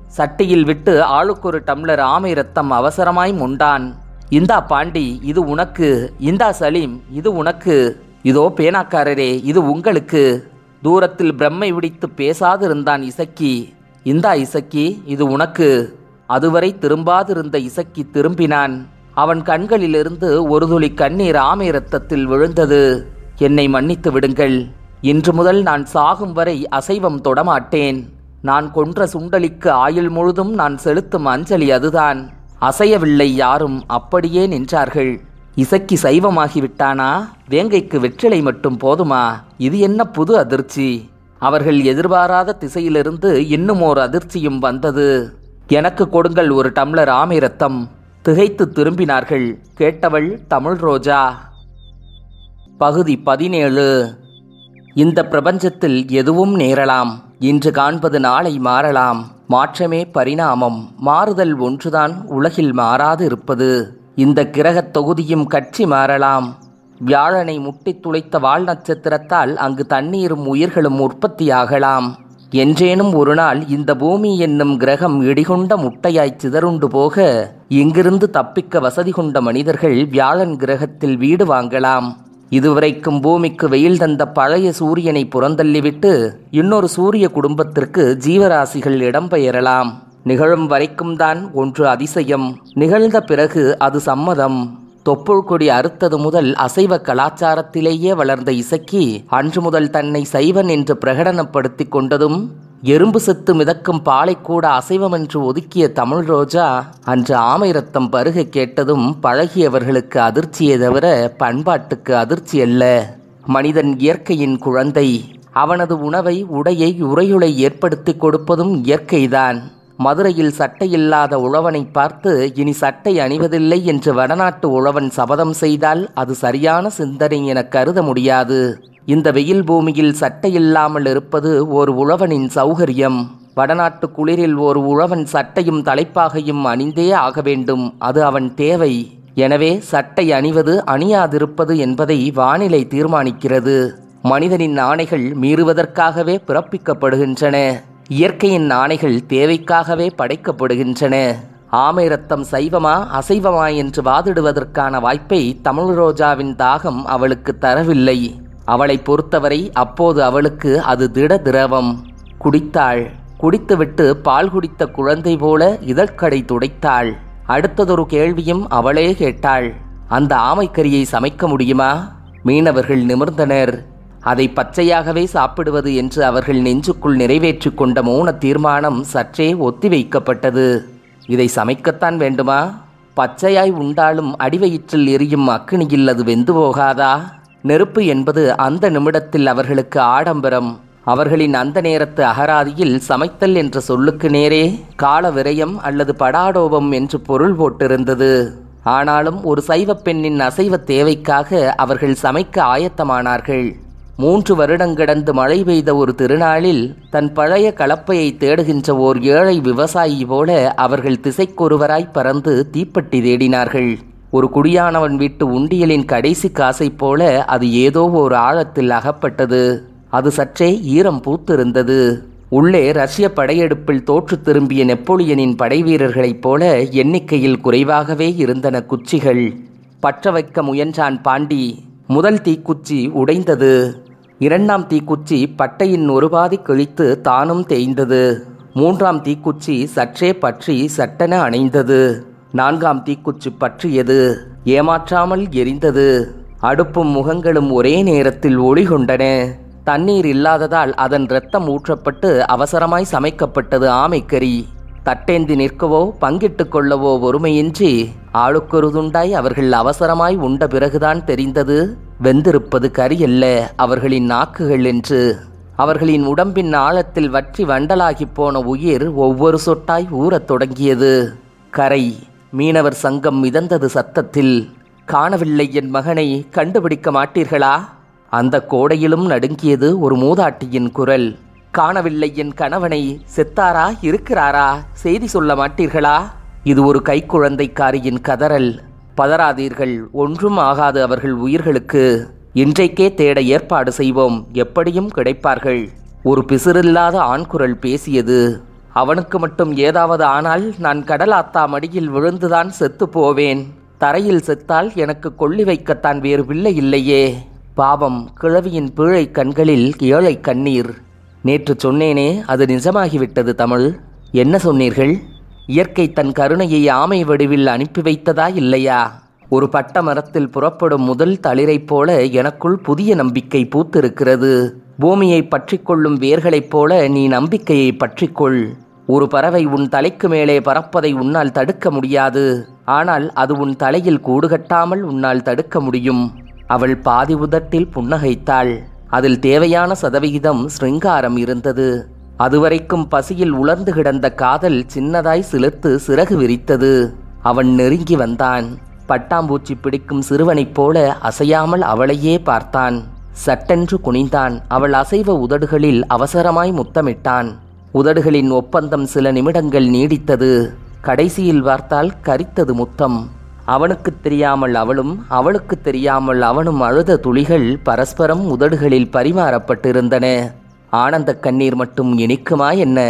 சட்டியில் விட்டு ஆளுக்கொரு டம்ளர் ஆமை ரத்தம் அவசரமாய் முண்டான் இந்தா பாண்டி இது உனக்கு இந்தா சலீம் இது உனக்கு இதோ பேனாக்காரரே இது உங்களுக்கு தூரத்தில் பிரம்மை விடித்து பேசாதிருந்தான் இசக்கி இந்தா இசக்கி இது உனக்கு அதுவரை திரும்பாதிருந்த இசக்கி திரும்பினான் அவன் கண்களிலிருந்து ஒரு துளி கண்ணீர் ஆமை ரத்தத்தில் விழுந்தது என்னை மன்னித்து விடுங்கள் இன்று முதல் நான் சாகும் வரை அசைவம் தொடமாட்டேன் நான் கொன்ற சுண்டலிக்கு ஆயுள் முழுதும் நான் செலுத்தும் அஞ்சலி அதுதான் அசையவில்லை யாரும் அப்படியே நின்றார்கள் இசக்கி சைவமாகிவிட்டானா வேங்கைக்கு வெற்றிலை மட்டும் போதுமா இது என்ன புது அதிர்ச்சி அவர்கள் எதிர்பாராத திசையிலிருந்து இன்னும் ஓர் அதிர்ச்சியும் வந்தது எனக்கு கொடுங்கள் ஒரு டம்ளர் ஆமை ரத்தம் திகைத்து திரும்பினார்கள் கேட்டவள் தமிழ் ரோஜா பகுதி பதினேழு இந்த பிரபஞ்சத்தில் எதுவும் நேரலாம் இன்று காண்பது நாளை மாறலாம் மாற்றமே பரிணாமம் மாறுதல் ஒன்றுதான் உலகில் மாறாது இருப்பது இந்த கிரகத் தொகுதியும் கட்சி மாறலாம் வியாழனை முட்டித் துளைத்த வால் நட்சத்திரத்தால் அங்கு தண்ணீரும் உயிர்களும் உற்பத்தியாகலாம் என்றேனும் ஒரு நாள் இந்த பூமி என்னும் கிரகம் இடிகொண்ட முட்டையாய் சிதறுண்டு போக இங்கிருந்து தப்பிக்க வசதி கொண்ட மனிதர்கள் வியாழன் கிரகத்தில் வீடு வாங்கலாம் இதுவரைக்கும் பூமிக்கு வெயில் தந்த பழைய சூரியனை புறந்தள்ளிவிட்டு இன்னொரு சூரிய குடும்பத்திற்கு ஜீவராசிகள் இடம்பெயரலாம் நிகழும் வரைக்கும் தான் ஒன்று அதிசயம் நிகழ்ந்த பிறகு அது சம்மதம் தொப்புள் கொடி அறுத்தது முதல் அசைவ கலாச்சாரத்திலேயே வளர்ந்த இசக்கி அன்று முதல் தன்னை சைவன் என்று பிரகடனப்படுத்திக் கொண்டதும் எறும்பு செத்து மிதக்கும் பாலை கூட அசைவம் என்று ஒதுக்கிய தமிழ் ரோஜா அன்று ஆமை ரத்தம் பருக கேட்டதும் பழகியவர்களுக்கு அதிர்ச்சியே தவிர பண்பாட்டுக்கு அதிர்ச்சி அல்ல மனிதன் இயற்கையின் குழந்தை அவனது உணவை உடையை உரையுளை ஏற்படுத்தி கொடுப்பதும் இயற்கைதான் மதுரையில் சட்டையில்லாத உழவனை பார்த்து இனி சட்டை அணிவதில்லை என்று வடநாட்டு உழவன் சபதம் செய்தால் அது சரியான சிந்தனை என கருத முடியாது இந்த வெயில் பூமியில் சட்டை இல்லாமல் இருப்பது ஒரு உழவனின் சௌகரியம் வடநாட்டு குளிரில் ஒரு உழவன் சட்டையும் தலைப்பாகையும் அணிந்தே ஆக வேண்டும் அது அவன் தேவை எனவே சட்டை அணிவது அணியாதிருப்பது என்பதை வானிலை தீர்மானிக்கிறது மனிதனின் ஆணைகள் மீறுவதற்காகவே பிறப்பிக்கப்படுகின்றன இயற்கையின் ஆணைகள் தேவைக்காகவே படைக்கப்படுகின்றன ஆமை ரத்தம் சைவமா அசைவமா என்று வாதிடுவதற்கான வாய்ப்பை தமிழ் ரோஜாவின் தாகம் அவளுக்கு தரவில்லை அவளை பொறுத்தவரை அப்போது அவளுக்கு அது திட திரவம் குடித்தாள் குடித்துவிட்டு பால் குடித்த குழந்தை போல இதழ்கடை துடைத்தாள் அடுத்ததொரு கேள்வியும் அவளே கேட்டாள் அந்த ஆமைக்கறியை சமைக்க முடியுமா மீனவர்கள் நிமிர்ந்தனர் அதை பச்சையாகவே சாப்பிடுவது என்று அவர்கள் நெஞ்சுக்குள் நிறைவேற்றிக் கொண்ட மௌன தீர்மானம் சற்றே ஒத்திவைக்கப்பட்டது இதை சமைக்கத்தான் வேண்டுமா பச்சையாய் உண்டாலும் அடிவயிற்றில் எரியும் அக்கினியில் அது வெந்து போகாதா நெருப்பு என்பது அந்த நிமிடத்தில் அவர்களுக்கு ஆடம்பரம் அவர்களின் அந்த நேரத்து அகராதியில் சமைத்தல் என்ற சொல்லுக்கு நேரே கால விரயம் அல்லது படாடோபம் என்று பொருள் போட்டிருந்தது ஆனாலும் ஒரு சைவப் பெண்ணின் அசைவ தேவைக்காக அவர்கள் சமைக்க ஆயத்தமானார்கள் மூன்று வருடங்கடந்து மழை பெய்த ஒரு திருநாளில் தன் பழைய கலப்பையை தேடுகின்ற ஓர் ஏழை விவசாயி போல அவர்கள் திசைக்கொருவராய் பறந்து தீப்பெட்டி தேடினார்கள் ஒரு குடியானவன் வீட்டு உண்டியலின் கடைசி காசைப் போல அது ஏதோ ஒரு ஆழத்தில் அகப்பட்டது அது சற்றே ஈரம் பூத்திருந்தது உள்ளே ரஷ்ய படையெடுப்பில் தோற்று திரும்பிய நெப்போலியனின் படைவீரர்களைப் போல எண்ணிக்கையில் குறைவாகவே இருந்தன குச்சிகள் பற்ற வைக்க முயன்றான் பாண்டி முதல் தீக்குச்சி உடைந்தது இரண்டாம் தீக்குச்சி பட்டையின் ஒரு பாதி கிழித்து தானும் தேய்ந்தது மூன்றாம் தீக்குச்சி சற்றே பற்றி சட்டென அணைந்தது நான்காம் தீக்குச்சி பற்றியது ஏமாற்றாமல் எரிந்தது அடுப்பும் முகங்களும் ஒரே நேரத்தில் ஒளி கொண்டன தண்ணீர் இல்லாததால் அதன் இரத்தம் ஊற்றப்பட்டு அவசரமாய் சமைக்கப்பட்டது ஆமைக்கறி தட்டேந்தி நிற்கவோ பங்கிட்டுக் கொள்ளவோ ஒருமையின்றி ஆளுக்கொரு துண்டாய் அவர்கள் அவசரமாய் உண்ட பிறகுதான் தெரிந்தது வெந்திருப்பது கறி அல்ல அவர்களின் நாக்குகள் என்று அவர்களின் உடம்பின் ஆழத்தில் வற்றி வண்டலாகிப் போன உயிர் ஒவ்வொரு சொட்டாய் ஊறத் தொடங்கியது கரை மீனவர் சங்கம் மிதந்தது சத்தத்தில் காணவில்லை என் மகனை கண்டுபிடிக்க மாட்டீர்களா அந்த கோடையிலும் நடுங்கியது ஒரு மூதாட்டியின் குரல் காணவில்லை என் கணவனை செத்தாரா இருக்கிறாரா செய்தி சொல்ல மாட்டீர்களா இது ஒரு கைக்குழந்தைக்காரியின் கதறல் பதறாதீர்கள் ஒன்றும் ஆகாது அவர்கள் உயிர்களுக்கு இன்றைக்கே தேட ஏற்பாடு செய்வோம் எப்படியும் கிடைப்பார்கள் ஒரு பிசிறில்லாத ஆண்குரல் பேசியது அவனுக்கு மட்டும் ஏதாவது ஆனால் நான் கடலாத்தா மடியில் விழுந்துதான் செத்து போவேன் தரையில் செத்தால் எனக்கு கொள்ளி வைக்கத்தான் வேறு பிள்ளை இல்லையே பாவம் கிழவியின் பீழை கண்களில் ஏழை கண்ணீர் நேற்று சொன்னேனே அது நிஜமாகிவிட்டது தமிழ் என்ன சொன்னீர்கள் இயற்கை தன் கருணையை ஆமை வடிவில் அனுப்பி வைத்ததா இல்லையா ஒரு பட்ட மரத்தில் புறப்படும் முதல் தளிரைப் போல எனக்குள் புதிய நம்பிக்கை பூத்திருக்கிறது பூமியை பற்றிக்கொள்ளும் வேர்களைப் போல நீ நம்பிக்கையை பற்றிக்கொள் ஒரு பறவை உன் தலைக்கு மேலே பறப்பதை உன்னால் தடுக்க முடியாது ஆனால் அது உன் தலையில் கூடுகட்டாமல் உன்னால் தடுக்க முடியும் அவள் பாதி உதட்டில் புன்னகைத்தாள் அதில் தேவையான சதவிகிதம் சிருங்காரம் இருந்தது அதுவரைக்கும் பசியில் உலர்ந்து கிடந்த காதல் சின்னதாய் சிலிர்த்து சிறகு விரித்தது அவன் நெருங்கி வந்தான் பட்டாம்பூச்சி பிடிக்கும் சிறுவனைப் போல அசையாமல் அவளையே பார்த்தான் சட்டென்று குனிந்தான் அவள் அசைவ உதடுகளில் அவசரமாய் முத்தமிட்டான் உதடுகளின் ஒப்பந்தம் சில நிமிடங்கள் நீடித்தது கடைசியில் பார்த்தால் கரித்தது முத்தம் அவனுக்குத் தெரியாமல் அவளும் அவளுக்குத் தெரியாமல் அவனும் அழுத துளிகள் பரஸ்பரம் உதடுகளில் பரிமாறப்பட்டிருந்தன ஆனந்த கண்ணீர் மட்டும் இனிக்குமா என்ன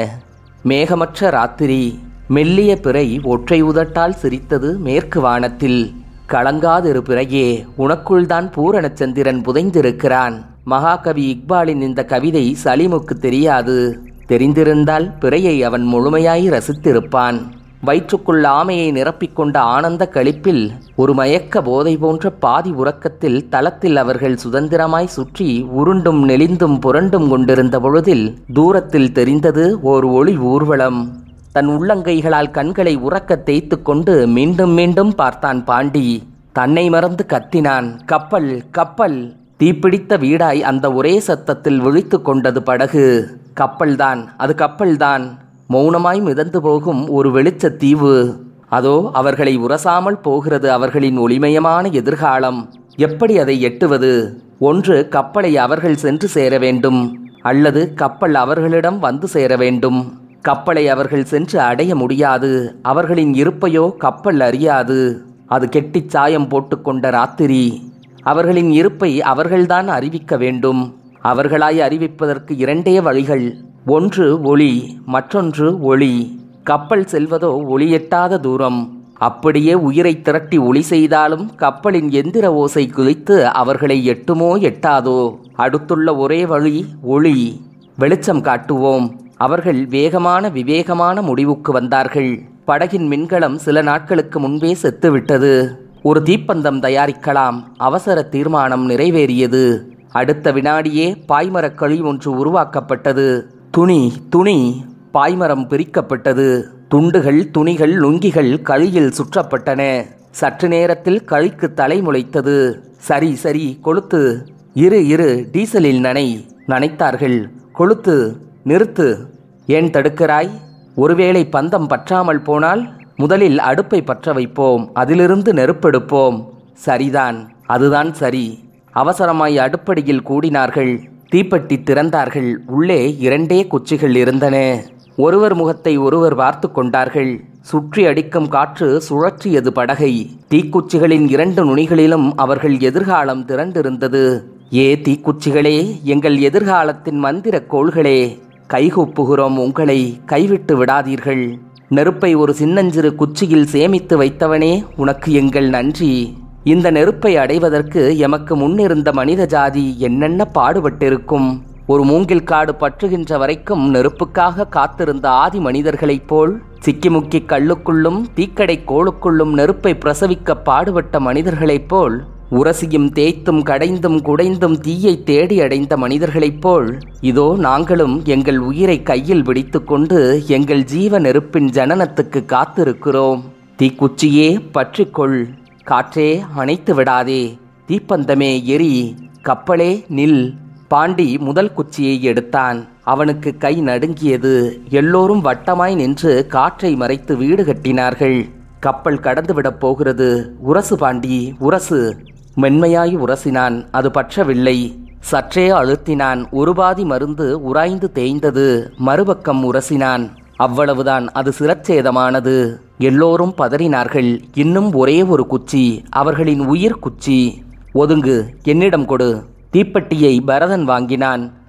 மேகமற்ற ராத்திரி மெல்லிய பிறை ஒற்றை உதட்டால் சிரித்தது மேற்கு வானத்தில் கலங்காதிரு பிறையே உனக்குள்தான் பூரணச்சந்திரன் புதைந்திருக்கிறான் மகாகவி இக்பாலின் இந்த கவிதை சலீமுக்கு தெரியாது தெரிந்திருந்தால் பிறையை அவன் முழுமையாய் ரசித்திருப்பான் வயிற்றுக்குள் ஆமையை நிரப்பிக்கொண்ட ஆனந்த களிப்பில் ஒரு மயக்க போதை போன்ற பாதி உறக்கத்தில் தளத்தில் அவர்கள் சுதந்திரமாய் சுற்றி உருண்டும் நெளிந்தும் புரண்டும் கொண்டிருந்த பொழுதில் தூரத்தில் தெரிந்தது ஓர் ஒளி ஊர்வலம் தன் உள்ளங்கைகளால் கண்களை உறக்க தேய்த்து கொண்டு மீண்டும் மீண்டும் பார்த்தான் பாண்டி தன்னை மறந்து கத்தினான் கப்பல் கப்பல் தீப்பிடித்த வீடாய் அந்த ஒரே சத்தத்தில் விழித்து கொண்டது படகு கப்பல்தான் அது கப்பல்தான் மௌனமாய் மிதந்து போகும் ஒரு வெளிச்சத் தீவு அதோ அவர்களை உரசாமல் போகிறது அவர்களின் ஒளிமயமான எதிர்காலம் எப்படி அதை எட்டுவது ஒன்று கப்பலை அவர்கள் சென்று சேர வேண்டும் அல்லது கப்பல் அவர்களிடம் வந்து சேர வேண்டும் கப்பலை அவர்கள் சென்று அடைய முடியாது அவர்களின் இருப்பையோ கப்பல் அறியாது அது கெட்டிச் சாயம் போட்டுக்கொண்ட ராத்திரி அவர்களின் இருப்பை அவர்கள்தான் அறிவிக்க வேண்டும் அவர்களாய் அறிவிப்பதற்கு இரண்டே வழிகள் ஒன்று ஒளி மற்றொன்று ஒளி கப்பல் செல்வதோ ஒளியெட்டாத தூரம் அப்படியே உயிரை திரட்டி ஒளி செய்தாலும் கப்பலின் எந்திர ஓசை குலைத்து அவர்களை எட்டுமோ எட்டாதோ அடுத்துள்ள ஒரே வழி ஒளி வெளிச்சம் காட்டுவோம் அவர்கள் வேகமான விவேகமான முடிவுக்கு வந்தார்கள் படகின் மின்கலம் சில நாட்களுக்கு முன்பே செத்துவிட்டது ஒரு தீப்பந்தம் தயாரிக்கலாம் அவசர தீர்மானம் நிறைவேறியது அடுத்த வினாடியே பாய்மரக் கழி ஒன்று உருவாக்கப்பட்டது துணி துணி பாய்மரம் பிரிக்கப்பட்டது துண்டுகள் துணிகள் லுங்கிகள் கழியில் சுற்றப்பட்டன சற்று நேரத்தில் கழிக்கு தலை முளைத்தது சரி சரி கொளுத்து இரு இரு டீசலில் நனை நனைத்தார்கள் கொளுத்து நிறுத்து ஏன் தடுக்கிறாய் ஒருவேளை பந்தம் பற்றாமல் போனால் முதலில் அடுப்பை பற்ற வைப்போம் அதிலிருந்து நெருப்பெடுப்போம் சரிதான் அதுதான் சரி அவசரமாய் அடுப்படியில் கூடினார்கள் தீப்பெட்டி திறந்தார்கள் உள்ளே இரண்டே குச்சிகள் இருந்தன ஒருவர் முகத்தை ஒருவர் பார்த்து கொண்டார்கள் சுற்றி அடிக்கும் காற்று சுழற்றியது படகை தீக்குச்சிகளின் இரண்டு நுனிகளிலும் அவர்கள் எதிர்காலம் திரண்டிருந்தது ஏ தீக்குச்சிகளே எங்கள் எதிர்காலத்தின் மந்திரக் கோள்களே கைகூப்புகிறோம் உங்களை கைவிட்டு விடாதீர்கள் நெருப்பை ஒரு சின்னஞ்சிறு குச்சியில் சேமித்து வைத்தவனே உனக்கு எங்கள் நன்றி இந்த நெருப்பை அடைவதற்கு எமக்கு முன்னிருந்த மனித ஜாதி என்னென்ன பாடுபட்டிருக்கும் ஒரு மூங்கில் காடு பற்றுகின்ற வரைக்கும் நெருப்புக்காக காத்திருந்த ஆதி மனிதர்களைப் போல் சிக்கிமுக்கி கல்லுக்குள்ளும் தீக்கடை கோளுக்குள்ளும் நெருப்பை பிரசவிக்க பாடுபட்ட மனிதர்களைப் போல் உரசியும் தேய்த்தும் கடைந்தும் குடைந்தும் தீயை தேடி அடைந்த மனிதர்களைப் போல் இதோ நாங்களும் எங்கள் உயிரை கையில் பிடித்துக்கொண்டு எங்கள் ஜீவ நெருப்பின் ஜனனத்துக்கு காத்திருக்கிறோம் தீக்குச்சியே பற்றிக்கொள் காற்றே அணைத்து விடாதே தீப்பந்தமே எரி கப்பலே நில் பாண்டி முதல் குச்சியை எடுத்தான் அவனுக்கு கை நடுங்கியது எல்லோரும் வட்டமாய் நின்று காற்றை மறைத்து வீடு கட்டினார்கள் கப்பல் கடந்துவிடப் போகிறது உரசு பாண்டி உரசு மென்மையாய் உரசினான் அது பற்றவில்லை சற்றே அழுத்தினான் ஒரு பாதி மருந்து உராய்ந்து தேய்ந்தது மறுபக்கம் உரசினான் அவ்வளவுதான் அது சிரச்சேதமானது எல்லோரும் பதறினார்கள் இன்னும் ஒரே ஒரு குச்சி அவர்களின் உயிர் குச்சி ஒதுங்கு என்னிடம் கொடு தீப்பெட்டியை பரதன் வாங்கினான்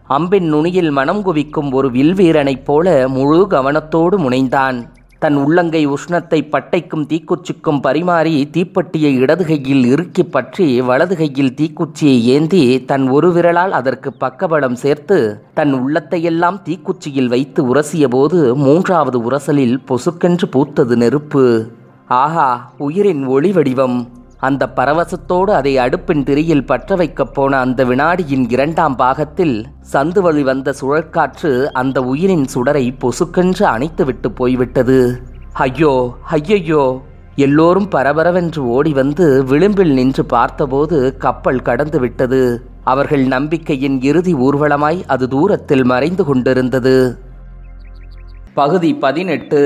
அம்பின் நுனியில் மனம் குவிக்கும் ஒரு வில்வீரனைப் போல முழு கவனத்தோடு முனைந்தான் தன் உள்ளங்கை உஷ்ணத்தை பட்டைக்கும் தீக்குச்சிக்கும் பரிமாறி தீப்பெட்டியை இடது கையில் இறுக்கி பற்றி வலது கையில் தீக்குச்சியை ஏந்தி தன் ஒரு விரலால் அதற்கு பக்கபலம் சேர்த்து தன் உள்ளத்தையெல்லாம் தீக்குச்சியில் வைத்து உரசிய போது மூன்றாவது உரசலில் பொசுக்கென்று பூத்தது நெருப்பு ஆஹா உயிரின் ஒளி வடிவம் அந்த பரவசத்தோடு அதை அடுப்பின் திரியில் பற்ற வைக்கப் போன அந்த வினாடியின் இரண்டாம் பாகத்தில் சந்து வழி வந்த சுழற்காற்று அந்த உயிரின் சுடரை பொசுக்கென்று அணைத்துவிட்டு போய்விட்டது ஐயோ ஐயையோ எல்லோரும் பரபரவென்று ஓடி வந்து விளிம்பில் நின்று பார்த்தபோது கப்பல் கடந்து விட்டது அவர்கள் நம்பிக்கையின் இறுதி ஊர்வலமாய் அது தூரத்தில் மறைந்து கொண்டிருந்தது பகுதி பதினெட்டு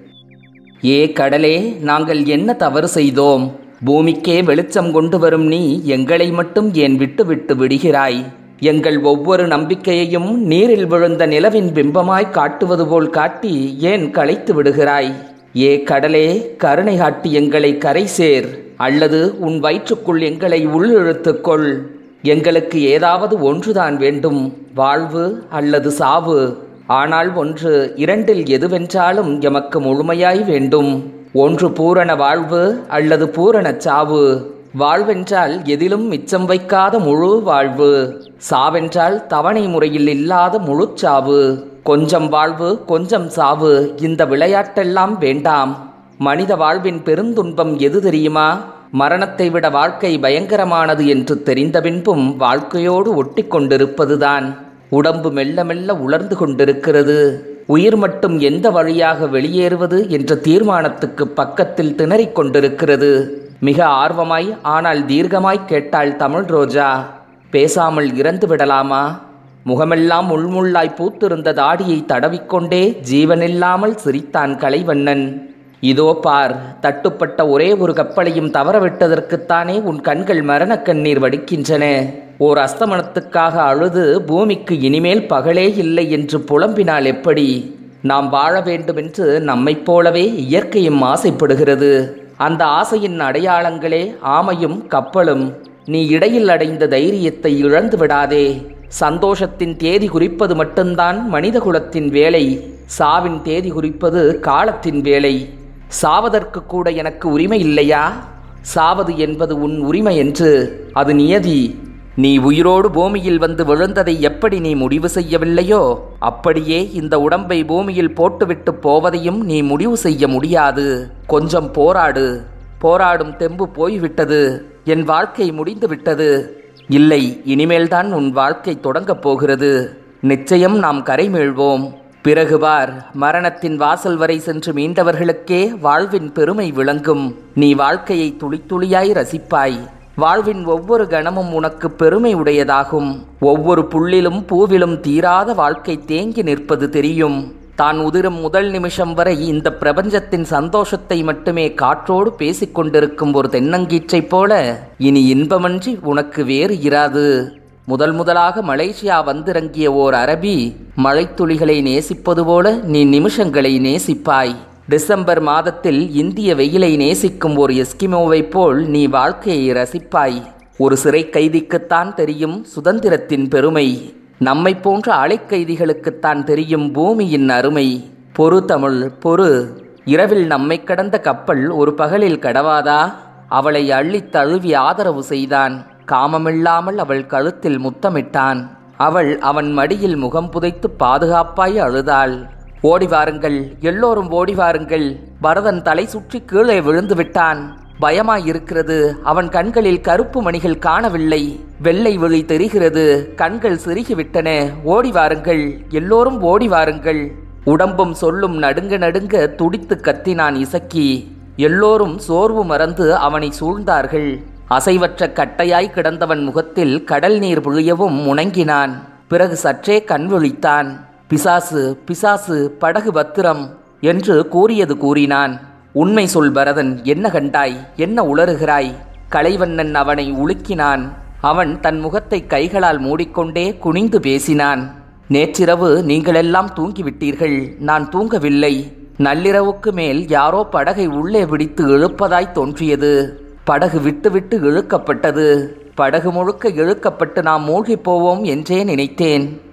ஏ கடலே நாங்கள் என்ன தவறு செய்தோம் பூமிக்கே வெளிச்சம் கொண்டு வரும் நீ எங்களை மட்டும் ஏன் விட்டு விட்டு விடுகிறாய் எங்கள் ஒவ்வொரு நம்பிக்கையையும் நீரில் விழுந்த நிலவின் பிம்பமாய் காட்டுவது போல் காட்டி ஏன் களைத்து விடுகிறாய் ஏ கடலே கருணை காட்டி எங்களை கரை சேர் அல்லது உன் வயிற்றுக்குள் எங்களை உள்ளிழுத்துக்கொள் எங்களுக்கு ஏதாவது ஒன்றுதான் வேண்டும் வாழ்வு அல்லது சாவு ஆனால் ஒன்று இரண்டில் எதுவென்றாலும் எமக்கு முழுமையாய் வேண்டும் ஒன்று பூரண வாழ்வு அல்லது பூரண சாவு வாழ்வென்றால் எதிலும் மிச்சம் வைக்காத முழு வாழ்வு சாவென்றால் தவணை முறையில் இல்லாத முழுச்சாவு கொஞ்சம் வாழ்வு கொஞ்சம் சாவு இந்த விளையாட்டெல்லாம் வேண்டாம் மனித வாழ்வின் பெருந்துன்பம் எது தெரியுமா மரணத்தை விட வாழ்க்கை பயங்கரமானது என்று தெரிந்த பின்பும் வாழ்க்கையோடு ஒட்டி கொண்டிருப்பதுதான் உடம்பு மெல்ல மெல்ல உலர்ந்து கொண்டிருக்கிறது உயிர் மட்டும் எந்த வழியாக வெளியேறுவது என்ற தீர்மானத்துக்கு பக்கத்தில் திணறிக் கொண்டிருக்கிறது மிக ஆர்வமாய் ஆனால் தீர்க்கமாய் கேட்டாள் தமிழ் ரோஜா பேசாமல் இறந்து விடலாமா முகமெல்லாம் முள்முள்ளாய் பூத்திருந்த தாடியை தடவிக்கொண்டே ஜீவனில்லாமல் சிரித்தான் கலைவண்ணன் இதோ பார் தட்டுப்பட்ட ஒரே ஒரு கப்பலையும் தவறவிட்டதற்குத்தானே உன் கண்கள் மரணக் கண்ணீர் வடிக்கின்றன ஓர் அஸ்தமனத்துக்காக அழுது பூமிக்கு இனிமேல் பகலே இல்லை என்று புலம்பினால் எப்படி நாம் வாழ வேண்டுமென்று நம்மைப் போலவே இயற்கையும் ஆசைப்படுகிறது அந்த ஆசையின் அடையாளங்களே ஆமையும் கப்பலும் நீ இடையில் அடைந்த தைரியத்தை இழந்து விடாதே சந்தோஷத்தின் தேதி குறிப்பது மட்டும்தான் மனிதகுலத்தின் வேலை சாவின் தேதி குறிப்பது காலத்தின் வேலை சாவதற்கு கூட எனக்கு உரிமை இல்லையா சாவது என்பது உன் உரிமை என்று அது நியதி நீ உயிரோடு பூமியில் வந்து விழுந்ததை எப்படி நீ முடிவு செய்யவில்லையோ அப்படியே இந்த உடம்பை பூமியில் போட்டுவிட்டு போவதையும் நீ முடிவு செய்ய முடியாது கொஞ்சம் போராடு போராடும் தெம்பு போய்விட்டது என் வாழ்க்கை முடிந்து விட்டது இல்லை இனிமேல்தான் உன் வாழ்க்கை தொடங்கப் போகிறது நிச்சயம் நாம் கரைமீழ்வோம் பிறகு பார் மரணத்தின் வாசல் வரை சென்று மீண்டவர்களுக்கே வாழ்வின் பெருமை விளங்கும் நீ வாழ்க்கையை துளித்துளியாய் ரசிப்பாய் வாழ்வின் ஒவ்வொரு கணமும் உனக்கு பெருமை உடையதாகும் ஒவ்வொரு புள்ளிலும் பூவிலும் தீராத வாழ்க்கை தேங்கி நிற்பது தெரியும் தான் உதிரும் முதல் நிமிஷம் வரை இந்த பிரபஞ்சத்தின் சந்தோஷத்தை மட்டுமே காற்றோடு பேசிக் கொண்டிருக்கும் ஒரு தென்னங்கீற்றைப் போல இனி இன்பமன்றி உனக்கு வேறு இராது முதல் முதலாக மலேசியா வந்திறங்கிய ஓர் அரபி மழைத்துளிகளை நேசிப்பது போல நீ நிமிஷங்களை நேசிப்பாய் டிசம்பர் மாதத்தில் இந்திய வெயிலை நேசிக்கும் ஒரு எஸ்கிமோவைப் போல் நீ வாழ்க்கையை ரசிப்பாய் ஒரு சிறை கைதிக்குத்தான் தெரியும் சுதந்திரத்தின் பெருமை நம்மை போன்ற அலைக்கைதிகளுக்குத்தான் தெரியும் பூமியின் அருமை பொறு தமிழ் பொறு இரவில் நம்மை கடந்த கப்பல் ஒரு பகலில் கடவாதா அவளை அள்ளித் தழுவி ஆதரவு செய்தான் காமமில்லாமல் அவள் கழுத்தில் முத்தமிட்டான் அவள் அவன் மடியில் முகம் புதைத்து பாதுகாப்பாய் அழுதாள் ஓடி வாருங்கள் எல்லோரும் ஓடி வாருங்கள் பரதன் தலை சுற்றி கீழே விழுந்து விட்டான் பயமாயிருக்கிறது அவன் கண்களில் கருப்பு மணிகள் காணவில்லை வெள்ளை விழி தெரிகிறது கண்கள் சிறுகிவிட்டன ஓடி வாருங்கள் எல்லோரும் ஓடி வாருங்கள் உடம்பும் சொல்லும் நடுங்க நடுங்க துடித்து கத்தினான் இசக்கி எல்லோரும் சோர்வு மறந்து அவனை சூழ்ந்தார்கள் அசைவற்ற கட்டையாய் கிடந்தவன் முகத்தில் கடல் நீர் பொழியவும் முணங்கினான் பிறகு சற்றே கண் விழித்தான் பிசாசு பிசாசு படகு பத்திரம் என்று கூறியது கூறினான் உண்மை சொல் பரதன் என்ன கண்டாய் என்ன உளறுகிறாய் கலைவண்ணன் அவனை உலுக்கினான் அவன் தன் முகத்தை கைகளால் மூடிக்கொண்டே குனிந்து பேசினான் நேற்றிரவு நீங்களெல்லாம் தூங்கிவிட்டீர்கள் நான் தூங்கவில்லை நள்ளிரவுக்கு மேல் யாரோ படகை உள்ளே பிடித்து இழுப்பதாய் தோன்றியது படகு விட்டு விட்டு இழுக்கப்பட்டது படகு முழுக்க இழுக்கப்பட்டு நாம் மூழ்கிப் போவோம் என்றே நினைத்தேன்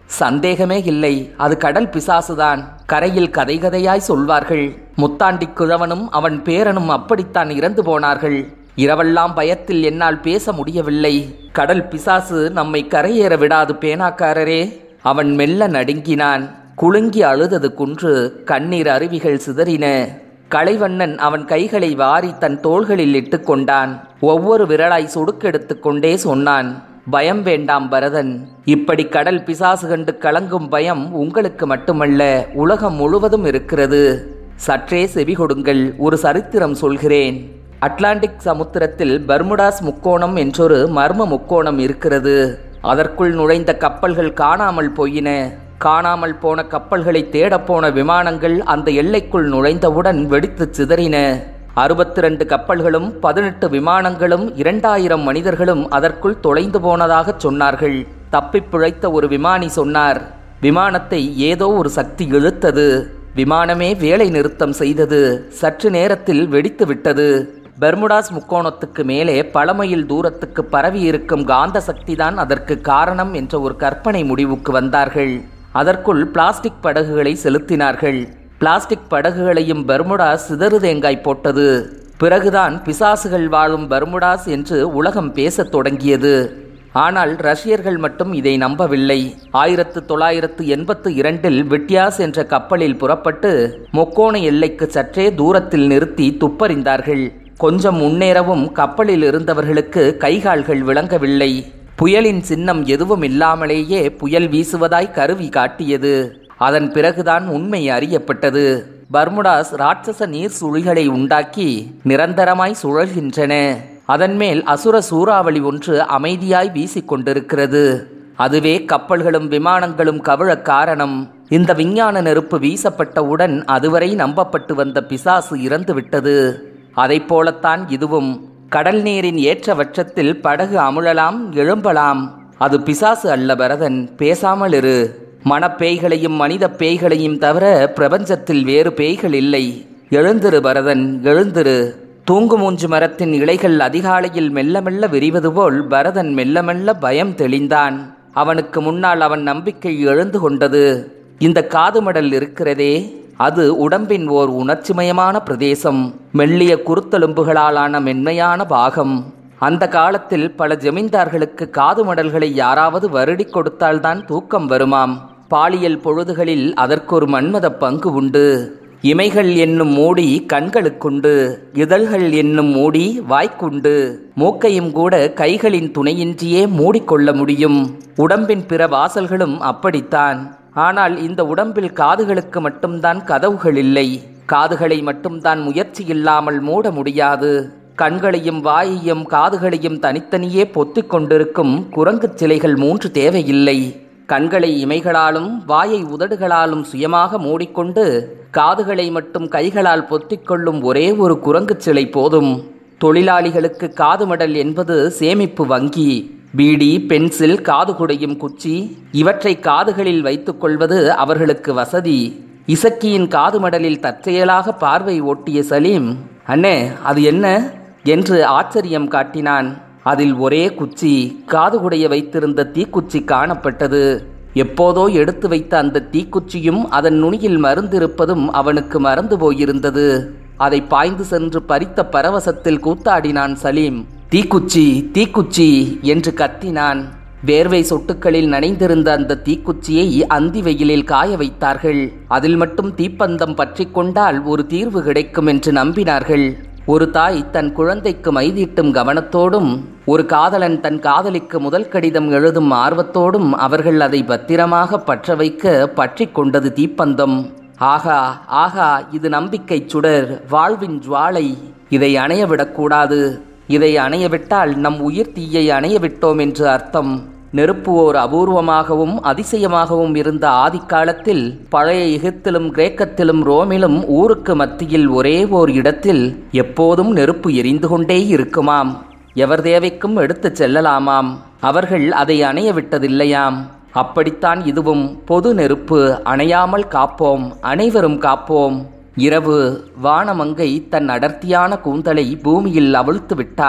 சந்தேகமே இல்லை அது கடல் பிசாசுதான் கரையில் கதை கதையாய் சொல்வார்கள் முத்தாண்டி கிழவனும் அவன் பேரனும் அப்படித்தான் இறந்து போனார்கள் இரவெல்லாம் பயத்தில் என்னால் பேச முடியவில்லை கடல் பிசாசு நம்மை கரையேற விடாது பேனாக்காரரே அவன் மெல்ல நடுங்கினான் குலுங்கி அழுதது குன்று கண்ணீர் அருவிகள் சிதறின கலைவண்ணன் அவன் கைகளை வாரி தன் தோள்களில் இட்டுக்கொண்டான் ஒவ்வொரு விரலாய் சொடுக்கெடுத்துக் கொண்டே சொன்னான் பயம் வேண்டாம் பரதன் இப்படி கடல் பிசாசு கண்டு கலங்கும் பயம் உங்களுக்கு மட்டுமல்ல உலகம் முழுவதும் இருக்கிறது சற்றே செவி கொடுங்கள் ஒரு சரித்திரம் சொல்கிறேன் அட்லாண்டிக் சமுத்திரத்தில் பர்முடாஸ் முக்கோணம் என்றொரு மர்ம முக்கோணம் இருக்கிறது அதற்குள் நுழைந்த கப்பல்கள் காணாமல் போயின காணாமல் போன கப்பல்களை தேடப்போன விமானங்கள் அந்த எல்லைக்குள் நுழைந்தவுடன் வெடித்துச் சிதறின அறுபத்தி ரெண்டு கப்பல்களும் பதினெட்டு விமானங்களும் இரண்டாயிரம் மனிதர்களும் அதற்குள் தொலைந்து போனதாகச் சொன்னார்கள் தப்பிப் பிழைத்த ஒரு விமானி சொன்னார் விமானத்தை ஏதோ ஒரு சக்தி இழுத்தது விமானமே வேலை நிறுத்தம் செய்தது சற்று நேரத்தில் வெடித்து விட்டது பெர்முடாஸ் முக்கோணத்துக்கு மேலே பல மைல் தூரத்துக்கு பரவி இருக்கும் காந்த சக்திதான் அதற்கு காரணம் என்ற ஒரு கற்பனை முடிவுக்கு வந்தார்கள் அதற்குள் பிளாஸ்டிக் படகுகளை செலுத்தினார்கள் பிளாஸ்டிக் படகுகளையும் பெர்முடாஸ் சிதறு தேங்காய் போட்டது பிறகுதான் பிசாசுகள் வாழும் பெர்முடாஸ் என்று உலகம் பேசத் தொடங்கியது ஆனால் ரஷ்யர்கள் மட்டும் இதை நம்பவில்லை ஆயிரத்து தொள்ளாயிரத்து எண்பத்து இரண்டில் விட்யாஸ் என்ற கப்பலில் புறப்பட்டு முக்கோண எல்லைக்கு சற்றே தூரத்தில் நிறுத்தி துப்பறிந்தார்கள் கொஞ்சம் முன்னேறவும் கப்பலில் இருந்தவர்களுக்கு கைகால்கள் விளங்கவில்லை புயலின் சின்னம் எதுவும் இல்லாமலேயே புயல் வீசுவதாய் கருவி காட்டியது அதன் பிறகுதான் உண்மை அறியப்பட்டது பர்முடாஸ் ராட்சச நீர் சுழிகளை உண்டாக்கி நிரந்தரமாய் சுழல்கின்றன அதன் மேல் அசுர சூறாவளி ஒன்று அமைதியாய் வீசிக் கொண்டிருக்கிறது அதுவே கப்பல்களும் விமானங்களும் கவிழ காரணம் இந்த விஞ்ஞான நெருப்பு வீசப்பட்டவுடன் அதுவரை நம்பப்பட்டு வந்த பிசாசு இறந்துவிட்டது அதைப் போலத்தான் இதுவும் கடல் நீரின் ஏற்ற வற்றத்தில் படகு அமுழலாம் எழும்பலாம் அது பிசாசு அல்ல பரதன் பேசாமல் இரு மனப்பேய்களையும் மனித பேய்களையும் தவிர பிரபஞ்சத்தில் வேறு பேய்கள் இல்லை எழுந்திரு பரதன் எழுந்திரு தூங்குமூஞ்சு மரத்தின் இலைகள் அதிகாலையில் மெல்ல மெல்ல விரிவது போல் பரதன் மெல்ல மெல்ல பயம் தெளிந்தான் அவனுக்கு முன்னால் அவன் நம்பிக்கை எழுந்து கொண்டது இந்த காதுமடல் இருக்கிறதே அது உடம்பின் ஓர் உணர்ச்சிமயமான பிரதேசம் மெல்லிய குருத்தெலும்புகளாலான மென்மையான பாகம் அந்த காலத்தில் பல ஜமீன்தார்களுக்கு காது மடல்களை யாராவது வருடிக் கொடுத்தால்தான் தூக்கம் வருமாம் பாலியல் பொழுதுகளில் அதற்கொரு மன்மத பங்கு உண்டு இமைகள் என்னும் மூடி கண்களுக்குண்டு இதழ்கள் என்னும் மூடி வாய்க்குண்டு மூக்கையும் கூட கைகளின் துணையின்றியே மூடிக்கொள்ள முடியும் உடம்பின் பிற வாசல்களும் அப்படித்தான் ஆனால் இந்த உடம்பில் காதுகளுக்கு மட்டும்தான் கதவுகள் இல்லை காதுகளை மட்டும்தான் முயற்சி இல்லாமல் மூட முடியாது கண்களையும் வாயையும் காதுகளையும் தனித்தனியே பொத்திக் கொண்டிருக்கும் குரங்குச் சிலைகள் மூன்று தேவையில்லை கண்களை இமைகளாலும் வாயை உதடுகளாலும் சுயமாக மூடிக்கொண்டு காதுகளை மட்டும் கைகளால் பொத்திக் கொள்ளும் ஒரே ஒரு குரங்குச் சிலை போதும் தொழிலாளிகளுக்கு காதுமடல் என்பது சேமிப்பு வங்கி பீடி பென்சில் காது குடையும் குச்சி இவற்றை காதுகளில் வைத்துக் கொள்வது அவர்களுக்கு வசதி இசக்கியின் காது மடலில் தற்செயலாக பார்வை ஓட்டிய சலீம் அண்ணே அது என்ன என்று ஆச்சரியம் காட்டினான் அதில் ஒரே குச்சி காதுகுடைய வைத்திருந்த தீக்குச்சி காணப்பட்டது எப்போதோ எடுத்து வைத்த அந்த தீக்குச்சியும் அதன் நுனியில் மருந்திருப்பதும் அவனுக்கு மறந்து போயிருந்தது அதை பாய்ந்து சென்று பறித்த பரவசத்தில் கூத்தாடினான் சலீம் தீக்குச்சி தீக்குச்சி என்று கத்தினான் வேர்வை சொட்டுக்களில் நனைந்திருந்த அந்த தீக்குச்சியை அந்தி வெயிலில் காய வைத்தார்கள் அதில் மட்டும் தீப்பந்தம் பற்றிக் கொண்டால் ஒரு தீர்வு கிடைக்கும் என்று நம்பினார்கள் ஒரு தாய் தன் குழந்தைக்கு மைதீட்டும் கவனத்தோடும் ஒரு காதலன் தன் காதலிக்கு முதல் கடிதம் எழுதும் ஆர்வத்தோடும் அவர்கள் அதை பத்திரமாக பற்ற வைக்க பற்றிக் கொண்டது தீப்பந்தம் ஆகா ஆகா இது நம்பிக்கை சுடர் வாழ்வின் ஜுவாலை இதை அணைய விடக்கூடாது இதை அணையவிட்டால் நம் உயிர் தீயை அணைய விட்டோம் என்று அர்த்தம் நெருப்பு ஓர் அபூர்வமாகவும் அதிசயமாகவும் இருந்த ஆதிக்காலத்தில் பழைய எகிப்திலும் கிரேக்கத்திலும் ரோமிலும் ஊருக்கு மத்தியில் ஒரே ஓர் இடத்தில் எப்போதும் நெருப்பு எரிந்து கொண்டே இருக்குமாம் எவர் தேவைக்கும் எடுத்துச் செல்லலாமாம் அவர்கள் அதை அணைய விட்டதில்லையாம் அப்படித்தான் இதுவும் பொது நெருப்பு அணையாமல் காப்போம் அனைவரும் காப்போம் இரவு வானமங்கை தன் அடர்த்தியான கூந்தலை பூமியில் அவிழ்த்து விட்டாள்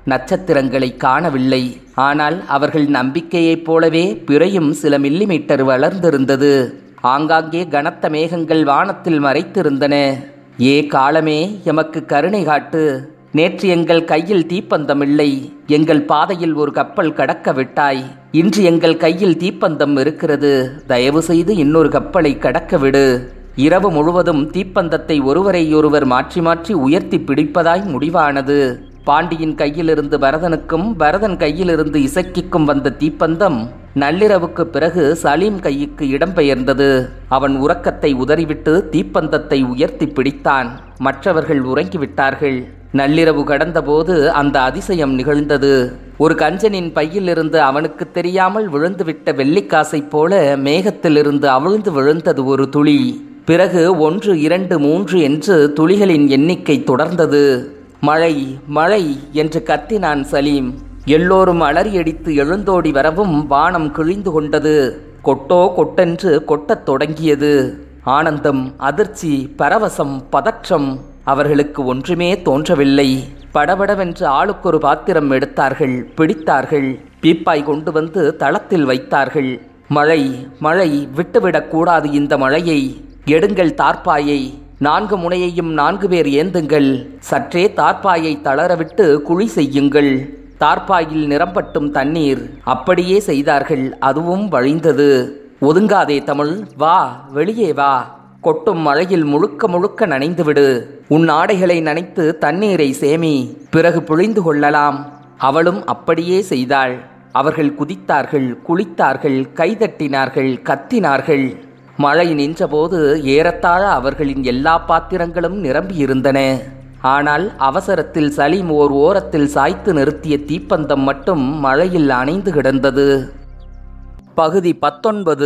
நட்சத்திரங்களை காணவில்லை ஆனால் அவர்கள் நம்பிக்கையைப் போலவே பிறையும் சில மில்லிமீட்டர் வளர்ந்திருந்தது ஆங்காங்கே கனத்த மேகங்கள் வானத்தில் மறைத்திருந்தன ஏ காலமே எமக்கு கருணை காட்டு நேற்று எங்கள் கையில் தீப்பந்தம் இல்லை எங்கள் பாதையில் ஒரு கப்பல் கடக்க விட்டாய் இன்று எங்கள் கையில் தீப்பந்தம் இருக்கிறது தயவு செய்து இன்னொரு கப்பலை கடக்க விடு இரவு முழுவதும் தீப்பந்தத்தை ஒருவரையொருவர் மாற்றி மாற்றி உயர்த்தி பிடிப்பதாய் முடிவானது பாண்டியின் கையிலிருந்து பரதனுக்கும் பரதன் கையிலிருந்து இசக்கிக்கும் வந்த தீப்பந்தம் நள்ளிரவுக்கு பிறகு சலீம் கைக்கு இடம்பெயர்ந்தது அவன் உறக்கத்தை உதறிவிட்டு தீப்பந்தத்தை உயர்த்தி பிடித்தான் மற்றவர்கள் உறங்கிவிட்டார்கள் நள்ளிரவு கடந்தபோது அந்த அதிசயம் நிகழ்ந்தது ஒரு கஞ்சனின் பையிலிருந்து அவனுக்கு தெரியாமல் விழுந்துவிட்ட வெள்ளிக்காசைப் போல மேகத்திலிருந்து அவிழ்ந்து விழுந்தது ஒரு துளி பிறகு ஒன்று இரண்டு மூன்று என்று துளிகளின் எண்ணிக்கை தொடர்ந்தது மழை மழை என்று கத்தினான் சலீம் எல்லோரும் அலறியடித்து எழுந்தோடி வரவும் வானம் கிழிந்து கொண்டது கொட்டோ கொட்டென்று கொட்டத் தொடங்கியது ஆனந்தம் அதிர்ச்சி பரவசம் பதற்றம் அவர்களுக்கு ஒன்றுமே தோன்றவில்லை படபடவென்று ஆளுக்கொரு பாத்திரம் எடுத்தார்கள் பிடித்தார்கள் பீப்பாய் கொண்டு வந்து தளத்தில் வைத்தார்கள் மழை மழை விட்டுவிடக் கூடாது இந்த மழையை எடுங்கள் தார்ப்பாயை நான்கு முனையையும் நான்கு பேர் ஏந்துங்கள் சற்றே தார்ப்பாயை தளரவிட்டு குழி செய்யுங்கள் தார்ப்பாயில் நிரம்பட்டும் தண்ணீர் அப்படியே செய்தார்கள் அதுவும் வழிந்தது ஒதுங்காதே தமிழ் வா வெளியே வா கொட்டும் மழையில் முழுக்க முழுக்க நனைந்துவிடு உன் ஆடைகளை நனைத்து தண்ணீரை சேமி பிறகு புழிந்து கொள்ளலாம் அவளும் அப்படியே செய்தாள் அவர்கள் குதித்தார்கள் குளித்தார்கள் கைதட்டினார்கள் கத்தினார்கள் மழை நின்றபோது ஏறத்தாழ அவர்களின் எல்லா பாத்திரங்களும் நிரம்பியிருந்தன ஆனால் அவசரத்தில் சலீம் ஓர் ஓரத்தில் சாய்த்து நிறுத்திய தீப்பந்தம் மட்டும் மழையில் அணைந்து கிடந்தது பகுதி பத்தொன்பது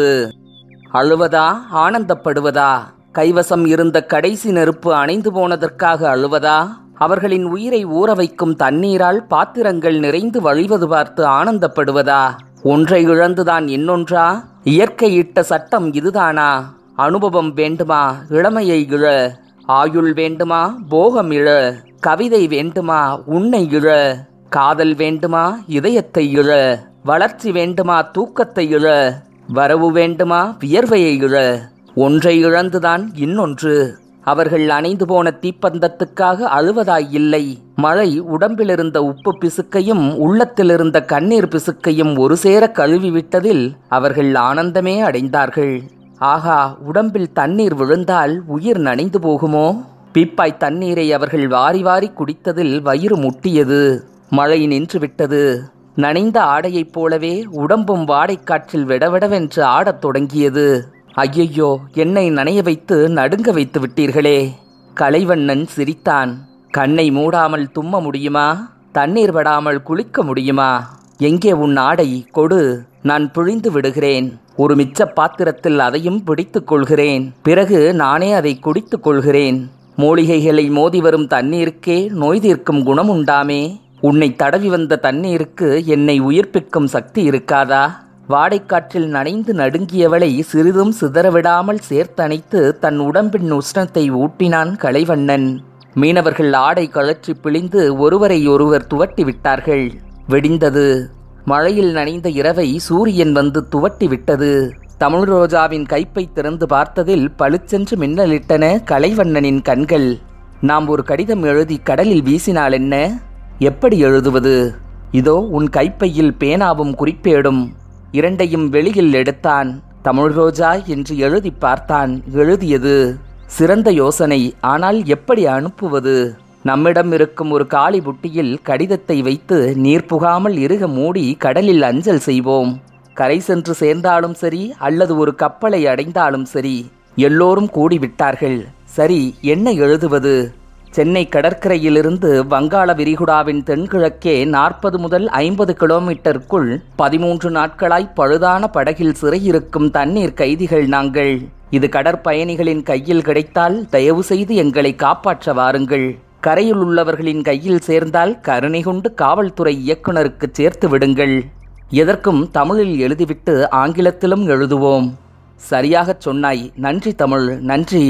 அழுவதா ஆனந்தப்படுவதா கைவசம் இருந்த கடைசி நெருப்பு அணைந்து போனதற்காக அழுவதா அவர்களின் உயிரை ஊற வைக்கும் தண்ணீரால் பாத்திரங்கள் நிறைந்து வழிவது பார்த்து ஆனந்தப்படுவதா ஒன்றை இழந்துதான் இன்னொன்றா இயற்கை இட்ட சட்டம் இதுதானா அனுபவம் வேண்டுமா இளமையை இழ ஆயுள் வேண்டுமா போகம் இழ கவிதை வேண்டுமா உன்னை இழ காதல் வேண்டுமா இதயத்தை இழ வளர்ச்சி வேண்டுமா தூக்கத்தை இழ வரவு வேண்டுமா வியர்வையை இழ ஒன்றை இழந்துதான் இன்னொன்று அவர்கள் அணைந்து போன தீப்பந்தத்துக்காக அழுவதாய் இல்லை மழை உடம்பிலிருந்த உப்பு பிசுக்கையும் உள்ளத்திலிருந்த கண்ணீர் பிசுக்கையும் ஒரு சேர கழுவி விட்டதில் அவர்கள் ஆனந்தமே அடைந்தார்கள் ஆகா உடம்பில் தண்ணீர் விழுந்தால் உயிர் நனைந்து போகுமோ பீப்பாய் தண்ணீரை அவர்கள் வாரி வாரி குடித்ததில் வயிறு முட்டியது மழை நின்று விட்டது நனைந்த ஆடையைப் போலவே உடம்பும் வாடைக்காற்றில் விடவிடவென்று ஆடத் தொடங்கியது ஐயையோ என்னை நனைய வைத்து நடுங்க வைத்து விட்டீர்களே கலைவண்ணன் சிரித்தான் கண்ணை மூடாமல் தும்ம முடியுமா தண்ணீர் படாமல் குளிக்க முடியுமா எங்கே உன் ஆடை கொடு நான் பிழிந்து விடுகிறேன் ஒரு மிச்ச பாத்திரத்தில் அதையும் பிடித்துக் கொள்கிறேன் பிறகு நானே அதை குடித்துக் கொள்கிறேன் மூலிகைகளை மோதி வரும் தண்ணீருக்கே நோய் தீர்க்கும் குணம் உண்டாமே உன்னை தடவி வந்த தண்ணீருக்கு என்னை உயிர்ப்பிக்கும் சக்தி இருக்காதா வாடைக்காற்றில் நனைந்து நடுங்கியவளை சிறிதும் சிதறவிடாமல் சேர்த்தணைத்து தன் உடம்பின் உஷ்ணத்தை ஊட்டினான் கலைவண்ணன் மீனவர்கள் ஆடை கழற்றி பிழிந்து ஒருவரை ஒருவர் துவட்டி விட்டார்கள் வெடிந்தது மழையில் நனைந்த இரவை சூரியன் வந்து துவட்டி விட்டது தமிழ் ரோஜாவின் கைப்பை திறந்து பார்த்ததில் பளிச்சென்று மின்னலிட்டன கலைவண்ணனின் கண்கள் நாம் ஒரு கடிதம் எழுதி கடலில் வீசினால் என்ன எப்படி எழுதுவது இதோ உன் கைப்பையில் பேனாவும் குறிப்பேடும் இரண்டையும் வெளியில் எடுத்தான் தமிழ் ரோஜா என்று எழுதி பார்த்தான் எழுதியது சிறந்த யோசனை ஆனால் எப்படி அனுப்புவது நம்மிடம் இருக்கும் ஒரு காலி புட்டியில் கடிதத்தை வைத்து நீர் புகாமல் இறுக மூடி கடலில் அஞ்சல் செய்வோம் கரை சென்று சேர்ந்தாலும் சரி அல்லது ஒரு கப்பலை அடைந்தாலும் சரி எல்லோரும் கூடிவிட்டார்கள் சரி என்ன எழுதுவது சென்னை கடற்கரையிலிருந்து வங்காள விரிகுடாவின் தென்கிழக்கே நாற்பது முதல் ஐம்பது கிலோமீட்டருக்குள் பதிமூன்று நாட்களாய் பழுதான படகில் சிறையிருக்கும் தண்ணீர் கைதிகள் நாங்கள் இது கடற்பயணிகளின் கையில் கிடைத்தால் தயவு செய்து எங்களை காப்பாற்ற வாருங்கள் கரையில் உள்ளவர்களின் கையில் சேர்ந்தால் கருணை கொண்டு காவல்துறை இயக்குனருக்கு சேர்த்து விடுங்கள் எதற்கும் தமிழில் எழுதிவிட்டு ஆங்கிலத்திலும் எழுதுவோம் சரியாகச் சொன்னாய் நன்றி தமிழ் நன்றி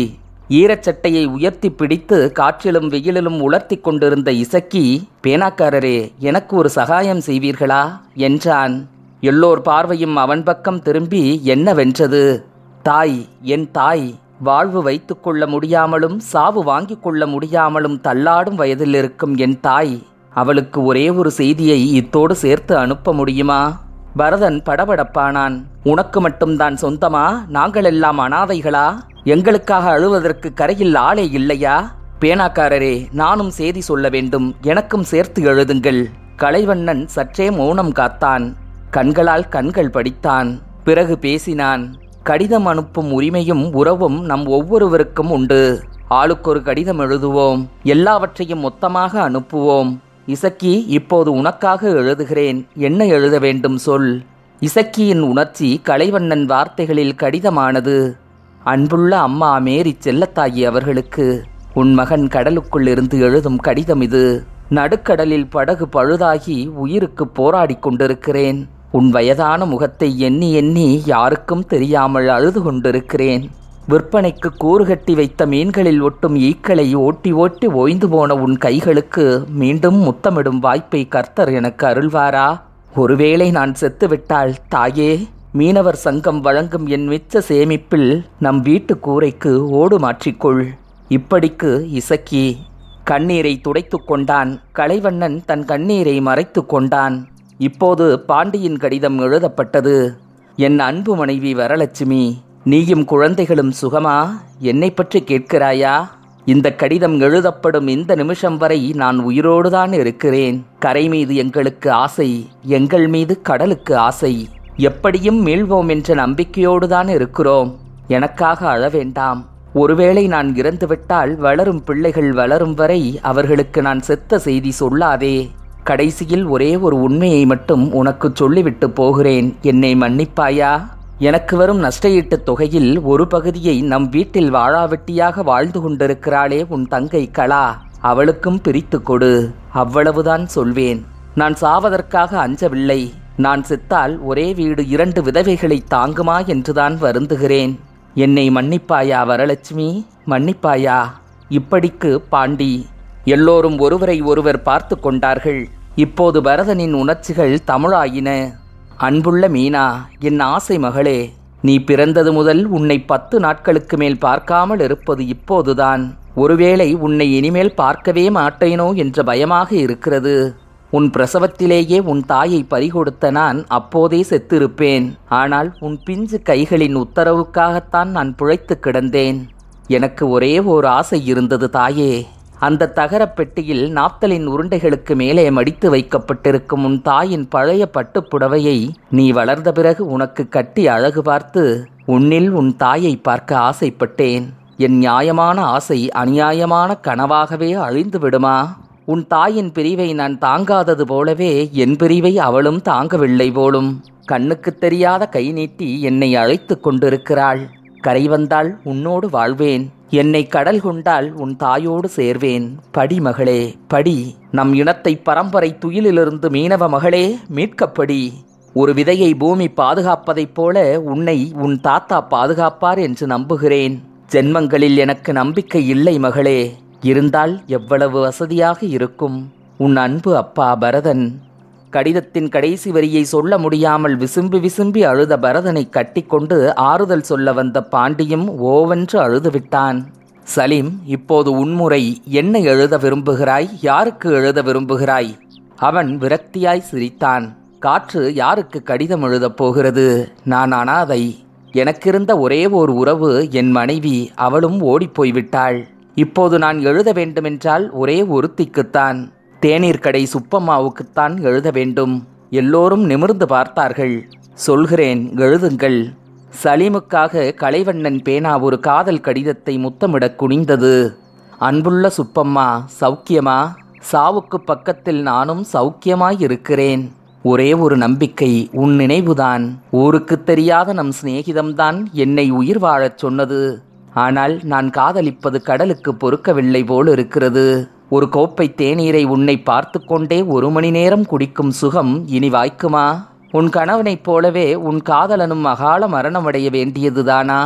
ஈரச்சட்டையை உயர்த்தி பிடித்து காற்றிலும் வெயிலிலும் உலர்த்தி கொண்டிருந்த இசக்கி பேனாக்காரரே எனக்கு ஒரு சகாயம் செய்வீர்களா என்றான் எல்லோர் பார்வையும் அவன் பக்கம் திரும்பி என்னவென்றது தாய் என் தாய் வாழ்வு வைத்துக் கொள்ள முடியாமலும் சாவு வாங்கிக் கொள்ள முடியாமலும் தள்ளாடும் வயதில் இருக்கும் என் தாய் அவளுக்கு ஒரே ஒரு செய்தியை இத்தோடு சேர்த்து அனுப்ப முடியுமா பரதன் படபடப்பானான் உனக்கு மட்டும்தான் சொந்தமா நாங்கள் எல்லாம் அனாதைகளா எங்களுக்காக அழுவதற்கு கரையில் ஆளே இல்லையா பேனாக்காரரே நானும் செய்தி சொல்ல வேண்டும் எனக்கும் சேர்த்து எழுதுங்கள் கலைவண்ணன் சற்றே மௌனம் காத்தான் கண்களால் கண்கள் படித்தான் பிறகு பேசினான் கடிதம் அனுப்பும் உரிமையும் உறவும் நம் ஒவ்வொருவருக்கும் உண்டு ஆளுக்கொரு கடிதம் எழுதுவோம் எல்லாவற்றையும் மொத்தமாக அனுப்புவோம் இசக்கி இப்போது உனக்காக எழுதுகிறேன் என்ன எழுத வேண்டும் சொல் இசக்கியின் உணர்ச்சி கலைவண்ணன் வார்த்தைகளில் கடிதமானது அன்புள்ள அம்மா மேரி செல்லத்தாயி அவர்களுக்கு உன் மகன் கடலுக்குள் இருந்து எழுதும் கடிதம் இது நடுக்கடலில் படகு பழுதாகி உயிருக்கு போராடிக் கொண்டிருக்கிறேன் உன் வயதான முகத்தை எண்ணி எண்ணி யாருக்கும் தெரியாமல் அழுது கொண்டிருக்கிறேன் விற்பனைக்கு கூறுகட்டி வைத்த மீன்களில் ஒட்டும் ஈக்களை ஓட்டி ஓட்டி ஓய்ந்து போன உன் கைகளுக்கு மீண்டும் முத்தமிடும் வாய்ப்பை கர்த்தர் எனக்கு அருள்வாரா ஒருவேளை நான் செத்துவிட்டால் தாயே மீனவர் சங்கம் வழங்கும் என் மிச்ச சேமிப்பில் நம் வீட்டு கூரைக்கு ஓடு மாற்றிக்கொள் இப்படிக்கு இசக்கி கண்ணீரை துடைத்து கொண்டான் கலைவண்ணன் தன் கண்ணீரை மறைத்து கொண்டான் இப்போது பாண்டியின் கடிதம் எழுதப்பட்டது என் அன்பு மனைவி வரலட்சுமி நீயும் குழந்தைகளும் சுகமா என்னை பற்றி கேட்கிறாயா இந்த கடிதம் எழுதப்படும் இந்த நிமிஷம் வரை நான் உயிரோடுதான் இருக்கிறேன் கரை மீது எங்களுக்கு ஆசை எங்கள் மீது கடலுக்கு ஆசை எப்படியும் மீள்வோம் என்ற நம்பிக்கையோடுதான் இருக்கிறோம் எனக்காக அழ வேண்டாம் ஒருவேளை நான் இறந்துவிட்டால் வளரும் பிள்ளைகள் வளரும் வரை அவர்களுக்கு நான் செத்த செய்தி சொல்லாதே கடைசியில் ஒரே ஒரு உண்மையை மட்டும் உனக்கு சொல்லிவிட்டு போகிறேன் என்னை மன்னிப்பாயா எனக்கு வரும் நஷ்டஈட்டுத் தொகையில் ஒரு பகுதியை நம் வீட்டில் வாழாவெட்டியாக வாழ்ந்து கொண்டிருக்கிறாளே உன் தங்கை கலா அவளுக்கும் பிரித்து கொடு அவ்வளவுதான் சொல்வேன் நான் சாவதற்காக அஞ்சவில்லை நான் செத்தால் ஒரே வீடு இரண்டு விதவைகளை தாங்குமா என்றுதான் வருந்துகிறேன் என்னை மன்னிப்பாயா வரலட்சுமி மன்னிப்பாயா இப்படிக்கு பாண்டி எல்லோரும் ஒருவரை ஒருவர் பார்த்து கொண்டார்கள் இப்போது பரதனின் உணர்ச்சிகள் தமிழாயின அன்புள்ள மீனா என் ஆசை மகளே நீ பிறந்தது முதல் உன்னை பத்து நாட்களுக்கு மேல் பார்க்காமல் இருப்பது இப்போதுதான் ஒருவேளை உன்னை இனிமேல் பார்க்கவே மாட்டேனோ என்ற பயமாக இருக்கிறது உன் பிரசவத்திலேயே உன் தாயை பறிகொடுத்த நான் அப்போதே செத்திருப்பேன் ஆனால் உன் பிஞ்சு கைகளின் உத்தரவுக்காகத்தான் நான் பிழைத்து கிடந்தேன் எனக்கு ஒரே ஓர் ஆசை இருந்தது தாயே அந்த தகரப் பெட்டியில் நாப்தலின் உருண்டைகளுக்கு மேலே மடித்து வைக்கப்பட்டிருக்கும் உன் தாயின் பழைய பட்டுப் புடவையை நீ வளர்ந்த பிறகு உனக்கு கட்டி அழகு பார்த்து உன்னில் உன் தாயை பார்க்க ஆசைப்பட்டேன் என் நியாயமான ஆசை அநியாயமான கனவாகவே அழிந்து விடுமா உன் தாயின் பிரிவை நான் தாங்காதது போலவே என் பிரிவை அவளும் தாங்கவில்லை போலும் கண்ணுக்குத் தெரியாத கை நீட்டி என்னை அழைத்துக் கொண்டிருக்கிறாள் கரை வந்தால் உன்னோடு வாழ்வேன் என்னை கடல் கொண்டால் உன் தாயோடு சேர்வேன் படி மகளே படி நம் இனத்தை பரம்பரை துயிலிலிருந்து மீனவ மகளே மீட்கப்படி ஒரு விதையை பூமி பாதுகாப்பதைப் போல உன்னை உன் தாத்தா பாதுகாப்பார் என்று நம்புகிறேன் ஜென்மங்களில் எனக்கு நம்பிக்கை இல்லை மகளே இருந்தால் எவ்வளவு வசதியாக இருக்கும் உன் அன்பு அப்பா பரதன் கடிதத்தின் கடைசி வரியை சொல்ல முடியாமல் விசும்பி விசும்பி அழுத பரதனை கட்டிக்கொண்டு ஆறுதல் சொல்ல வந்த பாண்டியும் ஓவென்று அழுதுவிட்டான் சலீம் இப்போது உன்முறை என்ன எழுத விரும்புகிறாய் யாருக்கு எழுத விரும்புகிறாய் அவன் விரக்தியாய் சிரித்தான் காற்று யாருக்கு கடிதம் எழுதப் போகிறது நான் அனாதை எனக்கிருந்த ஒரே ஓர் உறவு என் மனைவி அவளும் ஓடிப்போய் விட்டாள் இப்போது நான் எழுத வேண்டுமென்றால் ஒரே ஒருத்திக்குத்தான் தேநீர் கடை சுப்பம்மாவுக்குத்தான் எழுத வேண்டும் எல்லோரும் நிமிர்ந்து பார்த்தார்கள் சொல்கிறேன் எழுதுங்கள் சலீமுக்காக கலைவண்ணன் பேனா ஒரு காதல் கடிதத்தை முத்தமிடக் குனிந்தது அன்புள்ள சுப்பம்மா சௌக்கியமா சாவுக்கு பக்கத்தில் நானும் சௌக்கியமாய் இருக்கிறேன் ஒரே ஒரு நம்பிக்கை உன் நினைவுதான் ஊருக்குத் தெரியாத நம் சிநேகிதம்தான் என்னை உயிர் வாழச் சொன்னது ஆனால் நான் காதலிப்பது கடலுக்கு பொறுக்கவில்லை போல் இருக்கிறது ஒரு கோப்பை தேநீரை உன்னை பார்த்து கொண்டே ஒரு மணி நேரம் குடிக்கும் சுகம் இனி வாய்க்குமா உன் கணவனைப் போலவே உன் காதலனும் அகால மரணமடைய வேண்டியதுதானா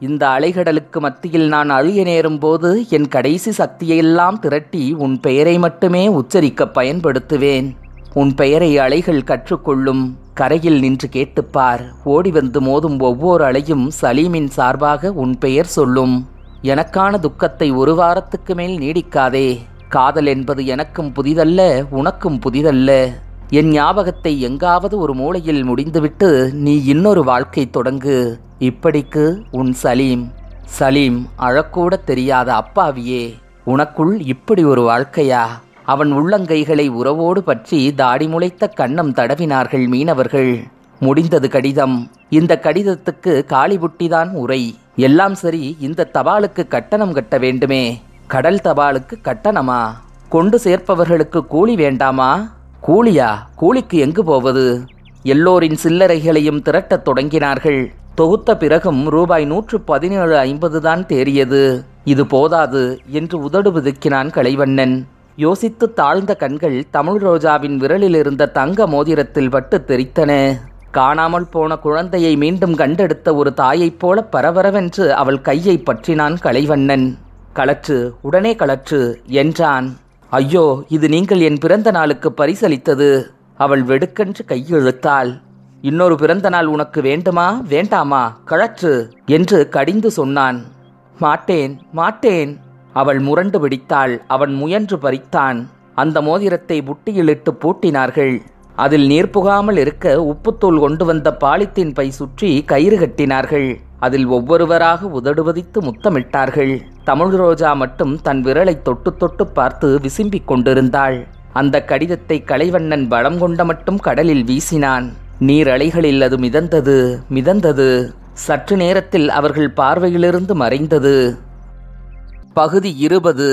இந்த அலைகடலுக்கு மத்தியில் நான் அழிய நேரும் போது என் கடைசி சக்தியெல்லாம் திரட்டி உன் பெயரை மட்டுமே உச்சரிக்க பயன்படுத்துவேன் உன் பெயரை அலைகள் கற்றுக்கொள்ளும் கரையில் நின்று கேட்டுப்பார் ஓடி வந்து மோதும் ஒவ்வொரு அலையும் சலீமின் சார்பாக உன் பெயர் சொல்லும் எனக்கான துக்கத்தை ஒரு வாரத்துக்கு மேல் நீடிக்காதே காதல் என்பது எனக்கும் புதிதல்ல உனக்கும் புதிதல்ல என் ஞாபகத்தை எங்காவது ஒரு மூலையில் முடிந்துவிட்டு நீ இன்னொரு வாழ்க்கை தொடங்கு இப்படிக்கு உன் சலீம் சலீம் அழக்கூட தெரியாத அப்பாவியே உனக்குள் இப்படி ஒரு வாழ்க்கையா அவன் உள்ளங்கைகளை உறவோடு பற்றி தாடி முளைத்த கன்னம் தடவினார்கள் மீனவர்கள் முடிந்தது கடிதம் இந்த கடிதத்துக்கு காளிபுட்டிதான் உரை எல்லாம் சரி இந்த தபாலுக்கு கட்டணம் கட்ட வேண்டுமே கடல் தபாலுக்கு கட்டணமா கொண்டு சேர்ப்பவர்களுக்கு கூலி வேண்டாமா கூலியா கூலிக்கு எங்கு போவது எல்லோரின் சில்லறைகளையும் திரட்டத் தொடங்கினார்கள் தொகுத்த பிறகும் ரூபாய் நூற்று பதினேழு ஐம்பது தான் தேறியது இது போதாது என்று உதடு பிதுக்கினான் கலைவண்ணன் யோசித்து தாழ்ந்த கண்கள் தமிழ் ரோஜாவின் விரலில் இருந்த தங்க மோதிரத்தில் பட்டு தெரித்தன காணாமல் போன குழந்தையை மீண்டும் கண்டெடுத்த ஒரு தாயைப் போல பரபரவென்று அவள் கையை பற்றினான் கலைவண்ணன் கலற்று உடனே கலற்று என்றான் ஐயோ இது நீங்கள் என் பிறந்த நாளுக்கு பரிசளித்தது அவள் வெடுக்கென்று கையெழுத்தாள் இன்னொரு பிறந்த நாள் உனக்கு வேண்டுமா வேண்டாமா கழற்று என்று கடிந்து சொன்னான் மாட்டேன் மாட்டேன் அவள் முரண்டு பிடித்தாள் அவன் முயன்று பறித்தான் அந்த மோதிரத்தை புட்டியிலிட்டு பூட்டினார்கள் அதில் நீர் புகாமல் இருக்க உப்புத்தூள் கொண்டு வந்த பாலித்தீன் பை சுற்றி கயிறு கட்டினார்கள் அதில் ஒவ்வொருவராக உதடுவதித்து முத்தமிட்டார்கள் தமிழ் ரோஜா மட்டும் தன் விரலை தொட்டு தொட்டு பார்த்து விசும்பிக் கொண்டிருந்தாள் அந்த கடிதத்தை கலைவண்ணன் பலம் கொண்ட மட்டும் கடலில் வீசினான் நீர் அலைகளில் அது மிதந்தது மிதந்தது சற்று நேரத்தில் அவர்கள் பார்வையிலிருந்து மறைந்தது பகுதி இருபது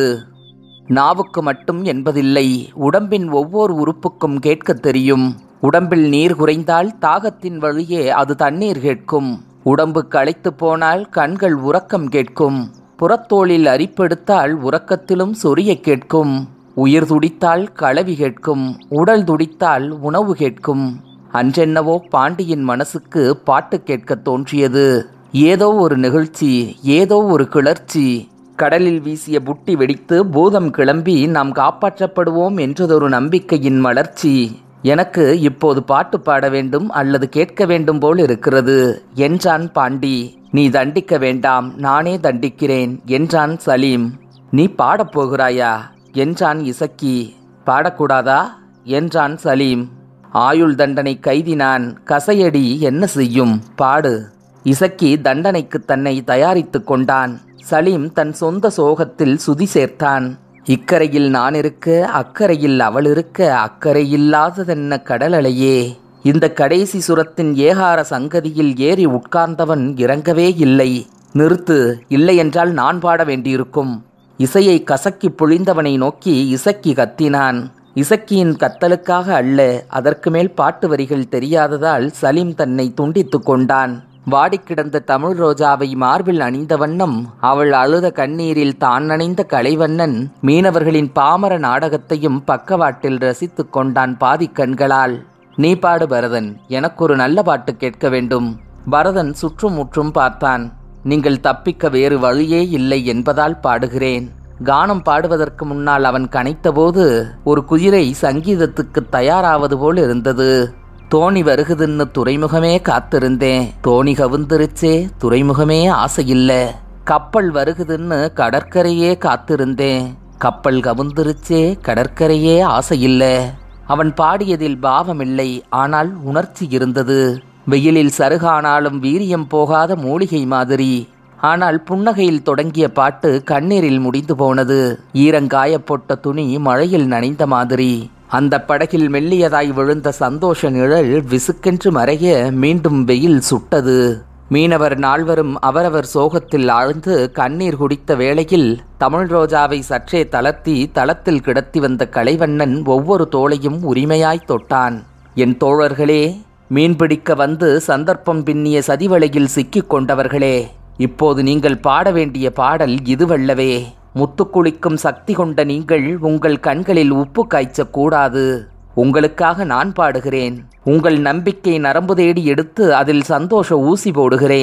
நாவுக்கு மட்டும் என்பதில்லை உடம்பின் ஒவ்வொரு உறுப்புக்கும் கேட்கத் தெரியும் உடம்பில் நீர் குறைந்தால் தாகத்தின் வழியே அது தண்ணீர் கேட்கும் உடம்பு களைத்து போனால் கண்கள் உறக்கம் கேட்கும் புறத்தோளில் அரிப்பெடுத்தால் உறக்கத்திலும் சொரிய கேட்கும் உயிர் துடித்தால் களவி கேட்கும் உடல் துடித்தால் உணவு கேட்கும் அன்றென்னவோ பாண்டியின் மனசுக்கு பாட்டு கேட்கத் தோன்றியது ஏதோ ஒரு நிகழ்ச்சி ஏதோ ஒரு கிளர்ச்சி கடலில் வீசிய புட்டி வெடித்து பூதம் கிளம்பி நாம் காப்பாற்றப்படுவோம் என்றதொரு நம்பிக்கையின் மலர்ச்சி எனக்கு இப்போது பாட்டு பாட வேண்டும் அல்லது கேட்க வேண்டும் போல் இருக்கிறது என்றான் பாண்டி நீ தண்டிக்க வேண்டாம் நானே தண்டிக்கிறேன் என்றான் சலீம் நீ பாடப் போகிறாயா என்றான் இசக்கி பாடக்கூடாதா என்றான் சலீம் ஆயுள் தண்டனை கைதினான் கசையடி என்ன செய்யும் பாடு இசக்கி தண்டனைக்கு தன்னை தயாரித்துக் கொண்டான் சலீம் தன் சொந்த சோகத்தில் சுதி சேர்த்தான் இக்கரையில் நான் இருக்க அக்கறையில் அவள் இருக்க அக்கறை இல்லாததென்ன கடலலையே இந்த கடைசி சுரத்தின் ஏகார சங்கதியில் ஏறி உட்கார்ந்தவன் இறங்கவே இல்லை நிறுத்து இல்லையென்றால் நான் பாட வேண்டியிருக்கும் இசையை கசக்கி பொழிந்தவனை நோக்கி இசக்கி கத்தினான் இசக்கியின் கத்தலுக்காக அல்ல அதற்கு மேல் பாட்டு வரிகள் தெரியாததால் சலீம் தன்னை துண்டித்துக் கொண்டான் வாடிக் கிடந்த தமிழ் ரோஜாவை மார்பில் அணிந்த வண்ணம் அவள் அழுத கண்ணீரில் தான் நனைந்த கலைவண்ணன் மீனவர்களின் பாமர நாடகத்தையும் பக்கவாட்டில் ரசித்துக் கொண்டான் பாதிக் கண்களால் நீ பாடு பரதன் எனக்கொரு நல்ல பாட்டு கேட்க வேண்டும் பரதன் சுற்றும் முற்றும் பார்த்தான் நீங்கள் தப்பிக்க வேறு வழியே இல்லை என்பதால் பாடுகிறேன் கானம் பாடுவதற்கு முன்னால் அவன் கனைத்தபோது ஒரு குதிரை சங்கீதத்துக்கு தயாராவது போல் இருந்தது தோணி வருகுதுன்னு துறைமுகமே காத்திருந்தேன் தோணி கவுந்திருச்சே துறைமுகமே ஆசையில்ல கப்பல் வருகுதுன்னு கடற்கரையே காத்திருந்தேன் கப்பல் கவுந்திருச்சே கடற்கரையே ஆசையில்ல அவன் பாடியதில் பாவமில்லை ஆனால் உணர்ச்சி இருந்தது வெயிலில் சருகானாலும் வீரியம் போகாத மூலிகை மாதிரி ஆனால் புன்னகையில் தொடங்கிய பாட்டு கண்ணீரில் முடிந்து போனது ஈரங்காயப்போட்ட துணி மழையில் நனைந்த மாதிரி அந்த படகில் மெல்லியதாய் விழுந்த சந்தோஷ நிழல் விசுக்கென்று மறைய மீண்டும் வெயில் சுட்டது மீனவர் நால்வரும் அவரவர் சோகத்தில் ஆழ்ந்து கண்ணீர் குடித்த வேளையில் தமிழ் ரோஜாவை சற்றே தளர்த்தி தளத்தில் கிடத்தி வந்த கலைவண்ணன் ஒவ்வொரு தோளையும் உரிமையாய் தொட்டான் என் தோழர்களே மீன்பிடிக்க வந்து சந்தர்ப்பம் பின்னிய சதிவலையில் சிக்கிக் கொண்டவர்களே இப்போது நீங்கள் பாட வேண்டிய பாடல் இதுவல்லவே முத்துக்குளிக்கும் சக்தி கொண்ட நீங்கள் உங்கள் கண்களில் உப்பு காய்ச்சக் கூடாது உங்களுக்காக நான் பாடுகிறேன் உங்கள் நம்பிக்கை நரம்பு தேடி எடுத்து அதில் சந்தோஷ ஊசி போடுகிறேன்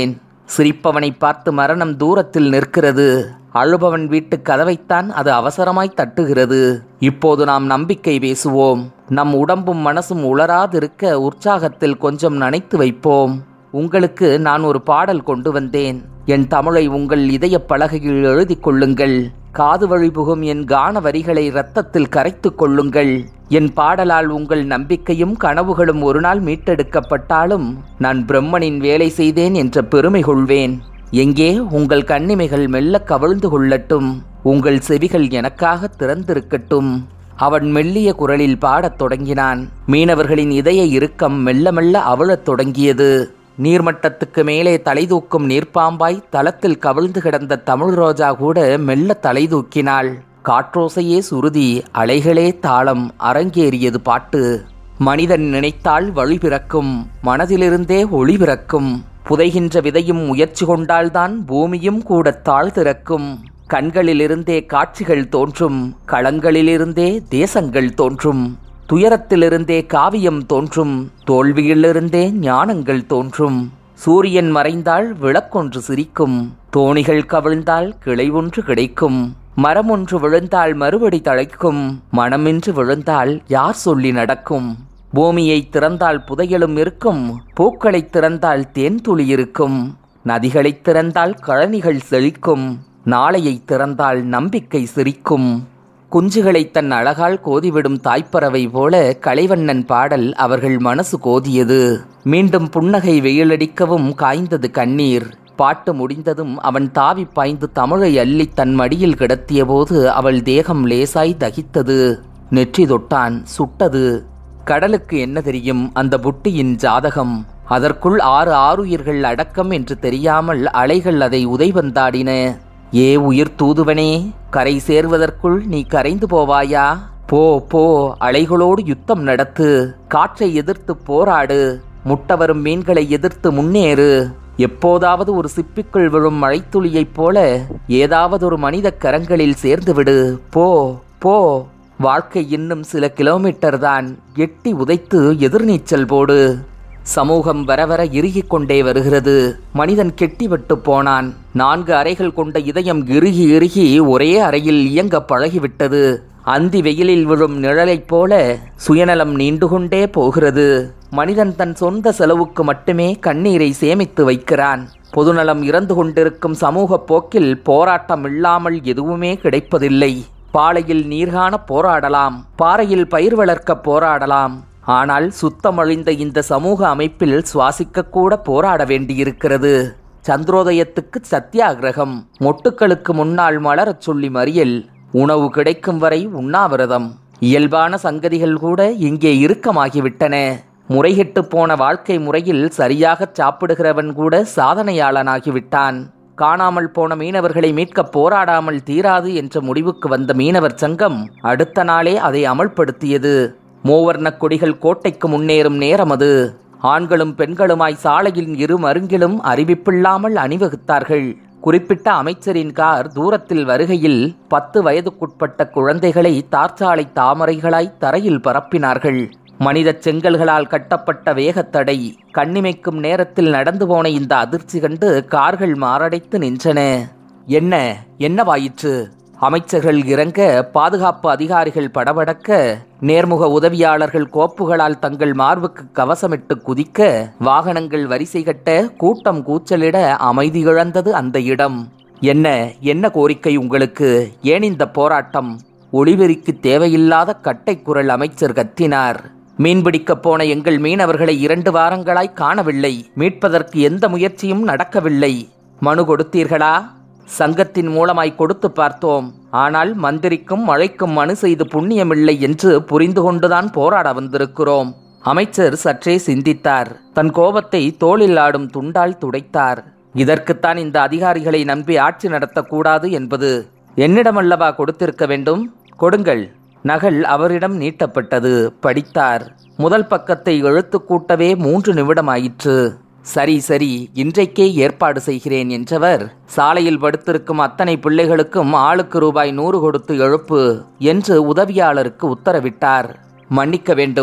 சிரிப்பவனை பார்த்து மரணம் தூரத்தில் நிற்கிறது அழுபவன் வீட்டு கதவைத்தான் அது அவசரமாய் தட்டுகிறது இப்போது நாம் நம்பிக்கை பேசுவோம் நம் உடம்பும் மனசும் உளராதிருக்க உற்சாகத்தில் கொஞ்சம் நனைத்து வைப்போம் உங்களுக்கு நான் ஒரு பாடல் கொண்டு வந்தேன் என் தமிழை உங்கள் இதய பலகையில் எழுதி கொள்ளுங்கள் காது வழி புகும் என் கான வரிகளை இரத்தத்தில் கரைத்து கொள்ளுங்கள் என் பாடலால் உங்கள் நம்பிக்கையும் கனவுகளும் ஒரு நாள் மீட்டெடுக்கப்பட்டாலும் நான் பிரம்மனின் வேலை செய்தேன் என்ற பெருமை கொள்வேன் எங்கே உங்கள் கண்ணிமைகள் மெல்ல கவிழ்ந்து கொள்ளட்டும் உங்கள் செவிகள் எனக்காக திறந்திருக்கட்டும் அவன் மெல்லிய குரலில் பாடத் தொடங்கினான் மீனவர்களின் இதய இறுக்கம் மெல்ல மெல்ல அவிழத் தொடங்கியது நீர்மட்டத்துக்கு மேலே தலைதூக்கும் நீர்ப்பாம்பாய் தளத்தில் கவிழ்ந்து கிடந்த தமிழ் ரோஜா கூட மெல்ல தலைதூக்கினாள் காற்றோசையே சுருதி அலைகளே தாளம் அரங்கேறியது பாட்டு மனிதன் நினைத்தால் வழி பிறக்கும் மனதிலிருந்தே ஒளி பிறக்கும் புதைகின்ற விதையும் முயற்சி கொண்டால்தான் பூமியும் கூட தாழ்திறக்கும் கண்களிலிருந்தே காட்சிகள் தோன்றும் களங்களிலிருந்தே தேசங்கள் தோன்றும் துயரத்திலிருந்தே காவியம் தோன்றும் தோல்வியிலிருந்தே ஞானங்கள் தோன்றும் சூரியன் மறைந்தால் விளக்கொன்று சிரிக்கும் தோணிகள் கவிழ்ந்தால் கிளை ஒன்று கிடைக்கும் மரம் ஒன்று விழுந்தால் மறுபடி தழைக்கும் மனமின்றி விழுந்தால் யார் சொல்லி நடக்கும் பூமியை திறந்தால் புதையலும் இருக்கும் பூக்களை திறந்தால் தேன் துளி இருக்கும் நதிகளை திறந்தால் கழனிகள் செழிக்கும் நாளையை திறந்தால் நம்பிக்கை சிரிக்கும் குஞ்சுகளை தன் அழகால் கோதிவிடும் தாய்ப்பறவை போல கலைவண்ணன் பாடல் அவர்கள் மனசு கோதியது மீண்டும் புன்னகை வெயிலடிக்கவும் காய்ந்தது கண்ணீர் பாட்டு முடிந்ததும் அவன் தாவி பாய்ந்து தமிழை அள்ளி தன் மடியில் கிடத்தியபோது அவள் தேகம் லேசாய் தகித்தது நெற்றி தொட்டான் சுட்டது கடலுக்கு என்ன தெரியும் அந்த புட்டியின் ஜாதகம் அதற்குள் ஆறு ஆறுயிர்கள் அடக்கம் என்று தெரியாமல் அலைகள் அதை உதைவந்தாடின ஏ உயிர் தூதுவனே கரை சேர்வதற்குள் நீ கரைந்து போவாயா போ போ அலைகளோடு யுத்தம் நடத்து காற்றை எதிர்த்து போராடு முட்டவரும் மீன்களை எதிர்த்து முன்னேறு எப்போதாவது ஒரு சிப்பிக்குள் விழும் மழைத்துளியைப் போல ஏதாவது ஒரு மனித கரங்களில் சேர்ந்துவிடு போ போ வாழ்க்கை இன்னும் சில கிலோமீட்டர் தான் எட்டி உதைத்து எதிர்நீச்சல் போடு சமூகம் வர வர இறுகிக் கொண்டே வருகிறது மனிதன் கெட்டிவிட்டு போனான் நான்கு அறைகள் கொண்ட இதயம் இறுகி இறுகி ஒரே அறையில் இயங்க பழகிவிட்டது அந்தி வெயிலில் விழும் நிழலைப் போல சுயநலம் நீண்டு கொண்டே போகிறது மனிதன் தன் சொந்த செலவுக்கு மட்டுமே கண்ணீரை சேமித்து வைக்கிறான் பொதுநலம் இறந்து கொண்டிருக்கும் சமூக போக்கில் போராட்டம் இல்லாமல் எதுவுமே கிடைப்பதில்லை பாலையில் நீர்காண போராடலாம் பாறையில் பயிர் வளர்க்க போராடலாம் ஆனால் சுத்தமழிந்த இந்த சமூக அமைப்பில் சுவாசிக்கக்கூட போராட வேண்டியிருக்கிறது சந்திரோதயத்துக்கு சத்தியாகிரகம் மொட்டுக்களுக்கு முன்னால் மலரச் சொல்லி மறியல் உணவு கிடைக்கும் வரை உண்ணாவிரதம் இயல்பான சங்கதிகள் கூட இங்கே இறுக்கமாகிவிட்டன முறைகெட்டு போன வாழ்க்கை முறையில் சரியாகச் சாப்பிடுகிறவன் கூட சாதனையாளனாகிவிட்டான் காணாமல் போன மீனவர்களை மீட்க போராடாமல் தீராது என்ற முடிவுக்கு வந்த மீனவர் சங்கம் அடுத்த நாளே அதை அமல்படுத்தியது மூவர்ணக் கொடிகள் கோட்டைக்கு முன்னேறும் நேரம் அது ஆண்களும் பெண்களுமாய் சாலையின் இரு மருங்கிலும் அறிவிப்பில்லாமல் அணிவகுத்தார்கள் குறிப்பிட்ட அமைச்சரின் கார் தூரத்தில் வருகையில் பத்து வயதுக்குட்பட்ட குழந்தைகளை தார்ச்சாலை தாமரைகளாய் தரையில் பரப்பினார்கள் மனிதச் செங்கல்களால் கட்டப்பட்ட வேகத்தடை கண்ணிமைக்கும் நேரத்தில் நடந்து போன இந்த அதிர்ச்சி கண்டு கார்கள் மாரடைத்து நின்றன என்ன என்னவாயிற்று அமைச்சர்கள் இறங்க பாதுகாப்பு அதிகாரிகள் படபடக்க நேர்முக உதவியாளர்கள் கோப்புகளால் தங்கள் மார்புக்கு கவசமிட்டு குதிக்க வாகனங்கள் வரிசை கட்ட கூட்டம் கூச்சலிட அமைதி இழந்தது அந்த இடம் என்ன என்ன கோரிக்கை உங்களுக்கு ஏன் இந்த போராட்டம் ஒளிவெறிக்கு தேவையில்லாத கட்டை குரல் அமைச்சர் கத்தினார் மீன்பிடிக்கப் போன எங்கள் மீனவர்களை இரண்டு வாரங்களாய் காணவில்லை மீட்பதற்கு எந்த முயற்சியும் நடக்கவில்லை மனு கொடுத்தீர்களா சங்கத்தின் மூலமாய் கொடுத்து பார்த்தோம் ஆனால் மந்திரிக்கும் மழைக்கும் மனு செய்து புண்ணியமில்லை என்று புரிந்து கொண்டுதான் போராட வந்திருக்கிறோம் அமைச்சர் சற்றே சிந்தித்தார் தன் கோபத்தை தோளில் ஆடும் துண்டால் துடைத்தார் இதற்குத்தான் இந்த அதிகாரிகளை நம்பி ஆட்சி நடத்தக்கூடாது என்பது என்னிடமல்லவா கொடுத்திருக்க வேண்டும் கொடுங்கள் நகல் அவரிடம் நீட்டப்பட்டது படித்தார் முதல் பக்கத்தை எழுத்து கூட்டவே மூன்று நிமிடம் ஆயிற்று சரி சரி இன்றைக்கே ஏற்பாடு செய்கிறேன் என்றவர் சாலையில் படுத்திருக்கும் அத்தனை பிள்ளைகளுக்கும் ஆளுக்கு ரூபாய் நூறு கொடுத்து எழுப்பு என்று உதவியாளருக்கு உத்தரவிட்டார் மன்னிக்க வேண்டும்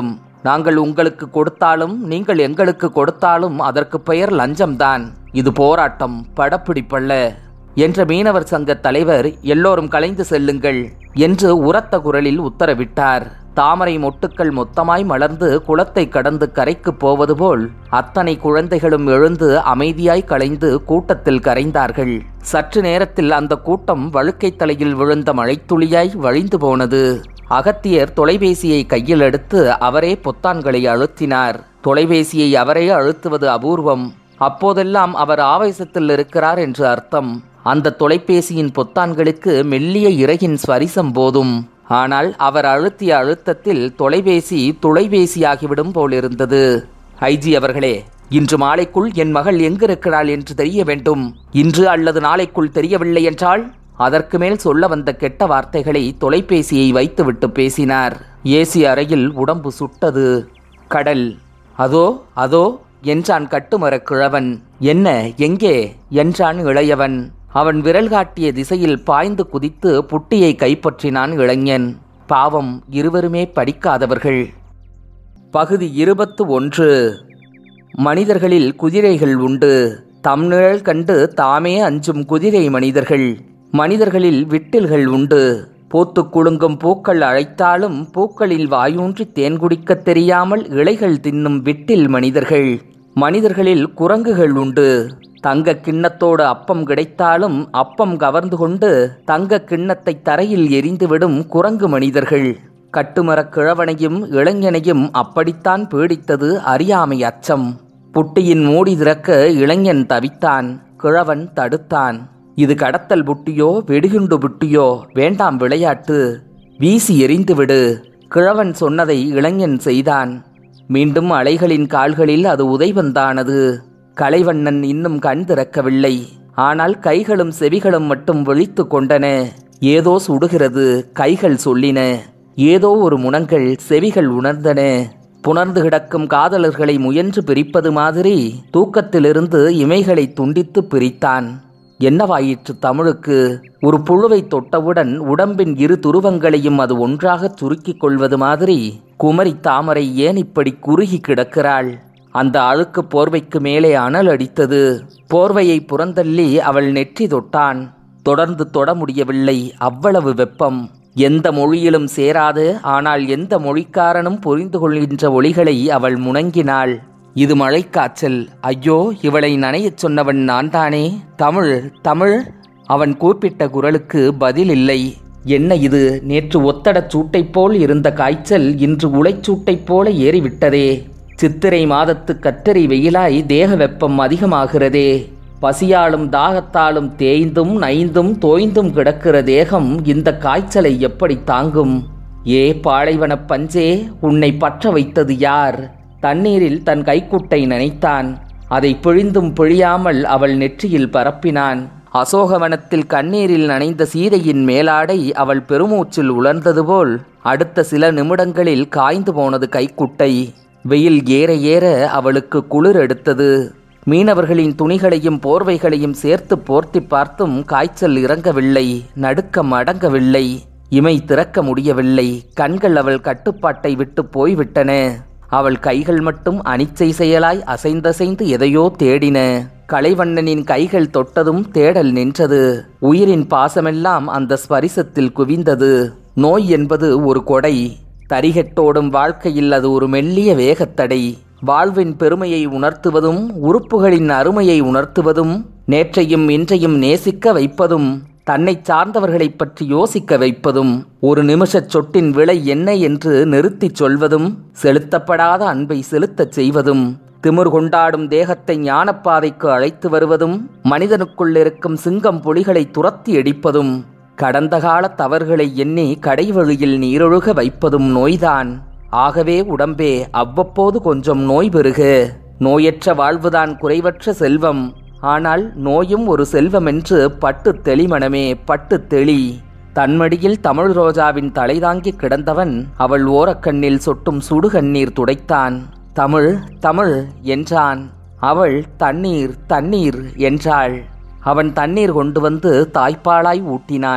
நாங்கள் உங்களுக்கு கொடுத்தாலும் நீங்கள் எங்களுக்கு கொடுத்தாலும் அதற்கு பெயர் லஞ்சம்தான் இது போராட்டம் படப்பிடிப்பல்ல என்ற மீனவர் சங்க தலைவர் எல்லோரும் கலைந்து செல்லுங்கள் என்று உரத்த குரலில் உத்தரவிட்டார் தாமரை மொட்டுக்கள் மொத்தமாய் மலர்ந்து குளத்தை கடந்து கரைக்கு போவது போல் அத்தனை குழந்தைகளும் எழுந்து அமைதியாய் கலைந்து கூட்டத்தில் கரைந்தார்கள் சற்று நேரத்தில் அந்த கூட்டம் வழுக்கை தலையில் விழுந்த மழைத்துளியாய் வழிந்து போனது அகத்தியர் தொலைபேசியை கையில் எடுத்து அவரே பொத்தான்களை அழுத்தினார் தொலைபேசியை அவரே அழுத்துவது அபூர்வம் அப்போதெல்லாம் அவர் ஆவேசத்தில் இருக்கிறார் என்று அர்த்தம் அந்த தொலைபேசியின் பொத்தான்களுக்கு மெல்லிய இறகின் ஸ்வரிசம் போதும் ஆனால் அவர் அழுத்திய அழுத்தத்தில் தொலைபேசி துளைபேசியாகிவிடும் போலிருந்தது ஐஜி அவர்களே இன்று மாலைக்குள் என் மகள் எங்கிருக்கிறாள் என்று தெரிய வேண்டும் இன்று அல்லது நாளைக்குள் தெரியவில்லை என்றால் அதற்கு மேல் சொல்ல வந்த கெட்ட வார்த்தைகளை தொலைபேசியை வைத்துவிட்டு பேசினார் ஏசி அறையில் உடம்பு சுட்டது கடல் அதோ அதோ என்றான் கட்டுமரக் கிழவன் என்ன எங்கே என்றான் இளையவன் அவன் விரல் காட்டிய திசையில் பாய்ந்து குதித்து புட்டியை கைப்பற்றினான் இளைஞன் பாவம் இருவருமே படிக்காதவர்கள் பகுதி இருபத்து ஒன்று மனிதர்களில் குதிரைகள் உண்டு தம் நிழல் கண்டு தாமே அஞ்சும் குதிரை மனிதர்கள் மனிதர்களில் விட்டில்கள் உண்டு பூத்துக் குலுங்கும் பூக்கள் அழைத்தாலும் பூக்களில் வாயூன்றி தேன் குடிக்கத் தெரியாமல் இலைகள் தின்னும் விட்டில் மனிதர்கள் மனிதர்களில் குரங்குகள் உண்டு தங்க கிண்ணத்தோடு அப்பம் கிடைத்தாலும் அப்பம் கவர்ந்து கொண்டு தங்க கிண்ணத்தை தரையில் எரிந்துவிடும் குரங்கு மனிதர்கள் கட்டுமரக் கிழவனையும் இளைஞனையும் அப்படித்தான் பீடித்தது அறியாமை அச்சம் புட்டியின் மூடி திறக்க இளைஞன் தவித்தான் கிழவன் தடுத்தான் இது கடத்தல் புட்டியோ வெடிகுண்டு புட்டியோ வேண்டாம் விளையாட்டு வீசி எறிந்துவிடு கிழவன் சொன்னதை இளைஞன் செய்தான் மீண்டும் அலைகளின் கால்களில் அது உதைவந்தானது கலைவண்ணன் இன்னும் கண் திறக்கவில்லை ஆனால் கைகளும் செவிகளும் மட்டும் விழித்து கொண்டன ஏதோ சுடுகிறது கைகள் சொல்லின ஏதோ ஒரு முனங்கள் செவிகள் உணர்ந்தன புணர்ந்து கிடக்கும் காதலர்களை முயன்று பிரிப்பது மாதிரி தூக்கத்திலிருந்து இமைகளை துண்டித்து பிரித்தான் என்னவாயிற்று தமிழுக்கு ஒரு புழுவை தொட்டவுடன் உடம்பின் இரு துருவங்களையும் அது ஒன்றாகச் சுருக்கிக் கொள்வது மாதிரி குமரி தாமரை ஏன் இப்படி குறுகி கிடக்கிறாள் அந்த அழுக்கு போர்வைக்கு மேலே அனல் அடித்தது போர்வையை புறந்தள்ளி அவள் நெற்றி தொட்டான் தொடர்ந்து தொட முடியவில்லை அவ்வளவு வெப்பம் எந்த மொழியிலும் சேராது ஆனால் எந்த மொழிக்காரனும் புரிந்து கொள்கின்ற ஒளிகளை அவள் முணங்கினாள் இது மழைக்காய்ச்சல் ஐயோ இவளை நனையச் சொன்னவன் நான்தானே தமிழ் தமிழ் அவன் கூப்பிட்ட குரலுக்கு பதில் இல்லை என்ன இது நேற்று ஒத்தடச் சூட்டைப் போல் இருந்த காய்ச்சல் இன்று உளைச்சூட்டைப் போல ஏறிவிட்டதே சித்திரை மாதத்து கத்தரி வெயிலாய் தேக வெப்பம் அதிகமாகிறதே பசியாலும் தாகத்தாலும் தேய்ந்தும் நைந்தும் தோய்ந்தும் கிடக்கிற தேகம் இந்த காய்ச்சலை எப்படி தாங்கும் ஏ பாலைவனப் பஞ்சே உன்னை பற்ற வைத்தது யார் தண்ணீரில் தன் கைக்குட்டை நனைத்தான் அதை பிழிந்தும் பிழியாமல் அவள் நெற்றியில் பரப்பினான் அசோகவனத்தில் கண்ணீரில் நனைந்த சீதையின் மேலாடை அவள் பெருமூச்சில் உலர்ந்தது போல் அடுத்த சில நிமிடங்களில் காய்ந்து போனது கைக்குட்டை வெயில் ஏற ஏற அவளுக்கு குளிர் எடுத்தது மீனவர்களின் துணிகளையும் போர்வைகளையும் சேர்த்து போர்த்தி பார்த்தும் காய்ச்சல் இறங்கவில்லை நடுக்கம் அடங்கவில்லை இமை திறக்க முடியவில்லை கண்கள் அவள் கட்டுப்பாட்டை விட்டு போய்விட்டன அவள் கைகள் மட்டும் அனிச்சை செயலாய் அசைந்தசைந்து எதையோ தேடின கலைவண்ணனின் கைகள் தொட்டதும் தேடல் நின்றது உயிரின் பாசமெல்லாம் அந்த ஸ்பரிசத்தில் குவிந்தது நோய் என்பது ஒரு கொடை தரிகெட்டோடும் வாழ்க்கையில் அது ஒரு மெல்லிய வேகத்தடை வாழ்வின் பெருமையை உணர்த்துவதும் உறுப்புகளின் அருமையை உணர்த்துவதும் நேற்றையும் இன்றையும் நேசிக்க வைப்பதும் தன்னை சார்ந்தவர்களைப் பற்றி யோசிக்க வைப்பதும் ஒரு நிமிஷச் சொட்டின் விலை என்ன என்று நிறுத்திச் சொல்வதும் செலுத்தப்படாத அன்பை செலுத்தச் செய்வதும் திமிர் கொண்டாடும் தேகத்தை ஞானப்பாதைக்கு அழைத்து வருவதும் மனிதனுக்குள் இருக்கும் சிங்கம் புலிகளை துரத்தி அடிப்பதும் கடந்த கால தவறுகளை எண்ணி கடைவழியில் நீரொழுக வைப்பதும் நோய்தான் ஆகவே உடம்பே அவ்வப்போது கொஞ்சம் நோய் பெறுக நோயற்ற வாழ்வுதான் குறைவற்ற செல்வம் ஆனால் நோயும் ஒரு செல்வமென்று பட்டு தெளிமனமே பட்டு தெளி தன்மடியில் தமிழ் ரோஜாவின் தலைதாங்கி கிடந்தவன் அவள் ஓரக்கண்ணில் சொட்டும் சுடுகண்ணீர் துடைத்தான் தமிழ் தமிழ் என்றான் அவள் தண்ணீர் தண்ணீர் என்றாள் அவன் தண்ணீர் கொண்டு வந்து தாய்ப்பாலாய் ஊட்டினான்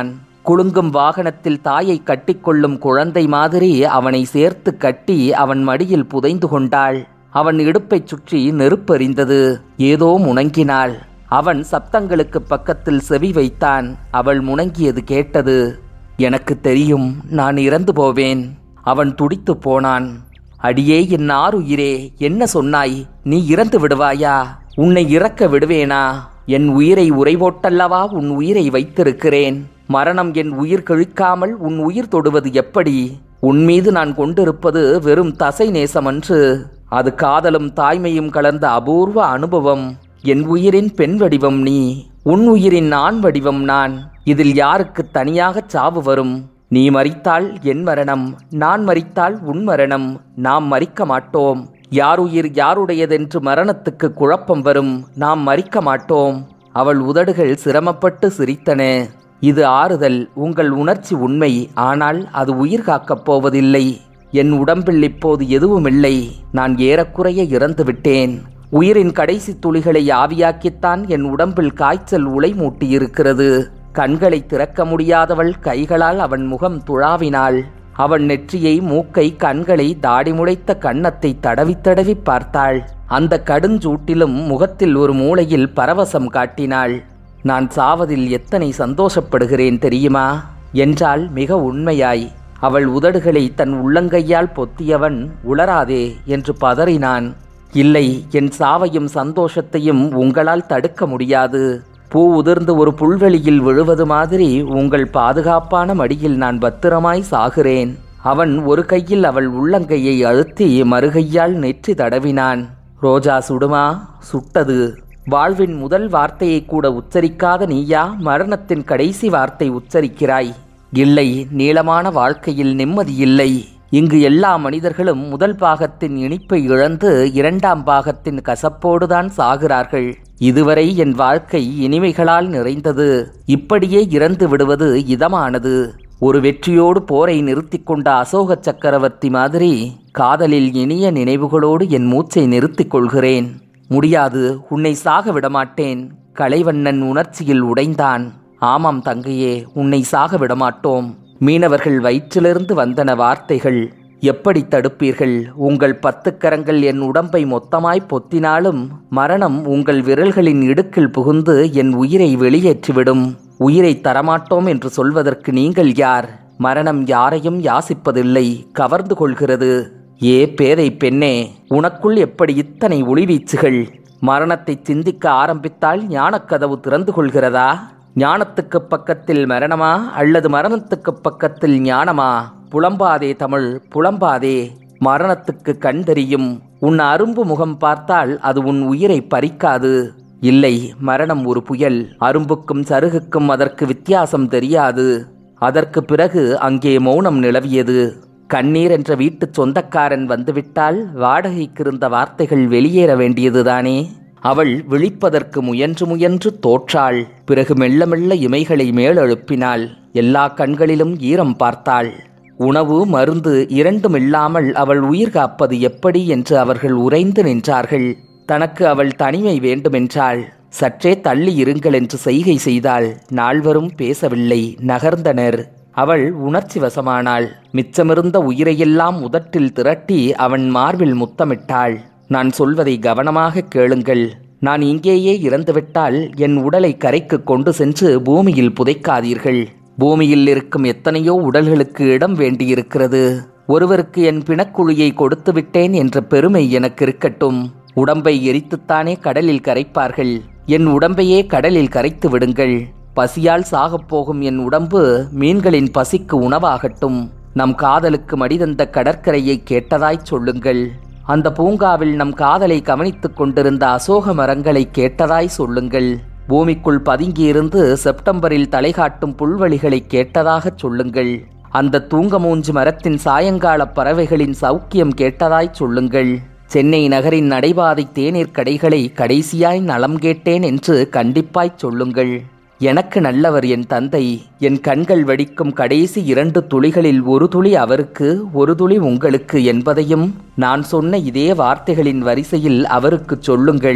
குலுங்கும் வாகனத்தில் தாயை கட்டிக்கொள்ளும் குழந்தை மாதிரி அவனை சேர்த்து கட்டி அவன் மடியில் புதைந்து கொண்டாள் அவன் இடுப்பைச் சுற்றி நெருப்பெறிந்தது ஏதோ முணங்கினாள் அவன் சப்தங்களுக்கு பக்கத்தில் செவி வைத்தான் அவள் முணங்கியது கேட்டது எனக்கு தெரியும் நான் இறந்து போவேன் அவன் துடித்து போனான் அடியே என் ஆருயிரே என்ன சொன்னாய் நீ இறந்து விடுவாயா உன்னை இறக்க விடுவேனா என் உயிரை உறைவோட்டல்லவா உன் உயிரை வைத்திருக்கிறேன் மரணம் என் உயிர் கிழிக்காமல் உன் உயிர் தொடுவது எப்படி உன் மீது நான் கொண்டிருப்பது வெறும் தசை நேசமன்று அது காதலும் தாய்மையும் கலந்த அபூர்வ அனுபவம் என் உயிரின் பெண் வடிவம் நீ உன் உயிரின் ஆண் வடிவம் நான் இதில் யாருக்கு தனியாகச் சாவு வரும் நீ மறித்தால் என் மரணம் நான் மறித்தால் உன் மரணம் நாம் மறிக்க மாட்டோம் யாருயிர் யாருடையதென்று மரணத்துக்கு குழப்பம் வரும் நாம் மறிக்க மாட்டோம் அவள் உதடுகள் சிரமப்பட்டு சிரித்தன இது ஆறுதல் உங்கள் உணர்ச்சி உண்மை ஆனால் அது உயிர் காக்கப் போவதில்லை என் உடம்பில் இப்போது எதுவுமில்லை நான் ஏறக்குறைய இறந்து விட்டேன் உயிரின் கடைசி துளிகளை ஆவியாக்கித்தான் என் உடம்பில் காய்ச்சல் உலை மூட்டியிருக்கிறது கண்களை திறக்க முடியாதவள் கைகளால் அவன் முகம் துழாவினாள் அவன் நெற்றியை மூக்கை கண்களை தாடி முளைத்த கன்னத்தை தடவி தடவி பார்த்தாள் அந்த கடுஞ்சூட்டிலும் முகத்தில் ஒரு மூலையில் பரவசம் காட்டினாள் நான் சாவதில் எத்தனை சந்தோஷப்படுகிறேன் தெரியுமா என்றால் மிக உண்மையாய் அவள் உதடுகளை தன் உள்ளங்கையால் பொத்தியவன் உளராதே என்று பதறினான் இல்லை என் சாவையும் சந்தோஷத்தையும் உங்களால் தடுக்க முடியாது பூ உதிர்ந்து ஒரு புல்வெளியில் விழுவது மாதிரி உங்கள் பாதுகாப்பான மடியில் நான் பத்திரமாய் சாகிறேன் அவன் ஒரு கையில் அவள் உள்ளங்கையை அழுத்தி மறுகையால் நெற்றி தடவினான் ரோஜா சுடுமா சுட்டது வாழ்வின் முதல் வார்த்தையை கூட உச்சரிக்காத நீயா மரணத்தின் கடைசி வார்த்தை உச்சரிக்கிறாய் இல்லை நீளமான வாழ்க்கையில் நிம்மதியில்லை இங்கு எல்லா மனிதர்களும் முதல் பாகத்தின் இனிப்பை இழந்து இரண்டாம் பாகத்தின் கசப்போடுதான் சாகிறார்கள் இதுவரை என் வாழ்க்கை இனிமைகளால் நிறைந்தது இப்படியே இறந்து விடுவது இதமானது ஒரு வெற்றியோடு போரை நிறுத்திக் கொண்ட அசோக சக்கரவர்த்தி மாதிரி காதலில் இனிய நினைவுகளோடு என் மூச்சை நிறுத்திக் கொள்கிறேன் முடியாது உன்னை சாக விடமாட்டேன் கலைவண்ணன் உணர்ச்சியில் உடைந்தான் ஆமாம் தங்கையே உன்னை சாக விடமாட்டோம் மீனவர்கள் வயிற்றிலிருந்து வந்தன வார்த்தைகள் எப்படி தடுப்பீர்கள் உங்கள் பத்து கரங்கள் என் உடம்பை மொத்தமாய் பொத்தினாலும் மரணம் உங்கள் விரல்களின் இடுக்கில் புகுந்து என் உயிரை வெளியேற்றிவிடும் உயிரை தரமாட்டோம் என்று சொல்வதற்கு நீங்கள் யார் மரணம் யாரையும் யாசிப்பதில்லை கவர்ந்து கொள்கிறது ஏ பேதை பெண்ணே உனக்குள் எப்படி இத்தனை ஒளிவீச்சுகள் மரணத்தை சிந்திக்க ஆரம்பித்தால் ஞானக்கதவு திறந்து கொள்கிறதா ஞானத்துக்கு பக்கத்தில் மரணமா அல்லது மரணத்துக்கு பக்கத்தில் ஞானமா புலம்பாதே தமிழ் புலம்பாதே மரணத்துக்கு கண் தெரியும் உன் அரும்பு முகம் பார்த்தால் அது உன் உயிரை பறிக்காது இல்லை மரணம் ஒரு புயல் அரும்புக்கும் சருகுக்கும் அதற்கு வித்தியாசம் தெரியாது அதற்கு பிறகு அங்கே மௌனம் நிலவியது கண்ணீர் என்ற வீட்டுச் சொந்தக்காரன் வந்துவிட்டால் வாடகைக்கு இருந்த வார்த்தைகள் வெளியேற வேண்டியதுதானே அவள் விழிப்பதற்கு முயன்று முயன்று தோற்றாள் பிறகு மெல்ல மெல்ல இமைகளை மேலெழுப்பினாள் எல்லா கண்களிலும் ஈரம் பார்த்தாள் உணவு மருந்து இரண்டும் இல்லாமல் அவள் உயிர் காப்பது எப்படி என்று அவர்கள் உறைந்து நின்றார்கள் தனக்கு அவள் தனிமை வேண்டுமென்றாள் சற்றே தள்ளி இருங்கள் என்று செய்கை செய்தாள் நால்வரும் பேசவில்லை நகர்ந்தனர் அவள் உணர்ச்சி வசமானாள் மிச்சமிருந்த உயிரையெல்லாம் உதட்டில் திரட்டி அவன் மார்பில் முத்தமிட்டாள் நான் சொல்வதை கவனமாக கேளுங்கள் நான் இங்கேயே இறந்துவிட்டால் என் உடலை கரைக்கு கொண்டு சென்று பூமியில் புதைக்காதீர்கள் பூமியில் இருக்கும் எத்தனையோ உடல்களுக்கு இடம் வேண்டியிருக்கிறது ஒருவருக்கு என் பிணக்குழியை கொடுத்து விட்டேன் என்ற பெருமை எனக்கு இருக்கட்டும் உடம்பை எரித்துத்தானே கடலில் கரைப்பார்கள் என் உடம்பையே கடலில் கரைத்து விடுங்கள் பசியால் சாகப் போகும் என் உடம்பு மீன்களின் பசிக்கு உணவாகட்டும் நம் காதலுக்கு மடிதந்த கடற்கரையை கேட்டதாய்ச் சொல்லுங்கள் அந்த பூங்காவில் நம் காதலை கவனித்துக் கொண்டிருந்த அசோக மரங்களை கேட்டதாய் சொல்லுங்கள் பூமிக்குள் பதுங்கியிருந்து செப்டம்பரில் தலைகாட்டும் புல்வெளிகளை கேட்டதாகச் சொல்லுங்கள் அந்த தூங்கமூஞ்சு மரத்தின் சாயங்கால பறவைகளின் சௌக்கியம் கேட்டதாய் சொல்லுங்கள் சென்னை நகரின் நடைபாதை தேநீர் கடைகளை கடைசியாய் நலம் கேட்டேன் என்று கண்டிப்பாய்ச் சொல்லுங்கள் எனக்கு நல்லவர் என் தந்தை என் கண்கள் வடிக்கும் கடைசி இரண்டு துளிகளில் ஒரு துளி அவருக்கு ஒரு துளி உங்களுக்கு என்பதையும் நான் சொன்ன இதே வார்த்தைகளின் வரிசையில் அவருக்குச் சொல்லுங்கள்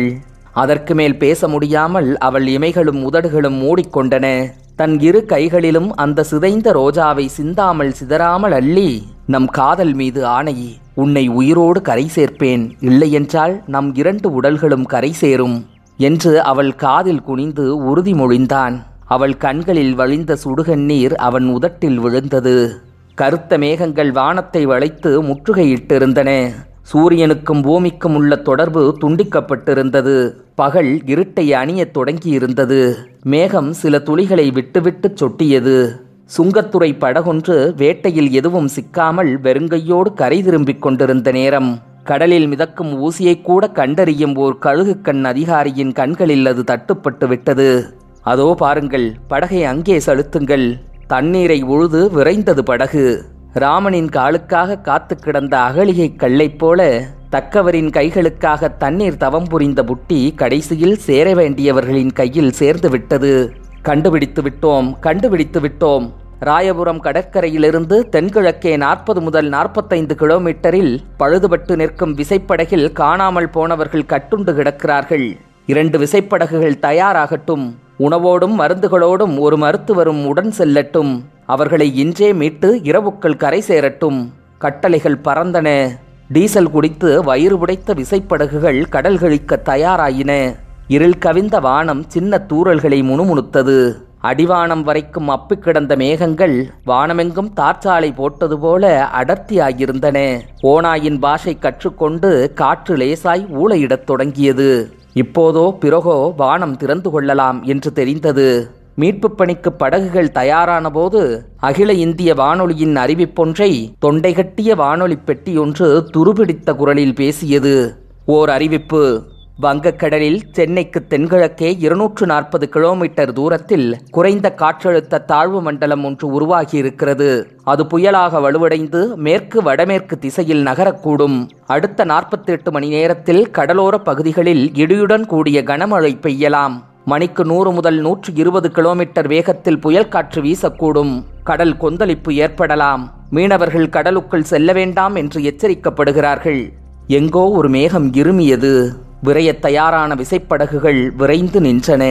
அதற்கு மேல் பேச முடியாமல் அவள் இமைகளும் உதடுகளும் மூடிக்கொண்டன தன் இரு கைகளிலும் அந்த சிதைந்த ரோஜாவை சிந்தாமல் சிதறாமல் அள்ளி நம் காதல் மீது ஆணை உன்னை உயிரோடு கரை சேர்ப்பேன் இல்லையென்றால் நம் இரண்டு உடல்களும் கரை சேரும் என்று அவள் காதில் குனிந்து உறுதிமொழிந்தான் அவள் கண்களில் வழிந்த சுடுகண்ணீர் அவன் உதட்டில் விழுந்தது கருத்த மேகங்கள் வானத்தை வளைத்து முற்றுகையிட்டிருந்தன சூரியனுக்கும் பூமிக்கும் உள்ள தொடர்பு துண்டிக்கப்பட்டிருந்தது பகல் இருட்டை அணியத் தொடங்கியிருந்தது மேகம் சில துளிகளை விட்டுவிட்டு சொட்டியது சுங்கத்துறை படகொன்று வேட்டையில் எதுவும் சிக்காமல் வெறுங்கையோடு கரை திரும்பிக் கொண்டிருந்த நேரம் கடலில் மிதக்கும் ஊசியை கூட கண்டறியும் ஓர் கழுகு கண் அதிகாரியின் கண்களில் அது தட்டுப்பட்டு விட்டது அதோ பாருங்கள் படகை அங்கே செலுத்துங்கள் தண்ணீரை உழுது விரைந்தது படகு ராமனின் காலுக்காக காத்து கிடந்த அகலிகை கல்லைப் போல தக்கவரின் கைகளுக்காக தண்ணீர் தவம் புரிந்த புட்டி கடைசியில் சேர வேண்டியவர்களின் கையில் சேர்ந்து விட்டது கண்டுபிடித்து விட்டோம் கண்டுபிடித்து விட்டோம் ராயபுரம் கடற்கரையிலிருந்து தென்கிழக்கே நாற்பது முதல் நாற்பத்தைந்து கிலோமீட்டரில் பழுதுபட்டு நிற்கும் விசைப்படகில் காணாமல் போனவர்கள் கட்டுண்டு கிடக்கிறார்கள் இரண்டு விசைப்படகுகள் தயாராகட்டும் உணவோடும் மருந்துகளோடும் ஒரு மருத்துவரும் உடன் செல்லட்டும் அவர்களை இன்றே மீட்டு இரவுக்கள் கரை சேரட்டும் கட்டளைகள் பறந்தன டீசல் குடித்து வயிறு உடைத்த விசைப்படகுகள் கடல் கழிக்க தயாராயின இருள் கவிந்த வானம் சின்ன தூறல்களை முணுமுணுத்தது அடிவானம் வரைக்கும் அப்பிக் கிடந்த மேகங்கள் வானமெங்கும் தார்ச்சாலை போட்டது போல அடர்த்தியாகியிருந்தன ஓனாயின் பாஷை கற்றுக்கொண்டு காற்று லேசாய் ஊளையிடத் தொடங்கியது இப்போதோ பிறகோ வானம் திறந்து கொள்ளலாம் என்று தெரிந்தது மீட்புப் பணிக்கு படகுகள் தயாரான போது அகில இந்திய வானொலியின் அறிவிப்பொன்றை தொண்டை கட்டிய வானொலி பெட்டியொன்று துருபிடித்த குரலில் பேசியது ஓர் அறிவிப்பு வங்கக்கடலில் சென்னைக்கு தென்கிழக்கே இருநூற்று நாற்பது கிலோமீட்டர் தூரத்தில் குறைந்த காற்றழுத்த தாழ்வு மண்டலம் ஒன்று உருவாகியிருக்கிறது அது புயலாக வலுவடைந்து மேற்கு வடமேற்கு திசையில் நகரக்கூடும் அடுத்த நாற்பத்தி எட்டு மணி நேரத்தில் கடலோர பகுதிகளில் இடியுடன் கூடிய கனமழை பெய்யலாம் மணிக்கு நூறு முதல் நூற்று இருபது கிலோமீட்டர் வேகத்தில் புயல் காற்று வீசக்கூடும் கடல் கொந்தளிப்பு ஏற்படலாம் மீனவர்கள் கடலுக்குள் செல்ல வேண்டாம் என்று எச்சரிக்கப்படுகிறார்கள் எங்கோ ஒரு மேகம் இருமியது விரையத் தயாரான விசைப்படகுகள் விரைந்து நின்றன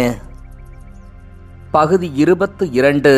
பகுதி இருபத்து இரண்டு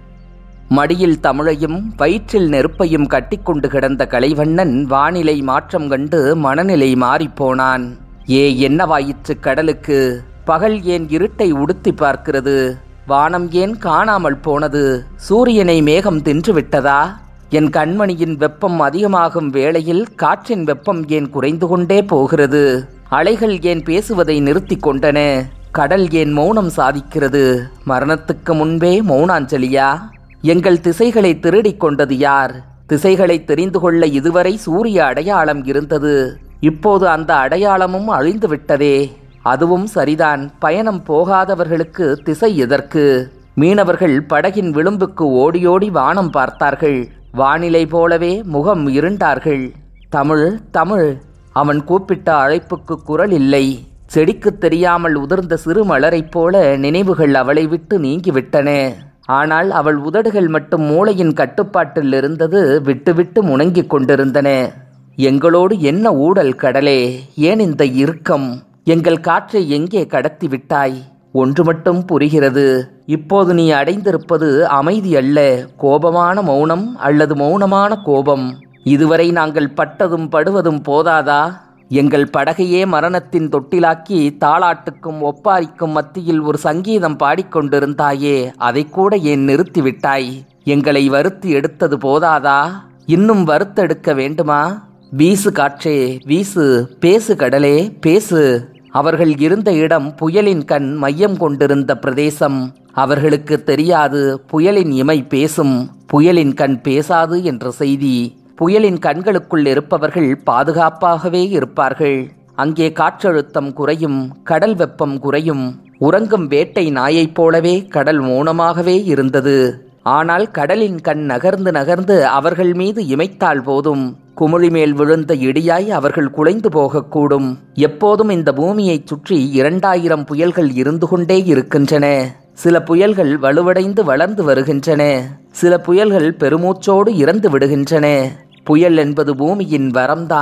மடியில் தமிழையும் வயிற்றில் நெருப்பையும் கட்டிக்கொண்டு கிடந்த கலைவண்ணன் வானிலை மாற்றம் கண்டு மனநிலை மாறிப்போனான் ஏ என்னவாயிற்று கடலுக்கு பகல் ஏன் இருட்டை உடுத்தி பார்க்கிறது வானம் ஏன் காணாமல் போனது சூரியனை மேகம் தின்று விட்டதா என் கண்மணியின் வெப்பம் அதிகமாகும் வேளையில் காற்றின் வெப்பம் ஏன் குறைந்து கொண்டே போகிறது அலைகள் ஏன் பேசுவதை நிறுத்திக் கொண்டன கடல் ஏன் மௌனம் சாதிக்கிறது மரணத்துக்கு முன்பே மௌனாஞ்சலியா எங்கள் திசைகளை திருடிக் கொண்டது யார் திசைகளை தெரிந்து கொள்ள இதுவரை சூரிய அடையாளம் இருந்தது இப்போது அந்த அடையாளமும் அழிந்து விட்டதே அதுவும் சரிதான் பயணம் போகாதவர்களுக்கு திசை எதற்கு மீனவர்கள் படகின் விளிம்புக்கு ஓடியோடி வானம் பார்த்தார்கள் வானிலை போலவே முகம் இருண்டார்கள் தமிழ் தமிழ் அவன் கூப்பிட்ட அழைப்புக்கு குரல் இல்லை செடிக்குத் தெரியாமல் உதிர்ந்த சிறு மலரைப் போல நினைவுகள் அவளை விட்டு நீங்கிவிட்டன ஆனால் அவள் உதடுகள் மட்டும் மூளையின் கட்டுப்பாட்டில் இருந்தது விட்டுவிட்டு முணங்கிக் கொண்டிருந்தன எங்களோடு என்ன ஊடல் கடலே ஏன் இந்த இறுக்கம் எங்கள் காற்றை எங்கே கடத்தி விட்டாய் ஒன்று மட்டும் புரிகிறது இப்போது நீ அடைந்திருப்பது அமைதி அல்ல கோபமான மௌனம் அல்லது மௌனமான கோபம் இதுவரை நாங்கள் பட்டதும் படுவதும் போதாதா எங்கள் படகையே மரணத்தின் தொட்டிலாக்கி தாளாட்டுக்கும் ஒப்பாரிக்கும் மத்தியில் ஒரு சங்கீதம் பாடிக்கொண்டிருந்தாயே அதை கூட ஏன் நிறுத்திவிட்டாய் எங்களை வறுத்து எடுத்தது போதாதா இன்னும் வறுத்தெடுக்க வேண்டுமா வீசு காற்றே வீசு பேசு கடலே பேசு அவர்கள் இருந்த இடம் புயலின் கண் மையம் கொண்டிருந்த பிரதேசம் அவர்களுக்கு தெரியாது புயலின் இமை பேசும் புயலின் கண் பேசாது என்ற செய்தி புயலின் கண்களுக்குள் இருப்பவர்கள் பாதுகாப்பாகவே இருப்பார்கள் அங்கே காற்றழுத்தம் குறையும் கடல் வெப்பம் குறையும் உறங்கும் வேட்டை நாயைப் போலவே கடல் மௌனமாகவே இருந்தது ஆனால் கடலின் கண் நகர்ந்து நகர்ந்து அவர்கள் மீது இமைத்தால் போதும் குமிழி மேல் விழுந்த இடியாய் அவர்கள் குலைந்து போகக்கூடும் எப்போதும் இந்த பூமியைச் சுற்றி இரண்டாயிரம் புயல்கள் இருந்து கொண்டே இருக்கின்றன சில புயல்கள் வலுவடைந்து வளர்ந்து வருகின்றன சில புயல்கள் பெருமூச்சோடு இறந்து விடுகின்றன புயல் என்பது பூமியின் வரம்தான்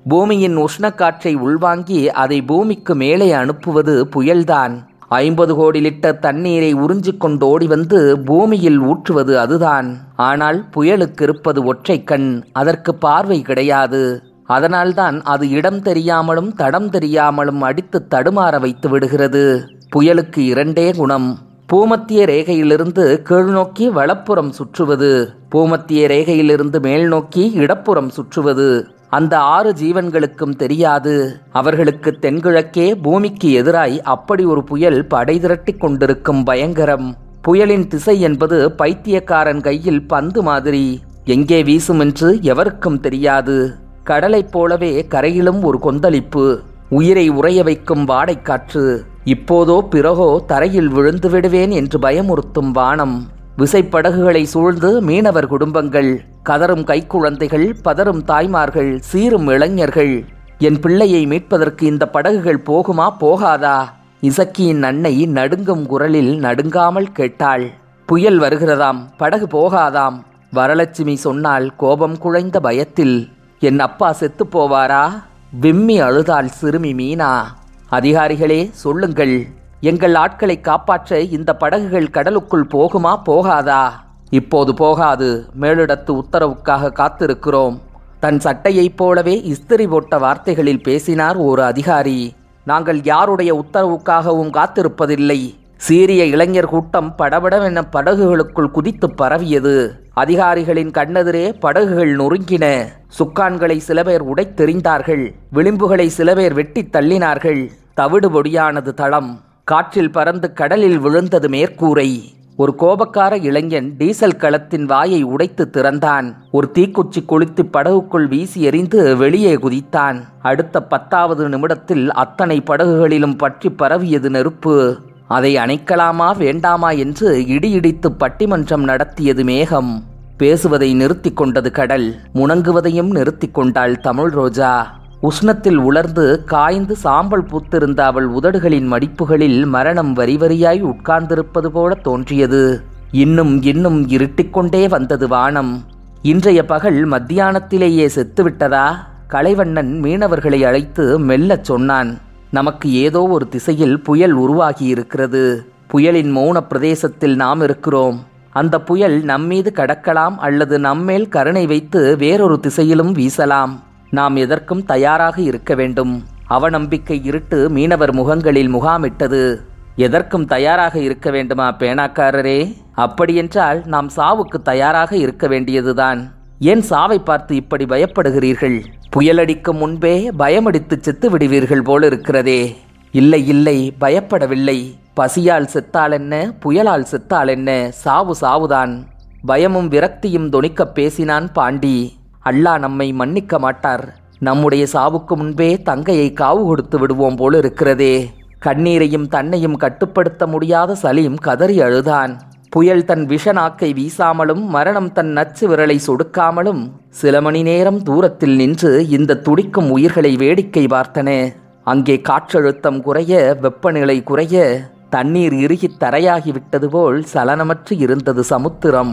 பூமியின் உஷ்ணக்காற்றை உள்வாங்கி அதை பூமிக்கு மேலே அனுப்புவது புயல்தான் ஐம்பது கோடி லிட்டர் தண்ணீரை உறிஞ்சிக் கொண்டு ஓடி வந்து பூமியில் ஊற்றுவது அதுதான் ஆனால் புயலுக்கு இருப்பது ஒற்றை கண் அதற்கு பார்வை கிடையாது அதனால்தான் அது இடம் தெரியாமலும் தடம் தெரியாமலும் அடித்து தடுமாற வைத்து விடுகிறது புயலுக்கு இரண்டே குணம் பூமத்திய ரேகையிலிருந்து கீழ்நோக்கி வலப்புறம் சுற்றுவது பூமத்திய ரேகையிலிருந்து மேல் நோக்கி இடப்புறம் சுற்றுவது அந்த ஆறு ஜீவன்களுக்கும் தெரியாது அவர்களுக்கு தென்கிழக்கே பூமிக்கு எதிராய் அப்படி ஒரு புயல் படை திரட்டிக் கொண்டிருக்கும் பயங்கரம் புயலின் திசை என்பது பைத்தியக்காரன் கையில் பந்து மாதிரி எங்கே வீசும் என்று எவருக்கும் தெரியாது கடலைப் போலவே கரையிலும் ஒரு கொந்தளிப்பு உயிரை உறைய வைக்கும் வாடைக்காற்று இப்போதோ பிறகோ தரையில் விழுந்து விடுவேன் என்று பயமுறுத்தும் வானம் விசைப்படகுகளை சூழ்ந்து மீனவர் குடும்பங்கள் கதரும் கைக்குழந்தைகள் பதறும் தாய்மார்கள் சீரும் இளைஞர்கள் என் பிள்ளையை மீட்பதற்கு இந்த படகுகள் போகுமா போகாதா இசக்கியின் அன்னை நடுங்கும் குரலில் நடுங்காமல் கேட்டாள் புயல் வருகிறதாம் படகு போகாதாம் வரலட்சுமி சொன்னால் கோபம் குழைந்த பயத்தில் என் அப்பா செத்துப் போவாரா விம்மி அழுதாள் சிறுமி மீனா அதிகாரிகளே சொல்லுங்கள் எங்கள் ஆட்களை காப்பாற்ற இந்த படகுகள் கடலுக்குள் போகுமா போகாதா இப்போது போகாது மேலிடத்து உத்தரவுக்காக காத்திருக்கிறோம் தன் சட்டையைப் போலவே இஸ்திரி போட்ட வார்த்தைகளில் பேசினார் ஒரு அதிகாரி நாங்கள் யாருடைய உத்தரவுக்காகவும் காத்திருப்பதில்லை சீரிய இளைஞர் கூட்டம் படபடவென படகுகளுக்குள் குதித்து பரவியது அதிகாரிகளின் கண்ணெதிரே படகுகள் நொறுங்கின சுக்கான்களை சில பேர் உடைத்தெறிந்தார்கள் விளிம்புகளை சில பேர் வெட்டித் தள்ளினார்கள் தவிடு பொடியானது தளம் காற்றில் பறந்து கடலில் விழுந்தது மேற்கூரை ஒரு கோபக்கார இளைஞன் டீசல் களத்தின் வாயை உடைத்து திறந்தான் ஒரு தீக்குச்சி கொளுத்தி படகுக்குள் வீசி எறிந்து வெளியே குதித்தான் அடுத்த பத்தாவது நிமிடத்தில் அத்தனை படகுகளிலும் பற்றி பரவியது நெருப்பு அதை அணைக்கலாமா வேண்டாமா என்று இடி இடித்து பட்டிமன்றம் நடத்தியது மேகம் பேசுவதை நிறுத்திக் கொண்டது கடல் முணங்குவதையும் நிறுத்திக் கொண்டாள் தமிழ் ரோஜா உஷ்ணத்தில் உலர்ந்து காய்ந்து சாம்பல் பூத்திருந்த அவள் உதடுகளின் மடிப்புகளில் மரணம் வரி வரியாய் உட்கார்ந்திருப்பது போல தோன்றியது இன்னும் இன்னும் இருட்டிக்கொண்டே வந்தது வானம் இன்றைய பகல் மத்தியானத்திலேயே செத்துவிட்டதா கலைவண்ணன் மீனவர்களை அழைத்து மெல்லச் சொன்னான் நமக்கு ஏதோ ஒரு திசையில் புயல் உருவாகி இருக்கிறது புயலின் மௌன பிரதேசத்தில் நாம் இருக்கிறோம் அந்த புயல் நம்மீது கடக்கலாம் அல்லது நம்மேல் கருணை வைத்து வேறொரு திசையிலும் வீசலாம் நாம் எதற்கும் தயாராக இருக்க வேண்டும் அவநம்பிக்கை இருட்டு மீனவர் முகங்களில் முகாமிட்டது எதற்கும் தயாராக இருக்க வேண்டுமா பேனாக்காரரே அப்படியென்றால் நாம் சாவுக்கு தயாராக இருக்க வேண்டியதுதான் ஏன் சாவை பார்த்து இப்படி பயப்படுகிறீர்கள் புயலடிக்கும் முன்பே பயமடித்து செத்து விடுவீர்கள் போல இருக்கிறதே இல்லை இல்லை பயப்படவில்லை பசியால் செத்தால் என்ன புயலால் செத்தால் என்ன சாவு சாவுதான் பயமும் விரக்தியும் தொனிக்கப் பேசினான் பாண்டி அல்லாஹ் நம்மை மன்னிக்க மாட்டார் நம்முடைய சாவுக்கு முன்பே தங்கையை காவு கொடுத்து விடுவோம் போல இருக்கிறதே கண்ணீரையும் தன்னையும் கட்டுப்படுத்த முடியாத சலீம் கதறி அழுதான் புயல் தன் விஷநாக்கை வீசாமலும் மரணம் தன் நச்சு விரலை சொடுக்காமலும் சில மணி நேரம் தூரத்தில் நின்று இந்த துடிக்கும் உயிர்களை வேடிக்கை பார்த்தன அங்கே காற்றழுத்தம் குறைய வெப்பநிலை குறைய தண்ணீர் இறுகித் தரையாகிவிட்டது போல் சலனமற்று இருந்தது சமுத்திரம்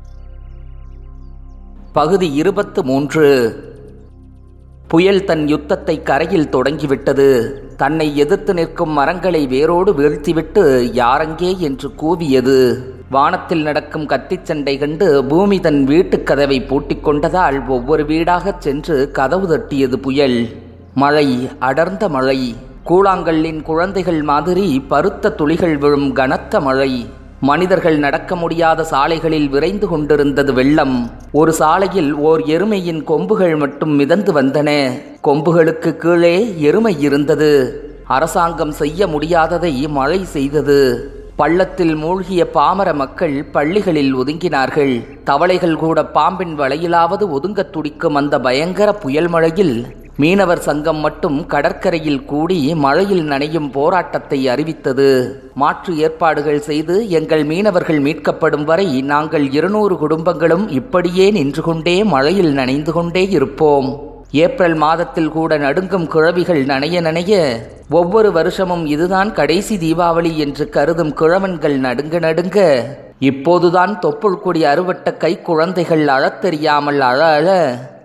பகுதி இருபத்து மூன்று புயல் தன் யுத்தத்தை கரையில் தொடங்கிவிட்டது தன்னை எதிர்த்து நிற்கும் மரங்களை வேரோடு வீழ்த்திவிட்டு யாரங்கே என்று கூவியது வானத்தில் நடக்கும் கத்திச் சண்டை கண்டு பூமி தன் வீட்டுக் கதவை பூட்டிக் கொண்டதால் ஒவ்வொரு வீடாகச் சென்று கதவு தட்டியது புயல் மழை அடர்ந்த மழை கூழாங்கல்லின் குழந்தைகள் மாதிரி பருத்த துளிகள் விழும் கனத்த மழை மனிதர்கள் நடக்க முடியாத சாலைகளில் விரைந்து கொண்டிருந்தது வெள்ளம் ஒரு சாலையில் ஓர் எருமையின் கொம்புகள் மட்டும் மிதந்து வந்தன கொம்புகளுக்கு கீழே எருமை இருந்தது அரசாங்கம் செய்ய முடியாததை மழை செய்தது பள்ளத்தில் மூழ்கிய பாமர மக்கள் பள்ளிகளில் ஒதுங்கினார்கள் தவளைகள் கூட பாம்பின் வலையிலாவது ஒதுங்கத் துடிக்கும் அந்த பயங்கர புயல் மழையில் மீனவர் சங்கம் மட்டும் கடற்கரையில் கூடி மழையில் நனையும் போராட்டத்தை அறிவித்தது மாற்று ஏற்பாடுகள் செய்து எங்கள் மீனவர்கள் மீட்கப்படும் வரை நாங்கள் இருநூறு குடும்பங்களும் இப்படியே நின்று கொண்டே மழையில் நனைந்து கொண்டே இருப்போம் ஏப்ரல் மாதத்தில் கூட நடுங்கும் கிழவிகள் நனைய நனைய ஒவ்வொரு வருஷமும் இதுதான் கடைசி தீபாவளி என்று கருதும் கிழவன்கள் நடுங்க நடுங்க இப்போதுதான் தொப்புள் கொடி அறுவட்ட கை குழந்தைகள் அழத் தெரியாமல் அழ அழ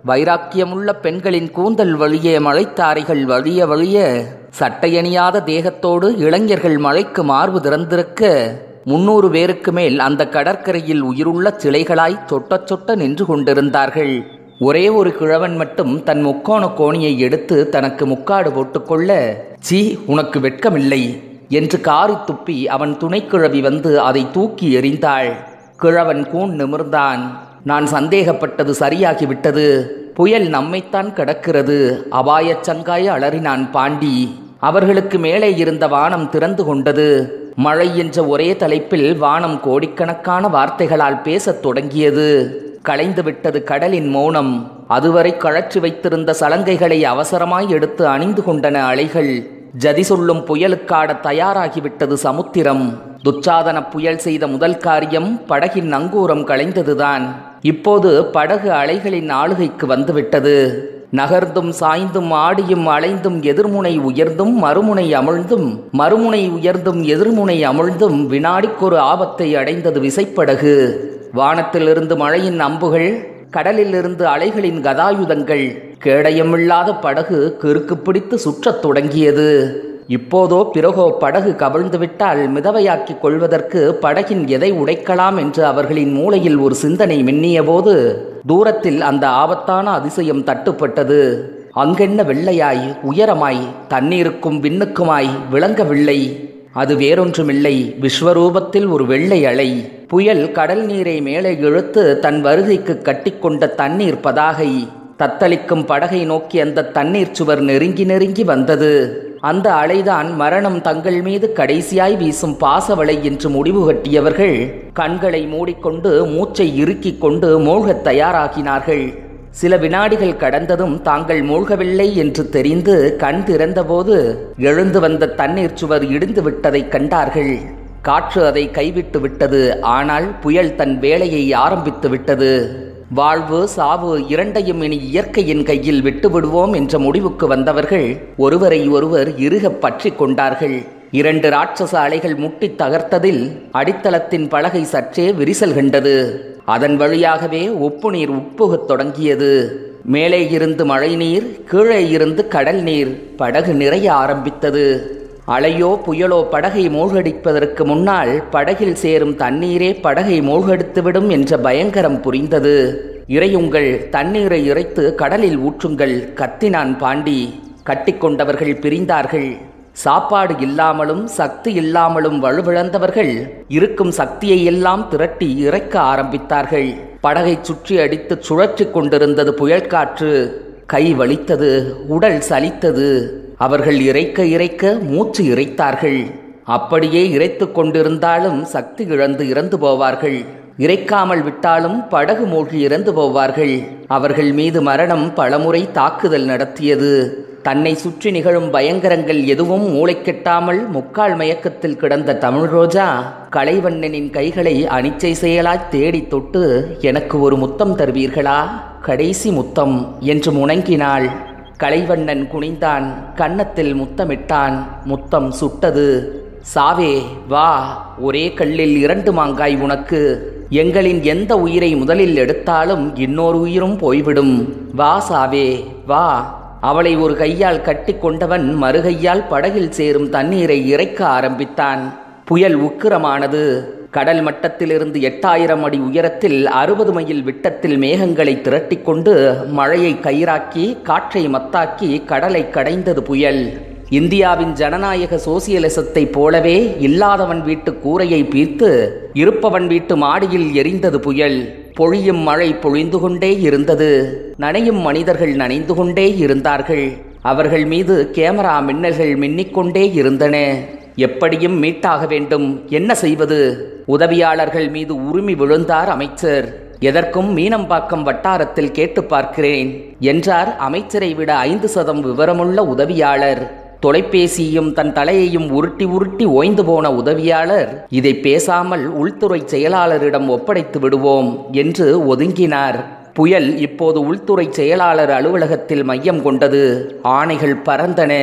வைராக்கியமுள்ள பெண்களின் கூந்தல் வழியே மழைத்தாரைகள் வழிய வழிய சட்டையணியாத தேகத்தோடு இளைஞர்கள் மழைக்கு மார்பு திறந்திருக்க முன்னூறு பேருக்கு மேல் அந்த கடற்கரையில் உயிருள்ள சிலைகளாய் சொட்ட சொட்ட நின்று கொண்டிருந்தார்கள் ஒரே ஒரு கிழவன் மட்டும் தன் முக்கோண கோணியை எடுத்து தனக்கு முக்காடு போட்டுக்கொள்ள சீ உனக்கு வெட்கமில்லை என்று காரி துப்பி அவன் துணைக்கிழவி வந்து அதை தூக்கி எறிந்தாள் கிழவன் கூன் நிமிர்ந்தான் நான் சந்தேகப்பட்டது சரியாகிவிட்டது புயல் நம்மைத்தான் கடக்கிறது அபாயச் சங்காய அலறினான் பாண்டி அவர்களுக்கு மேலே இருந்த வானம் திறந்து கொண்டது மழை என்ற ஒரே தலைப்பில் வானம் கோடிக்கணக்கான வார்த்தைகளால் பேசத் தொடங்கியது களைந்து விட்டது கடலின் மௌனம் அதுவரை கழற்றி வைத்திருந்த சலங்கைகளை அவசரமாய் எடுத்து அணிந்து கொண்டன அலைகள் ஜதி சொல்லும் புயலுக்காட தயாராகிவிட்டது சமுத்திரம் துச்சாதன புயல் செய்த முதல் காரியம் படகின் நங்கூரம் களைந்ததுதான் இப்போது படகு அலைகளின் ஆளுகைக்கு வந்துவிட்டது நகர்ந்தும் சாய்ந்தும் ஆடியும் அலைந்தும் எதிர்முனை உயர்ந்தும் மறுமுனை அமிழ்ந்தும் மறுமுனை உயர்ந்தும் எதிர்முனை அமிழ்ந்தும் வினாடிக்கொரு ஆபத்தை அடைந்தது விசைப்படகு வானத்திலிருந்து மழையின் அம்புகள் கடலிலிருந்து அலைகளின் கதாயுதங்கள் கேடயமில்லாத படகு கிறுக்கு பிடித்து சுற்றத் தொடங்கியது இப்போதோ பிறகோ படகு கவிழ்ந்துவிட்டால் மிதவையாக்கிக் கொள்வதற்கு படகின் எதை உடைக்கலாம் என்று அவர்களின் மூளையில் ஒரு சிந்தனை மின்னியபோது தூரத்தில் அந்த ஆபத்தான அதிசயம் தட்டுப்பட்டது அங்கென்ன வெள்ளையாய் உயரமாய் தண்ணீருக்கும் விண்ணுக்குமாய் விளங்கவில்லை அது வேறொன்றுமில்லை விஸ்வரூபத்தில் ஒரு வெள்ளை அலை புயல் கடல் நீரை மேலே இழுத்து தன் வருகைக்கு கட்டிக்கொண்ட தண்ணீர் பதாகை தத்தளிக்கும் படகை நோக்கி அந்த தண்ணீர் சுவர் நெருங்கி நெருங்கி வந்தது அந்த அலைதான் மரணம் தங்கள் மீது கடைசியாய் வீசும் பாசவளை என்று முடிவு கட்டியவர்கள் கண்களை மூடிக்கொண்டு மூச்சை இறுக்கிக் கொண்டு மூழ்கத் தயாராகினார்கள் சில வினாடிகள் கடந்ததும் தாங்கள் மூழ்கவில்லை என்று தெரிந்து கண் திறந்தபோது எழுந்து வந்த தண்ணீர் சுவர் இடிந்து விட்டதைக் கண்டார்கள் காற்று அதை கைவிட்டு விட்டது ஆனால் புயல் தன் வேலையை ஆரம்பித்து விட்டது வாழ்வு சாவு இரண்டையும் இனி இயற்கையின் கையில் விட்டுவிடுவோம் என்ற முடிவுக்கு வந்தவர்கள் ஒருவரை ஒருவர் இறுகப் பற்றி கொண்டார்கள் இரண்டு ராட்சச அலைகள் முட்டி தகர்த்ததில் அடித்தளத்தின் பலகை சற்றே விரிசல் கண்டது அதன் வழியாகவே உப்பு நீர் உட்புகத் தொடங்கியது மேலே இருந்து மழை நீர் கீழே இருந்து கடல் நீர் படகு நிறைய ஆரம்பித்தது அலையோ புயலோ படகை மூழ்கடிப்பதற்கு முன்னால் படகில் சேரும் தண்ணீரே படகை மூழ்கடித்துவிடும் என்ற பயங்கரம் புரிந்தது இறையுங்கள் தண்ணீரை இறைத்து கடலில் ஊற்றுங்கள் கத்தினான் பாண்டி கட்டிக்கொண்டவர்கள் பிரிந்தார்கள் சாப்பாடு இல்லாமலும் சக்தி இல்லாமலும் வலுவிழந்தவர்கள் இருக்கும் சக்தியை எல்லாம் திரட்டி இறைக்க ஆரம்பித்தார்கள் படகை சுற்றி அடித்து சுழற்றி கொண்டிருந்தது புயல் காற்று கை வலித்தது உடல் சலித்தது அவர்கள் இறைக்க இறைக்க மூச்சு இறைத்தார்கள் அப்படியே இறைத்து கொண்டிருந்தாலும் சக்தி இழந்து இறந்து போவார்கள் இறைக்காமல் விட்டாலும் படகு மூழ்கி இறந்து போவார்கள் அவர்கள் மீது மரணம் பலமுறை தாக்குதல் நடத்தியது தன்னை சுற்றி நிகழும் பயங்கரங்கள் எதுவும் மூளைக்கெட்டாமல் முக்கால் மயக்கத்தில் கிடந்த தமிழ் ரோஜா கலைவண்ணனின் கைகளை அனிச்சை செயலாய் தேடி தொட்டு எனக்கு ஒரு முத்தம் தருவீர்களா கடைசி முத்தம் என்று முணங்கினாள் கலைவண்ணன் குனிந்தான் கன்னத்தில் முத்தமிட்டான் முத்தம் சுட்டது சாவே வா ஒரே கல்லில் இரண்டு மாங்காய் உனக்கு எங்களின் எந்த உயிரை முதலில் எடுத்தாலும் இன்னொரு உயிரும் போய்விடும் வா சாவே வா அவளை ஒரு கையால் கட்டி கொண்டவன் மறுகையால் படகில் சேரும் தண்ணீரை இறைக்க ஆரம்பித்தான் புயல் உக்கிரமானது கடல் மட்டத்திலிருந்து எட்டாயிரம் அடி உயரத்தில் அறுபது மைல் விட்டத்தில் மேகங்களை திரட்டிக்கொண்டு மழையை கயிறாக்கி காற்றை மத்தாக்கி கடலை கடைந்தது புயல் இந்தியாவின் ஜனநாயக சோசியலிசத்தைப் போலவே இல்லாதவன் வீட்டு கூரையை பீர்த்து இருப்பவன் வீட்டு மாடியில் எரிந்தது புயல் பொழியும் மழை பொழிந்து கொண்டே இருந்தது நனையும் மனிதர்கள் நனைந்து கொண்டே இருந்தார்கள் அவர்கள் மீது கேமரா மின்னல்கள் மின்னிக்கொண்டே இருந்தன எப்படியும் மீட்டாக வேண்டும் என்ன செய்வது உதவியாளர்கள் மீது உரிமை விழுந்தார் அமைச்சர் எதற்கும் மீனம்பாக்கம் வட்டாரத்தில் கேட்டு பார்க்கிறேன் என்றார் அமைச்சரை விட ஐந்து சதம் விவரமுள்ள உதவியாளர் தொலைபேசியும் தன் தலையையும் உருட்டி உருட்டி ஓய்ந்து போன உதவியாளர் இதை பேசாமல் உள்துறை செயலாளரிடம் ஒப்படைத்து விடுவோம் என்று ஒதுங்கினார் புயல் இப்போது உள்துறை செயலாளர் அலுவலகத்தில் மையம் கொண்டது ஆணைகள் பறந்தன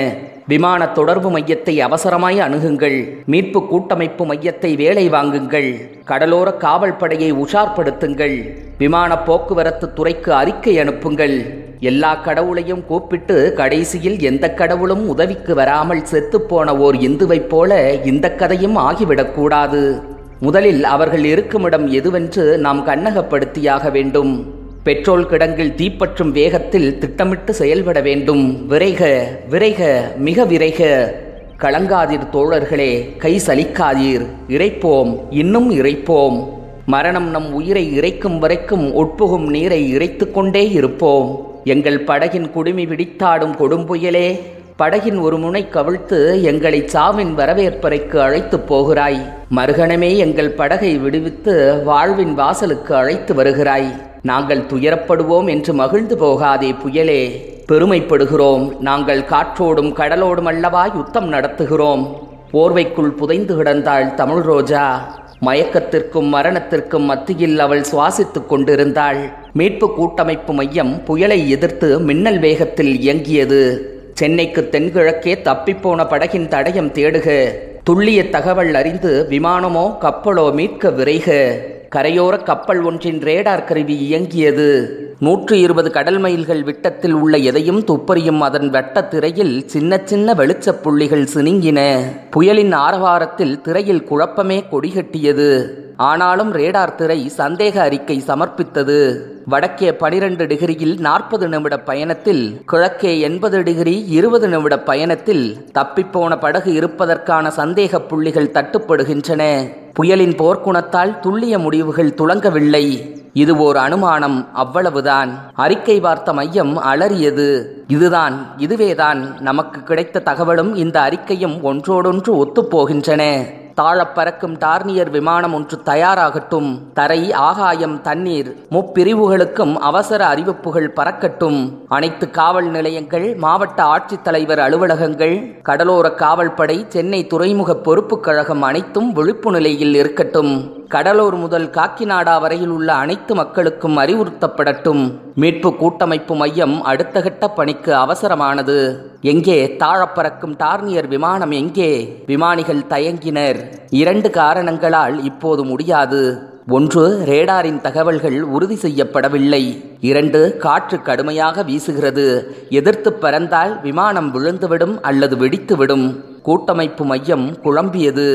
விமான தொடர்பு மையத்தை அவசரமாய் அணுகுங்கள் மீட்பு கூட்டமைப்பு மையத்தை வேலை வாங்குங்கள் கடலோர காவல் படையை உஷார்படுத்துங்கள் விமான போக்குவரத்து துறைக்கு அறிக்கை அனுப்புங்கள் எல்லா கடவுளையும் கூப்பிட்டு கடைசியில் எந்த கடவுளும் உதவிக்கு வராமல் செத்துப்போன ஓர் இந்துவைப் போல இந்த கதையும் ஆகிவிடக்கூடாது முதலில் அவர்கள் இருக்குமிடம் எதுவென்று நாம் கண்ணகப்படுத்தியாக வேண்டும் பெட்ரோல் கிடங்கில் தீப்பற்றும் வேகத்தில் திட்டமிட்டு செயல்பட வேண்டும் விரைக விரைக மிக விரைக கலங்காதீர் தோழர்களே கை சலிக்காதீர் இறைப்போம் இன்னும் இறைப்போம் மரணம் நம் உயிரை இறைக்கும் வரைக்கும் உட்புகும் நீரை இறைத்து கொண்டே இருப்போம் எங்கள் படகின் குடுமி பிடித்தாடும் கொடும்புயலே படகின் ஒரு முனை கவிழ்த்து எங்களை சாவின் வரவேற்பறைக்கு அழைத்துப் போகிறாய் மறுகணமே எங்கள் படகை விடுவித்து வாழ்வின் வாசலுக்கு அழைத்து வருகிறாய் நாங்கள் துயரப்படுவோம் என்று மகிழ்ந்து போகாதே புயலே பெருமைப்படுகிறோம் நாங்கள் காற்றோடும் கடலோடும் அல்லவா யுத்தம் நடத்துகிறோம் போர்வைக்குள் புதைந்து கிடந்தாள் தமிழ் ரோஜா மயக்கத்திற்கும் மரணத்திற்கும் மத்தியில் அவள் சுவாசித்துக் கொண்டிருந்தாள் மீட்பு கூட்டமைப்பு மையம் புயலை எதிர்த்து மின்னல் வேகத்தில் இயங்கியது சென்னைக்கு தென்கிழக்கே தப்பிப்போன படகின் தடயம் தேடுக துல்லிய தகவல் அறிந்து விமானமோ கப்பலோ மீட்க விரைக கரையோர கப்பல் ஒன்றின் ரேடார் கருவி இயங்கியது நூற்று இருபது கடல் மைல்கள் விட்டத்தில் உள்ள எதையும் துப்பறியும் அதன் வெட்ட திரையில் சின்ன சின்ன வெளிச்சப் புள்ளிகள் சினுங்கின புயலின் ஆரவாரத்தில் திரையில் குழப்பமே கொடிகட்டியது ஆனாலும் ரேடார் திரை சந்தேக அறிக்கை சமர்ப்பித்தது வடக்கே பனிரெண்டு டிகிரியில் நாற்பது நிமிட பயணத்தில் கிழக்கே எண்பது டிகிரி இருபது நிமிட பயணத்தில் தப்பிப்போன படகு இருப்பதற்கான சந்தேக புள்ளிகள் தட்டுப்படுகின்றன புயலின் போர்க்குணத்தால் துல்லிய முடிவுகள் துளங்கவில்லை இது ஓர் அனுமானம் அவ்வளவுதான் அறிக்கை பார்த்த மையம் அலறியது இதுதான் இதுவேதான் நமக்கு கிடைத்த தகவலும் இந்த அறிக்கையும் ஒன்றோடொன்று ஒத்துப்போகின்றன தாழப் பறக்கும் டார்னியர் விமானம் ஒன்று தயாராகட்டும் தரை ஆகாயம் தண்ணீர் முப்பிரிவுகளுக்கும் அவசர அறிவிப்புகள் பறக்கட்டும் அனைத்து காவல் நிலையங்கள் மாவட்ட ஆட்சித்தலைவர் அலுவலகங்கள் கடலோர காவல்படை சென்னை துறைமுக பொறுப்புக் கழகம் அனைத்தும் விழிப்பு நிலையில் இருக்கட்டும் கடலூர் முதல் காக்கிநாடா வரையில் உள்ள அனைத்து மக்களுக்கும் அறிவுறுத்தப்படட்டும் மீட்பு கூட்டமைப்பு மையம் அடுத்த கட்ட பணிக்கு அவசரமானது எங்கே தாழப்பறக்கும் டார்னியர் விமானம் எங்கே விமானிகள் தயங்கினர் இரண்டு காரணங்களால் இப்போது முடியாது ஒன்று ரேடாரின் தகவல்கள் உறுதி செய்யப்படவில்லை இரண்டு காற்று கடுமையாக வீசுகிறது எதிர்த்து பறந்தால் விமானம் விழுந்துவிடும் அல்லது வெடித்துவிடும் கூட்டமைப்பு மையம் குழம்பியது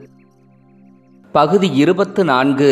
பகுதி இருபத்து நான்கு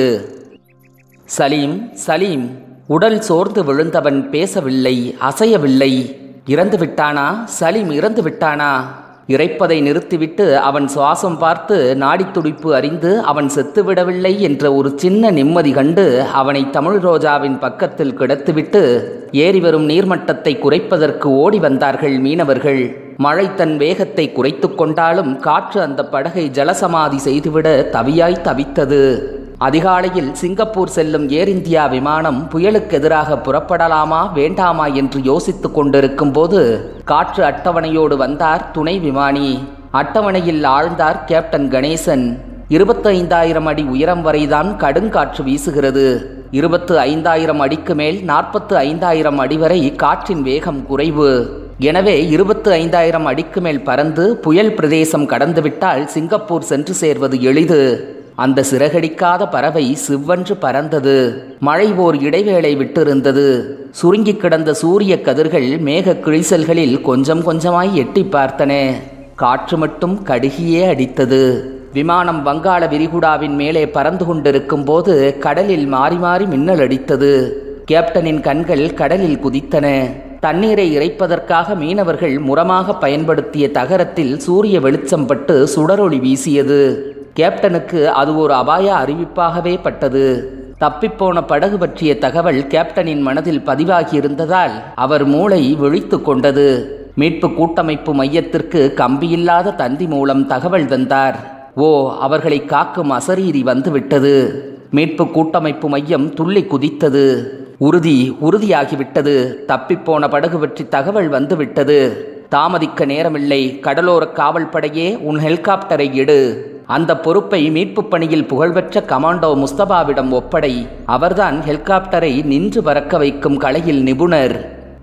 சலீம் சலீம் உடல் சோர்ந்து விழுந்தவன் பேசவில்லை அசையவில்லை இறந்து விட்டானா சலீம் இறந்து விட்டானா இறைப்பதை நிறுத்திவிட்டு அவன் சுவாசம் பார்த்து நாடித்துடிப்பு அறிந்து அவன் செத்துவிடவில்லை என்ற ஒரு சின்ன நிம்மதி கண்டு அவனை தமிழ் ரோஜாவின் பக்கத்தில் கிடத்துவிட்டு ஏறி வரும் நீர்மட்டத்தை குறைப்பதற்கு ஓடி வந்தார்கள் மீனவர்கள் மழை தன் வேகத்தை குறைத்து கொண்டாலும் காற்று அந்த படகை ஜலசமாதி செய்துவிட தவியாய் தவித்தது அதிகாலையில் சிங்கப்பூர் செல்லும் ஏர் இந்தியா விமானம் புயலுக்கு எதிராக புறப்படலாமா வேண்டாமா என்று யோசித்துக் கொண்டிருக்கும் போது காற்று அட்டவணையோடு வந்தார் துணை விமானி அட்டவணையில் ஆழ்ந்தார் கேப்டன் கணேசன் இருபத்தி ஐந்தாயிரம் அடி உயரம் வரைதான் கடுங்காற்று வீசுகிறது இருபத்து ஐந்தாயிரம் அடிக்கு மேல் நாற்பத்து ஐந்தாயிரம் அடி வரை காற்றின் வேகம் குறைவு எனவே இருபத்து ஐந்தாயிரம் அடிக்கு மேல் பறந்து புயல் பிரதேசம் கடந்துவிட்டால் சிங்கப்பூர் சென்று சேர்வது எளிது அந்த சிறகடிக்காத பறவை சிவ்வென்று பறந்தது மழை ஓர் இடைவேளை விட்டிருந்தது சுருங்கிக் கிடந்த சூரிய கதிர்கள் மேக கிழிசல்களில் கொஞ்சம் கொஞ்சமாய் எட்டி பார்த்தன காற்று மட்டும் கடுகியே அடித்தது விமானம் வங்காள விரிகுடாவின் மேலே பறந்து கொண்டிருக்கும் போது கடலில் மாறி மாறி மின்னல் அடித்தது கேப்டனின் கண்கள் கடலில் குதித்தன தண்ணீரை இறைப்பதற்காக மீனவர்கள் முறமாக பயன்படுத்திய தகரத்தில் சூரிய வெளிச்சம் பட்டு சுடரொளி வீசியது கேப்டனுக்கு அது ஒரு அபாய அறிவிப்பாகவே பட்டது தப்பிப்போன படகு பற்றிய தகவல் கேப்டனின் மனதில் பதிவாகியிருந்ததால் அவர் மூளை விழித்து கொண்டது மீட்பு கூட்டமைப்பு மையத்திற்கு கம்பியில்லாத தந்தி மூலம் தகவல் தந்தார் ஓ அவர்களை காக்கும் அசரீரி வந்துவிட்டது மீட்பு கூட்டமைப்பு மையம் துள்ளி குதித்தது உறுதி உறுதியாகிவிட்டது தப்பிப்போன படகு பற்றி தகவல் வந்துவிட்டது தாமதிக்க நேரமில்லை கடலோர காவல் படையே உன் ஹெலிகாப்டரை எடு அந்த பொறுப்பை மீட்புப் பணியில் புகழ்பெற்ற கமாண்டோ முஸ்தபாவிடம் ஒப்படை அவர்தான் ஹெலிகாப்டரை நின்று பறக்க வைக்கும் கலையில் நிபுணர்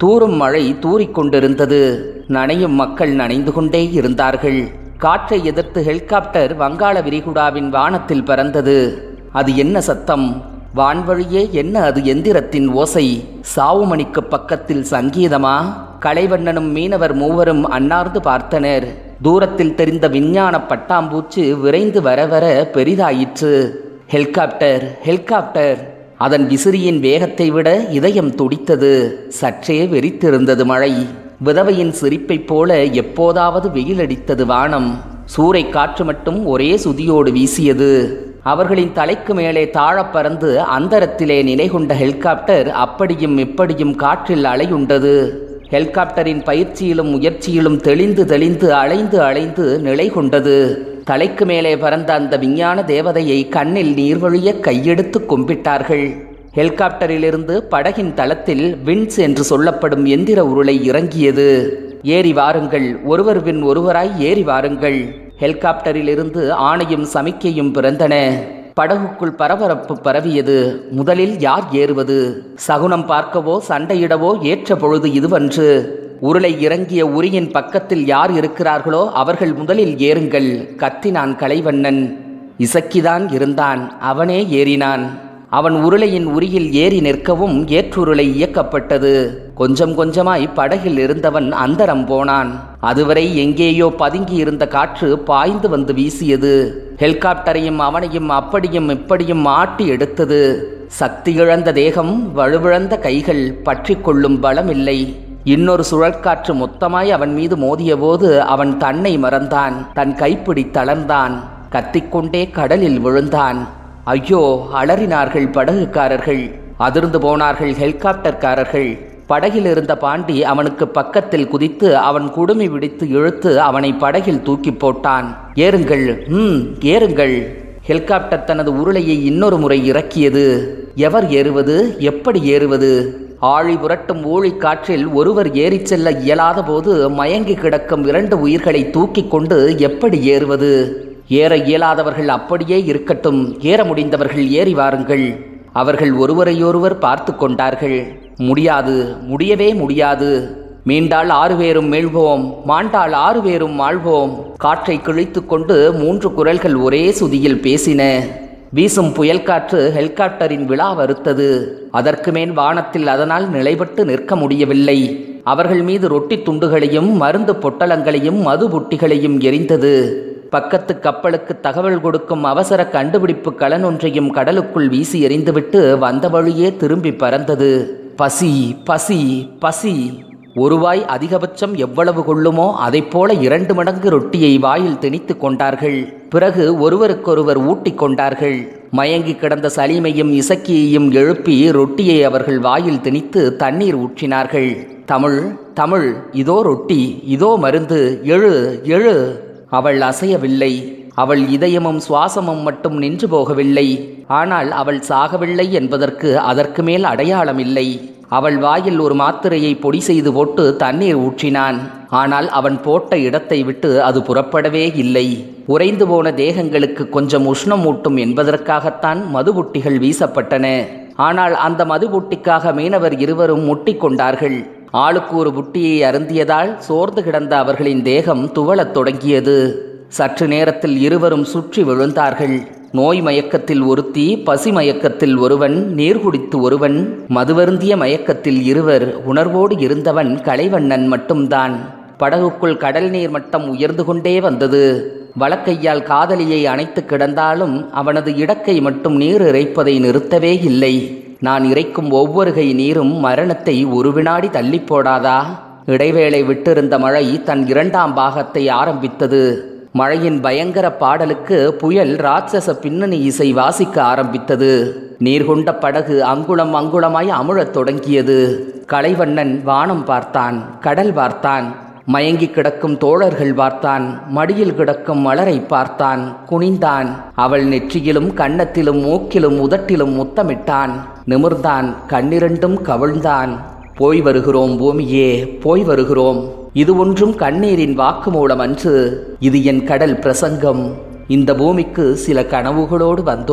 தூறும் மழை தூறிக்கொண்டிருந்தது நனையும் மக்கள் நனைந்து கொண்டே இருந்தார்கள் காற்றை எதிர்த்து ஹெலிகாப்டர் வங்காள விரிகுடாவின் வானத்தில் பறந்தது அது என்ன சத்தம் வான்வழியே என்ன அது எந்திரத்தின் ஓசை சாவுமணிக்கு பக்கத்தில் சங்கீதமா கலைவண்ணனும் மீனவர் மூவரும் அன்னார்ந்து பார்த்தனர் தூரத்தில் தெரிந்த விஞ்ஞான பட்டாம்பூச்சு விரைந்து வர வர பெரிதாயிற்று ஹெலிகாப்டர் ஹெலிகாப்டர் அதன் விசிறியின் வேகத்தை விட இதயம் துடித்தது சற்றே வெறித்திருந்தது மழை விதவையின் சிரிப்பைப் போல எப்போதாவது வெயிலடித்தது வானம் சூறை காற்று மட்டும் ஒரே சுதியோடு வீசியது அவர்களின் தலைக்கு மேலே தாழப் பறந்து அந்தரத்திலே நிலை கொண்ட ஹெலிகாப்டர் அப்படியும் இப்படியும் காற்றில் அலையுண்டது ஹெலிகாப்டரின் பயிற்சியிலும் முயற்சியிலும் தெளிந்து தெளிந்து அலைந்து அலைந்து நிலை கொண்டது தலைக்கு மேலே பறந்த அந்த விஞ்ஞான தேவதையை கண்ணில் நீர்வழிய கையெடுத்து கும்பிட்டார்கள் ஹெலிகாப்டரிலிருந்து படகின் தளத்தில் வின்ஸ் என்று சொல்லப்படும் எந்திர உருளை இறங்கியது ஏறி வாருங்கள் ஒருவர் பின் ஒருவராய் ஏறி வாருங்கள் ஹெலிகாப்டரிலிருந்து ஆணையும் சமிக்கையும் பிறந்தன படகுக்குள் பரபரப்பு பரவியது முதலில் யார் ஏறுவது சகுனம் பார்க்கவோ சண்டையிடவோ ஏற்ற பொழுது இதுவன்று உருளை இறங்கிய உரியின் பக்கத்தில் யார் இருக்கிறார்களோ அவர்கள் முதலில் ஏறுங்கள் கத்தினான் கலைவண்ணன் இசக்கிதான் இருந்தான் அவனே ஏறினான் அவன் உருளையின் உரியில் ஏறி நிற்கவும் ஏற்றுருளை இயக்கப்பட்டது கொஞ்சம் கொஞ்சமாய் படகில் இருந்தவன் அந்தரம் போனான் அதுவரை எங்கேயோ பதுங்கி இருந்த காற்று பாய்ந்து வந்து வீசியது ஹெலிகாப்டரையும் அவனையும் அப்படியும் இப்படியும் ஆட்டி எடுத்தது சக்தி இழந்த தேகம் வலுவிழந்த கைகள் பற்றி கொள்ளும் பலமில்லை இன்னொரு சுழற்காற்று மொத்தமாய் அவன் மீது மோதியபோது அவன் தன்னை மறந்தான் தன் கைப்பிடி தளர்ந்தான் கத்திக்கொண்டே கடலில் விழுந்தான் ஐயோ அலறினார்கள் படகுக்காரர்கள் அதிர்ந்து போனார்கள் ஹெலிகாப்டர்காரர்கள் படகில் இருந்த பாண்டி அவனுக்கு பக்கத்தில் குதித்து அவன் குடுமி விடித்து இழுத்து அவனை படகில் தூக்கி போட்டான் ஏறுங்கள் ம் ஏறுங்கள் ஹெலிகாப்டர் தனது உருளையை இன்னொரு முறை இறக்கியது எவர் ஏறுவது எப்படி ஏறுவது ஆழி புரட்டும் ஊழி காற்றில் ஒருவர் ஏறிச் செல்ல இயலாத போது மயங்கி கிடக்கும் இரண்டு உயிர்களை தூக்கிக் கொண்டு எப்படி ஏறுவது ஏற இயலாதவர்கள் அப்படியே இருக்கட்டும் ஏற முடிந்தவர்கள் ஏறி வாருங்கள் அவர்கள் ஒருவரையொருவர் பார்த்து கொண்டார்கள் முடியாது முடியவே முடியாது மீண்டால் ஆறு பேரும் மீழ்வோம் மாண்டால் ஆறு பேரும் வாழ்வோம் காற்றை கிழித்து கொண்டு மூன்று குரல்கள் ஒரே சுதியில் பேசின வீசும் புயல் காற்று ஹெலிகாப்டரின் விழா வருத்தது அதற்கு மேல் வானத்தில் அதனால் நிலைபட்டு நிற்க முடியவில்லை அவர்கள் மீது ரொட்டி துண்டுகளையும் மருந்து பொட்டலங்களையும் மது புட்டிகளையும் எரிந்தது பக்கத்து கப்பலுக்கு தகவல் கொடுக்கும் அவசர கண்டுபிடிப்பு கலன் ஒன்றையும் கடலுக்குள் வீசி எறிந்துவிட்டு வந்த வழியே திரும்பி பறந்தது பசி பசி பசி ஒருவாய் அதிகபட்சம் எவ்வளவு கொள்ளுமோ அதைப் போல இரண்டு மடங்கு ரொட்டியை வாயில் திணித்து கொண்டார்கள் பிறகு ஒருவருக்கொருவர் ஊட்டிக் கொண்டார்கள் மயங்கி கிடந்த சலீமையும் இசக்கியையும் எழுப்பி ரொட்டியை அவர்கள் வாயில் திணித்து தண்ணீர் ஊற்றினார்கள் தமிழ் தமிழ் இதோ ரொட்டி இதோ மருந்து எழு எழு அவள் அசையவில்லை அவள் இதயமும் சுவாசமும் மட்டும் நின்று போகவில்லை ஆனால் அவள் சாகவில்லை என்பதற்கு அதற்கு மேல் அடையாளம் இல்லை அவள் வாயில் ஒரு மாத்திரையை பொடி செய்து போட்டு தண்ணீர் ஊற்றினான் ஆனால் அவன் போட்ட இடத்தை விட்டு அது புறப்படவே இல்லை உறைந்து போன தேகங்களுக்கு கொஞ்சம் உஷ்ணம் ஊட்டும் என்பதற்காகத்தான் மதுபுட்டிகள் வீசப்பட்டன ஆனால் அந்த மதுபுட்டிக்காக மீனவர் இருவரும் முட்டிக் கொண்டார்கள் ஆளுக்கு ஒரு புட்டியை அருந்தியதால் சோர்ந்து கிடந்த அவர்களின் தேகம் துவளத் தொடங்கியது சற்று நேரத்தில் இருவரும் சுற்றி விழுந்தார்கள் நோய் மயக்கத்தில் ஒருத்தி பசி மயக்கத்தில் ஒருவன் நீர் குடித்து ஒருவன் மதுவருந்திய மயக்கத்தில் இருவர் உணர்வோடு இருந்தவன் கலைவண்ணன் மட்டும்தான் படகுக்குள் கடல் நீர் மட்டம் உயர்ந்து கொண்டே வந்தது வலக்கையால் காதலியை அணைத்து கிடந்தாலும் அவனது இடக்கை மட்டும் நீர் இறைப்பதை நிறுத்தவே இல்லை நான் இறைக்கும் ஒவ்வொரு கை நீரும் மரணத்தை ஒரு வினாடி தள்ளி போடாதா இடைவேளை விட்டிருந்த மழை தன் இரண்டாம் பாகத்தை ஆரம்பித்தது மழையின் பயங்கர பாடலுக்கு புயல் ராட்சச பின்னணி இசை வாசிக்க ஆரம்பித்தது நீர்கொண்ட படகு அங்குளம் அங்குளமாய் அமுழத் தொடங்கியது கலைவண்ணன் வானம் பார்த்தான் கடல் பார்த்தான் மயங்கி கிடக்கும் தோழர்கள் பார்த்தான் மடியில் கிடக்கும் மலரை பார்த்தான் குனிந்தான் அவள் நெற்றியிலும் கன்னத்திலும் மூக்கிலும் உதட்டிலும் முத்தமிட்டான் நிமிர்ந்தான் கண்ணிரண்டும் கவிழ்ந்தான் போய் வருகிறோம் பூமியே போய் வருகிறோம் இது ஒன்றும் கண்ணீரின் வாக்குமூலம் அன்று இது என் கடல் பிரசங்கம் இந்த பூமிக்கு சில கனவுகளோடு வந்தோம்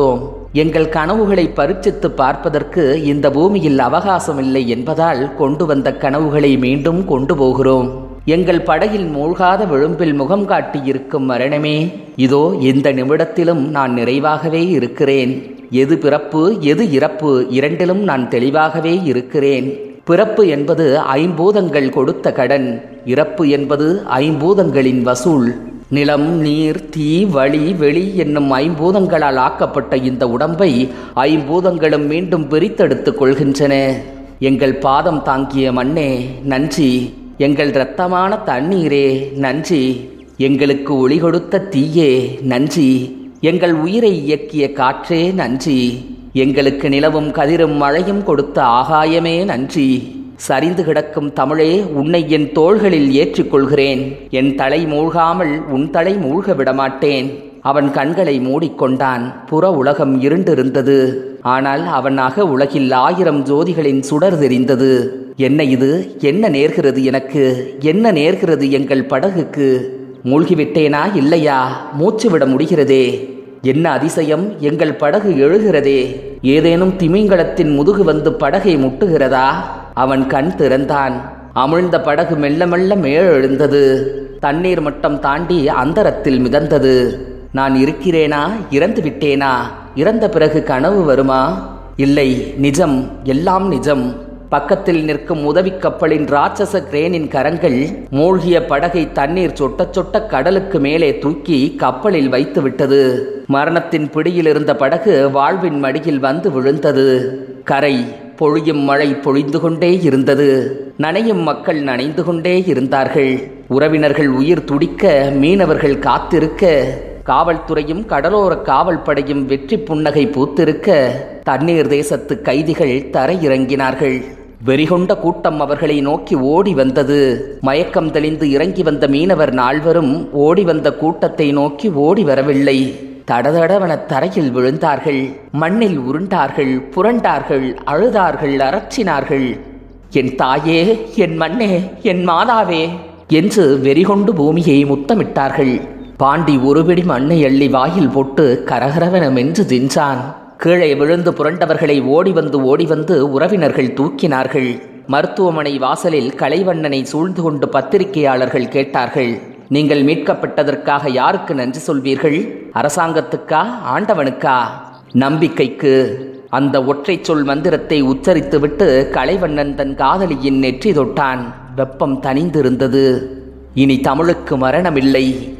எங்கள் கனவுகளை பரீட்சித்து பார்ப்பதற்கு இந்த பூமியில் அவகாசம் இல்லை என்பதால் கொண்டு வந்த கனவுகளை மீண்டும் கொண்டு போகிறோம் எங்கள் படகில் மூழ்காத விளிம்பில் முகம் காட்டியிருக்கும் மரணமே இதோ இந்த நிமிடத்திலும் நான் நிறைவாகவே இருக்கிறேன் எது பிறப்பு எது இறப்பு இரண்டிலும் நான் தெளிவாகவே இருக்கிறேன் பிறப்பு என்பது ஐம்பூதங்கள் கொடுத்த கடன் இறப்பு என்பது ஐம்பூதங்களின் வசூல் நிலம் நீர் தீ வழி வெளி என்னும் ஐம்பூதங்களால் ஆக்கப்பட்ட இந்த உடம்பை ஐம்பூதங்களும் மீண்டும் பிரித்தெடுத்துக் கொள்கின்றன எங்கள் பாதம் தாங்கிய மண்ணே நன்றி எங்கள் இரத்தமான தண்ணீரே நன்றி எங்களுக்கு ஒளி கொடுத்த தீயே நன்றி எங்கள் உயிரை இயக்கிய காற்றே நன்றி எங்களுக்கு நிலவும் கதிரும் மழையும் கொடுத்த ஆகாயமே நன்றி சரிந்து கிடக்கும் தமிழே உன்னை என் தோள்களில் ஏற்றிக்கொள்கிறேன் என் தலை மூழ்காமல் உன் தலை மூழ்க விடமாட்டேன் அவன் கண்களை மூடிக்கொண்டான் புற உலகம் இருண்டிருந்தது ஆனால் அவன் அக உலகில் ஆயிரம் ஜோதிகளின் சுடர் தெரிந்தது என்ன இது என்ன நேர்கிறது எனக்கு என்ன நேர்கிறது எங்கள் படகுக்கு மூழ்கிவிட்டேனா இல்லையா மூச்சு விட முடிகிறதே என்ன அதிசயம் எங்கள் படகு எழுகிறதே ஏதேனும் திமிங்கலத்தின் முதுகு வந்து படகை முட்டுகிறதா அவன் கண் திறந்தான் அமிழ்ந்த படகு மெல்ல மெல்ல மேலெழுந்தது தண்ணீர் மட்டம் தாண்டி அந்தரத்தில் மிதந்தது நான் இருக்கிறேனா இறந்து விட்டேனா இறந்த பிறகு கனவு வருமா இல்லை நிஜம் எல்லாம் நிஜம் பக்கத்தில் நிற்கும் உதவி கப்பலின் ராட்சச கிரேனின் கரங்கள் மூழ்கிய படகை தண்ணீர் சொட்ட சொட்ட கடலுக்கு மேலே தூக்கி கப்பலில் வைத்து விட்டது மரணத்தின் பிடியில் இருந்த படகு வாழ்வின் மடியில் வந்து விழுந்தது கரை பொழியும் மழை பொழிந்து கொண்டே இருந்தது நனையும் மக்கள் நனைந்து கொண்டே இருந்தார்கள் உறவினர்கள் உயிர் துடிக்க மீனவர்கள் காத்திருக்க காவல்துறையும் கடலோர காவல் படையும் வெற்றி புன்னகை பூத்திருக்க தண்ணீர் தேசத்து கைதிகள் தரையிறங்கினார்கள் வெறிகொண்ட கூட்டம் அவர்களை நோக்கி ஓடி வந்தது மயக்கம் தெளிந்து இறங்கி வந்த மீனவர் நால்வரும் ஓடி வந்த கூட்டத்தை நோக்கி ஓடி வரவில்லை தடதடவன தரையில் விழுந்தார்கள் மண்ணில் உருண்டார்கள் புரண்டார்கள் அழுதார்கள் அரற்றினார்கள் என் தாயே என் மண்ணே என் மாதாவே என்று வெறிகொண்டு பூமியை முத்தமிட்டார்கள் பாண்டி ஒருபிடி மண்ணை அள்ளி வாயில் போட்டு கரகரவென மென்று தின்றான் கீழே விழுந்து புரண்டவர்களை ஓடி வந்து ஓடி வந்து உறவினர்கள் தூக்கினார்கள் மருத்துவமனை வாசலில் கலைவண்ணனை சூழ்ந்து கொண்டு பத்திரிகையாளர்கள் கேட்டார்கள் நீங்கள் மீட்கப்பட்டதற்காக யாருக்கு நன்றி சொல்வீர்கள் அரசாங்கத்துக்கா ஆண்டவனுக்கா நம்பிக்கைக்கு அந்த ஒற்றை சொல் மந்திரத்தை உச்சரித்துவிட்டு கலைவண்ணன் தன் காதலியின் நெற்றி தொட்டான் வெப்பம் தணிந்திருந்தது இனி தமிழுக்கு மரணமில்லை